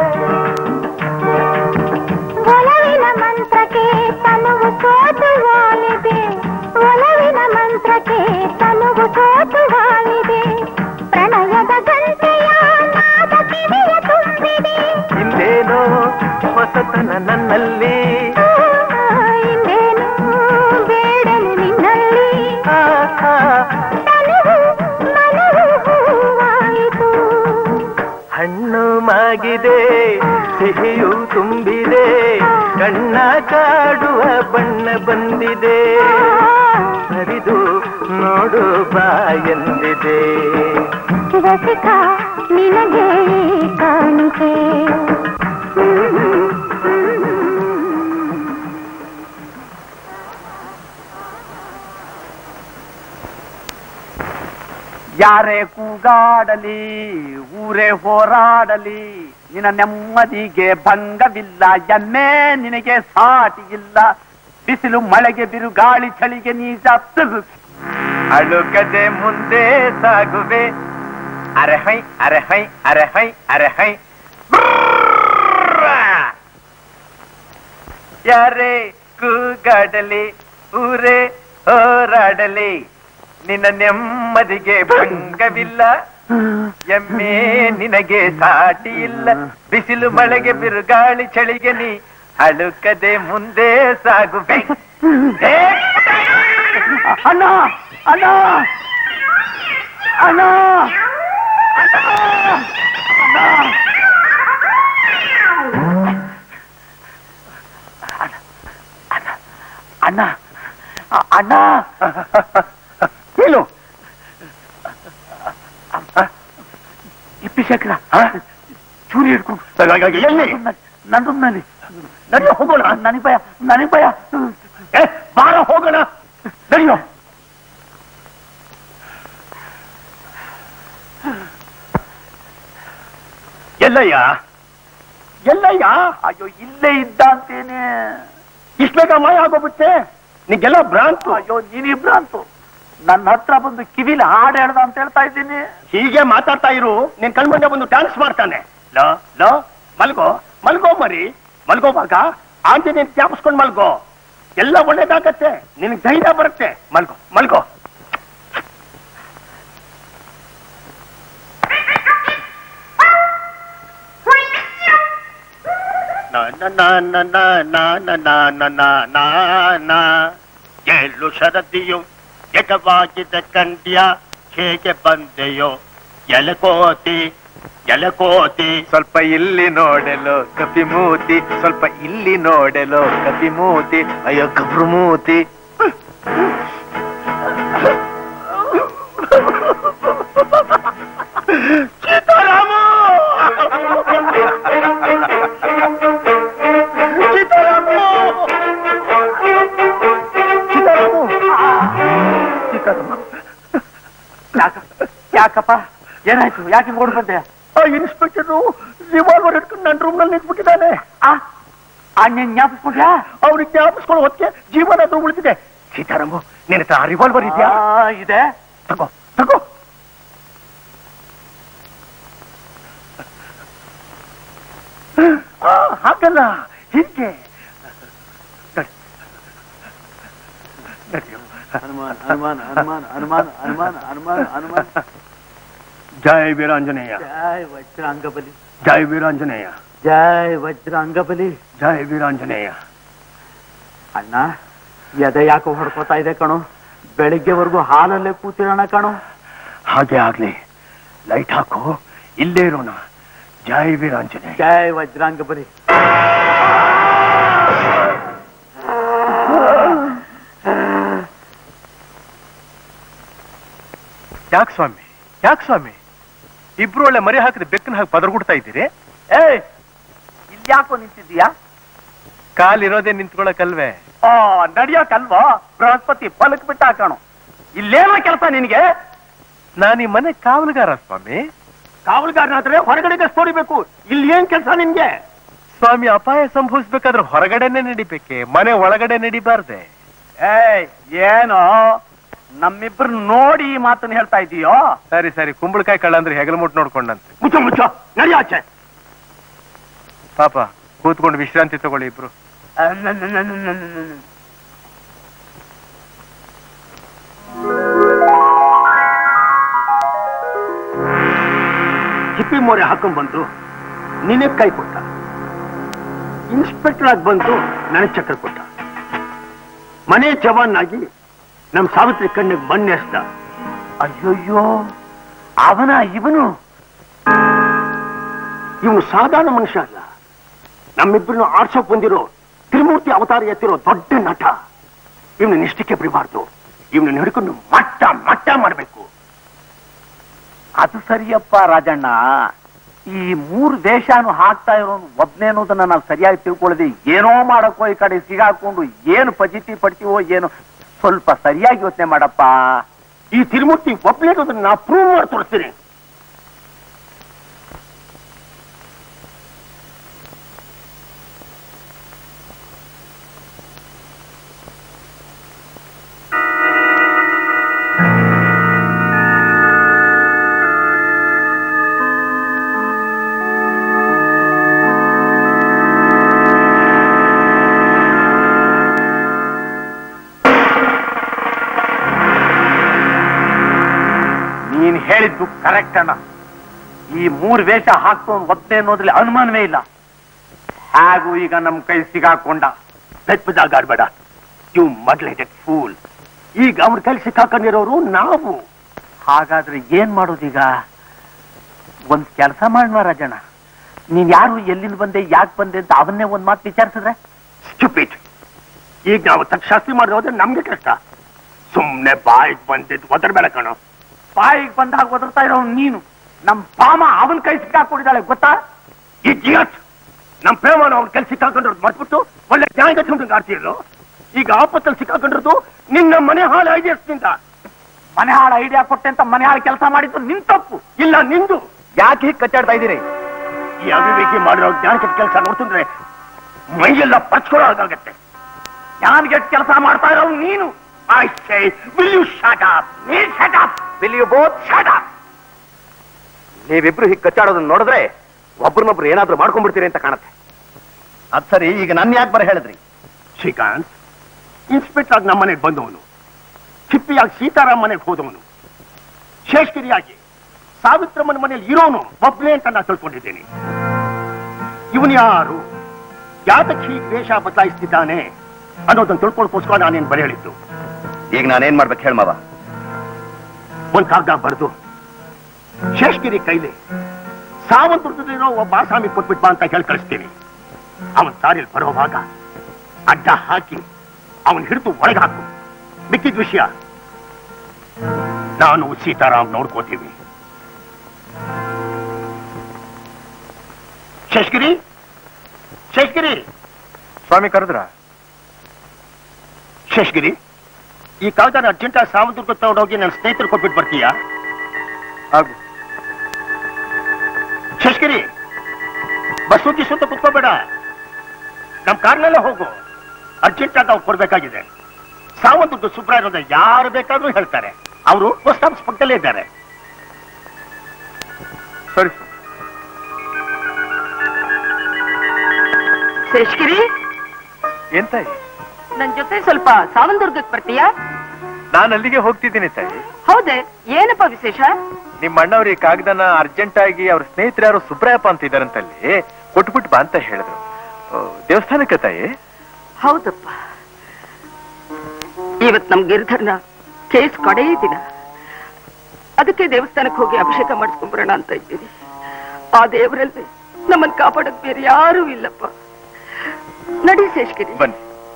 ಒಲವಿನ ಮಂತ್ರಕ್ಕೆ ತನುವು ಸೋತು ವಾಲಿದೆ ಒಲವಿನ ಮಂತ್ರಕ್ಕೆ ತನುವು ಸೋತು ವಾಲಿದೆ ಪ್ರಣಯದ ಗಂಟೆಯ ನಾದ ಕಿವಿಯ ತುಂಬಿದೆ ಹಿಂದೇನೋ ಹೊಸತನ ನನ್ನಲ್ಲಿ ಇನ್ನೇನು ಬೇಡನು ನಿನ್ನಲ್ಲಿ ತನುವು ಮನವು ಹೂವಾಯಿತು ಹಣ್ಣು ಮಾಗಿದೆ ಸಿಹಿಯು ತುಂಬಿದೆ ಕಣ್ಣ ಕಾಡುವ ಬಣ್ಣ ಬಂದಿದೆ ಸರಿದು ನೋಡು ಬಾ ಎಂದಿದೆ ರಸಿಕ ನಿನಗೆ ಈ ಕಾಣಿಕೆ ಯಾರೇ ಕೂಗಾಡಲಿ ಊರೇ ಹೋರಾಡಲಿ ನಿನ್ನ ನೆಮ್ಮದಿಗೆ ಭಂಗವಿಲ್ಲ ಎಮ್ಮೆ ನಿನಗೆ ಸಾಟಿ ಇಲ್ಲ ಬಿಸಿಲು ಮಳೆಗೆ ಬಿರುಗಾಳಿ ಚಳಿಗೆ ನೀಜ ಅಳುಕದೆ ಮುಂದೆ ಸಾಗುವೆ ಅರೆ ಹೈ ಅರೆ ಹೈ ಅರೆ ಹೈ ಅರೆ ಹೈ ಯಾರೇ ಕೂಗಾಡಲಿ ಊರೇ ಹೋರಾಡಲಿ ನಿನ್ನ ನೆಮ್ಮದಿಗೆ ಭಂಗವಿಲ್ಲ ಎಮ್ಮೆ ನಿನಗೆ ಸಾಟಿ ಇಲ್ಲ ಬಿಸಿಲು ಮಳೆಗೆ ಬಿರುಗಾಳಿ ಚಳಿಗೆ ನೀ ಅಳುಕದೆ ಮುಂದೆ ಸಾಗುವೆ ಹೇ! ಅಣ್ಣ ಅಣ್ಣ ಅಣ್ಣ ಅಣ್ಣ ಅ- ಅಣ್ಣ ಏನು ಇಪ್ಪಿ ಶಕ್ರ ಚೂರಿ ಹಿಡ್ಕೊಂಡು ಎಲ್ಲಿ ನನ್ನ ರೂಮ್ನಲ್ಲಿ ನಡೆಯೋ ಹೋಗೋಣ ನನಗ್ ಭಯ ನನಗ್ ಭಯ ಏ ಬಾರ ಹೋಗೋಣ ನಡೆಯೋ ಎಲ್ಲಯ್ಯ ಎಲ್ಲಯ್ಯ ಅಯ್ಯೋ ಇಲ್ಲೇ ಇದ್ದ ಅಂತೇನೆ ಇಷ್ಟ ಬೇಗ ಮಾಯ ಆಗೋಗ್ಬಿಟ್ಟೆ ನಿಗೆಲ್ಲ ಭ್ರಾಂತು ಅಯ್ಯೋ ನೀನಿಬ್ರು ಅಂತು ನನ್ನ ಹತ್ರ ಬಂದು ಕಿವಿಲಿ ಹಾಡು ಹೇಳ್ದ ಅಂತ ಹೇಳ್ತಾ ಇದ್ದೀನಿ ಹೀಗೆ ಮಾತಾಡ್ತಾ ಇರು ನಿನ್ ಕಣ್ಮುಂದೆ ಬಂದು ಡ್ಯಾನ್ಸ್ ಮಾಡ್ತಾನೆ ಲೋ ಲೋ ಮಲ್ಗೋ ಮಲ್ಗೋ ಮರಿ ಮಲ್ಗೋವಾಗ ಆಂಜನೇಯನ್ ಜ್ಞಾಪಿಸ್ಕೊಂಡ್ ಮಲ್ಗೋ ಎಲ್ಲ ಒಳ್ಳೇದಾಗತ್ತೆ ನಿನಗ್ ಧೈರ್ಯ ಬರುತ್ತೆ ಮಲ್ಗೋ ಮಲ್ಗೋ ಎಲ್ಲು ಶರದಿಯು ಎಗವಾಗಿದ್ದ ಕಂಡ್ಯ ಹೇಗೆ ಬಂದೆಯೋ ಎಲಕೋತಿ ಎಲಕೋತಿ ಸ್ವಲ್ಪ ಇಲ್ಲಿ ನೋಡಲು ಕಪಿ ಮೂತಿ ಸ್ವಲ್ಪ ಇಲ್ಲಿ ನೋಡಲು ಕಪಿ ಮೂತಿ ಅಯ್ಯೋ ಕಬ್ರು ಮೂತಿ ಸೀತಾರಾಮ ಸೀತಾರಾಮ ಸೀತಾರಾಮ ಯಾಕ ಯಾಕಪ್ಪ ಏನಾಯ್ತು ಯಾಕೆ ಓಡ್ ಬಂದೆ ಆ ಇನ್ಸ್ಪೆಕ್ಟರ್ ರಿವಾಲ್ವರ್ ಹಿಡ್ಕೊಂಡು ನನ್ನ ರೂಮ್ ನಲ್ಲಿ ನಿಂತ್ಬಿಟ್ಟಿದ್ದಾನೆ ಅಣ್ಣ ಜ್ಞಾಪಿಸ್ಕೊಂಡ್ಯಾ ಅವ್ರಿಗೆ ಜ್ಞಾಪಿಸ್ಕೊಳ್ಳೋ ಹೊತ್ತಿಗೆ ಜೀವನ ಹತ್ರ ಉಳಿದಿದೆ ಸೀತಾರಾಮ ನಿನ್ನ ಹತ್ರ ರಿವಾಲ್ವರ್ ಇದೆಯಾ ಆ, ಇದೆ ತಗೋ ತಗೋ ಆ, ಹಾಗಲ್ಲ ಹೀಗೆ ನಡಿ. ನಡಿಯೋ. ಹನುಮಾನ್ ಹನುಮಾನ್ ಹನುಮಾನ್ ಹನುಮಾನ್ ಹನುಮಾನ್ ಹನುಮಾನ್ ಹನುಮಾನ್ ಜಯ ವೀರಾಂಜನೇಯ ಜೈ ವಜ್ರ ಅಂಗಬಲಿ ಜಯ ವೀರಾಂಜನೇಯ ಜೈ ವಜ್ರ ಅಂಗಬಲಿ ಜಯ ವೀರಾಂಜನೇಯ ಅಣ್ಣ ಎದೆ ಯಾಕೋ ಹೊಡ್ಕೋತಾ ಇದೆ ಕಣೋ ಬೆಳಿಗ್ಗೆವರೆಗೂ ಹಾಲಲ್ಲೇ ಕೂತಿರೋಣ ಕಣೋ ಹಾಗೆ ಆಗ್ಲಿ ಲೈಟ್ ಹಾಕು ಇಲ್ಲೇ ಇರೋಣ ಜಯ ವೀರಾಂಜನೇಯ ಜೈ ವಜ್ರಾಂಗಬಲಿ ಯಾಕೆ ಸ್ವಾಮಿ ಯಾಕೆ ಸ್ವಾಮಿ ಇಬ್ರು ಒಳ್ಳೆ ಮರಿ ಹಾಕಿದ ಬೆಕ್ಕನ ಹಾಕಿ ಪದರ್ಗುಡ್ತಾ ಇದ್ದೀರಿ ಏಯ್ ಇಲ್ಯಾಕೋ ನಿಂತಿದ್ದೀಯಾ ಕಾಲಿರೋದೇ ನಿಂತ್ಕೊಳಕಲ್ವೇ ಓ ನಡಿಯೋಕಲ್ವೋ ಬೃಹಸ್ಪತಿ ಪಲಕ್ ಬಿಟ್ಟ ಕಣೋ ಇಲ್ಲೇನೋ ಕೆಲಸ ನಿನಗೆ ನಾನು ಈ ಮನೆ ಕಾವಲುಗಾರ ಸ್ವಾಮಿ ಕಾವಲುಗಾರನಾದ್ರೆ ಹೊರಗಡೆಗೆ ಹೊಡಿಬೇಕು ಇಲ್ಲಿ ಏನ್ ಕೆಲಸ ನಿನ್ಗೆ ಸ್ವಾಮಿ ಅಪಾಯ ಸಂಭವಿಸ್ಬೇಕಾದ್ರೆ ಹೊರಗಡೆನೆ ನಡಿಬೇಕೆ ಮನೆ ಒಳಗಡೆ ನಡಿಬಾರ್ದೆ ಏಯ್ ಏನೋ ನಮ್ಮಿಬ್ರು ನೋಡಿ ಈ ಮಾತನ್ನ ಹೇಳ್ತಾ ಇದೀಯೋ ಸರಿ ಸರಿ ಕುಂಬಳಕಾಯಿ ಕಳ್ಳ ಅಂದ್ರೆ ಹೆಗಲು ಮುಟ್ಟು ನೋಡ್ಕೊಂಡಂತೆ ಮುಚ್ಚ ಮುಚ್ಚ ನಡಿಯಾಚೆ ಪಾಪ ಕೂತ್ಕೊಂಡು ವಿಶ್ರಾಂತಿ ತಗೊಳ್ಳಿ ಇಬ್ರು ಚಿಪ್ಪಿ ಮೋರೆ ಹಾಕೊಂಡ್ ಬಂತು ನಿನಗ್ ಕೈ ಕೊಟ್ಟ ಇನ್ಸ್ಪೆಕ್ಟರ್ ಆಗಿ ಬಂತು ನನಗ್ ಚಕ್ರ ಕೊಟ್ಟ ಮನೆ ಜವಾನ್ ಆಗಿ ನಮ್ ಸಾವಿತ್ರಿ ಕಣ್ಣಿಗೆ ಮಣ್ಣೆಸ್ದ ಅಯ್ಯೋಯ್ಯೋ ಅವನ ಇವನು ಇವನು ಸಾಧಾರಣ ಮನುಷ್ಯ ಅಲ್ಲ ನಮ್ಮಿಬ್ಬರನ್ನು ಆಡ್ಸೋಕ್ ಬಂದಿರೋ ತ್ರಿಮೂರ್ತಿ ಅವತಾರ ಎತ್ತಿರೋ ದೊಡ್ಡ ನಟ ಇವನು ನಿಷ್ಠಕ್ಕೆ ಬಿಡಬಾರ್ದು ಇವನನ್ನ ಹಿಡ್ಕೊಂಡು ಮಟ್ಟ ಮಟ್ಟ ಮಾಡ್ಬೇಕು ಅದು ಸರಿಯಪ್ಪ ರಾಜಣ್ಣ ಈ ಮೂರು ದೇಶನು ಹಾಕ್ತಾ ಇರೋನು ಒಬ್ನೇ ಅನ್ನೋದನ್ನ ನಾವು ಸರಿಯಾಗಿ ತಿಳ್ಕೊಳ್ಳದೆ ಏನೋ ಮಾಡಕ್ಕೋ ಈ ಕಡೆ ಸಿಗಾಕೊಂಡು ಏನು ಪಜಿತಿ ಪಡ್ತೀವೋ ಏನು ಸ್ವಲ್ಪ ಸರಿಯಾಗಿ ಯೋಚನೆ ಮಾಡಪ್ಪ ಈ ತಿರುಮೂರ್ತಿ ಒಪ್ಲೇಟೋದನ್ನ ನಾ ಪ್ರೂವ್ ಮಾಡಿ ತೋರಿಸ್ತೀನಿ ನೀನ್ ಹೇಳಿದ್ದು ಕರೆಕ್ಟ್ ಅಣ್ಣ ಈ ಮೂರು ವೇಷ ಹಾಕ್ಕೊಂಡು ಒದ್ದೆ ಅನ್ನೋದ್ರಲ್ಲಿ ಅನುಮಾನವೇ ಇಲ್ಲ ಹಾಗೂ ಈಗ ನಮ್ ಕೈ ಸಿಗಾಕೊಂಡ ಬೆಚ್ಚದಾಗಾಡ್ಬೇಡ ಯು ಮಡ್ಲೇಟೆಡ್ ಫೂಲ್ ಈಗ ಅವ್ರ ಕೈಲಿ ಸಿಕ್ಕಾಕೊಂಡಿರೋರು ನಾವು ಹಾಗಾದ್ರೆ ಏನ್ ಮಾಡೋದೀಗ ಒಂದ್ ಕೆಲಸ ಮಾಡುವ ರಾಜಣ್ಣ ನೀನ್ ಯಾರು ಎಲ್ಲಿಂದ ಬಂದೆ ಯಾಕೆ ಬಂದೆ ಅಂತ ಅವನ್ನೇ ಒಂದ್ ಮಾತು ವಿಚಾರಿಸಿದ್ರೆ ಸ್ಟುಪಿಡ್ ಈಗ ನಾವು ತಕ್ಷಾಸ್ತಿ ಮಾಡಿ ಹೋದ್ರೆ ನಮ್ಗೆ ಕಷ್ಟ ಸುಮ್ನೆ ಬಾಯಿಗೆ ಬಂದಿದ್ದು ಒದರ್ಬೇಡ ಕಣೋ ಬಾಯಿಗೆ ಬಂದಾಗ ಒದರ್ತಾ ಇರೋ ನೀನು ನಮ್ ಪಾಮ ಅವನ್ ಕೈ ಸಿಕ್ಕಾಕೊಂಡಿದ್ದಾಳೆ ಗೊತ್ತಾ ಇಡಿಯಟ್ ನಮ್ ಪ್ರೇಮನ ಅವ್ನ ಕೆಲ್ಸ ಸಿಕ್ಕಾಕೊಂಡಿರೋದು ಮರ್ತ್ಬಿಟ್ಟು ಒಳ್ಳೆ ನ್ಯಾಯ ತುಂಬಿಗೆ ಆಡ್ತಿದ್ರು ಈಗ ಆಪತ್ತಲ್ಲಿ ಸಿಕ್ಕಾಕೊಂಡಿರೋದು ನಿನ್ನ ಮನೆ ಹಾಳು ಐಡಿಯಾಸ್ನಿಂದ ಮನೆ ಹಾಳು ಐಡಿಯಾ ಕೊಟ್ಟೆ ಅಂತ ಮನೆ ಹಾಳು ಕೆಲಸ ಮಾಡಿದ್ದು ನಿನ್ ತಪ್ಪು ಇಲ್ಲ ನಿಂದು ಯಾಕೆ ಹೀಗೆ ಕಚ್ಚಾಡ್ತಾ ಇದ್ದೀರಿ ಈ ಅವಿವೇಕಿ ಮಾಡಿರೋ ಜ್ಞಾನಕ್ಕೆ ಕೆಲಸ ನೋಡ್ತಿದ್ರೆ ಮೈಯೆಲ್ಲ ಪಚ್ಕೊಳ್ಳೋ ಹಾಗಾಗತ್ತೆ ಜ್ಞಾನ್ಗೆಟ್ ಕೆಲಸ ಮಾಡ್ತಾ ಇರೋ ನೀನು I say will you shut up ನೀ shut up will you both shut up ನೀವಿಬ್ರು ಹೀಗೆ ಕಚ್ಚಾಡೋದನ್ನ ನೋಡಿದ್ರೆ ಒಬ್ರನ್ನೊಬ್ರು ಏನಾದ್ರೂ ಮಾಡ್ಕೊಂಡ್ಬಿಡ್ತೀರಿ ಅಂತ ಕಾಣುತ್ತೆ ಅದ್ ಸರಿ ಈಗ ನನ್ನ ಯಾಕೆ ಬರ ಹೇಳಿದ್ರಿ ಶ್ರೀಕಾಂತ್ ಇನ್ಸ್ಪೆಕ್ಟರ್ ಆಗಿ ನಮ್ಮನೆಗೆ ಬಂದವನು ಚಿಪ್ಪಿಯಾಗಿ ಸೀತಾರಾಮ್ ಮನೆಗೆ ಹೋದವನು ಶೇಷಗಿರಿಯಾಗಿ ಸಾವಿತ್ರಮ್ಮನ ಮನೆಯಲ್ಲಿ ಇರೋನು ಒಬ್ನೇ ಅಂತ ನಾನು ತಿಳ್ಕೊಂಡಿದ್ದೇನೆ ಇವನು ಯಾರು ಯಾತಕ್ಕೆ ಹೀಗೆ ವೇಷ ಬದಲಾಯಿಸ್ತಿದ್ದಾನೆ ಅನ್ನೋದನ್ನ ತಿಳ್ಕೊಳ್ಕೋಸ್ಕರ ನಾನೇನು ಬರೆ ಹೇಳಿದ್ದು ಈಗ ನಾನೇನ್ ಮಾಡ್ಬೇಕು ಹೇಳ್ ಮಾವ ಒಂದ್ ಕಾಗದ ಬರೆದು ಶೇಷಗಿರಿ ಕೈಲಿ ಸಾವಂತುರ್ಗದಲ್ಲಿರೋ ಒಬ್ಬ ಆಸಾಮಿ ಕೊಟ್ಬಿಟ್ಬಾ ಅಂತ ಹೇಳಿ ಕಳಿಸ್ತೀನಿ ಅವನ್ ದಾರಿಯಲ್ಲಿ ಬರೋವಾಗ ಅಡ್ಡ ಹಾಕಿ ಅವನ್ ಹಿಡಿದು ಒಳಗೆ ಹಾಕು ಮಿಕ್ಕಿದ ವಿಷಯ ನಾನು ಸೀತಾರಾಮ್ ನೋಡ್ಕೋತೀವಿ ಶೇಷಗಿರಿ ಶೇಷಗಿರಿ ಸ್ವಾಮಿ ಕರೆದ್ರ ಶೇಷಗಿರಿ ಈ ಕಾಗದ ಅರ್ಜೆಂಟಾಗಿ ಸಾವಂತುರ್ಗ ತಗೊಂಡೋಗಿ ನನ್ನ ಸ್ನೇಹಿತರು ಕೊಟ್ಬಿಟ್ಟು ಬರ್ತೀಯಾ ಆಗು ಶೇಷಗಿರಿ ಬಸ್ಸು ಗಿಸ್ಸು ಅಂತ ಕುತ್ಕೋಬೇಡ ನಮ್ ಕಾರ್ನಲ್ಲೇ ಹೋಗು ಅರ್ಜೆಂಟ್ ಆಗಿ ಅವ್ರು ಕೊಡ್ಬೇಕಾಗಿದೆ ಸಾವಂತದ್ದು ಸುಬ್ರ ಇರೋದ ಯಾರು ಬೇಕಾದ್ರೂ ಹೇಳ್ತಾರೆ ಅವರು ಪೋಸ್ಟ್ ಆಫೀಸ್ ಪಕ್ಕದಲ್ಲೇ ಇದ್ದಾರೆ ಸರಿ ಶೇಷ್ಗಿರಿ ಎಂತ ನನ್ ಜೊತೆ ಸ್ವಲ್ಪ ಸಾವಂದುರ್ಗಕ್ಕೆ ಬರ್ತೀಯಾ ನಾನು ಅಲ್ಲಿಗೆ ಹೋಗ್ತಿದ್ದೀನಿ ತಾಯಿ ಹೌದೇ ಏನಪ್ಪ ವಿಶೇಷ ನಿಮ್ಮ ಅಣ್ಣವ್ರ ಈ ಕಾಗದನ ಅರ್ಜೆಂಟ್ ಆಗಿ ಅವ್ರ ಸ್ನೇಹಿತರು ಯಾರು ಸುಬ್ರಾಯಪ್ಪ ಅಂತ ಇದಾರಂತಲ್ಲಿ ಕೊಟ್ಬಿಟ್ಟು ಬಾ ಅಂತ ಹೇಳಿದ್ರು ಓ, ದೇವಸ್ಥಾನಕ್ಕೆ ತಾಯಿ ಹೌದಪ್ಪ ಇವತ್ ನಮ್ ಗಿರಿಧರ್ನ ಕೇಸ್ ಕಡೇ ದಿನ ಅದಕ್ಕೆ ದೇವಸ್ಥಾನಕ್ಕೆ ಹೋಗಿ ಅಭಿಷೇಕ ಮಾಡಿಸ್ಕೊಂಡ್ಬರೋಣ ಅಂತ ಇದ್ದೀನಿ ಆ ದೇವರಲ್ಲಿ ನಮ್ಮನ್ನ ಕಾಪಾಡಕ್ ಬೇರೆ ಯಾರೂ ಇಲ್ಲಪ್ಪ ನಡಿ ಶೇಷ್ಗಿರಿ ಬನ್ನಿ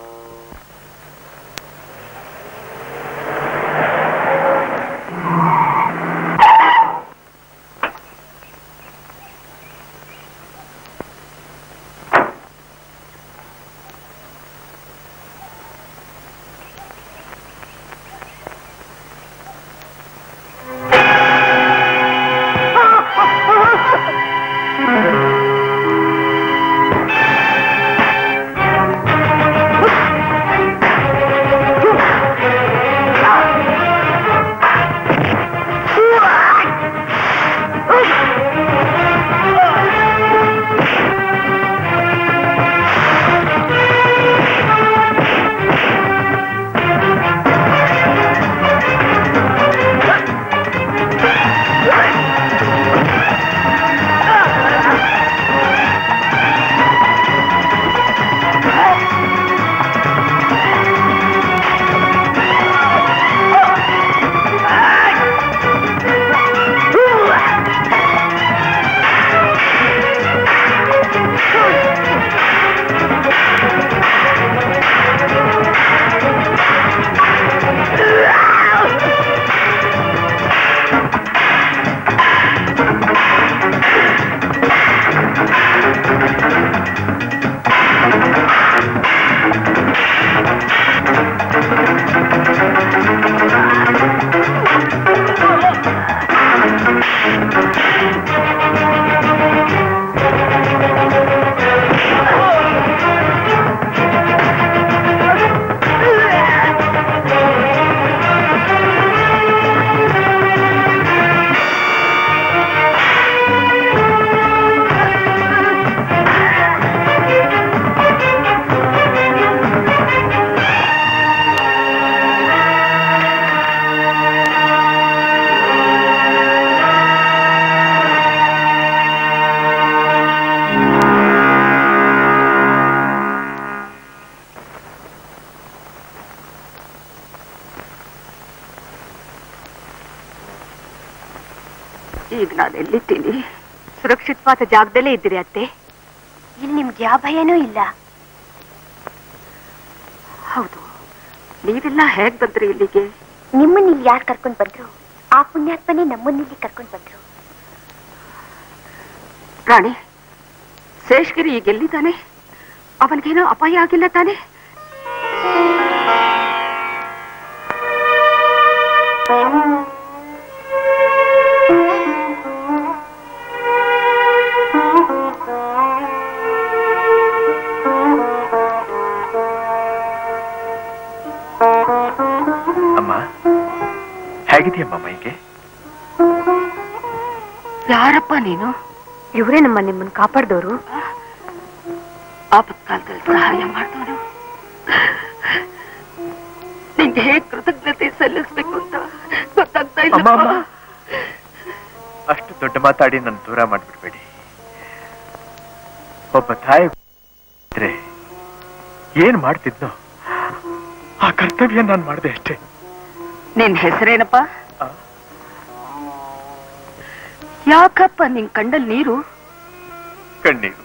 ಈಗ ನಾನು ಎಲ್ಲಿದ್ದೀನಿ ಸುರಕ್ಷಿತವಾದ ಜಾಗದಲ್ಲೇ ಇದ್ದೀರಿ ಅತ್ತೆ ಇಲ್ಲಿ ನಿಮ್ಗೆ ಯಾವ ಭಯನೂ ಇಲ್ಲ ಹೌದು ನೀವೆಲ್ಲ ಹೇಗ್ ಬಂದ್ರಿ ಇಲ್ಲಿಗೆ ನಿಮ್ಮನ್ನ ಇಲ್ಲಿ ಯಾರು ಕರ್ಕೊಂಡ್ ಬಂದ್ರು ಆ ಪುಣ್ಯಾತ್ಮನೇ ನಮ್ಮನ್ನ ಇಲ್ಲಿ ಕರ್ಕೊಂಡ್ ಬಂದ್ರು ರಾಣಿ ಶೇಷ್ಗಿರಿ ಈಗ ಎಲ್ಲಿದ್ದಾನೆ ಅವನಿಗೇನೋ ಅಪಾಯ ಆಗಿಲ್ಲ ತಾನೆ ಅಮ್ಮ ಹೇಗಿದೆಯಮ್ಮ ಮೈಗೆ ಯಾರಪ್ಪ ನೀನು ಇವರೇ ನಮ್ಮ ನಿಮ್ಮನ್ನ ಕಾಪಾಡ್ದವ್ರು ಆಪತ್ಕಾಲದಲ್ಲಿ ಸಹಾಯ ಮಾಡಿದವನು ನಿಂಗೆ ಹೇಗ್ ಕೃತಜ್ಞತೆ ಸಲ್ಲಿಸ್ಬೇಕು ಅಂತ ಗೊತ್ತಾಗ್ತಾ ಅಮ್ಮ ಇಲ್ಲ ಅಮ್ಮ ಅಷ್ಟು ದೊಡ್ಡ ಮಾತಾಡಿ ನನ್ನ ದೂರ ಮಾಡ್ಬಿಡ್ಬೇಡಿ ಒಬ್ಬ ತಾಯಿ ಇದ್ರೆ ಏನ್ ಮಾಡ್ತಿದ್ನೋ ಆ ಕರ್ತವ್ಯ ನಾನು ಮಾಡಿದೆ ಅಷ್ಟೇ ನಿನ್ ಹೆಸರೇನಪ್ಪ ಆ? ಯಾಕಪ್ಪ ನಿನ್ ಕಂಡಲ್ ನೀರು ಕಣ್ಣೀರು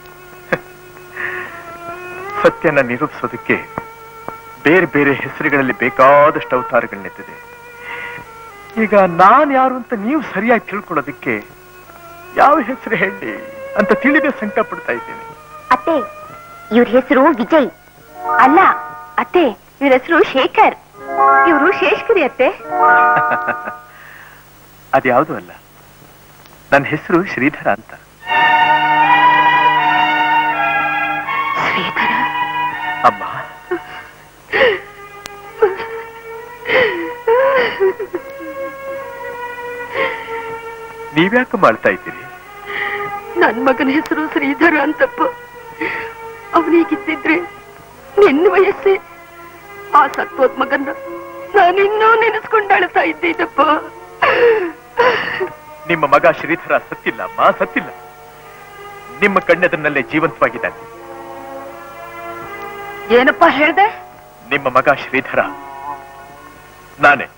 ಸತ್ಯನ ನಿರೂಪಿಸೋದಕ್ಕೆ ಬೇರೆ ಬೇರೆ ಹೆಸರುಗಳಲ್ಲಿ ಬೇಕಾದಷ್ಟು ಅವತಾರಗಳನ್ನೆತ್ತಿದೆ ಈಗ ನಾನ್ ಯಾರು ಅಂತ ನೀವು ಸರಿಯಾಗಿ ತಿಳ್ಕೊಳ್ಳೋದಕ್ಕೆ ಯಾವ ಹೆಸರು ಹೇಳಿ ಅಂತ ತಿಳಿದೇ ಸಂಕಟ ಪಡ್ತಾ ಇದ್ದೀನಿ ಅತ್ತೆ ಇವ್ರ ಹೆಸರು ವಿಜಯ್ ಅಲ್ಲ ಅತ್ತೆ ಇವ್ರ ಹೆಸರು ಶೇಖರ್ ಇವರು ಶೇಷ್ಕರಿ ಅತ್ತೆ ಅದ್ಯಾವುದೂ ಅಲ್ಲ ನನ್ನ ಹೆಸರು ಶ್ರೀಧರ ಅಂತ ಶ್ರೀಧರ ಅಮ್ಮ ನೀವ್ಯಾಕೆ ಮಾಡ್ತಾ ಇದ್ದೀರಿ ನನ್ ಮಗನ ಹೆಸರು ಶ್ರೀಧರ ಅಂತಪ್ಪ ಅವನಿಗಿದ್ದಿದ್ರೆ ನಿನ್ನ ವಯಸ್ಸೇ ಆ ಸತ್ವದ್ ಮಗನ್ನ ನಾನಿನ್ನೂ ನೆನೆಸ್ಕೊಂಡು ಅಳ್ತಾ ಇದ್ದೀನಪ್ಪ ನಿಮ್ಮ ಮಗ ಶ್ರೀಧರ ಸತ್ತಿಲ್ಲ ಅಮ್ಮ ಸತ್ತಿಲ್ಲ ನಿಮ್ಮ ಕಣ್ಣೆದರಲ್ಲೇ ಜೀವಂತವಾಗಿದ್ದಾನೆ ಏನಪ್ಪ ಹೇಳ್ದೆ ನಿಮ್ಮ ಮಗ ಶ್ರೀಧರ ನಾನೇ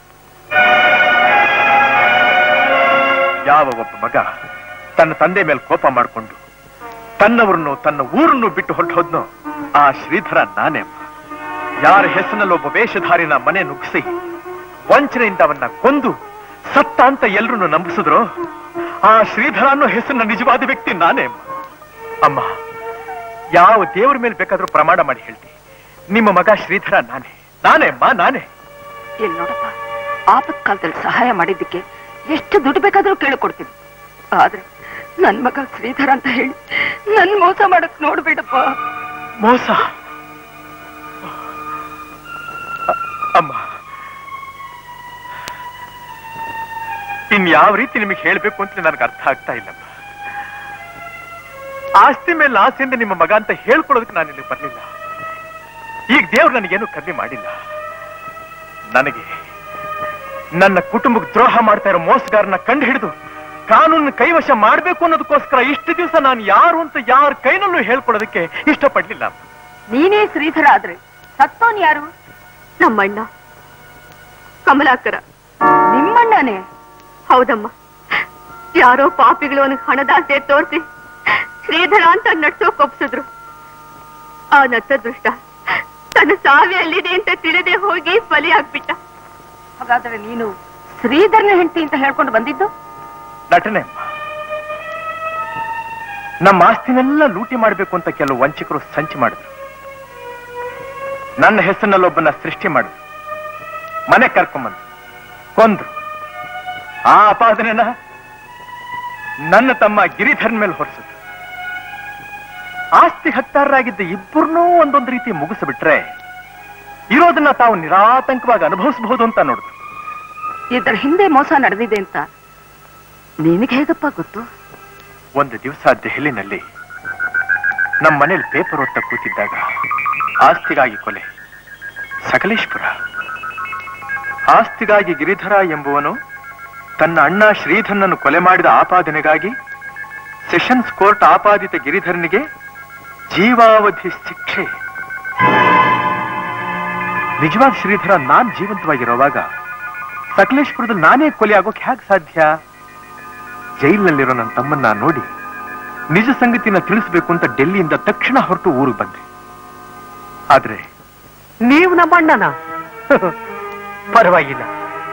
ಯಾವ ಒಬ್ಬ ಮಗ ತನ್ನ ತಂದೆ ಮೇಲೆ ಕೋಪ ಮಾಡಿಕೊಂಡು ತನ್ನವರನ್ನು ತನ್ನ ಊರನ್ನು ಬಿಟ್ಟು ಹೊರಟೋದ್ನೋ ಆ ಶ್ರೀಧರ ನಾನೇ ಅಮ್ಮ. ಯಾರ ಹೆಸರಿನಲ್ಲಿ ಒಬ್ಬ ವೇಷಧಾರಿನ ಮನೆ ನುಗ್ಗಿಸಿ ವಂಚನೆಯಿಂದ ಅವನ್ನ ಕೊಂದು ಸತ್ತ ಅಂತ ಎಲ್ರನ್ನು ನಂಬಿಸಿದ್ರು ಆ ಶ್ರೀಧರ ಅನ್ನೋ ಹೆಸರಿನ ನಿಜವಾದ ವ್ಯಕ್ತಿ ನಾನೇ ಅಮ್ಮ. ಅಮ್ಮ ಯಾವ ದೇವರ ಮೇಲೆ ಬೇಕಾದ್ರೂ ಪ್ರಮಾಣ ಮಾಡಿ ಹೇಳ್ತಿ ನಿಮ್ಮ ಮಗ ಶ್ರೀಧರ ನಾನೇ ನಾನೇ ಅಮ್ಮ ನಾನೇ ಇಲ್ಲಿ ನೋಡಪ್ಪ ಆಪತ್ ಕಾಲದಲ್ಲಿ ಸಹಾಯ ಮಾಡಿದ್ದಕ್ಕೆ ಎಷ್ಟು ದುಡ್ಡು ಬೇಕಾದ್ರೂ ಕೇಳಿಕೊಡ್ತೀನಿ ಆದ್ರೆ ನನ್ ಮಗ ಶ್ರೀಧರ ಅಂತ ಹೇಳಿ ನನ್ ಮೋಸ ಮಾಡಕ್ ನೋಡ್ಬೇಡಪ್ಪ ಮೋಸ ಅ- ಅಮ್ಮ ಇನ್ ಯಾವ ರೀತಿ ನಿಮಗೆ ಹೇಳ್ಬೇಕು ಅಂತ ನನಗೆ ಅರ್ಥ ಆಗ್ತಾ ಇಲ್ಲಮ್ಮ ಆಸ್ತಿ ಮೇಲೆ ಆಸೆಯಿಂದ ನಿಮ್ಮ ಮಗ ಅಂತ ಹೇಳ್ಕೊಡೋದಕ್ಕೆ ನಾನು ಇಲ್ಲಿ ಬರ್ಲಿಲ್ಲ ಈಗ ದೇವ್ರು ನನಗೇನು ಕಮ್ಮಿ ಮಾಡಿಲ್ಲ ನನಗೆ ನನ್ನ ಕುಟುಂಬಕ್ಕೆ ದ್ರೋಹ ಮಾಡ್ತಾ ಇರೋ ಮೋಸಗಾರನ ಕಂಡು ಹಿಡಿದು ಕಾನೂನು ಕೈವಶ ಮಾಡ್ಬೇಕು ಅನ್ನೋದಕ್ಕೋಸ್ಕರ ಇಷ್ಟು ದಿವಸ ನಾನು ಯಾರು ಅಂತ ಯಾರ ಕೈನಲ್ಲೂ ಹೇಳ್ಕೊಡೋದಕ್ಕೆ ಇಷ್ಟಪಡ್ಲಿಲ್ಲ ನೀನೇ ಶ್ರೀಧರ ಆದ್ರೆ ಸತ್ತೋನ್ ಯಾರು ನಮ್ಮಣ್ಣ ಕಮಲಾಕರ ನಿಮ್ಮಣ್ಣನೇ ಹೌದಮ್ಮ ಯಾರೋ ಪಾಪಿಗಳು ಅವನಿಗೆ ಹಣದಾಸೆ ತೋರಿಸಿ ಶ್ರೀಧರ ಅಂತ ನಡ್ಸೋಕ್ ಒಪ್ಸಿದ್ರು ಆ ನತ್ತದೃಷ್ಟ ತನ್ನ ಸಾವಿ ಅಲ್ಲಿದೆ ಅಂತ ತಿಳಿದೇ ಹೋಗಿ ಬಲಿಯಾಗ್ಬಿಟ್ಟ ಹಾಗಾದ್ರೆ ನೀನು ಶ್ರೀಧರ್ನ ಹೆಂಡತಿ ಅಂತ ಹೇಳ್ಕೊಂಡು ಬಂದಿದ್ದು ನಟನೆ ಅಮ್ಮ. ನಮ್ಮ ಆಸ್ತಿನೆಲ್ಲ ಲೂಟಿ ಮಾಡಬೇಕು ಅಂತ ಕೆಲವು ವಂಚಕರು ಸಂಚು ಮಾಡಿದ್ರು ನನ್ನ ಹೆಸರಿನಲ್ಲೊಬ್ಬನ ಸೃಷ್ಟಿ ಮಾಡಿದ್ರು ಮನೆ ಕರ್ಕೊಂಬಂದ್ರು ಕೊಂದ್ರು ಆ ಅಪಾದನೆನ ನನ್ನ ತಮ್ಮ ಗಿರಿಧರನ್ ಮೇಲೆ ಹೊರಿಸಿದ್ರು ಆಸ್ತಿ ಹಕ್ತಾರರಾಗಿದ್ದ ಇಬ್ಬರನ್ನೂ ಒಂದೊಂದು ರೀತಿ ಮುಗಿಸ್ಬಿಟ್ರೆ ಇರೋದನ್ನ ತಾವು ನಿರಾತಂಕವಾಗಿ ಅನುಭವಿಸಬಹುದು ಅಂತ ನೋಡಿದ್ರು ಇದರ ಹಿಂದೆ ಮೋಸ ನಡೆದಿದೆ ಅಂತ ನಿನಗೆ ಹೇಗಪ್ಪ ಗೊತ್ತು ಒಂದು ದಿವಸ ದೆಹಲಿನಲ್ಲಿ ನಮ್ಮ ಮನೇಲಿ ಪೇಪರ್ ಓದ್ತಾ ಕೂತಿದ್ದಾಗ ಆಸ್ತಿಗಾಗಿ ಕೊಲೆ ಸಕಲೇಶ್ಪುರ ಆಸ್ತಿಗಾಗಿ ಗಿರಿಧರ ಎಂಬುವನು ತನ್ನ ಅಣ್ಣ ಶ್ರೀಧರನನ್ನು ಕೊಲೆ ಮಾಡಿದ ಆಪಾದನೆಗಾಗಿ ಸೆಷನ್ಸ್ ಕೋರ್ಟ್ ಆಪಾದಿತ ಗಿರಿಧರನಿಗೆ ಜೀವಾವಧಿ ಶಿಕ್ಷೆ ನಿಜವಾದ ಶ್ರೀಧರ ನಾನ್ ಜೀವಂತವಾಗಿರುವಾಗ ಸಕಲೇಶ್ಪುರದಲ್ಲಿ ನಾನೇ ಕೊಲೆ ಆಗೋಕ್ ಹೇಗೆ ಸಾಧ್ಯ ಜೈಲಿನಲ್ಲಿರೋ ನನ್ನ ತಮ್ಮನ್ನ ನೋಡಿ ನಿಜ ಸಂಗತಿನ ತಿಳಿಸ್ಬೇಕು ಅಂತ ಡೆಲ್ಲಿಯಿಂದ ತಕ್ಷಣ ಹೊರಟು ಊರಿಗೆ ಬಂದೆ ಆದ್ರೆ ನೀವು ನಮ್ಮ ಅಣ್ಣನ ಪರವಾಗಿಲ್ಲ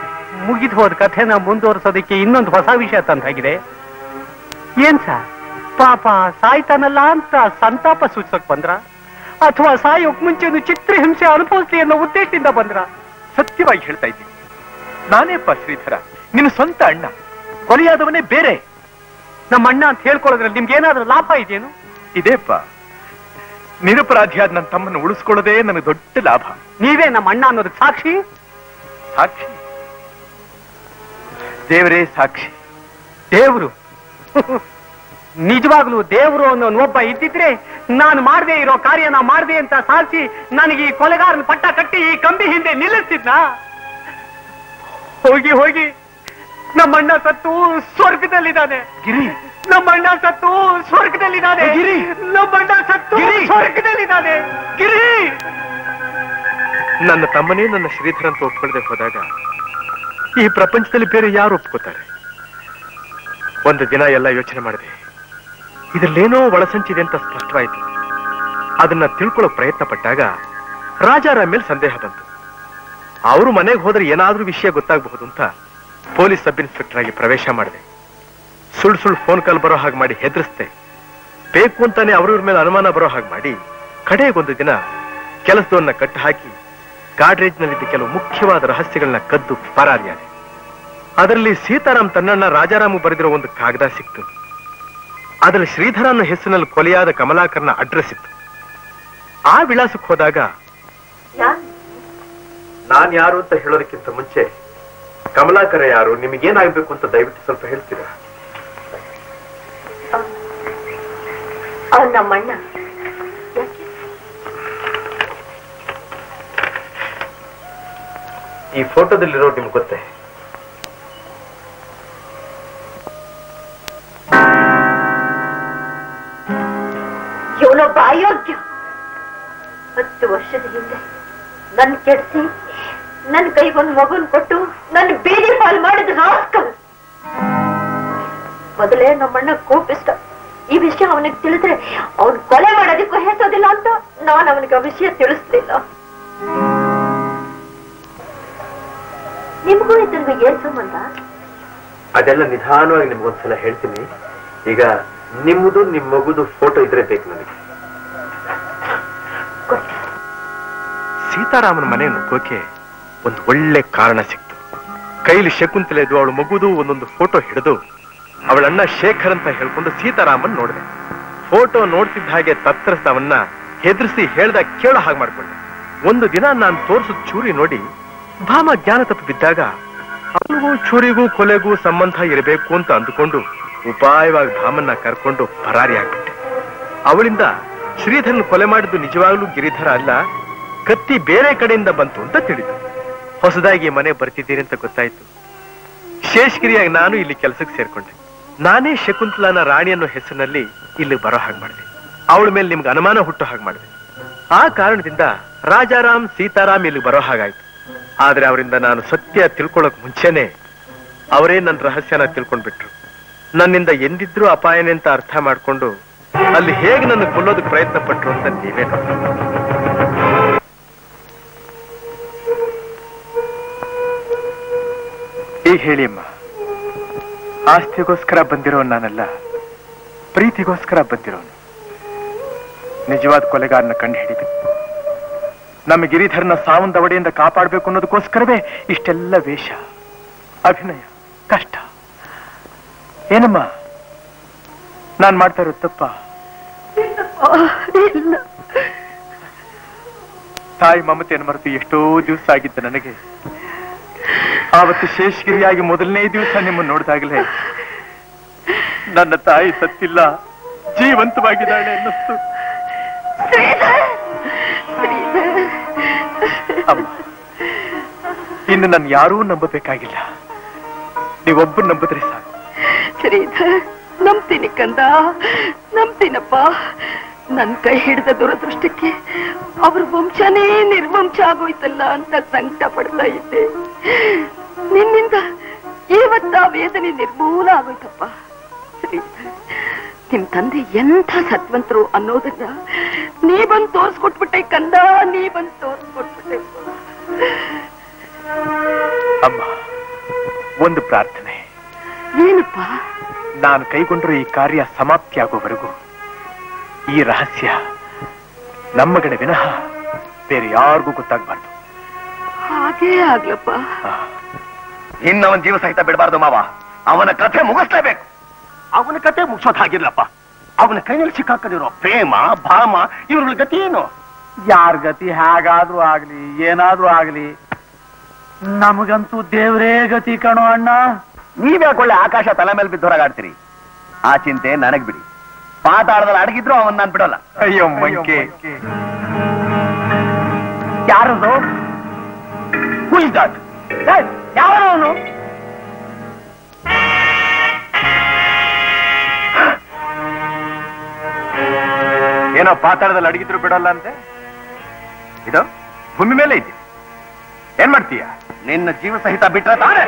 ಮುಗಿದು ಹೋದ ಕಥೆನ ಮುಂದುವರಿಸೋದಕ್ಕೆ ಇನ್ನೊಂದು ಹೊಸ ವಿಷಯ ತಂದಾಗಿದೆ ಏನ್ ಸರ್ ಪಾಪ ಸಾಯ್ತಾನಲ್ಲ ಅಂತ ಸಂತಾಪ ಸೂಚಕ್ ಬಂದ್ರ ಅಥವಾ ಸಾಯೋಕ್ ಮುಂಚೆನು ಚಿತ್ರಹಿಂಸೆ ಅನುಭವಿಸ್ಲಿ ಅನ್ನೋ ಉದ್ದೇಶದಿಂದ ಬಂದ್ರ ಸತ್ಯವಾಗಿ ಹೇಳ್ತಾ ಇದ್ದೀನಿ ನಾನೇಪ್ಪ ಶ್ರೀಧರ ನಿನ್ನ ಸ್ವಂತ ಅಣ್ಣ ಕೊಲೆಯಾದವನೇ ಬೇರೆ ನಮ್ಮ ಅಣ್ಣ ಅಂತ ಹೇಳ್ಕೊಳ್ಳೋದ್ರಲ್ಲಿ ನಿಮ್ಗೆ ಏನಾದ್ರೂ ಲಾಭ ಇದೆಯೇನು ಇದೇಪ್ಪ ನಿರಪರಾಧಿಯಾದ ನನ್ನ ತಮ್ಮನ್ನು ಉಳಿಸ್ಕೊಳ್ಳೋದೇ ನನಗೆ ದೊಡ್ಡ ಲಾಭ ನೀವೇ ನಮ್ಮ ಅಣ್ಣ ಅನ್ನೋದಕ್ಕೆ ಸಾಕ್ಷಿ ಸಾಕ್ಷಿ ದೇವರೇ ಸಾಕ್ಷಿ ದೇವ್ರು ನಿಜವಾಗ್ಲೂ ದೇವ್ರು ಅನ್ನೋ ಒಬ್ಬ ಇದ್ದಿದ್ರೆ ನಾನು ಮಾಡದೆ ಇರೋ ಕಾರ್ಯನ ಮಾಡದೆ ಅಂತ ಸಾಧಿಸಿ ನನಗೆ ಈ ಕೊಲೆಗಾರನ ಪಟ್ಟ ಕಟ್ಟಿ ಈ ಕಂಬಿ ಹಿಂದೆ ನಿಲ್ಲಿಸ್ತಿದ್ನ ಹೋಗಿ ಹೋಗಿ ನಮ್ಮಣ್ಣ ಸತ್ತು ಸ್ವರ್ಗದಲ್ಲಿದ್ದಾನೆ ಗಿರಿ ನಮ್ಮಣ್ಣ ಸತ್ತು ಸ್ವರ್ಗದಲ್ಲಿದ್ದಾನೆ ಗಿರಿ! ನಮ್ಮಣ್ಣ ಸತ್ತು ಗಿರಿ! ಸ್ವರ್ಗದಲ್ಲಿದ್ದಾನೆ ಗಿರಿ ನನ್ನ ತಮ್ಮನೇ ನನ್ನ ಶ್ರೀಧರ ಅಂತ ಒಪ್ಕೊಳ್ಳದೆ ಹೋದಾಗ ಈ ಪ್ರಪಂಚದಲ್ಲಿ ಬೇರೆ ಯಾರು ಒಪ್ಕೋತಾರೆ ಒಂದು ದಿನ ಎಲ್ಲ ಯೋಚನೆ ಮಾಡಿದೆ ಇದರಲ್ಲೇನೋ ಒಳಸಂಚಿದೆ ಅಂತ ಸ್ಪಷ್ಟವಾಯಿತು ಅದನ್ನ ತಿಳ್ಕೊಳ್ಳೋ ಪ್ರಯತ್ನ ಪಟ್ಟಾಗ ರಾಜಾರಾಮ್ ಮೇಲೆ ಸಂದೇಹ ಬಂತು ಅವರು ಮನೆಗೆ ಹೋದ್ರೆ ಏನಾದ್ರೂ ವಿಷಯ ಗೊತ್ತಾಗಬಹುದು ಅಂತ ಪೊಲೀಸ್ ಸಬ್ ಇನ್ಸ್ಪೆಕ್ಟರ್ ಆಗಿ ಪ್ರವೇಶ ಮಾಡಿದೆ ಸುಳ್ಳು ಸುಳ್ಳು ಫೋನ್ ಕಾಲ್ ಬರೋ ಹಾಗೆ ಮಾಡಿ ಹೆದರಿಸ್ದೆ ಬೇಕು ಅಂತಾನೆ ಅವ್ರವ್ರ ಮೇಲೆ ಅನುಮಾನ ಬರೋ ಹಾಗೆ ಮಾಡಿ ಕಡೆಗೊಂದು ದಿನ ಕೆಲಸದವನ್ನ ಕಟ್ಟು ಹಾಕಿ ಗಾಡ್ರೇಜ್ನಲ್ಲಿದ್ದ ಕೆಲವು ಮುಖ್ಯವಾದ ರಹಸ್ಯಗಳನ್ನ ಕದ್ದು ಪರಾರಿಯಾದೆ ಅದರಲ್ಲಿ ಸೀತಾರಾಮ್ ತನ್ನಣ್ಣ ರಾಜಾರಾಮು ಬರೆದಿರೋ ಒಂದು ಕಾಗದ ಸಿಕ್ತು ಅದರಲ್ಲಿ ಶ್ರೀಧರ ಅನ್ನೋ ಹೆಸರಿನಲ್ಲಿ ಕೊಲೆಯಾದ ಕಮಲಾಕರ್ನ ಅಡ್ರೆಸ್ ಇತ್ತು ಆ ವಿಳಾಸಕ್ಕೆ ಹೋದಾಗ ನಾನ್ ಯಾರು ಅಂತ ಹೇಳೋದಕ್ಕಿಂತ ಮುಂಚೆ ಕಮಲಾಕರ ಯಾರು ನಿಮಗೇನಾಗಬೇಕು ಅಂತ ದಯವಿಟ್ಟು ಸ್ವಲ್ಪ ಹೇಳ್ತೀರಾ ಅವ್ನು ನಮ್ಮಣ್ಣ ಈ ಫೋಟೋದಲ್ಲಿರೋ ನಿಮ್ಗೆ ಗೊತ್ತೇ ಇವನೊಬ್ಬ ಅಯೋಗ್ಯ ಹತ್ತು ವರ್ಷದ ಹಿಂದೆ ನನ್ ಕೆಡ್ಸಿ ನನ್ ಕೈಗೊಂದು ಮಗುನ್ ಕೊಟ್ಟು ನನ್ ಬೀದಿ ಪಾಲ್ ಮಾಡಿದ ರಾಸ್ಕಲ್ ಮೊದಲೇ ನಮ್ಮಣ್ಣ ಕೋಪಿಸ್ತ ಈ ವಿಷಯ ಅವನಿಗೆ ತಿಳಿದ್ರೆ ಅವನ್ ಕೊಲೆ ಮಾಡೋದಕ್ಕೂ ಹೆಸೋದಿಲ್ಲ ಅಂತ ನಾನು ಅವನಿಗೆ ಆ ವಿಷಯ ತಿಳಿಸ್ಲಿಲ್ಲ ನಿಮಗೂ ಇದನ್ಗೆ ಏನ್ ಸಂಬಂಧ ಅದೆಲ್ಲ ನಿಧಾನವಾಗಿ ನಿಮ್ಗೊಂದ್ಸಲ ಹೇಳ್ತೀನಿ ಈಗ ನಿಮ್ಮದು ನಿಮ್ ಮಗುದು ಫೋಟೋ ಇದ್ರೆ ಬೇಕು ನನಗೆ ಸೀತಾರಾಮನ ಮನೆ ನುಗ್ಗೋಕೆ ಒಂದು ಒಳ್ಳೆ ಕಾರಣ ಸಿಕ್ತು ಕೈಲಿ ಶಕುಂತಲೆದು ಅವಳ ಮಗುದು ಒಂದೊಂದು ಫೋಟೋ ಹಿಡಿದು ಅವಳನ್ನ ಶೇಖರ್ ಅಂತ ಹೇಳ್ಕೊಂಡು ಸೀತಾರಾಮನ್ ನೋಡಿದೆ ಫೋಟೋ ನೋಡ್ತಿದ್ದ ಹಾಗೆ ತತ್ತರಿಸಿದವನ್ನ ಹೆದರ್ಸಿ ಹೇಳ್ದ ಕೇಳೋ ಹಾಗೆ ಮಾಡ್ಕೊಂಡೆ ಒಂದು ದಿನ ನಾನು ತೋರಿಸಿದ ಚೂರಿ ನೋಡಿ ಭಾಮ ಜ್ಞಾನ ತಪ್ಪಿ ಬಿದ್ದಾಗ ಅವನಿಗೂ ಚೂರಿಗೂ ಕೊಲೆಗೂ ಸಂಬಂಧ ಇರಬೇಕು ಅಂತ ಅಂದುಕೊಂಡು ಉಪಾಯವಾಗಿ ಭಾಮನ್ನ ಕರ್ಕೊಂಡು ಪರಾರಿ ಆಗ್ಬಿಟ್ಟೆ ಅವಳಿಂದ ಶ್ರೀಧರನ್ ಕೊಲೆ ಮಾಡಿದ್ದು ನಿಜವಾಗ್ಲೂ ಗಿರಿಧರ ಅಲ್ಲ ಕತ್ತಿ ಬೇರೆ ಕಡೆಯಿಂದ ಬಂತು ಅಂತ ತಿಳಿದು ಹೊಸದಾಗಿ ಮನೆ ಬರ್ತಿದ್ದೀರಿ ಅಂತ ಗೊತ್ತಾಯ್ತು ಶೇಷಗಿರಿಯಾಗಿ ನಾನು ಇಲ್ಲಿ ಕೆಲಸಕ್ಕೆ ಸೇರ್ಕೊಂಡೆ ನಾನೇ ಶಕುಂತಲಾನ ರಾಣಿ ಅನ್ನೋ ಹೆಸರಿನಲ್ಲಿ ಇಲ್ಲಿ ಬರೋ ಹಾಗೆ ಮಾಡಿದೆ ಅವಳ ಮೇಲೆ ನಿಮ್ಗೆ ಅನುಮಾನ ಹುಟ್ಟೋ ಹಾಗೆ ಮಾಡಿದೆ ಆ ಕಾರಣದಿಂದ ರಾಜಾರಾಮ್ ಸೀತಾರಾಮ್ ಇಲ್ಲಿ ಬರೋ ಹಾಗಾಯ್ತು ಆದ್ರೆ ಅವರಿಂದ ನಾನು ಸತ್ಯ ತಿಳ್ಕೊಳ್ಳೋಕ್ ಮುಂಚೆನೆ ಅವರೇ ನನ್ನ ರಹಸ್ಯನ ತಿಳ್ಕೊಂಡ್ಬಿಟ್ರು ನನ್ನಿಂದ ಎಂದಿದ್ರೂ ಅಪಾಯನೆ ಅಂತ ಅರ್ಥ ಮಾಡ್ಕೊಂಡು ಅಲ್ಲಿ ಹೇಗೆ ನನ್ನ ಕೊಲ್ಲೋದಕ್ಕೆ ಪ್ರಯತ್ನ ಪಟ್ರು ಅಂತ ನೀವೇ ನೋಡಿ ಈಗ ಹೇಳಿ ಅಮ್ಮ ಆಸ್ತಿಗೋಸ್ಕರ ಬಂದಿರೋ ನಾನಲ್ಲ ಪ್ರೀತಿಗೋಸ್ಕರ ಬಂದಿರೋನು ನಿಜವಾದ ಕೊಲೆಗಾರನ ಕಂಡು ಹಿಡಿಬೇಕು ನಮ್ಮ ಗಿರಿಧರನ ಸಾವಂದ ಒಡೆಯಿಂದ ಕಾಪಾಡಬೇಕು ಅನ್ನೋದಕ್ಕೋಸ್ಕರವೇ ಇಷ್ಟೆಲ್ಲ ವೇಷ ಅಭಿನಯ ಕಷ್ಟ ಏನಮ್ಮ ನಾನ್ ಮಾಡ್ತಾ ಇರೋದು ತಪ್ಪ ತಾಯಿ ಮಮತೆಯನ್ನು ಮರೆತು ಎಷ್ಟೋ ದಿವಸ ಆಗಿತ್ತು ನನಗೆ ಆವತ್ತು ಶೇಷಗಿರಿಯಾಗಿ ಮೊದಲನೇ ದಿವಸ ನಿಮ್ಮನ್ನು ನೋಡಿದಾಗಲೇ ನನ್ನ ತಾಯಿ ಸತ್ತಿಲ್ಲ ಜೀವಂತವಾಗಿದ್ದಾಳೆ ಅನ್ನಿಸ್ತು ಅಮ್ಮ ಇನ್ನು ನಾನು ಯಾರೂ ನಂಬಬೇಕಾಗಿಲ್ಲ ನೀವೊಬ್ಬರು ನಂಬಿದ್ರೆ ಸಾಕು ಶ್ರೀಧರ್ ನಂಬ್ತೀನಿ ಕಂದ ನಂಬ್ತೀನಪ್ಪ ನನ್ ಕೈ ಹಿಡಿದ ದುರದೃಷ್ಟಕ್ಕೆ ಅವ್ರ ವಂಶನೇ ನಿರ್ವಂಶ ಆಗೋಯ್ತಲ್ಲ ಅಂತ ಸಂಕಟ ಪಡ್ತಾ ಇದ್ದೆ ನಿನ್ನಿಂದ ಇವತ್ತ ಆ ವೇದನೆ ನಿರ್ಮೂಲ ಆಗೋಯ್ತಪ್ಪ ಶ್ರೀಧರ್ ನಿಮ್ ತಂದೆ ಎಂಥ ಸತ್ವಂತರು ಅನ್ನೋದನ್ನ ನೀ ಬಂದ್ ತೋರ್ಸ್ಕೊಟ್ಬಿಟ್ಟೆ ಕಂದ ನೀ ಬಂದ್ ತೋರ್ಸ್ಕೊಟ್ಬಿಟ್ಟೆ ಅಮ್ಮ ಒಂದು ಪ್ರಾರ್ಥನೆ ಏನಪ್ಪ ನಾನು ಕೈಗೊಂಡಿರೋ ಈ ಕಾರ್ಯ ಸಮಾಪ್ತಿಯಾಗುವವರೆಗೂ ಈ ರಹಸ್ಯ ನಮ್ಮ ಕಡೆ ವಿನಃ ಬೇರೆ ಯಾರಿಗೂ ಗೊತ್ತಾಗಬಾರ್ದು ಹಾಗೇ ಆಗ್ಲಪ್ಪ ಇನ್ನವನ್ ಜೀವ ಸಹಿತ ಬಿಡಬಾರ್ದು ಮಾವ ಅವನ ಕಥೆ ಮುಗಿಸ್ಲೇಬೇಕು ಅವನ ಕತೆ ಮುಗಿಸೋದ್ ಹಾಗಿರ್ಲಪ್ಪ ಅವನ ಕೈನಲ್ಲಿ ಸಿಕ್ಕಾಕೊಂಡಿರೋ ಪ್ರೇಮ ಭಾಮ ಇವ್ರ ಗತಿ ಏನು ಯಾರ ಗತಿ ಹೇಗಾದ್ರೂ ಆಗ್ಲಿ ಏನಾದ್ರೂ ಆಗ್ಲಿ ನಮಗಂತೂ ದೇವ್ರೇ ಗತಿ ಕಣೋ ಅಣ್ಣ ನೀವ್ಯಾಕೊಳ್ಳೆ ಆಕಾಶ ತಲೆ ಮೇಲೆ ಬಿದ್ದು ಹೊರಗಾಡ್ತೀರಿ ಆ ಚಿಂತೆ ನನಗ್ ಬಿಡಿ ಪಾತಾಳದಲ್ಲಿ ಅಡಗಿದ್ರು ಅವನ್ ನಾನ್ ಬಿಡೋಲ್ಲ ಅಯ್ಯೋ ಮಂಕೆ ಯಾರದು ಹೂ ಇಸ್ ದಟ್ ಯಾವನು ಏನೋ ಪಾತಾಳದಲ್ಲಿ ಅಡಗಿದ್ರು ಬಿಡಲ್ಲ ಅಂತೆ ಇದು ಭೂಮಿ ಮೇಲೆ ಇದೆ ಏನ್ ಮಾಡ್ತೀಯ ನಿನ್ನ ಜೀವ ಸಹಿತ ಬಿಟ್ರೆ ತಾನೆ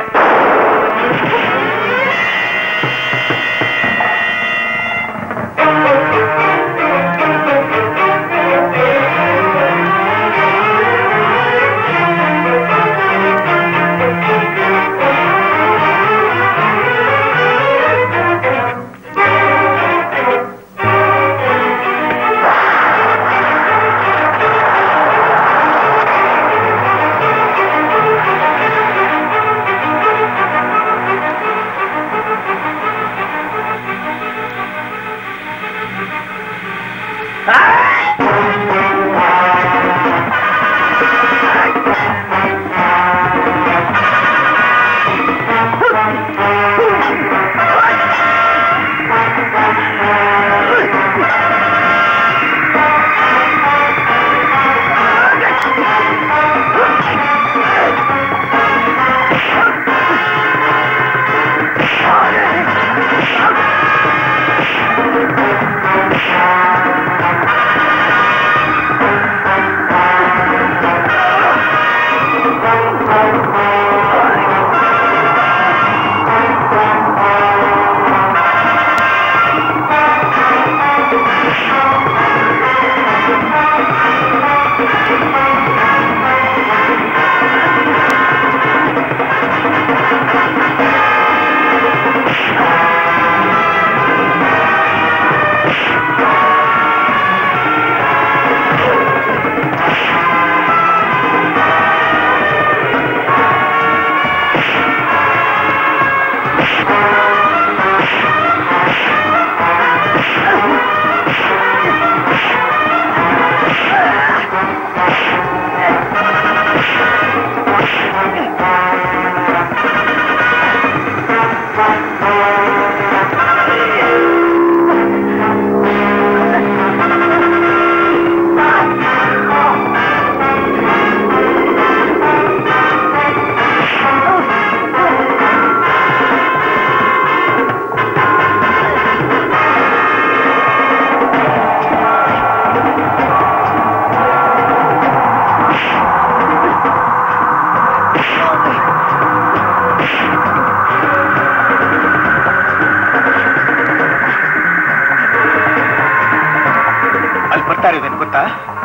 ಅಲ್ಲಿ ಬರ್ತಾ ಇರೋದೇನು ಗೊತ್ತಾ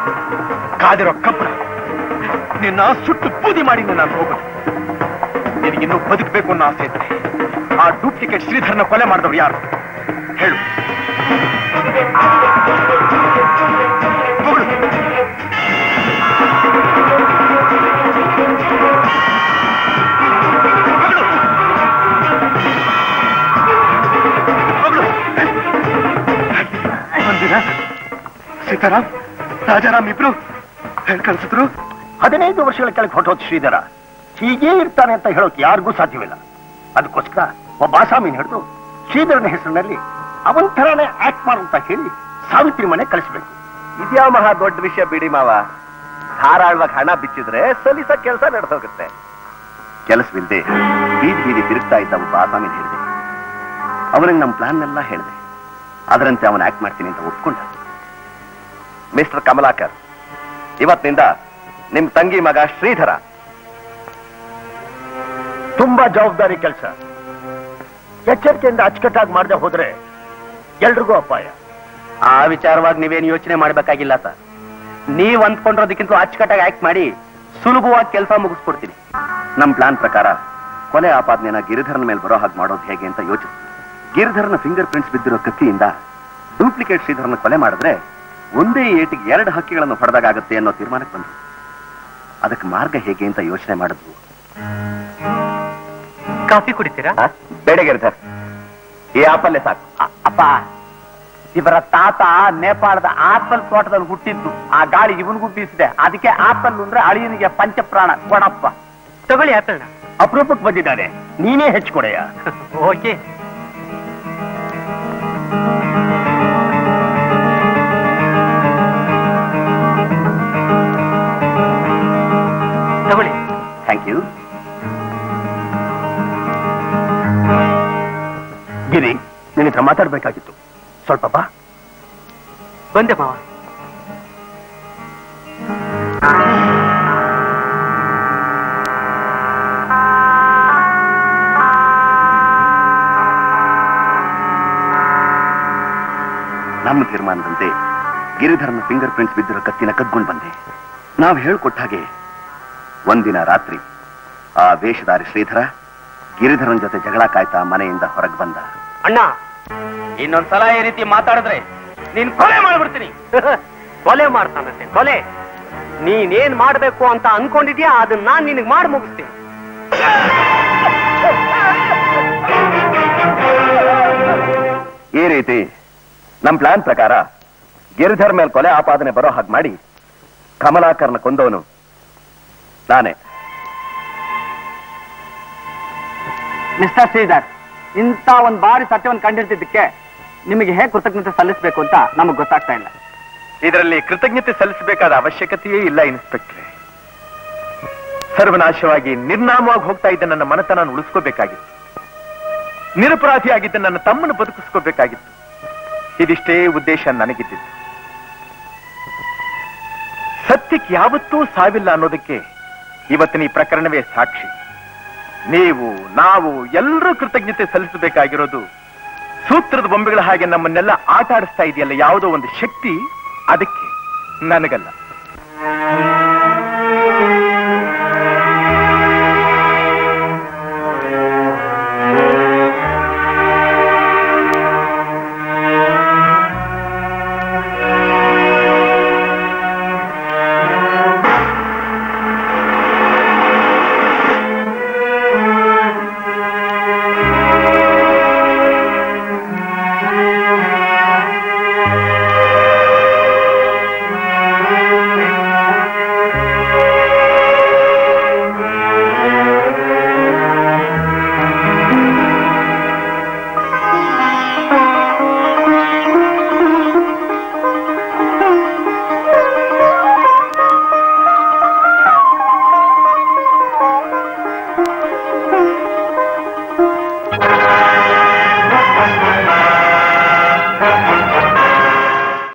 ಕಾದಿರೋ ಕಬ್ಬಣ ನಿನ್ನ ಸುಟ್ಟು ಬೂದಿ ಮಾಡಿ ನಾನು ಹೋಗೋದು ನಿನಗಿನ್ನೂ ಬದುಕಬೇಕು ಅನ್ನೋ ಆಸೆ ಇದ್ರೆ ಆ ಡೂಪ್ಲಿಕೇಟ್ ಶ್ರೀಧರನ ಕೊಲೆ ಮಾಡಿದವ್ರು ಯಾರು ಹೇಳು ಹೊಗಳು. ಹೊಗಳು. ಹೊಗಳು. ಒಂದಿನ ಸೀತಾರಾಮ್ ರಾಜಾರಾಮ್ ಇಬ್ರು ಹೇಳಿ ಕಳ್ಸಿದ್ರು ಹದಿನೈದು ವರ್ಷಗಳ ಕೆಳಗೆ ಹೊಟ್ಟೋದ್ ಶ್ರೀಧರ ಹೀಗೇ ಇರ್ತಾನೆ ಅಂತ ಹೇಳೋಕೆ ಯಾರಿಗೂ ಸಾಧ್ಯವಿಲ್ಲ ಅದಕ್ಕೋಸ್ಕರ ಒಬ್ಬ ಆಸಾಮಿನ ಹಿಡಿದು ಶ್ರೀಧರನ ಹೆಸರಿನಲ್ಲಿ ಅವನ್ ಥರಾನೇ ಆಕ್ಟ್ ಮಾಡು ಅಂತ ಹೇಳಿ ಸಾವಿತ್ರಿ ಮನೆ ಕಳಿಸ್ಬೇಕು ಇದ್ಯಾ ಮಹಾ ದೊಡ್ಡ ವಿಷಯ ಬಿಡಿ ಮಾವ ಧಾರಾಳವಾಗಿ ಹಣ ಬಿಚ್ಚಿದ್ರೆ ಸಲಿಸ ಕೆಲಸ ನಡೆದೋಗುತ್ತೆ ಕೆಲಸವಿಲ್ಲದೆ ಬೀದಿ ಬೀದಿ ತಿರುಗ್ತಾ ಇದ್ದ ಒಬ್ಬ ಆಸಾಮಿನ ಹೇಳಿದೆ ಅವನಿಗೆ ನಮ್ಮ ಪ್ಲಾನ್ ಎಲ್ಲ ಹೇಳಿದೆ ಅದರಂತೆ ಅವನು ಆಕ್ಟ್ ಮಾಡ್ತೀನಿ ಅಂತ ಒಪ್ಕೊಂಡ ಮಿಸ್ಟರ್ ಕಮಲಾಕರ್ ಇವತ್ತಿನಿಂದ ನಿಮ್ ತಂಗಿ ಮಗ ಶ್ರೀಧರ ತುಂಬಾ ಜವಾಬ್ದಾರಿ ಕೆಲಸ ಎಚ್ಚರಿಕೆಯಿಂದ ಅಚ್ಚುಕಟ್ಟಾಗಿ ಮಾಡದೆ ಹೋದ್ರೆ ಎಲ್ರಿಗೂ ಅಪಾಯ ಆ ವಿಚಾರವಾಗಿ ನೀವೇನು ಯೋಚನೆ ಮಾಡ್ಬೇಕಾಗಿಲ್ಲ ಸರ್ ನೀವ್ ಅಂದ್ಕೊಂಡಿರೋದಕ್ಕಿಂತ ಅಚ್ಚುಕಟ್ಟಾಗಿ ಆಕ್ಟ್ ಮಾಡಿ ಸುಲಭವಾಗಿ ಕೆಲಸ ಮುಗಿಸ್ಕೊಡ್ತೀನಿ ನಮ್ ಪ್ಲಾನ್ ಪ್ರಕಾರ ಕೊಲೆ ಆಪಾದನೆನ ಗಿರಿಧರನ ಮೇಲೆ ಬರೋ ಹಾಗೆ ಮಾಡೋದು ಹೇಗೆ ಅಂತ ಯೋಚಿಸ್ತೀವಿ ಗಿರಿಧರನ ಫಿಂಗರ್ ಪ್ರಿಂಟ್ಸ್ ಬಿದ್ದಿರೋ ಕತ್ತಿಯಿಂದ ಡೂಪ್ಲಿಕೇಟ್ ಶ್ರೀಧರನ ಕೊಲೆ ಮಾಡಿದ್ರೆ ಒಂದೇ ಏಟಿಗೆ ಎರಡು ಹಕ್ಕಿಗಳನ್ನು ಹೊಡೆದಾಗತ್ತೆ ಅನ್ನೋ ತೀರ್ಮಾನಕ್ಕೆ ಬಂದ್ರು ಅದಕ್ಕೆ ಮಾರ್ಗ ಹೇಗೆ ಅಂತ ಯೋಚನೆ ಮಾಡಿದ್ವು ಕಾಫಿ ಕುಡಿತೀರಾ ಬೇಡ ಗಿರಿಧರ್ ಈ ಆಪಲ್ಲೇ ಸಾಕು ಅಪ್ಪ ಇವರ ತಾತ ನೇಪಾಳದ ಆಪಲ್ ತೋಟದಲ್ಲಿ ಹುಟ್ಟಿದ್ದು ಆ ಗಾಳಿ ಇವನಿಗೂ ಬೀಸಿದೆ ಅದಕ್ಕೆ ಆಪಲ್ ಅಂದ್ರೆ ಅಳಿಯನಿಗೆ ಪಂಚಪ್ರಾಣ ಕೊಡಪ್ಪ ತಗೊಳ್ಳಿ ಆಪಲ್ನ ಅಪರೂಪಕ್ಕೆ ಬಂದಿದ್ದಾನೆ ನೀನೇ ಹೆಚ್ಚಿಕೊಡೆಯ ಓಕೆ ತಗೊಳ್ಳಿ ಥ್ಯಾಂಕ್ ಯು ಗಿರಿ ನಿನ್ನ ಹತ್ರ ಮಾತಾಡ್ಬೇಕಾಗಿತ್ತು ಸ್ವಲ್ಪ ಬಾ ಬಂದೆ ಮಾವ ನಮ್ಮ ತೀರ್ಮಾನದಂತೆ ಗಿರಿಧರನ ಫಿಂಗರ್ ಪ್ರಿಂಟ್ಸ್ ಬಿದ್ದಿರೋ ಕತ್ತಿನ ಕದ್ಕೊಂಡು ಬಂದೆ ನಾವು ಹೇಳ್ಕೊಟ್ಟ ಹಾಗೆ ಒಂದಿನ ರಾತ್ರಿ ಆ ವೇಷಧಾರಿ ಶ್ರೀಧರ ಗಿರಿಧರನ್ ಜೊತೆ ಜಗಳ ಕಾಯ್ತಾ ಮನೆಯಿಂದ ಹೊರಗೆ ಬಂದ ಅಣ್ಣ ಇನ್ನೊಂದ್ಸಲ ಈ ರೀತಿ ಮಾತಾಡಿದ್ರೆ ನೀನ್ ಕೊಲೆ ಮಾಡ್ಬಿಡ್ತೀನಿ ಕೊಲೆ ಮಾಡ್ತಾನಂತೆ ಕೊಲೆ ನೀನೇನ್ ಮಾಡ್ಬೇಕು ಅಂತ ಅನ್ಕೊಂಡಿದ್ಯಾ ಅದನ್ನ ನಾನ್ ನಿನಗ್ ಮಾಡಿ ಮುಗಿಸ್ತೀನಿ ಈ ರೀತಿ ನಮ್ ಪ್ಲಾನ್ ಪ್ರಕಾರ ಗಿರಿಧರ್ ಮೇಲೆ ಕೊಲೆ ಆಪಾದನೆ ಬರೋ ಹಾಗೆ ಮಾಡಿ ಕಮಲಾಕರ್ನ ಕೊಂದವನು ನಾನೇ ಮಿಸ್ಟರ್ ಶ್ರೀಧರ್ ಇಂಥ ಒಂದ್ ಬಾರಿ ಸತ್ಯವನ್ನು ಕಂಡಿಡ್ತಿದ್ದಕ್ಕೆ ನಿಮಗೆ ಹೇಗೆ ಕೃತಜ್ಞತೆ ಸಲ್ಲಿಸಬೇಕು ಅಂತ ನಮಗ್ ಗೊತ್ತಾಗ್ತಾ ಇಲ್ಲ ಇದರಲ್ಲಿ ಕೃತಜ್ಞತೆ ಸಲ್ಲಿಸಬೇಕಾದ ಅವಶ್ಯಕತೆಯೇ ಇಲ್ಲ ಇನ್ಸ್ಪೆಕ್ಟ್ರೆ ಸರ್ವನಾಶವಾಗಿ ನಿರ್ನಾಮವಾಗಿ ಹೋಗ್ತಾ ಇದ್ದ ನನ್ನ ಮನತನ ಉಳಿಸ್ಕೋಬೇಕಾಗಿತ್ತು ನಿರಪರಾಧಿಯಾಗಿದ್ದ ನನ್ನ ತಮ್ಮನ್ನು ಬದುಕಿಸ್ಕೋಬೇಕಾಗಿತ್ತು ಇದಿಷ್ಟೇ ಉದ್ದೇಶ ನನಗಿದ್ದಿತ್ತು ಸತ್ಯಕ್ಕೆ ಯಾವತ್ತೂ ಸಾವಿಲ್ಲ ಅನ್ನೋದಕ್ಕೆ ಇವತ್ತಿನ ಈ ಪ್ರಕರಣವೇ ಸಾಕ್ಷಿ ನೀವು ನಾವು ಎಲ್ಲರೂ ಕೃತಜ್ಞತೆ ಸಲ್ಲಿಸಬೇಕಾಗಿರೋದು ಸೂತ್ರದ ಬೊಂಬೆಗಳ ಹಾಗೆ ನಮ್ಮನ್ನೆಲ್ಲ ಆಟ ಆಡಿಸ್ತಾ ಇದೆಯಲ್ಲ ಯಾವುದೋ ಒಂದು ಶಕ್ತಿ ಅದಕ್ಕೆ ನನಗಲ್ಲ